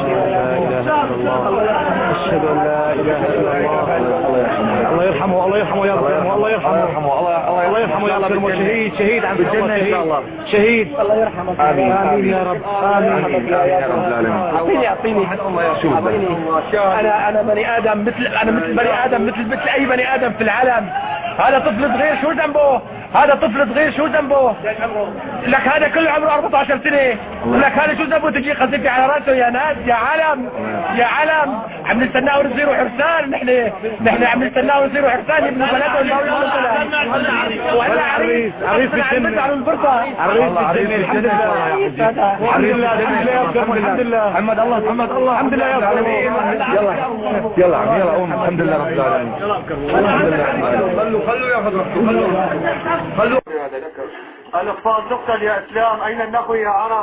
أشهد أن لا إله إلا الله الله يرحمه الله يرحمه يا رب الله يرحمه الله يرحمه يا رب شهيد شهيد عند الله إن شاء الله شهيد الله يرحمه آمين آمين يا رب آمين يا رب العالمين اعطيني اعطيني اعطيني انا انا بني ادم مثل انا مثل بني ادم مثل مثل اي بني ادم في العالم هذا طفل صغير شو ذنبه هذا طفل صغير شو ذنبه لك هذا كله عمره 14 سنه لك هذا شو ذنبه تجي قذيفي على راسه يا ناس يا علم يا علم عم نستناه ونصيروا حرسان نحن نحن عم نستناه ونصيروا حرسان يبنوا بلدهم ولا عريس عريس في الجنة على البرصة عريس في الجنة الحمد لله الحمد لله الحمد لله محمد الله محمد الله الحمد لله يا رب العالمين يلا يلا عم يلا قوم الحمد لله رب العالمين الحمد لله خلوا خلوا ياخذ راحته خلوا خلوا الاقفال تقتل يا اسلام اين النخوي يا عرب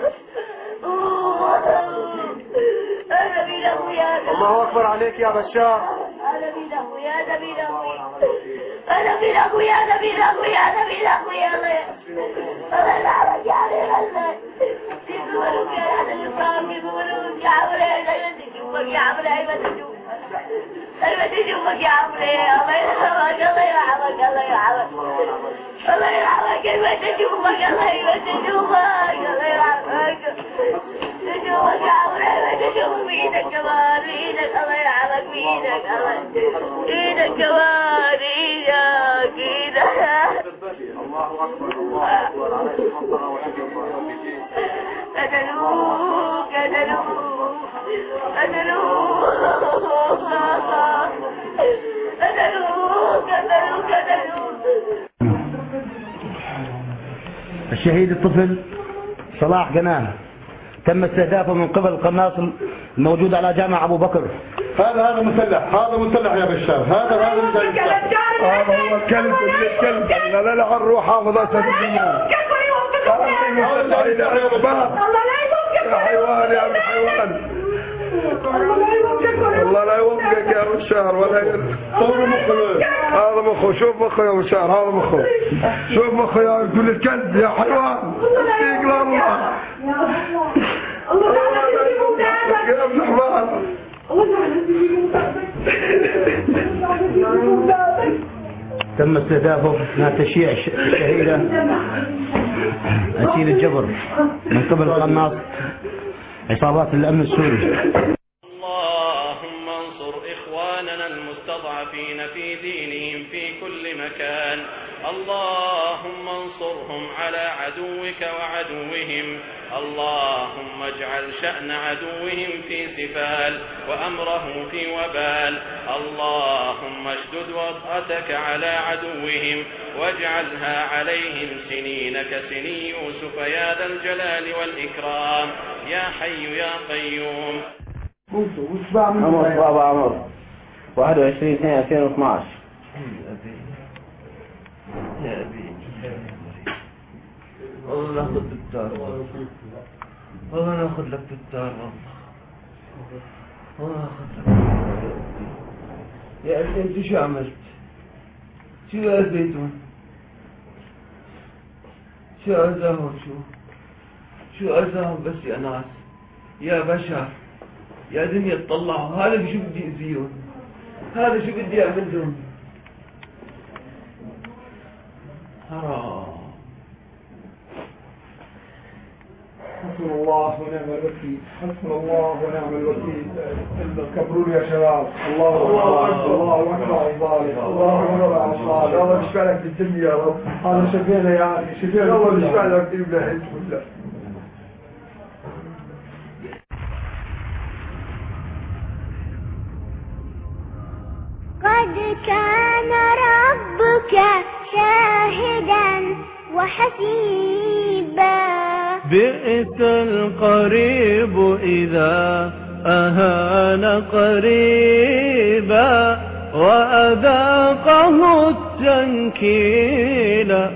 الله اكبر عليك يا بشار أنا من أخويا أنا من أخويا أنا من أخويا أنا من أخويا أنا من أخويا أنا لا رجع لي غلة يقولوا يا أنا الإمام يقولوا يا عمري أنا تشوفك يا عمري أيوة تشوفك أيوة تشوفك يا عمري الله يرحمك الله يرحمك الله يرحمك الله يرحمك أيوة تشوفك الله أيوة تشوفك الله يرحمك تشوفك يا عمري أيوة تشوفك بإيدك كمان بإيدك الله يرحمك بإيدك الله إيدك كمان إيدك إيدك الله اكبر الله اكبر عليك الفضل والنبي قتلوه قتلوه قتلوه قتلوه قتلوه قتلوه الشهيد الطفل صلاح جنان تم استهدافه من قبل القناص الموجود على جامع ابو بكر هذا هذا مسلح هذا مسلح يا بشار هذا هذا اللي هذا هو الكلب الكلب لا لا لا الروح حافظ اسد الدنيا يا حيوان يا ابن حيوان الله لا يوفقك يا ابو الشهر ولا يرضى هذا مخه شوف مخه يا ابو الشهر هذا مخه شوف مخه يا كل الكلب يا حيوان يقل الله يا ابن حمار تم استهدافه مع تشييع الش- الشهيدة أسيل الجبر من قبل قناص عصابات الأمن السوري اللهم انصر إخواننا المستضعفين في دينهم في كل مكان اللهم انصرهم على عدوك وعدوهم اللهم اجعل شأن عدوهم في سفال وأمره في وبال اللهم اشدد وطأتك على عدوهم واجعلها عليهم سنين كسني يوسف يا ذا الجلال والإكرام يا حي يا قيوم عمر بابا عمر 21 2 2012 يا أبي والله ناخذ بالدار والله ناخذ لك بالدار والله والله ناخذ لك بالدار يا أخي أنت شو عملت؟ شو يا زيتون؟ شو أذاهم شو؟ شو أذاهم بس يا ناس؟ يا بشر يا دنيا تطلعوا هذا شو بدي أذيهم؟ هذا شو بدي أعمل لهم؟ حرام حسبنا الله ونعم الوكيل حسبنا الله ونعم الوكيل كبروا يا شباب الله اكبر الله اكبر على الظالم الله اكبر على الظالم الله يشفع لك بالدنيا يا رب هذا شفينا يعني شفينا الله يشفع لك بالله حسب الله قد كان ربك شاهدا وحسيبا بئس القريب إذا أهان قريبا وأذاقه التنكيل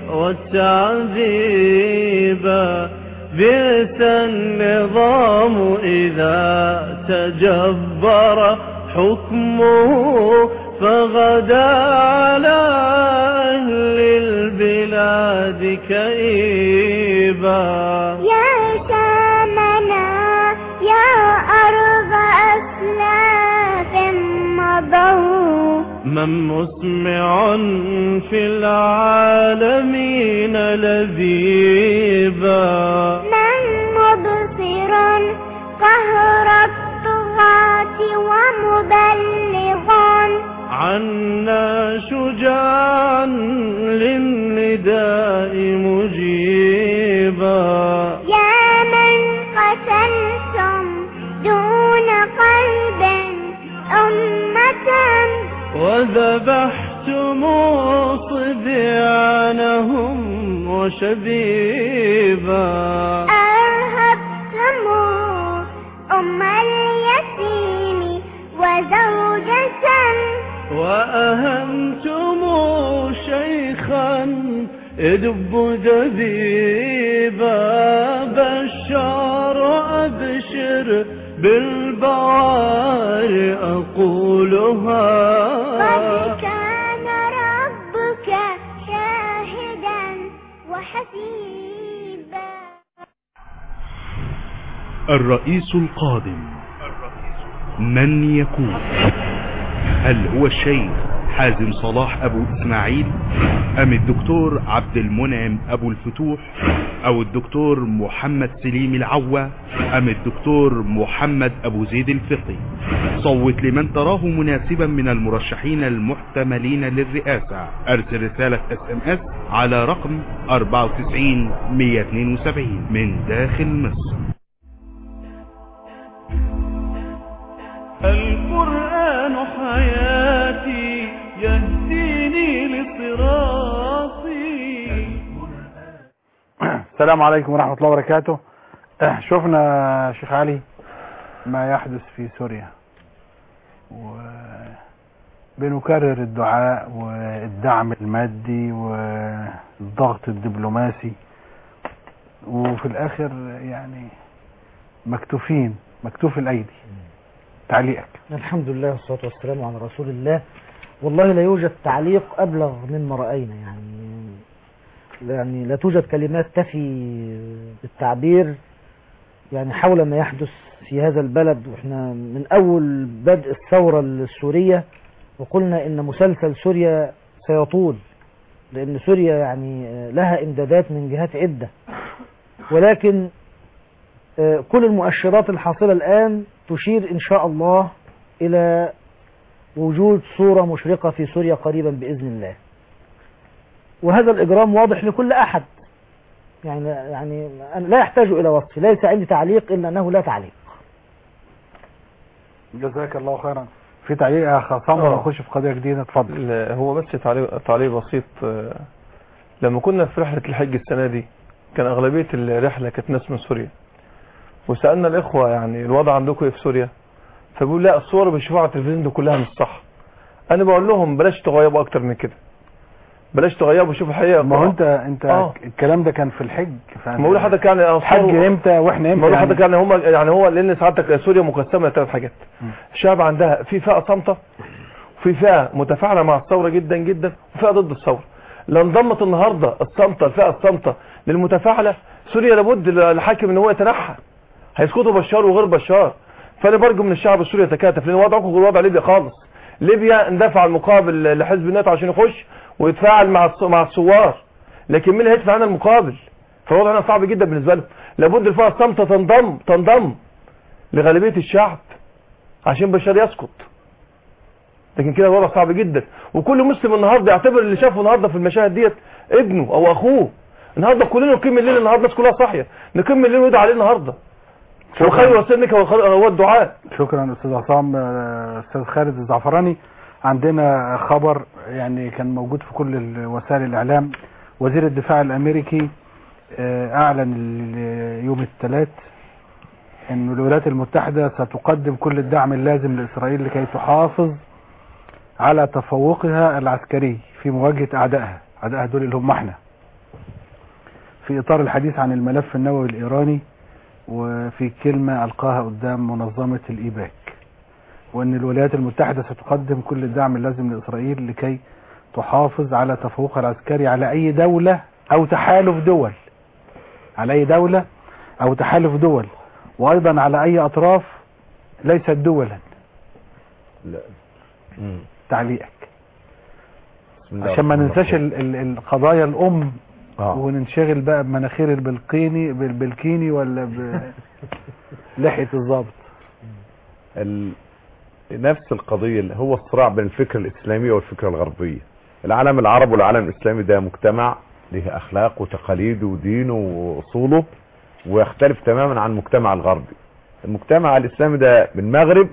والتعذيبا بئس النظام إذا تجبر حكمه فغدا على أهل البلاد كئيبا يا شامنا يا أرض أسلاف مضوا من مسمع في العالمين لذيبا من مبصر قهر الطغاة ومبلغ عنا شجاعا للنداء مجيبا يا من قتلتم دون قلب أمة وذبحتم صبيانهم وشبيبا أرهبتم أم اليتيم وزوجة وأهنتم شيخا يدب دبيبا بشار أبشر بالبواري أقولها قد كان ربك شاهدا وحسيبا الرئيس القادم من يكون هل هو الشيخ حازم صلاح ابو اسماعيل ام الدكتور عبد المنعم ابو الفتوح او الدكتور محمد سليم العوا ام الدكتور محمد ابو زيد الفقي صوت لمن تراه مناسبا من المرشحين المحتملين للرئاسة ارسل رسالة اس ام اس على رقم 94 172 من داخل مصر القرآن حياتي يهديني لصراطي السلام عليكم ورحمة الله وبركاته آه، شفنا شيخ علي ما يحدث في سوريا وبنكرر الدعاء والدعم المادي والضغط الدبلوماسي وفي الاخر يعني مكتوفين مكتوف الايدي تعليقك الحمد لله والصلاة والسلام على رسول الله والله لا يوجد تعليق أبلغ مما رأينا يعني يعني لا توجد كلمات تفي بالتعبير يعني حول ما يحدث في هذا البلد واحنا من أول بدء الثورة السورية وقلنا إن مسلسل سوريا سيطول لأن سوريا يعني لها إمدادات من جهات عدة ولكن آه، كل المؤشرات الحاصلة الآن تشير إن شاء الله إلى وجود صورة مشرقة في سوريا قريبا بإذن الله وهذا الإجرام واضح لكل أحد يعني يعني أنا لا يحتاج إلى وصف ليس عندي تعليق إلا أنه لا تعليق جزاك الله خيرا في تعليق يا اخ عصام ولا آه. نخش في قضيه جديده اتفضل لا، هو بس تعليق تعليق بسيط آه، لما كنا في رحلة الحج السنة دي كان أغلبية الرحلة كانت ناس من سوريا وسألنا الإخوة يعني الوضع عندكم إيه في سوريا فبيقول لا الصور اللي بيشوفوها على التلفزيون دي كلها مش صح أنا بقول لهم بلاش تغيبوا أكتر من كده بلاش تغيبوا شوفوا الحقيقة ما هو انت انت آه. الكلام ده كان في الحج ما بقول لحضرتك يعني أصور- حج امتى واحنا امتى بقول يعني؟ لحضرتك يعني هم يعني هو لان سعادتك سوريا مقسمه لثلاث حاجات الشعب عندها في فئه صامته وفي فئه متفاعله مع الثوره جدا جدا وفئه ضد الثوره لو انضمت النهارده الصامته الفئه الصامته للمتفاعله سوريا لابد الحاكم ان هو يتنحى هيسقطوا بشار وغير بشار فانا برجو من الشعب السوري يتكاتف لان وضعكم غير وضع ليبيا خالص ليبيا اندفع المقابل لحزب الناتو عشان يخش ويتفاعل مع الث- مع الثوار لكن مين اللي هيدفع عنا المقابل فالوضع هنا صعب جدا بالنسبه لهم لابد الفئه الصامته تنضم تنضم لغالبيه الشعب عشان بشار يسقط لكن كده الوضع صعب جدا وكل مسلم النهارده يعتبر اللي شافه النهارده في المشاهد ديت ابنه او اخوه النهارده كلنا نقيم الليل النهارده الناس كلها صاحيه نقيم الليل وندعو عليه النهارده وخير وسنك هو خير- هو الدعاء شكرا استاذ عصام آه، استاذ خالد الزعفراني عندنا خبر يعني كان موجود في كل ال- وسائل الاعلام وزير الدفاع الامريكي آه، اعلن ال- يوم الثلاث ان الولايات المتحدة ستقدم كل الدعم اللازم لاسرائيل لكي تحافظ على تفوقها العسكري في مواجهة اعدائها اعدائها دول اللي هم احنا في اطار الحديث عن الملف النووي الايراني وفي كلمة ألقاها قدام منظمة الإيباك وأن الولايات المتحدة ستقدم كل الدعم اللازم لإسرائيل لكي تحافظ على تفوقها العسكري على أي دولة أو تحالف دول على أي دولة أو تحالف دول وأيضا على أي أطراف ليست دولا لا مم. تعليقك بسم الله عشان ما الرحمن ننساش الرحيم. ال- ال- القضايا الأم آه. وننشغل بقى بمناخير البلقيني بالبلكيني ولا بلحية الضابط ال... نفس القضية اللي هو الصراع بين الفكر الإسلامي والفكرة الغربية العالم العربي والعالم الإسلامي ده مجتمع له أخلاق وتقاليد ودينه وأصوله ويختلف تماما عن المجتمع الغربي المجتمع الإسلامي ده من المغرب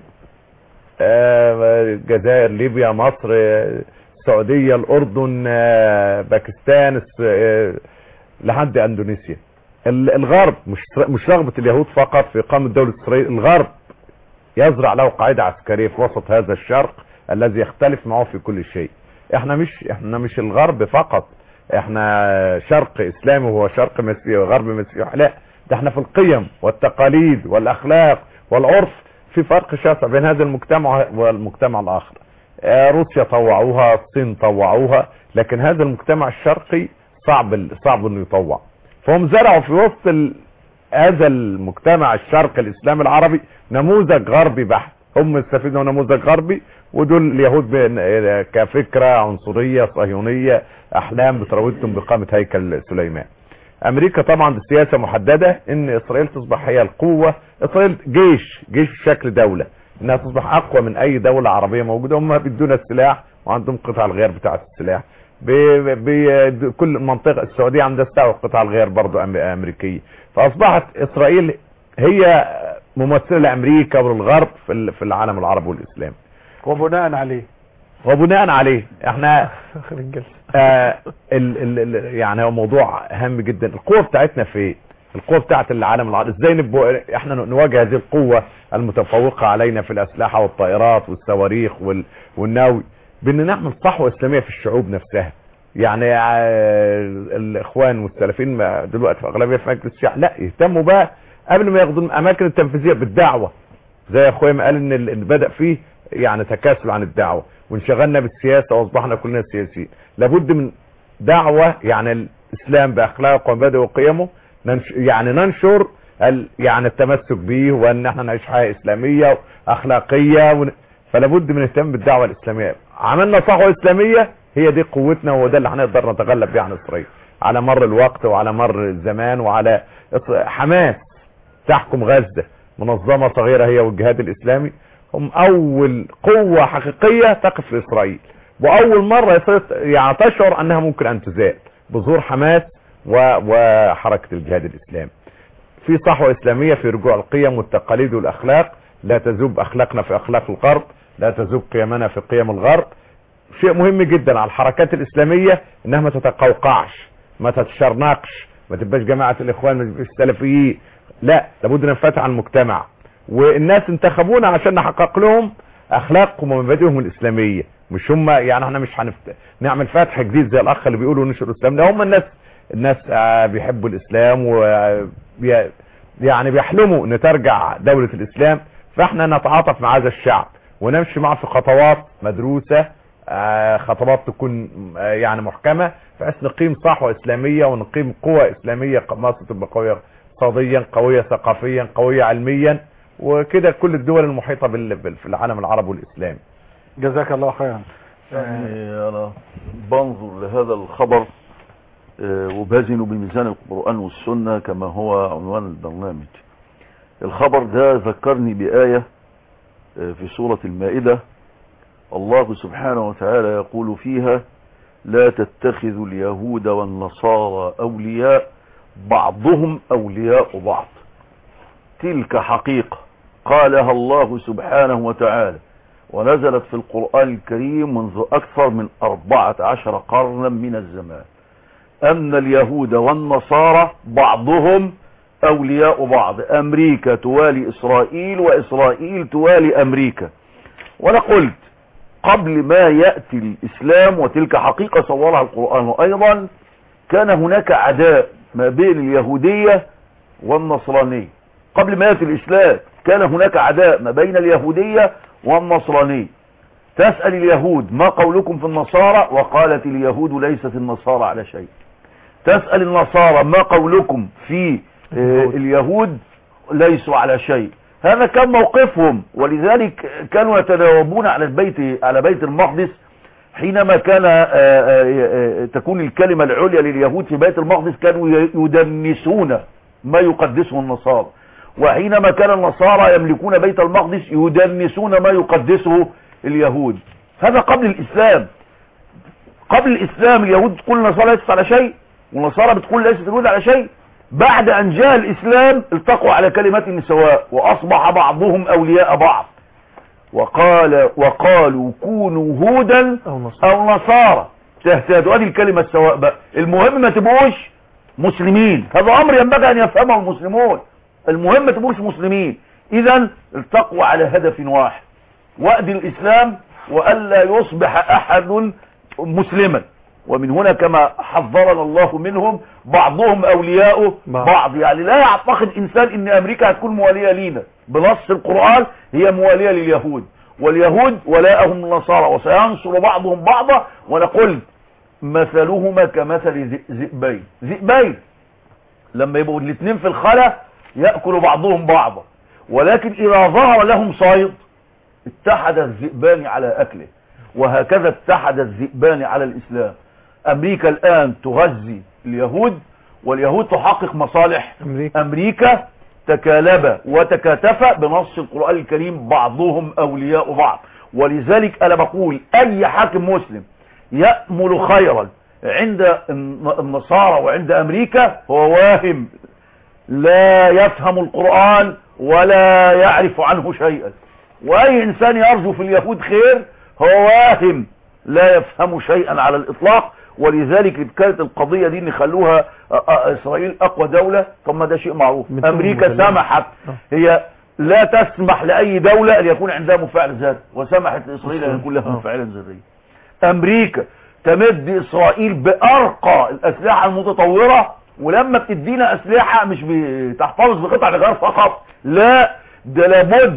آه، الجزائر ليبيا مصر آه، السعودية الأردن آه، باكستان الس- آه، لحد أندونيسيا ال- الغرب مش مش رغبة اليهود فقط في إقامة دولة إسرائيل الغرب يزرع له قاعدة عسكرية في وسط هذا الشرق الذي يختلف معه في كل شيء احنا مش احنا مش الغرب فقط احنا شرق اسلامي وهو شرق مسيحي وغرب مسيحي لا ده احنا في القيم والتقاليد والاخلاق والعرف في فرق شاسع بين هذا المجتمع والمجتمع الاخر آه، روسيا طوعوها الصين طوعوها لكن هذا المجتمع الشرقي صعب ال- صعب انه يطوع فهم زرعوا في وسط ال... هذا المجتمع الشرقي الاسلامي العربي نموذج غربي بحت هم استفيدوا نموذج غربي ودول اليهود ب- كفكرة عنصرية صهيونية احلام بتراودهم بقامة هيكل سليمان امريكا طبعا بسياسة محددة ان اسرائيل تصبح هي القوة اسرائيل جيش جيش بشكل دولة انها تصبح اقوى من اي دولة عربية موجودة هم بيدونا السلاح وعندهم قطع الغيار بتاعة السلاح ب- ب- كل منطقة السعودية عندها استعوى قطع الغيار برضو أم- امريكية فاصبحت اسرائيل هي ممثلة لامريكا وللغرب في ال- في العالم العربي والاسلامي وبناء عليه وبناء عليه احنا اخر الجلسة آه ال ال ال يعني هو موضوع هام جدا القوة بتاعتنا في ايه القوة بتاعت العالم العربي ازاي نبقى احنا نواجه هذه القوة المتفوقة علينا في الاسلحة والطائرات والصواريخ وال والناوي بان نعمل صحوة اسلامية في الشعوب نفسها يعني آه، الاخوان والسلفيين ما- دلوقتي في اغلبية في مجلس الشعب لا يهتموا بقى قبل ما ياخدوا الاماكن التنفيذية بالدعوة زي اخويا ما قال ان ال- إن بدأ فيه يعني تكاسل عن الدعوة وانشغلنا بالسياسة واصبحنا كلنا سياسيين لابد من دعوة يعني الاسلام باخلاقه ومبادئه وقيمه ننش يعني ننشر ال يعني التمسك به وان احنا نعيش حياة اسلامية اخلاقية ون... فلا بد من اهتمام بالدعوة الاسلامية عملنا صحوة اسلامية هي دي قوتنا وهو ده اللي هنقدر نتغلب بيه عن اسرائيل على مر الوقت وعلى مر الزمان وعلى إص- حماس تحكم غزة منظمة صغيرة هي والجهاد الاسلامي هم اول قوة حقيقية تقف في اسرائيل واول مرة يصير يعني تشعر انها ممكن ان تزال بظهور حماس و- وحركة الجهاد الاسلامي في صحوة اسلامية في رجوع القيم والتقاليد والاخلاق لا تذوب اخلاقنا في اخلاق الغرب لا تذوب قيمنا في قيم الغرب شيء مهم جدا على الحركات الاسلامية انها ما تتقوقعش ما تتشرنقش ما تبقاش جماعة الاخوان ما تبقاش سلفيين لا لابد ننفتح على المجتمع والناس انتخبونا عشان نحقق لهم اخلاقهم ومبادئهم الاسلامية مش هم يعني احنا مش هنفت... نعمل فتح جديد زي الاخ اللي بيقولوا نشر الاسلام ده هم الناس الناس آه، بيحبوا الاسلام و بي- يعني بيحلموا ان ترجع دولة الاسلام فاحنا نتعاطف مع هذا الشعب ونمشي معه في خطوات مدروسة آه، خطوات تكون آه، يعني محكمة بحيث نقيم صحوة اسلامية ونقيم قوة اسلامية مصر تبقى قوية اقتصاديا قوية ثقافيا قوية علميا وكده كل الدول المحيطة بال- بال- في العالم العربي والاسلامي جزاك الله خيرا يعني أنا بنظر لهذا الخبر آه، وبازن بميزان القرآن والسنة كما هو عنوان البرنامج الخبر ده ذكرني بآية آه، في سورة المائدة الله سبحانه وتعالى يقول فيها لا تتخذوا اليهود والنصارى أولياء بعضهم أولياء بعض تلك حقيقة قالها الله سبحانه وتعالى ونزلت في القرآن الكريم منذ أكثر من أربعة عشر قرنا من الزمان أن اليهود والنصارى بعضهم أولياء بعض أمريكا توالي إسرائيل وإسرائيل توالي أمريكا وأنا قلت قبل ما يأتي الإسلام وتلك حقيقة صورها القرآن أيضا كان هناك عداء ما بين اليهودية والنصرانية قبل ما يأتي الإسلام كان هناك عداء ما بين اليهودية والنصرانية تسأل اليهود ما قولكم في النصارى وقالت اليهود ليست النصارى على شيء تسأل النصارى ما قولكم في آه، اليهود ليسوا على شيء هذا كان موقفهم ولذلك كانوا يتجاوبون على البيت على بيت المقدس حينما كان آه، آه، آه، تكون الكلمة العليا لليهود في بيت المقدس كانوا يدنسون ما يقدسه النصارى وحينما كان النصارى يملكون بيت المقدس يدنسون ما يقدسه اليهود هذا قبل الإسلام قبل الإسلام اليهود تقول النصارى ليست على شيء والنصارى بتقول ليست اليهود على شيء بعد أن جاء الإسلام التقوا على كلمة سواء وأصبح بعضهم أولياء بعض وقال وقالوا كونوا هودا أو نصارى تهتدوا هذه الكلمة السواء بقى المهم ما تبقوش مسلمين هذا أمر ينبغي أن يفهمه المسلمون المهم ما تبقوش مسلمين إذا التقوا على هدف واحد وأد الإسلام وألا يصبح أحد مسلما ومن هنا كما حذرنا الله منهم بعضهم أولياء بعض يعني لا يعتقد إنسان إن أمريكا هتكون موالية لينا بنص القرآن هي موالية لليهود واليهود ولاءهم النصارى وسينصر بعضهم بعضا وأنا قلت مثلهما كمثل ذئ- ذئبين ذئبين لما يبقوا الاثنين في الخلا يأكل بعضهم بعضا ولكن إذا ظهر لهم صيد اتحد الذئبان على أكله وهكذا اتحد الذئبان على الإسلام أمريكا الآن تغذي اليهود واليهود تحقق مصالح أمريكا, أمريكا تكالب وتكاتف بنص القرآن الكريم بعضهم أولياء بعض ولذلك أنا بقول أي حاكم مسلم يأمل خيرا عند الن- النصارى وعند أمريكا هو واهم لا يفهم القرآن ولا يعرف عنه شيئا واي انسان يرجو في اليهود خير هو واهم لا يفهم شيئا على الاطلاق ولذلك كانت القضية دي ان خلوها أ- أ- اسرائيل اقوى دولة طب ما ده شيء معروف امريكا سمحت هي لا تسمح لاي دولة ان يكون عندها مفاعل ذات وسمحت لاسرائيل ان يكون لها مفاعلا ذريا امريكا تمد اسرائيل بارقى الاسلحة المتطورة ولما بتدينا اسلحة مش بتحتفظ بقطع الغيار فقط لا ده لابد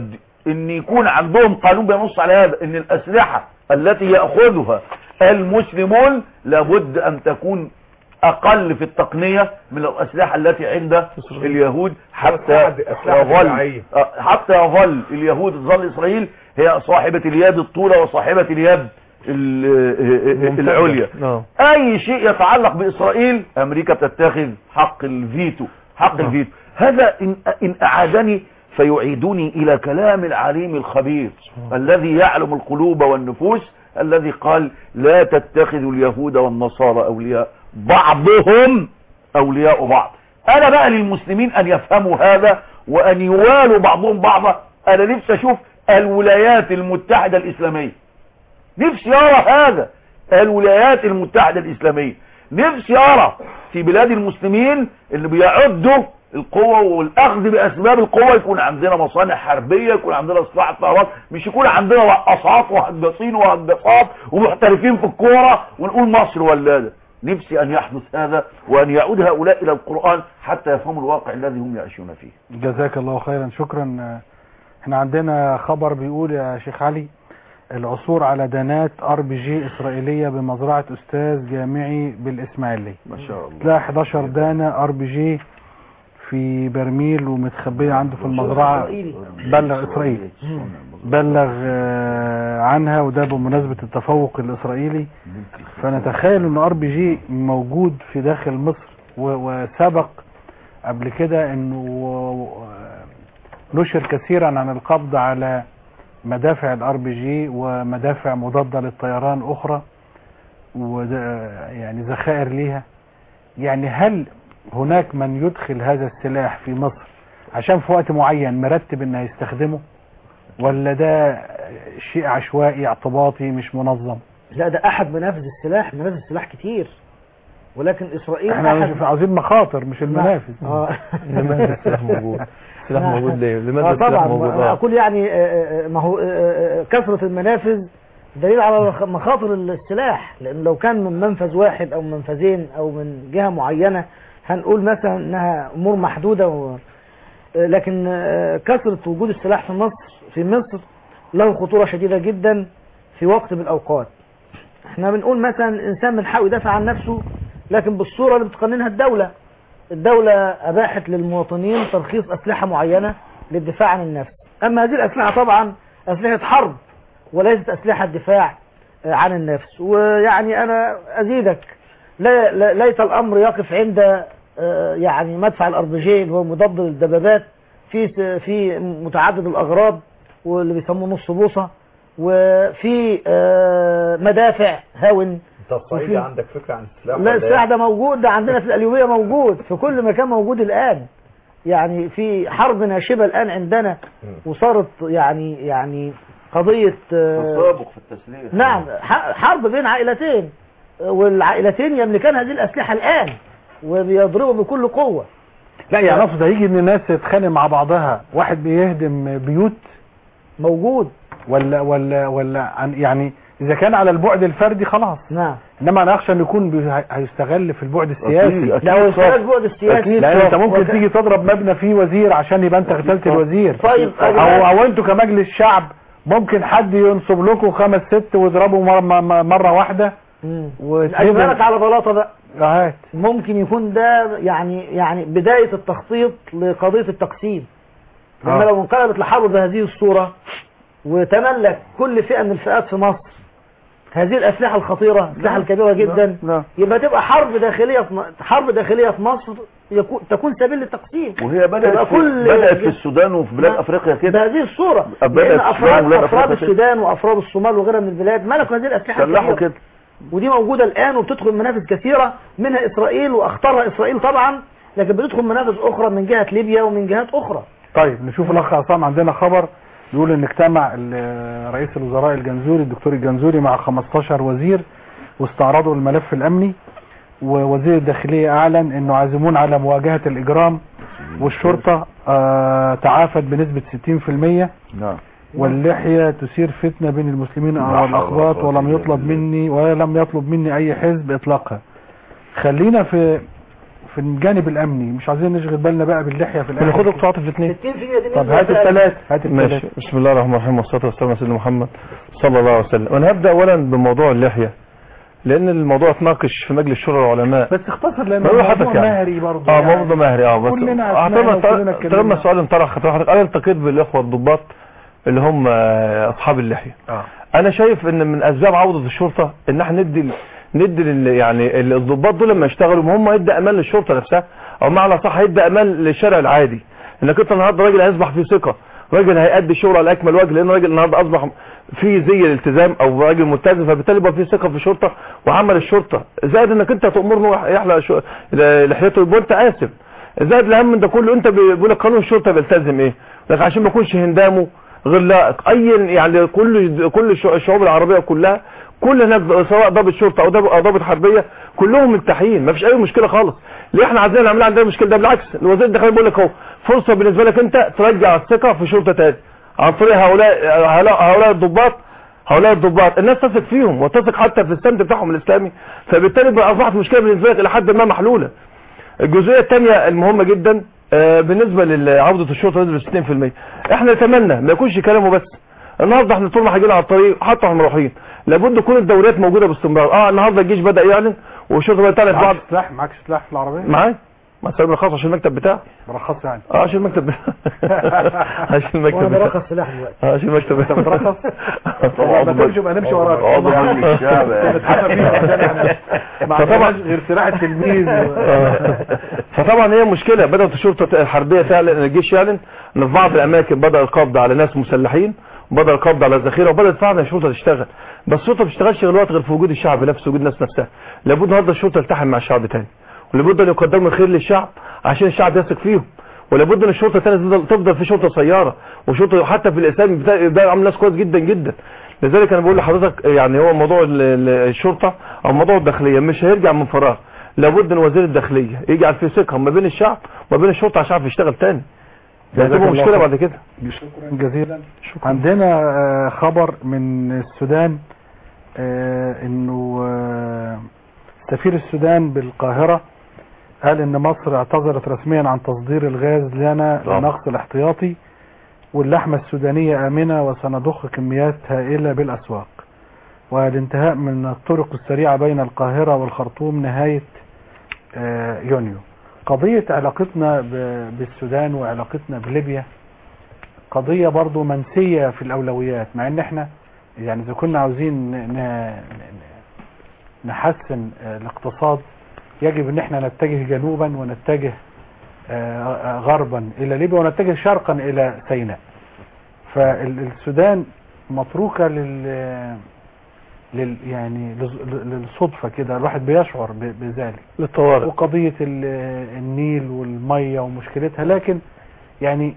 ان يكون عندهم قانون بينص على هذا ان الاسلحة التي يأخذها المسلمون لابد ان تكون اقل في التقنية من الاسلحة التي عند اليهود حتى أسلحة يظل دفاعية. آه، حتى يظل اليهود تظل اسرائيل هي صاحبة اليد الطولة وصاحبة اليد ال- العليا نعم اي شيء يتعلق باسرائيل امريكا بتتخذ حق الفيتو حق نعم. الفيتو هذا ان, إن اعادني فيعيدني الى كلام العليم الخبير الذي يعلم القلوب والنفوس الذي قال لا تتخذوا اليهود والنصارى اولياء بعضهم اولياء بعض انا بقى للمسلمين ان يفهموا هذا وان يوالوا بعضهم بعضا انا نفسي اشوف الولايات المتحدة الاسلامية نفسي ارى هذا الولايات المتحدة الاسلامية نفسي ارى في بلاد المسلمين اللي بيعدوا القوة والاخذ باسباب القوة يكون عندنا مصانع حربية يكون عندنا صناعة طيارات مش يكون عندنا رقصات وهجاصين وهجاصات ومحترفين في الكورة ونقول مصر ولادة نفسي ان يحدث هذا وان يعود هؤلاء الى القرآن حتى يفهموا الواقع الذي هم يعيشون فيه جزاك الله خيرا شكرا احنا عندنا خبر بيقول يا شيخ علي العثور على دانات ار بي جي اسرائيليه بمزرعه استاذ جامعي بالاسماعيليه ما شاء الله تلاقي 11 دانه ار بي جي في برميل ومتخبيه عنده في المزرعه بلغ اسرائيل بلغ آه، عنها وده بمناسبه التفوق الاسرائيلي فنتخيل ان ار بي جي موجود في داخل مصر و- وسبق قبل كده انه آه، نشر كثيرا عن القبض على مدافع الار بي جي ومدافع مضادة للطيران اخرى وده يعني ذخائر ليها يعني هل هناك من يدخل هذا السلاح في مصر عشان في وقت معين مرتب انه يستخدمه ولا ده شيء عشوائي اعتباطي مش منظم لا ده احد منافذ السلاح منافذ السلاح كتير ولكن اسرائيل احنا أحد مش عاوزين مخاطر مش المنافذ اه لماذا السلاح موجود السلاح نعم. موجود ليه لماذا آه السلاح طبعا موجود ما- آه. اقول يعني آه، آه، ما هو آه، آه، كثرة المنافذ دليل على مخ- مخاطر السلاح لان لو كان من منفذ واحد او منفذين او من جهة معينة هنقول مثلا انها امور محدودة و... آه، لكن آه، كثرة وجود السلاح في مصر في مصر له خطورة شديدة جدا في وقت من الاوقات احنا بنقول مثلا الانسان من حقه يدافع عن نفسه لكن بالصورة اللي بتقننها الدولة الدولة أباحت للمواطنين ترخيص أسلحة معينة للدفاع عن النفس أما هذه الأسلحة طبعا أسلحة حرب وليست أسلحة دفاع آه، عن النفس ويعني أنا أزيدك لا لا- ليت الأمر يقف عند آه، يعني مدفع الأربجي اللي هو مضاد للدبابات في س- في متعدد الأغراض واللي بيسموه نص بوصة وفي آه، مدافع هاون انت الصعيدي وفي- عندك فكره عن السلاح لا ولا السلاح إيه؟ ده موجود ده عندنا في القليوبية موجود في كل مكان موجود الآن يعني في حرب ناشبة الآن عندنا وصارت يعني يعني قضية آه، تسابق في التسليح نعم ح- حرب بين عائلتين والعائلتين يملكان هذه الأسلحة الآن وبيضربوا بكل قوة لا يعني اقصد هيجي ان الناس تتخانق مع بعضها واحد بيهدم بيوت موجود ولا ولا ولا عن يعني اذا كان على البعد الفردي خلاص نعم انما انا اخشى ان يكون بي- هي- هيستغل في البعد السياسي لا هو يستغل البعد السياسي لان انت ممكن وك- تيجي تضرب مبنى فيه وزير عشان يبقى انت قتلت الوزير طيب، او او انتوا كمجلس شعب ممكن حد ينصب لكم خمس ست واضربوا مر- م- مره واحده أجبرك على بلاطة بقى هات ممكن يكون ده يعني يعني بداية التخطيط لقضية التقسيم لما آه. لو انقلبت الحرب بهذه الصورة وتملك كل فئة من الفئات في مصر هذه الأسلحة الخطيرة الأسلحة الكبيرة جدا يبقى تبقى حرب داخلية في م- حرب داخلية في مصر يكون تكون سبيل للتقسيم وهي بدأت يبقى في, كل بدأت في السودان وفي بلاد افريقيا كده بهذه الصورة بدأت لأن في السودان أفراد وبلاد أفراد أفريقيا كده. السودان وأفراد الصومال وغيرها من البلاد ملكوا هذه الأسلحة سلحوا الكبيرة. كده ودي موجودة الآن وبتدخل منافذ كثيرة منها إسرائيل وأخطرها إسرائيل طبعا لكن بتدخل منافذ أخرى من جهة ليبيا ومن جهات أخرى طيب نشوف الاخ عصام عندنا خبر بيقول ان اجتمع ال- رئيس الوزراء الجنزوري الدكتور الجنزوري مع 15 وزير واستعرضوا الملف الامني ووزير الداخلية اعلن انه عازمون على مواجهة الاجرام والشرطة آه تعافت بنسبة 60% نعم واللحية تثير فتنة بين المسلمين او الاخباط ولم يطلب مني ولم يطلب مني اي حزب اطلاقها خلينا في في الجانب الامني مش عايزين نشغل بالنا بقى باللحيه في الاخر بناخد دكتور عاطف الاثنين 60% دي طب نسبة هات فعلا. الثلاث هات ماشي الثلاث بسم الله الرحمن الرحيم والصلاه والسلام على سيدنا محمد صلى الله عليه وسلم وانا هبدا اولا بموضوع اللحيه لان الموضوع اتناقش في مجلس شورى العلماء بس اختصر لان ما هو الموضوع حضرتك يعني. مهري برضه اه يعني. موضوع مهري اه بس كلنا آه، سمعنا طالما وكلنا طالما اتكلمنا. السؤال انطرح خاطر حضرتك انا التقيت بالاخوه الضباط اللي هم آه، اصحاب اللحيه اه انا شايف ان من اسباب عوده الشرطه ان احنا ندي ندي لل- يعني الضباط دول لما يشتغلوا هم يدي امان للشرطه نفسها او معنى صح هيدي امان للشارع العادي انك انت النهارده راجل هيصبح فيه ثقه راجل هيأدي شغله على اكمل وجه لان راجل النهارده اصبح في زي الالتزام او راجل ملتزم فبالتالي يبقى في ثقه في الشرطه وعمل الشرطه زائد انك انت تامرنه يحلق شو- لحيته يبقى انت اسف زائد الاهم من ده كله انت بيقول لك قانون الشرطه بيلتزم ايه لك عشان ما يكونش هندامه غير لا اي يعني كل كل الش- الشعوب العربيه كلها كل هناك سواء ضابط شرطه او ضابط- أو ضابط حربيه كلهم ملتحين ما فيش اي مشكله خالص ليه احنا عايزين نعمل عندنا مشكله ده بالعكس الوزير الداخليه بيقول لك اهو فرصه بالنسبه لك انت ترجع الثقه في شرطه تاني عن طريق هؤلاء هؤلاء هؤلاء الضباط هؤلاء الضباط الناس تثق فيهم وتثق حتى في السند بتاعهم الاسلامي فبالتالي بقى اصبحت مشكله بالنسبه لك الى حد ما محلوله الجزئيه الثانيه المهمه جدا آه، بالنسبه لعوده الشرطه نسبه 60% احنا نتمنى ما يكونش كلامه بس النهارده احنا طول ما هيجينا على الطريق حتى واحنا رايحين لابد تكون الدوريات موجوده باستمرار اه النهارده الجيش بدا يعلن والشرطه بدات تعلن بعض معكش سلاح معكش سلاح في العربيه معايا ما سلام خاص عشان المكتب بتاعي برخص يعني اه عشان المكتب عشان المكتب وانا بتاعي برخص سلاح دلوقتي اه عشان المكتب انت بترخص طبعا ما تمشي يبقى نمشي وراك عضو مجلس الشعب يعني. نتحاسب بيه عشان يعني ما فطبعا- عندناش غير سلاح التلميذ و... آه. فطبعا هي مشكلة بدأت الشرطة الحربية تعلن الجيش يعلن ان في بعض الاماكن بدأ القبض على ناس مسلحين وبدأ القبض على الذخيرة وبدأت فعلا الشرطة تشتغل بس الشرطة ما بتشتغلش غير الوقت غير في وجود الشعب نفسه وجود الناس نفسها لابد النهارده الشرطة تلتحم مع الشعب تاني ولابد ان يقدموا الخير للشعب عشان الشعب يثق فيهم ولابد ان الشرطه تاني تفضل, تفضل في شرطه سياره وشرطه حتى في الاسلام بتا- ده عامل ناس كويس جدا جدا لذلك انا بقول لحضرتك يعني هو موضوع ال- ال- الشرطه او موضوع الداخليه مش هيرجع من فراغ لابد ان وزير الداخليه يجعل في ثقه ما بين الشعب وما بين الشرطه عشان يعرف يشتغل تاني ده جزاك هتبقى الله مشكله خير. بعد كده شكرا جزيلا عندنا آه، خبر من السودان آه، انه آه، سفير السودان بالقاهرة قال ان مصر اعتذرت رسميا عن تصدير الغاز لنا طبعا. لنقص الاحتياطي واللحمة السودانية آمنة وسنضخ كميات هائلة بالأسواق والانتهاء من الطرق السريعة بين القاهرة والخرطوم نهاية آه، يونيو قضية علاقتنا ب- بالسودان وعلاقتنا بليبيا قضية برضو منسية في الأولويات مع ان احنا يعني اذا كنا عاوزين ن- ن- نحسن آه، الاقتصاد يجب ان احنا نتجه جنوبا ونتجه آه، آه، غربا الى ليبيا ونتجه شرقا الى سيناء فالسودان متروكة لل لل يعني لز- للصدفة كده الواحد بيشعر ب- بذلك للطوارئ وقضية ال- النيل والمية ومشكلتها لكن يعني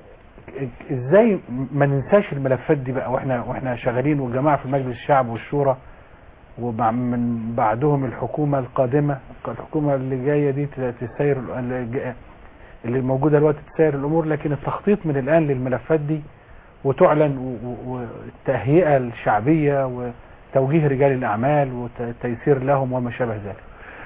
ازاي ما ننساش الملفات دي بقى واحنا واحنا شغالين والجماعه في مجلس الشعب والشورى ومن بعدهم الحكومه القادمه الحكومه اللي جايه دي ت- تسير ال- اللي جا- اللي موجوده دلوقتي تسير الامور لكن التخطيط من الان للملفات دي وتعلن و- و- والتهيئه الشعبيه وتوجيه رجال الاعمال والتيسير لهم وما شابه ذلك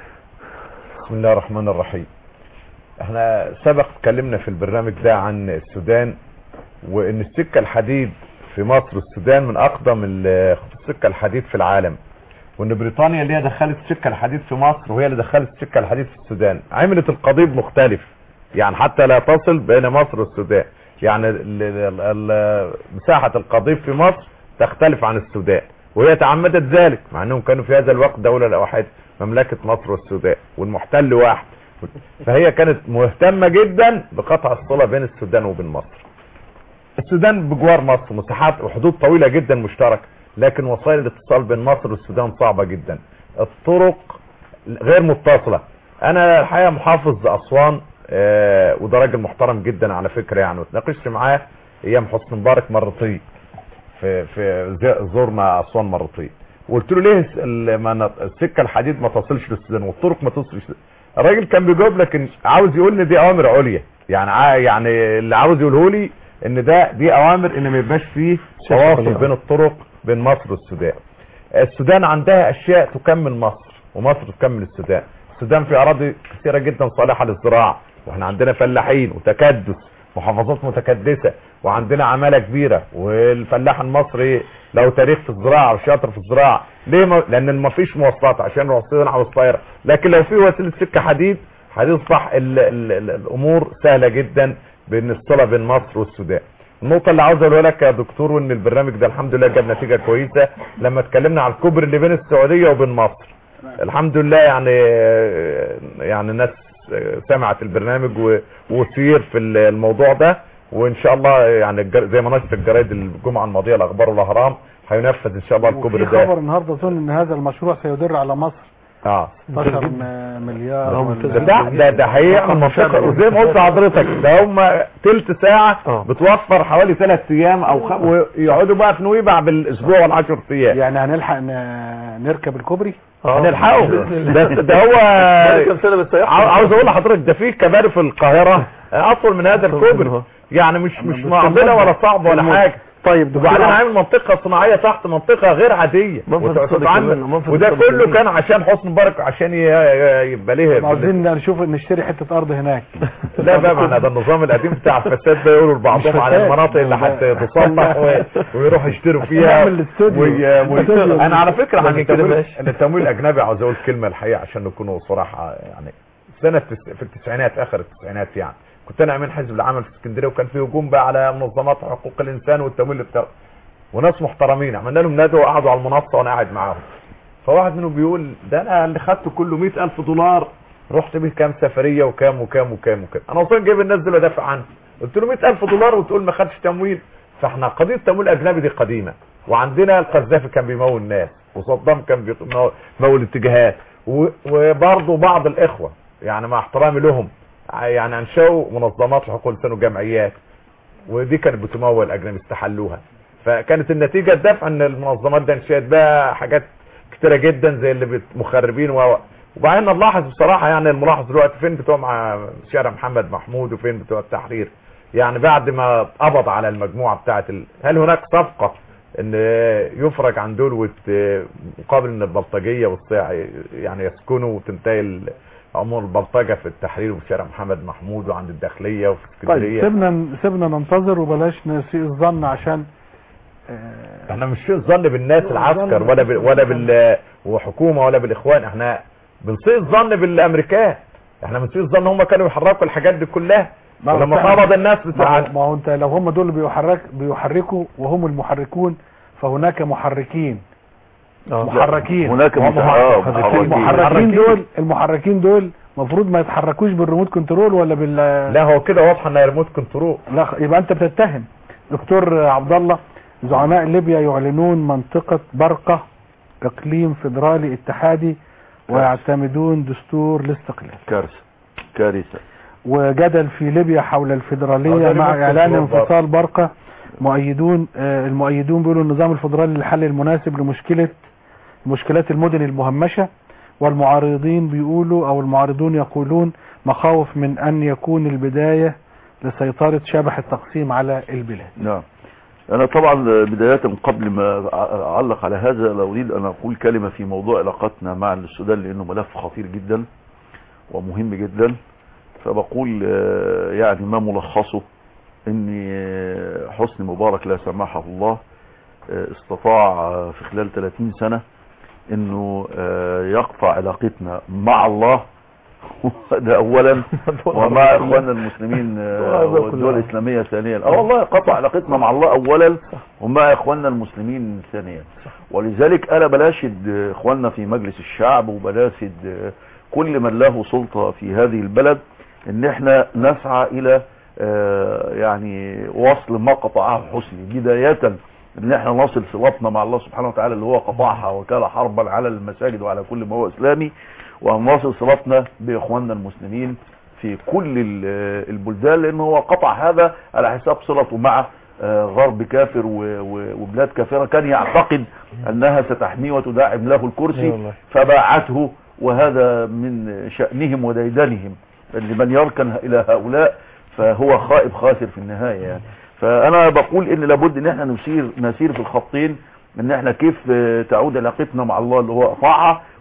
بسم الله الرحمن الرحيم احنا سبق اتكلمنا في البرنامج ده عن السودان وان السكة الحديد في مصر والسودان من اقدم ال- السكة الحديد في العالم وان بريطانيا اللي هي دخلت السكة الحديد في مصر وهي اللي دخلت السكة الحديد في السودان عملت القضيب مختلف يعني حتى لا تصل بين مصر والسودان يعني ال- ال- ال- مساحة القضيب في مصر تختلف عن السودان وهي تعمدت ذلك مع انهم كانوا في هذا الوقت دولة واحدة مملكة مصر والسودان والمحتل واحد فهي كانت مهتمة جدا بقطع الصلة بين السودان وبين مصر السودان بجوار مصر مساحات وحدود طويلة جدا مشتركة لكن وسائل الاتصال بين مصر والسودان صعبة جدا الطرق غير متصلة انا الحقيقة محافظ اسوان آه وده راجل محترم جدا على فكرة يعني وتناقشت معاه ايام حسن مبارك مرتين في في ز- زورنا اسوان مرتين وقلت له ليه ال- ما ن- السكه الحديد ما تصلش للسودان والطرق ما تصلش الراجل كان بيجاوب لكن عاوز يقول لي دي اوامر عليا يعني عا- يعني اللي عاوز يقوله لي ان ده دي اوامر ان ما يبقاش فيه تواصل بين الطرق بين مصر والسودان السودان عندها اشياء تكمل مصر ومصر تكمل السودان السودان في اراضي كثيره جدا صالحه للزراعه واحنا عندنا فلاحين وتكدس محافظات متكدسه وعندنا عماله كبيره والفلاح المصري له تاريخ في الزراعه وشاطر في الزراعه ليه ما لان ما فيش مواصلات عشان نروح صنعاء والطايره لكن لو في وسيله سكه حديد هتصبح ال ال ال الامور سهله جدا بين الصله بين مصر والسودان النقطة اللي عاوز اقولها لك يا دكتور وان البرنامج ده الحمد لله جاب نتيجة كويسة لما اتكلمنا على الكوبري اللي بين السعودية وبين مصر الحمد لله يعني يعني الناس سمعت البرنامج و- وسير في الموضوع ده وان شاء الله يعني الجر- زي ما نشرت الجرايد الجمعة الماضية الاخبار والاهرام هينفذ ان شاء الله الكوبري في ده خبر النهارده اظن ان هذا المشروع سيدر على مصر اه 16 م- مليار ولا- ده ده ده هيعمل منطقه وزي ما قلت لحضرتك ده هم تلت ساعه بتوفر حوالي ثلاث ايام او خ... ويقعدوا بقى في نويبع بالاسبوع والعشر ايام يعني هنلحق ن- نركب الكوبري هنلحقه ده, ده هو عاو- عاوز اقول لحضرتك ده في كباري في القاهره اطول من هذا الكوبري يعني مش مش معضله ولا صعب ولا حاجه طيب وبعدين عامل منطقه صناعيه تحت منطقه غير عاديه منفذ وتعتقد الصدق عنه. كمان، منفذ وده الصدق كله كمان. كان عشان حسن مبارك عشان ي- ي- يبقى ليه عاوزين نشوف نشتري حتة ارض هناك لا بقى معنا ده النظام القديم بتاع الفساد ده يقولوا لبعضهم مش على فساد. المناطق اللي هتصلح و- ويروحوا يشتروا فيها نعمل الاستوديو. وي- وي- الاستوديو. انا على فكره عن لكن كده التمويل ماشي. ان التمويل الاجنبي عاوز اقول كلمه الحقيقه عشان نكونوا صراحه يعني سنه تس- في التسعينات اخر التسعينات يعني كنت انا امين حزب العمل في اسكندريه وكان في هجوم بقى على منظمات حقوق الانسان والتمويل بتاع وناس محترمين عملنا لهم ندوه وقعدوا على المنصه وانا قاعد معاهم فواحد منهم بيقول ده انا اللي خدته كله 100000 دولار رحت بيه كام سفريه وكام وكام وكام وكام انا اصلا جايب الناس دول ادافع عنه قلت له 100000 دولار وتقول ما خدش تمويل فاحنا قضيه التمويل الاجنبي دي قديمه وعندنا القذافي كان بيمول الناس وصدام كان بيمول اتجاهات و- وبرضه بعض الاخوه يعني مع احترامي لهم يعني انشأوا منظمات لحقوق الانسان وجمعيات ودي كانت بتمول اجنبي استحلوها فكانت النتيجه الدفع ان المنظمات دي انشئت بقى حاجات كتيره جدا زي اللي بت- مخربين و وبعدين نلاحظ بصراحه يعني الملاحظ دلوقتي فين بتوع مع شارع محمد محمود وفين بتوع التحرير يعني بعد ما قبض على المجموعه بتاعت ال... هل هناك صفقه ان يفرج عن دول وت... مقابل ان البلطجيه والصيع يعني يسكنوا وتنتهي ال- امور البلطجه في التحرير وفي شارع محمد محمود وعند الداخليه وفي طيب اسكندريه سيبنا سيبنا ننتظر وبلاش نسيء الظن عشان احنا مش سوء الظن بالناس العسكر ولا بال ولا بال وحكومه ولا بالاخوان احنا بنسيء الظن بالامريكان احنا بنسيء الظن هم كانوا يحركوا الحاجات دي كلها ما هو ولما أنت- قبض الناس ما بتاع هو, ما هو انت لو هم دول بيحرك بيحركوا وهم المحركون فهناك محركين محركين هناك هم مح- آه، محركين. المحركين دول المحركين دول المفروض ما يتحركوش بالريموت كنترول ولا بال لا هو كده واضحه انها ريموت كنترول لا يبقى انت بتتهم دكتور عبد الله زعماء ليبيا يعلنون منطقة برقة اقليم فيدرالي اتحادي ويعتمدون دستور الاستقلال كارثه كارثه وجدل في ليبيا حول هذا الفيدرالية اللي مع ممكن اعلان تروح انفصال برقة مؤيدون آه، المؤيدون بيقولوا النظام الفيدرالي للحل المناسب لمشكلة مشكلات المدن المهمشة والمعارضين بيقولوا او المعارضون يقولون مخاوف من ان يكون البداية لسيطرة شبح التقسيم على البلاد نعم انا طبعا بداية قبل ما اعلق على هذا لا اريد ان اقول كلمة في موضوع علاقتنا مع السودان لانه ملف خطير جدا ومهم جدا فبقول آه، يعني ما ملخصه ان آه، حسني مبارك لا سمحه الله آه، استطاع آه، في خلال 30 سنة انه آه، يقطع علاقتنا مع الله ده اولا ومع اخواننا المسلمين آه، والدول الاسلاميه ثانيا اه والله قطع علاقتنا مع الله اولا ومع اخواننا المسلمين ثانيا ولذلك انا بناشد آه، اخواننا في مجلس الشعب وبناشد آه، كل من له سلطه في هذه البلد ان احنا نسعى الى آه، يعني وصل ما قطعه حسني بدايه ان احنا نصل صلاتنا مع الله سبحانه وتعالى اللي هو قطعها وكان حربا على المساجد وعلى كل ما هو اسلامي وان نصل صلاتنا باخواننا المسلمين في كل ال- البلدان لان هو قطع هذا على حساب صلته مع آه، غرب كافر و- و- وبلاد كافرة كان يعتقد انها ستحميه وتداعم له أي الكرسي والله. فباعته وهذا من شأنهم وديدنهم لمن يركن الى هؤلاء فهو خائب خاسر في النهاية يعني فانا بقول ان لابد ان احنا نسير نسير في الخطين ان احنا كيف آه، تعود علاقتنا مع الله اللي هو قطعها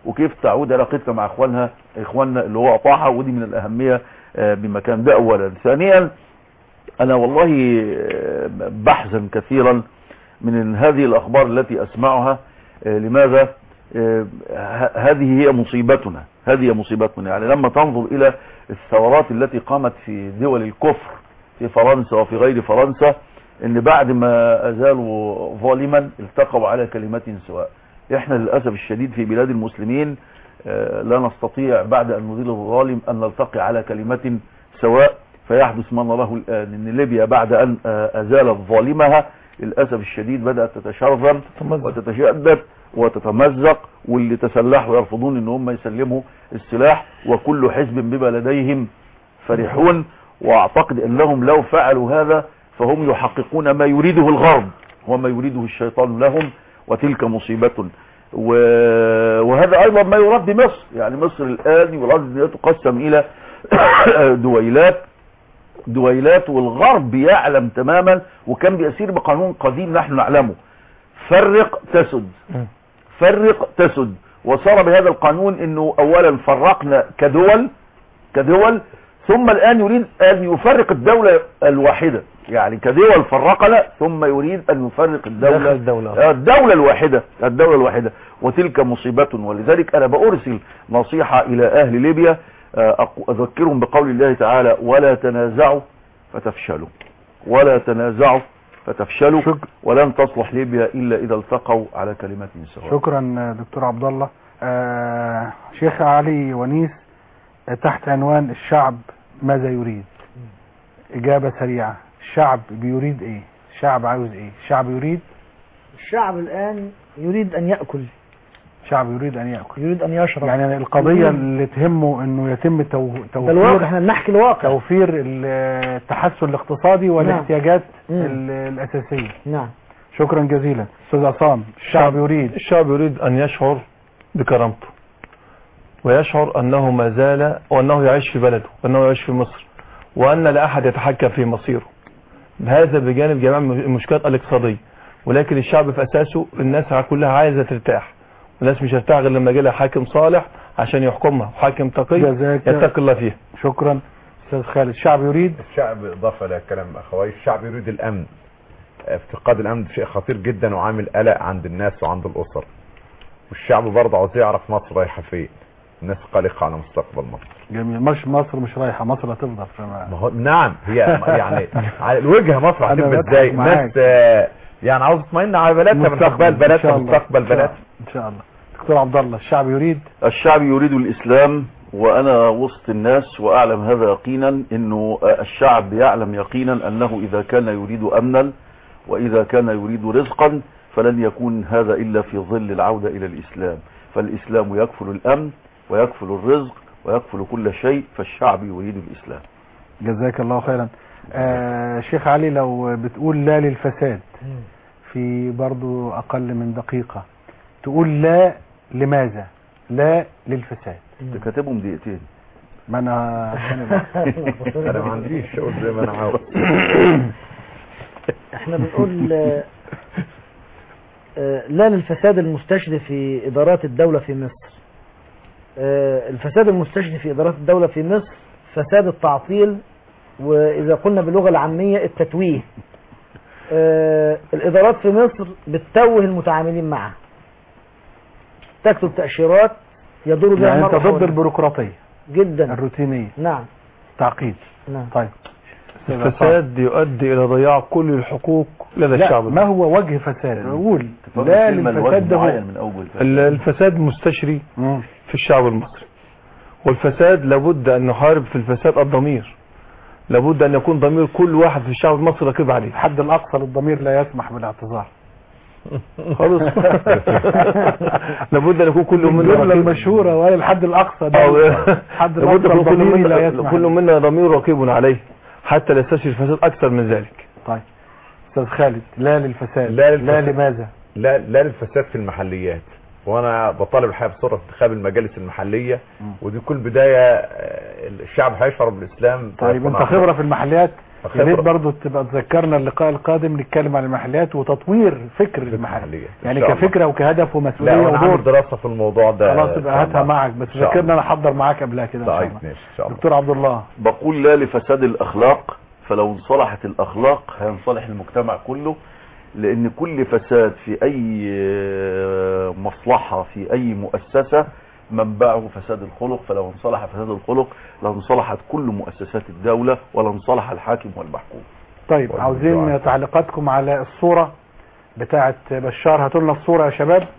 وكيف تعود علاقتنا مع اخوانها اخواننا اللي هو قطاعها ودي من الاهميه آه، بمكان ده اولا ثانيا انا والله آه، بحزن كثيرا من هذه الاخبار التي اسمعها آه، لماذا آه، ه- هذه هي مصيبتنا هذه هي مصيبتنا يعني لما تنظر الى الثورات التي قامت في دول الكفر في فرنسا وفي غير فرنسا ان بعد ما ازالوا ظالما التقوا على كلمة سواء احنا للأسف الشديد في بلاد المسلمين آه، لا نستطيع بعد ان نزيل الظالم ان نلتقي على كلمة سواء فيحدث ما نراه الان ان ليبيا بعد ان آه، ازالت ظالمها للأسف الشديد بدأت تتشرذم وتتشدد وتتمزق واللي تسلحوا يرفضون ان هم يسلموا السلاح وكل حزب بما لديهم فرحون واعتقد انهم لو فعلوا هذا فهم يحققون ما يريده الغرب وما يريده الشيطان لهم وتلك مصيبة و... وهذا ايضا ما يراد بمصر يعني مصر الان يراد ان تقسم الى دويلات دويلات والغرب يعلم تماما وكان بيسير بقانون قديم نحن نعلمه فرق تسد فرق تسد وصار بهذا القانون انه اولا فرقنا كدول كدول ثم الان يريد ان يفرق الدولة الواحدة يعني كدول فرقنا ثم يريد ان يفرق الدولة داخل الدولة. آه، الدولة الواحدة الدولة الواحدة وتلك مصيبة ولذلك انا بارسل نصيحة الى اهل ليبيا آه، أق- اذكرهم بقول الله تعالى ولا تنازعوا فتفشلوا ولا تنازعوا فتفشلوا ولن تصلح ليبيا الا اذا التقوا على كلمة سواء شكرا دكتور عبد الله آه شيخ علي ونيس آه، تحت عنوان الشعب ماذا يريد إجابة سريعة الشعب بيريد إيه الشعب عاوز إيه الشعب يريد الشعب الآن يريد أن يأكل الشعب يريد أن يأكل يريد أن يشرب يعني القضية اللي تهمه انه يتم تو- ده الواقع توفير احنا بنحكي الواقع توفير التحسن الاقتصادي والاحتياجات ال- الأساسية نعم شكرا جزيلا استاذ عصام الشعب يريد الشعب يريد أن يشعر بكرامته ويشعر أنه ما زال وأنه يعيش في بلده وأنه يعيش في مصر وأن لا أحد يتحكم في مصيره هذا بجانب جميع المشكلات الاقتصادية ولكن الشعب في أساسه الناس كلها عايزة ترتاح والناس مش هترتاح غير لما يجي لها حاكم صالح عشان يحكمها وحاكم تقي جزاك- يتقي الله فيها شكرا استاذ خالد الشعب يريد الشعب اضافه لكلام اخوي الشعب يريد الامن افتقاد الامن شيء خطير جدا وعامل قلق عند الناس وعند الاسر والشعب برضه عاوز يعرف مصر رايحه فين الناس قلقه على مستقبل مصر جميل مش مصر مش رايحة مصر هتفضل فما ما هو نعم هي يعني على الوجهه مصر أنا هتبقى بضحك ازاي معاك. الناس آه، يعني عاوز تطمئن على بلدها من مستقبل. مستقبل إن شاء بلدها الله. مستقبل إن شاء بلدها ان شاء الله دكتور عبد الله الشعب يريد الشعب يريد الإسلام وأنا وسط الناس وأعلم هذا يقينا أنه الشعب يعلم يقينا أنه إذا كان يريد أمنا وإذا كان يريد رزقا فلن يكون هذا إلا في ظل العودة إلى الإسلام فالإسلام يكفل الأمن ويكفل الرزق ويكفل كل شيء فالشعب يريد الإسلام جزاك الله خيرا آه شيخ علي لو بتقول لا للفساد في برضو اقل من دقيقة تقول لا لماذا لا للفساد انت كاتبهم دقيقتين ما انا انا ما عنديش اقول زي ما انا عاوز احنا بنقول آه، آه، لا للفساد المستشري في إدارات الدولة في مصر آه، الفساد المستشري في إدارات الدولة في مصر فساد التعطيل وإذا قلنا باللغة العامية التتويه آه، الإدارات في مصر بتتوه المتعاملين معها تكتب تأشيرات يدور بها يعني انت مرة ضد حول- البيروقراطية جدا الروتينية نعم تعقيد نعم طيب الفساد يؤدي إلى ضياع كل الحقوق لدى لا الشعب ما هو وجه فساد اقول تفرق لا كلمة للفساد لوجه ده معين هو من أول ال- الفساد مستشري في الشعب المصري والفساد لابد أن نحارب في الفساد الضمير لابد أن يكون ضمير كل واحد في الشعب المصري رقيب عليه الحد الاقصى للضمير لا يسمح بالاعتذار خلاص لابد أن يكون كل منا الجملة رقيب المشهورة وهي الحد الاقصى ده أو الحد لابد الاقصى أن يكون كل للضمير لا منا يسمح كل منا ضمير رقيب عليه حتى لا يستشري الفساد أكثر من ذلك طيب استاذ خالد لا للفساد لا لا للفساد. لماذا لا لا للفساد في المحليات وانا بطالب الحقيقه بسرعه انتخاب المجالس المحليه ودي كل بدايه آه، الشعب هيشعر بالاسلام طيب هيكون انت عن- خبرة في المحليات يا ريت برضه تبقى تذكرنا اللقاء القادم نتكلم عن المحليات وتطوير فكر المحل يعني شاء الله. كفكره وكهدف ومسؤوليه لا وانا ودور عامل دراسه في الموضوع ده خلاص إن تبقى شاء هاتها الله. معك بس إن شاء ذكرنا الله. انا احضر معاك قبلها كده ان شاء طيب الله ماشي ان شاء الله دكتور عبد الله بقول لا لفساد الأخلاق فلو انصلحت الأخلاق هينصلح المجتمع كله لأن كل فساد في أي آه، مصلحة في أي مؤسسة منبعه فساد الخلق فلو انصلح فساد الخلق لانصلحت كل مؤسسات الدولة ولانصلح الحاكم والمحكوم طيب عاوزين تعليقاتكم على الصوره بتاعه بشار هاتوا لنا الصوره يا شباب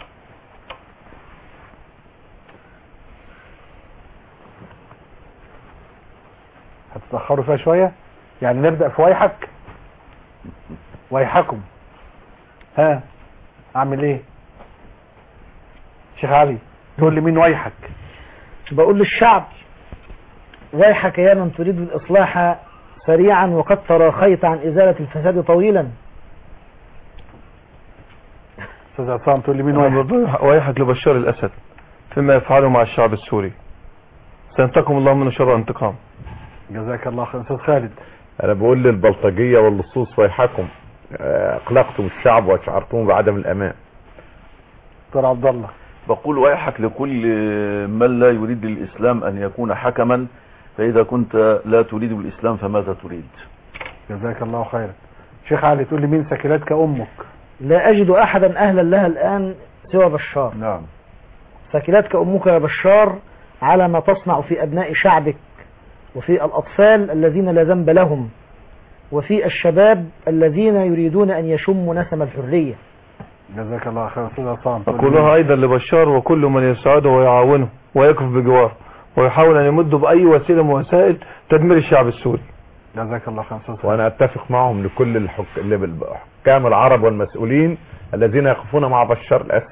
هتتاخروا فيها شويه يعني نبدا في ويحك ويحكم ها اعمل ايه شيخ علي تقول لي مين ويحك بقول للشعب ويحك يا من تريد الإصلاح سريعا وقد تراخيت عن إزالة الفساد طويلا استاذ عصام تقول لي مين ويحك ويحك لبشار الأسد فيما يفعله مع الشعب السوري سينتقم الله منه شر انتقام جزاك الله خير استاذ خالد انا بقول للبلطجيه واللصوص ويحكم آه، اقلقتم الشعب واشعرتم بعدم الامان دكتور عبد الله بقول ويحك لكل من لا يريد الإسلام أن يكون حكما فإذا كنت لا تريد الإسلام فماذا تريد جزاك الله خيرا شيخ علي تقول لي مين سكلاتك امك لا أجد أحدا أهلا لها الآن سوى بشار نعم ثكلتك أمك يا بشار على ما تصنع في أبناء شعبك وفي الأطفال الذين لا ذنب لهم وفي الشباب الذين يريدون أن يشموا نسم الحرية جزاك الله خير استاذ عصام تقول لي أقولها أيضا لبشار وكل من يساعده ويعاونه ويقف بجواره ويحاول أن يمده بأي وسيلة من وسائل تدمير الشعب السوري جزاك الله خير استاذ وانا اتفق معهم لكل الحك... اللي بال- الحكام العرب والمسؤولين الذين يقفون مع بشار الاسد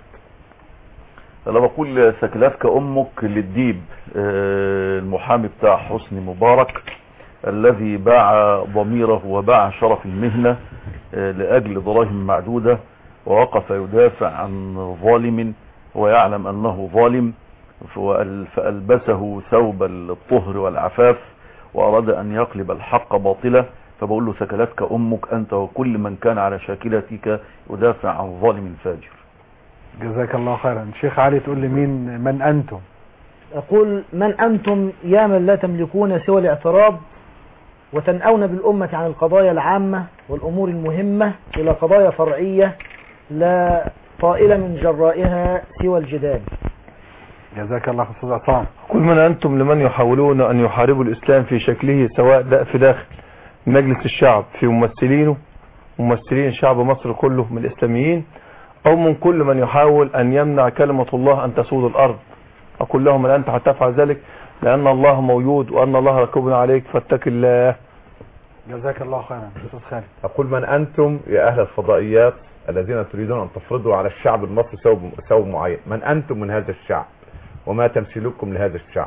انا بقول ثكلتك امك للديب آه، المحامي بتاع حسني مبارك الذي باع ضميره وباع شرف المهنة آه، لاجل دراهم معدودة ووقف يدافع عن ظالم ويعلم انه ظالم فأل- فالبسه ثوب الطهر والعفاف واراد ان يقلب الحق باطلا فبقول له ثكلتك امك انت وكل من كان على شاكلتك يدافع عن ظالم فاجر جزاك الله خيرا شيخ علي تقول لي مين من انتم أقول من أنتم يا من لا تملكون سوى الاعتراض وتنأون بالأمة عن القضايا العامة والأمور المهمة إلى قضايا فرعية لا طائل من جرائها سوى الجدال جزاك الله خير استاذ عصام كل من أنتم لمن يحاولون أن يحاربوا الإسلام في شكله سواء دا- في داخل مجلس الشعب في ممثلينه ممثلين شعب مصر كله من الإسلاميين أو من كل من يحاول أن يمنع كلمة الله أن تسود الأرض أقول لهم أن أنت هتفعل ذلك لأن الله موجود وأن الله رقيب عليك فاتق الله جزاك الله خيرا استاذ خالد اقول من انتم يا اهل الفضائيات الذين تريدون ان تفرضوا على الشعب المصري ثوب ثوب معين من انتم من هذا الشعب وما تمثيلكم لهذا الشعب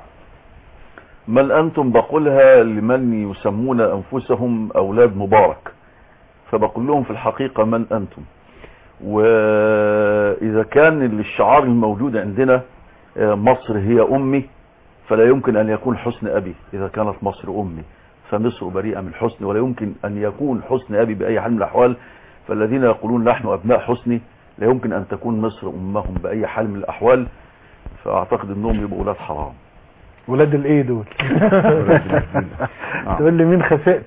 من أنتم بقولها لمن يسمون أنفسهم أولاد مبارك فبقول لهم في الحقيقة من أنتم وإذا كان الشعار الموجود عندنا آه، مصر هي أمي فلا يمكن أن يكون حسن أبي إذا كانت مصر أمي فمصر بريئة من حسن ولا يمكن أن يكون حسن أبي بأي حال من الأحوال فالذين يقولون نحن أبناء حسني لا يمكن أن تكون مصر أمهم بأي حال من الأحوال فأعتقد أنهم يبقوا أولاد حرام ولاد الايه دول تقول لي مين خسئت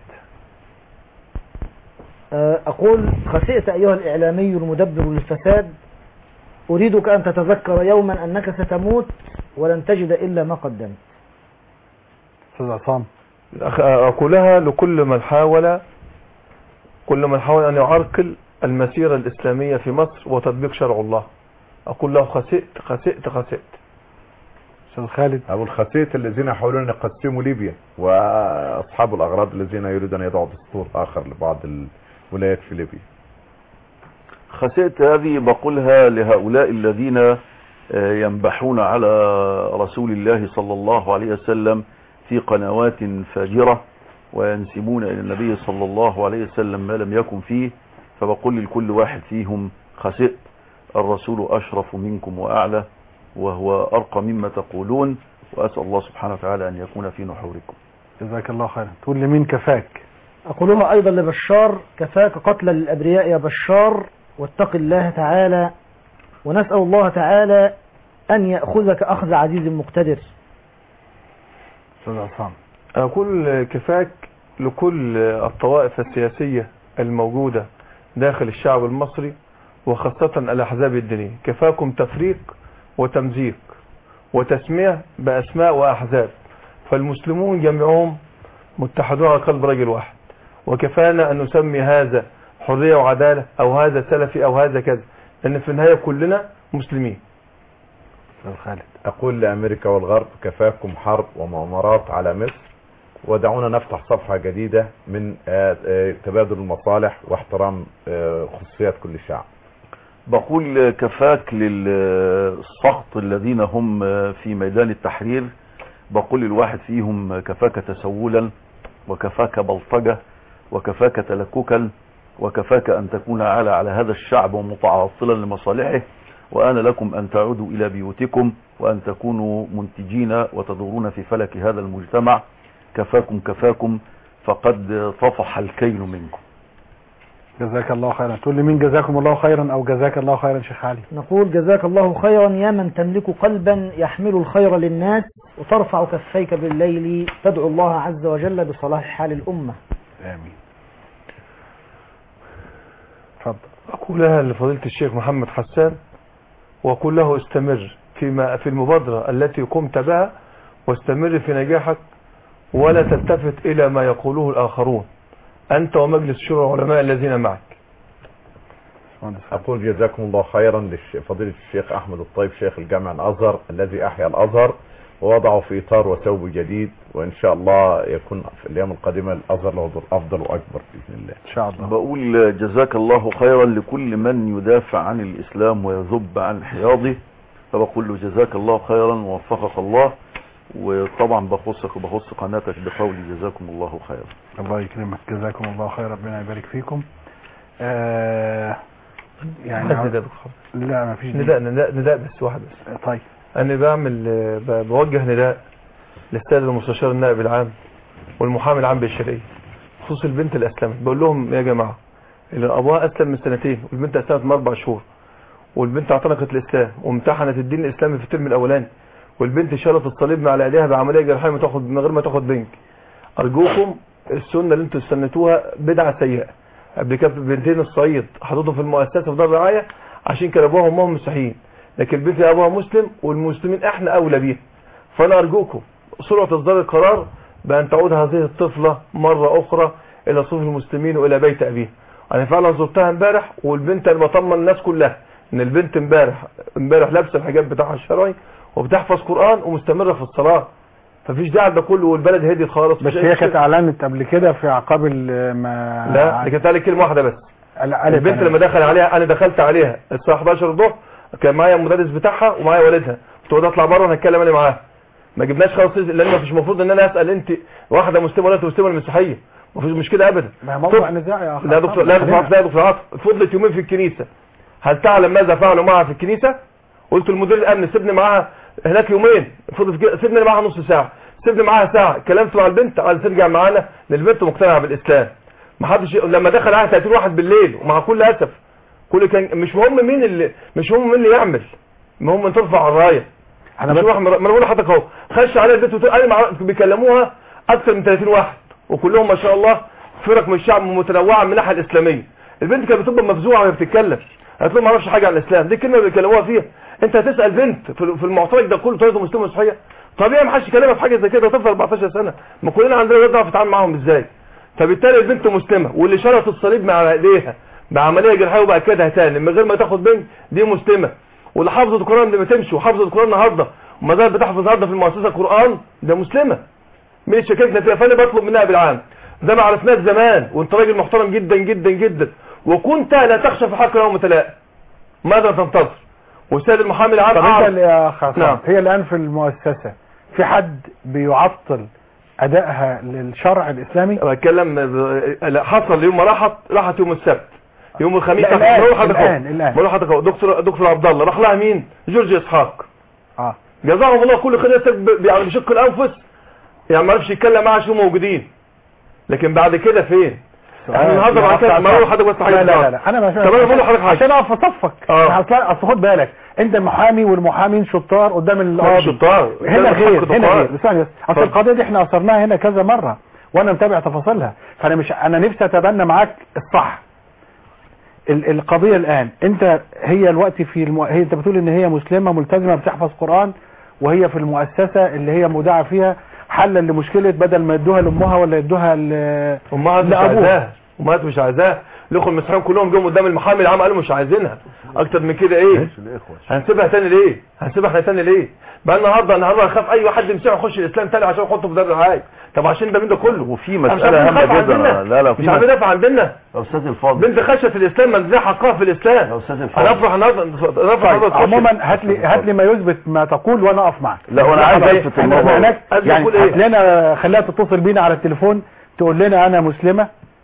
آه، أقول خسئت أيها الإعلامي المدبر للفساد أريدك أن تتذكر يوما أنك ستموت ولن تجد إلا ما قدمت استاذ عصام أخ- أقولها لكل من حاول كل من حاول أن يعرقل المسيرة الإسلامية في مصر وتطبيق شرع الله أقول له خسئت خسئت خسئت استاذ خالد ابو الخسيت الذين يحاولون ان يقسموا ليبيا واصحاب الاغراض الذين يريدون ان يضعوا دستور اخر لبعض الولايات في ليبيا خسئت هذه بقولها لهؤلاء الذين آه، ينبحون على رسول الله صلى الله عليه وسلم في قنوات فاجرة وينسبون إلى النبي صلى الله عليه وسلم ما لم يكن فيه فبقول لكل واحد فيهم خسئت الرسول أشرف منكم وأعلى وهو أرقى مما تقولون وأسأل الله سبحانه وتعالى أن يكون في نحوركم جزاك الله خيرا تقول لي مين كفاك أقولها أيضا لبشار كفاك قتلا للأبرياء يا بشار واتق الله تعالى ونسأل الله تعالى أن يأخذك أخذ عزيز مقتدر استاذ عصام أقول كفاك لكل الطوائف السياسية الموجودة داخل الشعب المصري وخاصة الأحزاب الدينية كفاكم تفريق وتمزيق وتسمية بأسماء وأحزاب فالمسلمون جميعهم متحدون على قلب رجل واحد وكفانا أن نسمي هذا حرية وعدالة أو هذا سلفي أو هذا كذا لأن في النهاية كلنا مسلمين خالد أقول لأمريكا والغرب كفاكم حرب ومؤامرات على مصر ودعونا نفتح صفحة جديدة من آه، آه، تبادل المصالح واحترام آه، خصوصيات كل شعب بقول كفاك للسقط الذين هم في ميدان التحرير بقول الواحد فيهم كفاك تسولا وكفاك بلطجة وكفاك تلككا وكفاك أن تكون على على هذا الشعب ومتعاطلا لمصالحه وآن لكم أن تعودوا إلى بيوتكم وأن تكونوا منتجين وتدورون في فلك هذا المجتمع كفاكم كفاكم فقد طفح الكيل منكم جزاك الله خيرا تقول لي مين جزاكم الله خيرا او جزاك الله خيرا شيخ علي نقول جزاك الله خيرا يا من تملك قلبا يحمل الخير للناس وترفع كفيك بالليل تدعو الله عز وجل بصلاح حال الأمة امين اتفضل أقولها لفضيلة الشيخ محمد حسان وأقول له استمر فيما في المبادرة التي قمت بها واستمر في نجاحك ولا تلتفت إلى ما يقوله الآخرون أنت ومجلس شورى العلماء الذين معك أقول جزاكم الله خيرا لفضيلة الشيخ أحمد الطيب شيخ الجامع الأزهر الذي أحيا الأزهر ووضعه في إطار وثوب جديد وإن شاء الله يكون في الأيام القادمة الأزهر له دور أفضل وأكبر بإذن الله إن شاء الله بقول جزاك الله خيرا لكل من يدافع عن الإسلام ويذب عن حياضه فبقول له جزاك الله خيرا ووفقك الله وطبعا بخصك وبخص قناتك بقولي جزاكم الله خيرا الله يكرمك جزاكم الله خيرا ربنا يبارك فيكم آه يعني نداء عاوز- لا ما فيش نداء نداء نداء بس واحد بس طيب أنا بعمل ب- بوجه نداء للسيد المستشار النائب العام والمحامي العام بالشرعية خصوص البنت اللي أسلمت بقول لهم يا جماعة اللي أبوها أسلم من سنتين والبنت أسلمت من أربع شهور والبنت اعتنقت الإسلام وامتحنت الدين الإسلامي في الترم الأولاني والبنت شالت الصليب من على ايديها بعمليه جراحيه ما تاخد من غير ما تاخد بنك ارجوكم السنه اللي انتوا استنيتوها بدعه سيئه قبل كده بنتين الصعيد حطيتهم في المؤسسه في دار الرعايه عشان كان ابوها وامهم مسيحيين لكن البنت ابوها مسلم والمسلمين احنا اولى بيها فانا ارجوكم سرعه اصدار القرار بان تعود هذه الطفله مره اخرى الى صفوف المسلمين والى بيت ابيها انا فعلا زرتها امبارح والبنت انا بطمن الناس كلها ان البنت امبارح امبارح لابسه الحجاب بتاعها الشرعي وبتحفظ قرآن ومستمرة في الصلاة ففيش داعي ده كله والبلد هديت خالص بس مش هي كانت اعلنت قبل كده في عقاب ال- ما لا دي كانت قالت كلمة واحدة بس لا، قالت البنت أنا- لما دخل عليها انا دخلت عليها الساعة 11 الظهر كان معايا المدرس بتاعها ومعايا والدها قلت له اطلع بره ونتكلم انا معاها ما جبناش خالص لان ما فيش المفروض ان انا اسال انت واحده مسلمه ولا انت مسلمه ولا مسيحيه ما فيش مشكله ابدا ما هي موضوع طب- نزاع يا اخي لا يا دكتور لا يا دكتور عاطف، لا يا دكتور عاطف فضلت يومين في الكنيسه هل تعلم ماذا فعلوا معها في الكنيسه قلت لمدير الامن سيبني معاها هناك يومين فضل في ك- سيبني معاها نص ساعه سيبني معاها ساعه كلمت مع البنت قال ترجع معانا لان البنت مقتنعه بالاسلام ما حدش لما دخل عليها 30 واحد بالليل ومع كل اسف كل كان مش مهم مين اللي مش مهم مين اللي يعمل المهم ان ترفع الرايه أنا انا بس- بس ما انا بقول لحضرتك اهو خش على البيت وتقول انا مع- بيكلموها اكثر من 30 واحد وكلهم ما شاء الله فرق من الشعب متنوعه من الناحيه الاسلاميه البنت كانت بتبقى مفزوعه وهي بتتكلم قالت لهم ما اعرفش حاجه عن الاسلام دي الكلمه اللي بيكلموها فيها انت هتسال بنت في في المعترك ده كله طريقه مسلمه وصحيه طبيعي ما حدش يكلمها في حاجه زي كده طفل 14 سنه ما كلنا عندنا ولاد نعرف نتعامل معاهم ازاي فبالتالي البنت مسلمه واللي شالت الصليب من على ايديها بعمليه جراحيه وباكدها تاني من غير ما تاخد بنك دي مسلمه واللي حافظه القران دي ما تمشي وحافظه القران النهارده وما زالت بتحفظ النهارده في المؤسسه القران ده مسلمه مين شككنا فيها فانا بطلب منها بالعام ده ما عرفناش زمان وانت راجل محترم جدا جدا جدا وكنت لا تخشى في حق يوم تلاقي ماذا تنتظر والسيد المحامي العام طب انت أعرف. اللي يا اخ عصام، نعم. هي الان في المؤسسه في حد بيعطل ادائها للشرع الاسلامي بتكلم ب- لا، حصل يوم ما راحت راحت يوم السبت يوم الخميس لا، راحت- الآن، بقول لحضرتك أهو. الآن، الآن. بقول لحضرتك أهو، دكتور دكتور عبد الله راح لها مين جورج اسحاق اه جزاهم الله كل خير يسد- ب- يعني بشق الانفس يعني ما عرفش يتكلم معاه عشان هم موجودين لكن بعد كده فين احنا النهارده بعد كده ما اقول لحضرتك بس حاجه لا لا لا, لا. انا مش طب انا بقول لحضرتك حاجه عشان اقف في صفك اه. اصل اصل خد بالك انت محامي والمحامين شطار قدام القاضي شطار. هنا ده غير الحق هنا دقائق. غير ثانيه بس اصل اتفضل. القضيه دي احنا اثرناها هنا كذا مره وانا متابع تفاصيلها فانا مش انا نفسي اتبنى معاك الصح ال- القضيه الان انت هي الوقت في المو... هي انت بتقول ان هي مسلمه ملتزمه بتحفظ قران وهي في المؤسسه اللي هي مودعه فيها حلا لمشكله بدل ما يدوها لامها ولا يدوها ل... امها مش لأبوها. عايزاها امهات مش عايزاها الاخوه المسيحيين كلهم جم قدام المحامي العام قالوا مش عايزينها اكتر من كده ايه هنسيبها تاني ليه هنسيبها احنا تاني ليه بقى النهارده النهارده اخاف اي حد مسيحي يخش الاسلام تاني عشان يحطه في دار الرعايه طب عشان ده مين ده كله وفي مش مسألة عارفين هامة ندافع جدا عننا. لا لا في مش عارفين مس- ندافع عندنا يا استاذ الفاضل بنت خشت في الاسلام من زي حقها في الاسلام يا استاذ الفاضل انا افرح النهارده نفرح طيب عموما هات لي هات لي ما يثبت ما تقول وانا اقف معك لا، وأنا عايز إحنا- ألفت إحنا النظر. سمعناك عايز يعني أقول إيه؟ هات لنا خليها تتصل بينا على التليفون تقول لنا انا مسلمه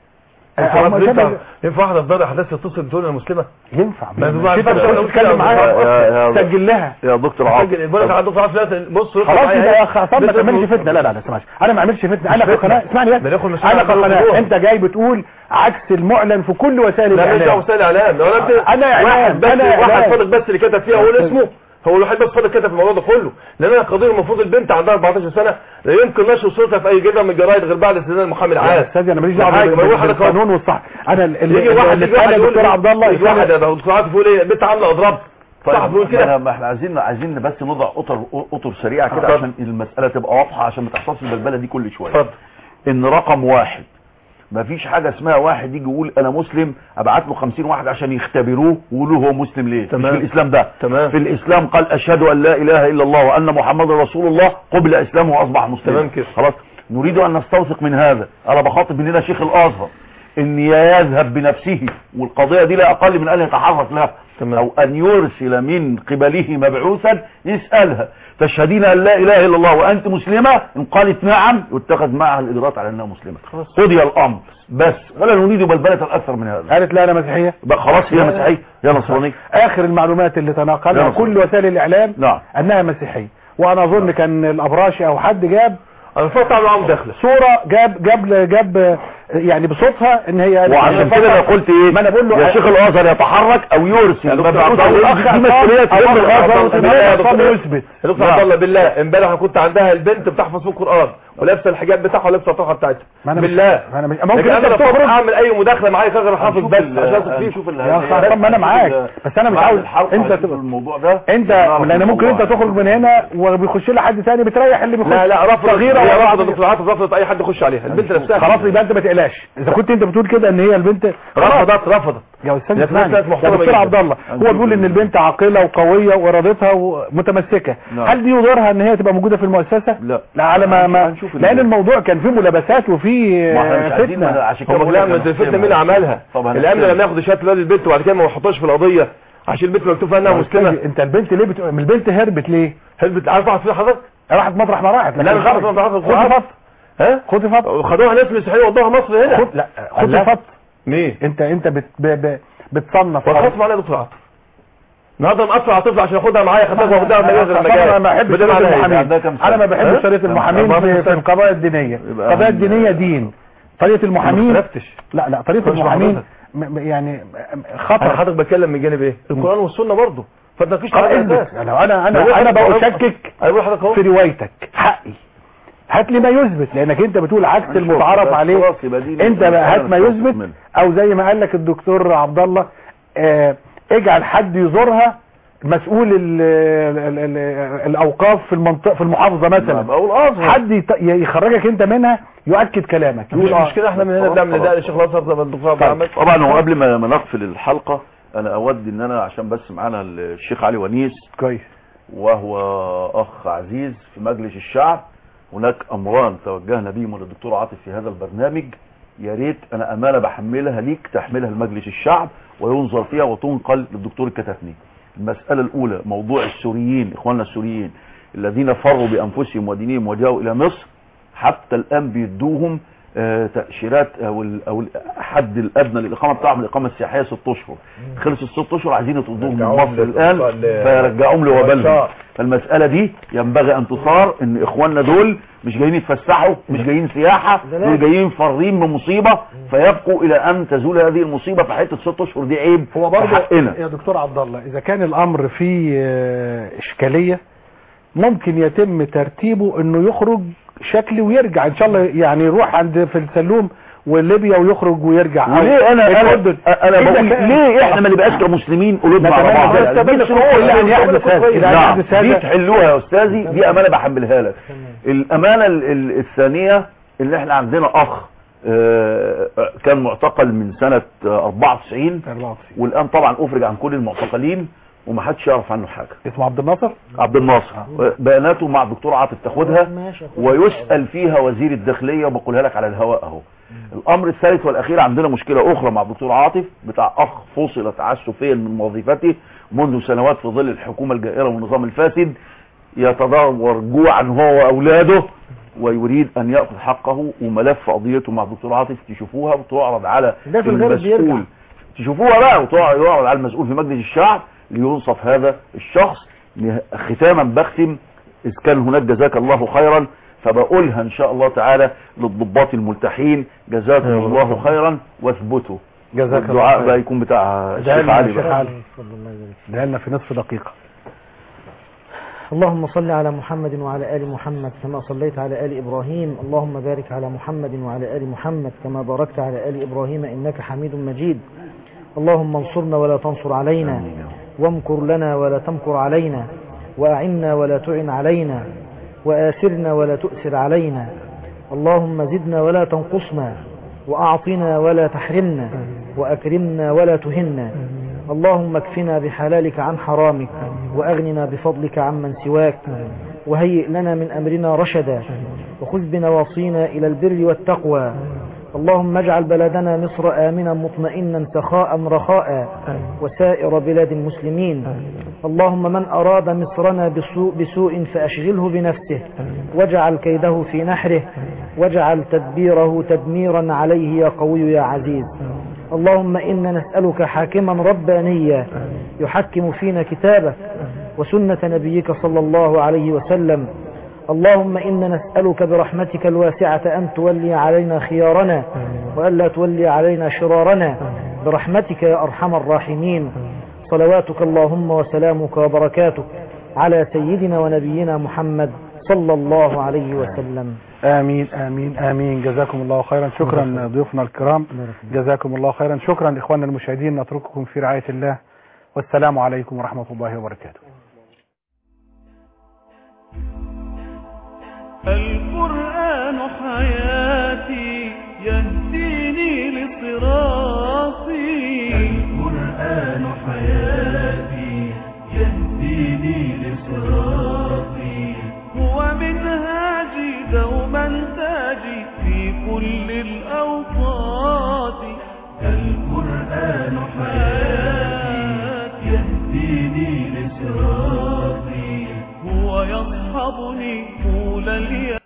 أو ما ينفع شابه- ينفع واحده في دار احداث تتصل تقول انا مسلمه ينفع ما مش ما انت ينفعش بتقول أقول تتكلم كده. معاها يا- يا- سجل لها يا دكتور عاطف سجل بقول لك على دكتور عاطف لا بص رفع خلاص معايا انت اهي. يا اخ عصام ما بس- تعملش فتنه لا لا لا اسمعش انا ما اعملش فتنه انا مش في قناه فتنة. اسمعني بس ده الإخوة المسلمين انا في عندهم قناه موضوع. انت جاي بتقول عكس المعلن في كل وسائل لا مش الاعلام وسائل اعلام لو انت انا اعلام واحد بس انا واحد اعلام صادق بس اللي كتب فيها هو اللي اسمه هو الوحيد بس صادق كتب في الموضوع ده كله لان انا قضيه المفروض البنت عندها 14 سنه لا يمكن نشر صورتها في اي جريده من الجرايد غير بعد استئذان المحامي يا العام استاذ انا ماليش ده دعوه حاجة، ما يقول حضرتك بالقانون والصح انا ال- ال- يجي واحد اللي يجي واحد اتقال يقول دكتور عبد الله يجي واحد يا دكتور عاطف يقول ايه البنت عامله اضراب صح بيقول ما كده أنا- ما احنا عايزين عايزين بس نضع اطر اطر سريعه كده اتفضل. عشان المساله تبقى واضحه عشان ما تحصلش البلبله دي كل شويه اتفضل ان رقم واحد ما فيش حاجه اسمها واحد يجي يقول انا مسلم ابعت له 50 واحد عشان يختبروه ويقولوا هو مسلم ليه تمام. مش في الاسلام ده تمام. في الاسلام قال اشهد ان لا اله الا الله وان محمد رسول الله قبل اسلامه واصبح مسلما تمام كده. خلاص نريد ان نستوثق من هذا انا بخاطب مننا شيخ الازهر ان يذهب بنفسه والقضيه دي لا اقل من ان يتحرك لها تمام. او ان يرسل من قبله مبعوثا يسالها تشهدين ان لا اله الا الله وانت مسلمه ان قالت نعم يتخذ معها الاجراءات على انها مسلمه قضي الامر بس ولا نريد بلبله اكثر من هذا قالت لا انا مسيحيه بقى خلاص هي مسيحيه يا نصرانيه اخر المعلومات اللي تناقلها نعم. كل وسائل الاعلام نعم انها مسيحيه وانا اظن كان الابراشي او حد جاب انا فاضي على معاهم داخله صوره جاب جاب جاب يعني بصوتها ان هي وعشان كده انا قلت ايه ما انا بقول له يا شيخ الازهر يتحرك او يرسل مبعوث أو يجي. دي مسؤوليه تهم الازهر الازهر يثبت يا دكتور عبد الله بالله امبارح انا كنت عندها البنت بتحفظ في القران ولابسه الحجاب بتاعها ولابسه الطرحه بتاعتها ما أنا مش- بالله ما أنا مش- لكن ممكن انا أنت لو تخرج. اعمل اي مداخله معايا كذا حافظ هنشوف بس ال- عشان اثق فيه هنشوف ال- يا اخي طب ما انا معاك بس انا مش عاوز انت في الموضوع ده انت لان ممكن انت تخرج من هنا وبيخش لها حد ثاني بتريح اللي بيخش لا لا رفضت صغيره هي ولا رفضت عادية. دكتور عاطف رفضت اي حد يخش عليها البنت نفسها خلاص يبقى انت ما تقلقش اذا كنت انت بتقول كده ان هي البنت رفضت رفضت يا استاذ يا اسمعني كانت يا محترمة دكتور جدا. عبد الله هو بيقول ان البنت عاقله وقويه وارادتها ومتمسكه نعم. هل دي يضرها ان هي تبقى موجوده في المؤسسه لا لا على ما, ما هنشوف ال- لان الموضوع كان فيه ملابسات وفيه ما احنا مش عايزين فتنه عشان كده هم بقول لا لك ما أنا الفتنه مسلم. مين عملها طبعا الامن لما ياخد شهاده ولاد البنت وبعد كده ما يحطهاش في القضيه عشان البنت مكتوب فيها انها يا مسلمه أستاذ، انت البنت ليه بت... من البنت هربت ليه هربت عارف واحد فين حضرتك راحت مطرح ما راحت لا مش عارف ما بعرف خطفت ها خطفت خدوها ناس مسيحيين ودوها مصر هنا خط... لا خطفت مين انت انت بت... ب... ب... بتصنف والخصم عليا دكتور عاطف النهارده مقطع على طفل عشان ياخدها معايا خدتها واخدها من مجال انا ما بحبش بدل شريط عليها. المحامين ده كام سنة؟ انا ما بحبش ها؟ شريط المحامين أربعة في, في سنة. القضايا الدينيه يبقى القضايا أهم- الدينيه دين طريقه المحامين ما اختلفتش. لا لا طريقه مش مع المحامين حضرتك. م- م- يعني انا خطر حضرتك بتكلم من جانب ايه القران والسنه برضه فانت مفيش خلاص حاجه اثبت. اساس انا انا أنا بقول انا انا حضرتك- بشكك انا بقول لحضرتك اهو في روايتك حقي هات لي ما يثبت لانك انت بتقول عكس هنشوف. المتعارف بس عليه خلاص يبقى دي انت بقى هات ما مسألة يثبت منه. او زي ما قال لك الدكتور عبد الله آه، اجعل حد يزورها مسؤول ال ال ال الاوقاف في المنطقه في المحافظه مثلا او الازهر حد يط- يخرجك انت منها يؤكد كلامك مش آه. مشكله احنا من هنا بنعمل ده للشيخ الازهر زي ما الدكتور عبد العماد طبعا هو قبل ما ما نقفل الحلقه انا اود ان انا عشان بس معانا الشيخ علي ونيس كويس وهو اخ عزيز في مجلس الشعب هناك امران توجهنا بهم للدكتور عاطف في هذا البرنامج يا ريت انا امانه بحملها ليك تحملها لمجلس الشعب وينظر فيها وتنقل للدكتور الكتفني المساله الاولى موضوع السوريين اخواننا السوريين الذين فروا بانفسهم ودينهم وجاءوا الى مصر حتى الان بيدوهم آه، تأشيرات او ال- او الحد الادنى للاقامه بتاعهم الاقامه السياحيه ست اشهر خلص الست اشهر عايزين يطردوهم من يرجعوهم مصر الان لل- فيرجعوهم لوبالهم للبشار. فالمساله دي ينبغي ان تصار ان اخواننا دول مش جايين يتفسحوا مش جايين سياحه دول جايين فارين من مصيبه فيبقوا الى ان تزول هذه المصيبه في حته ست اشهر دي عيب هو في برضه حقنا يا دكتور عبد الله اذا كان الامر فيه آه، اشكاليه ممكن يتم ترتيبه انه يخرج شكلي ويرجع ان شاء الله يعني يروح عند في السلوم وليبيا ويخرج ويرجع أو وليه انا انا الأردن. انا إذا بقول كان- ليه احنا ما نبقاش كمسلمين قلوبنا على نتمنى بعض ما نستبدش دي إلا أن يحدث هذا. إذا نعم يحدث هذا- دي تحلوها يا استاذي دي امانه بحملها لك الامانه ال- ال- الثانيه اللي احنا عندنا اخ آه، كان معتقل من سنه آه، 94 والان طبعا افرج عن كل المعتقلين ومحدش يعرف عنه حاجه اسمه عبد الناصر عبد الناصر بياناته مع الدكتور عاطف تاخدها ويسأل فيها وزير الداخلية وبقولها لك على الهواء اهو الامر الثالث والاخير عندنا مشكلة اخرى مع الدكتور عاطف بتاع اخ فصل تعسفيا من وظيفته منذ سنوات في ظل الحكومة الجائرة والنظام الفاسد يتدور جوعا هو واولاده ويريد ان ياخذ حقه وملف قضيته مع الدكتور عاطف تشوفوها وتعرض على ده في الغالب بيرجع. المسؤول تشوفوها بقى وتعرض على المسؤول في مجلس الشعب لينصف هذا الشخص ختاما بختم اذ كان هناك جزاك الله خيرا فبقولها ان شاء الله تعالى للضباط الملتحين جزاكم الله خيرا واثبتوا جزاك الله الدعاء خير. بقى يكون بتاع ده الشيخ لنا علي الشيخ بقى علي ده لنا في نصف دقيقة اللهم صل على محمد وعلى آل محمد كما صليت على آل إبراهيم اللهم بارك على محمد وعلى آل محمد كما باركت على آل إبراهيم إنك حميد مجيد اللهم انصرنا ولا تنصر علينا وامكر لنا ولا تمكر علينا وأعنا ولا تعن علينا وآثرنا ولا تؤثر علينا اللهم زدنا ولا تنقصنا وأعطنا ولا تحرمنا وأكرمنا ولا تهنا اللهم اكفنا بحلالك عن حرامك وأغننا بفضلك عمن سواك وهيئ لنا من أمرنا رشدا وخذ بنواصينا إلى البر والتقوى اللهم اجعل بلدنا مصر آمنا مطمئنا سخاء رخاء وسائر بلاد المسلمين اللهم من أراد مصرنا بسوء, بسوء فأشغله بنفسه واجعل كيده في نحره واجعل تدبيره تدميرا عليه يا قوي يا عزيز اللهم إنا نسألك حاكما ربانيا يحكم فينا كتابك وسنة نبيك صلى الله عليه وسلم اللهم إنا نسألك برحمتك الواسعة أن تولي علينا خيارنا وألا تولي علينا شرارنا برحمتك يا أرحم الراحمين صلواتك اللهم وسلامك وبركاتك على سيدنا ونبينا محمد صلى الله عليه وسلم آمين آمين آمين جزاكم الله خيرا شكرا ضيوفنا الكرام جزاكم الله خيرا شكرا إخواننا المشاهدين نترككم في رعاية الله والسلام عليكم ورحمة الله وبركاته القرآن حياتي يهديني لصراطي القرآن حياتي يهديني لصراطي هو منهاجي دوما تاجي في كل الأوقات القرآن حياتي يهديني لصراطي هو يصحبني طول اليوم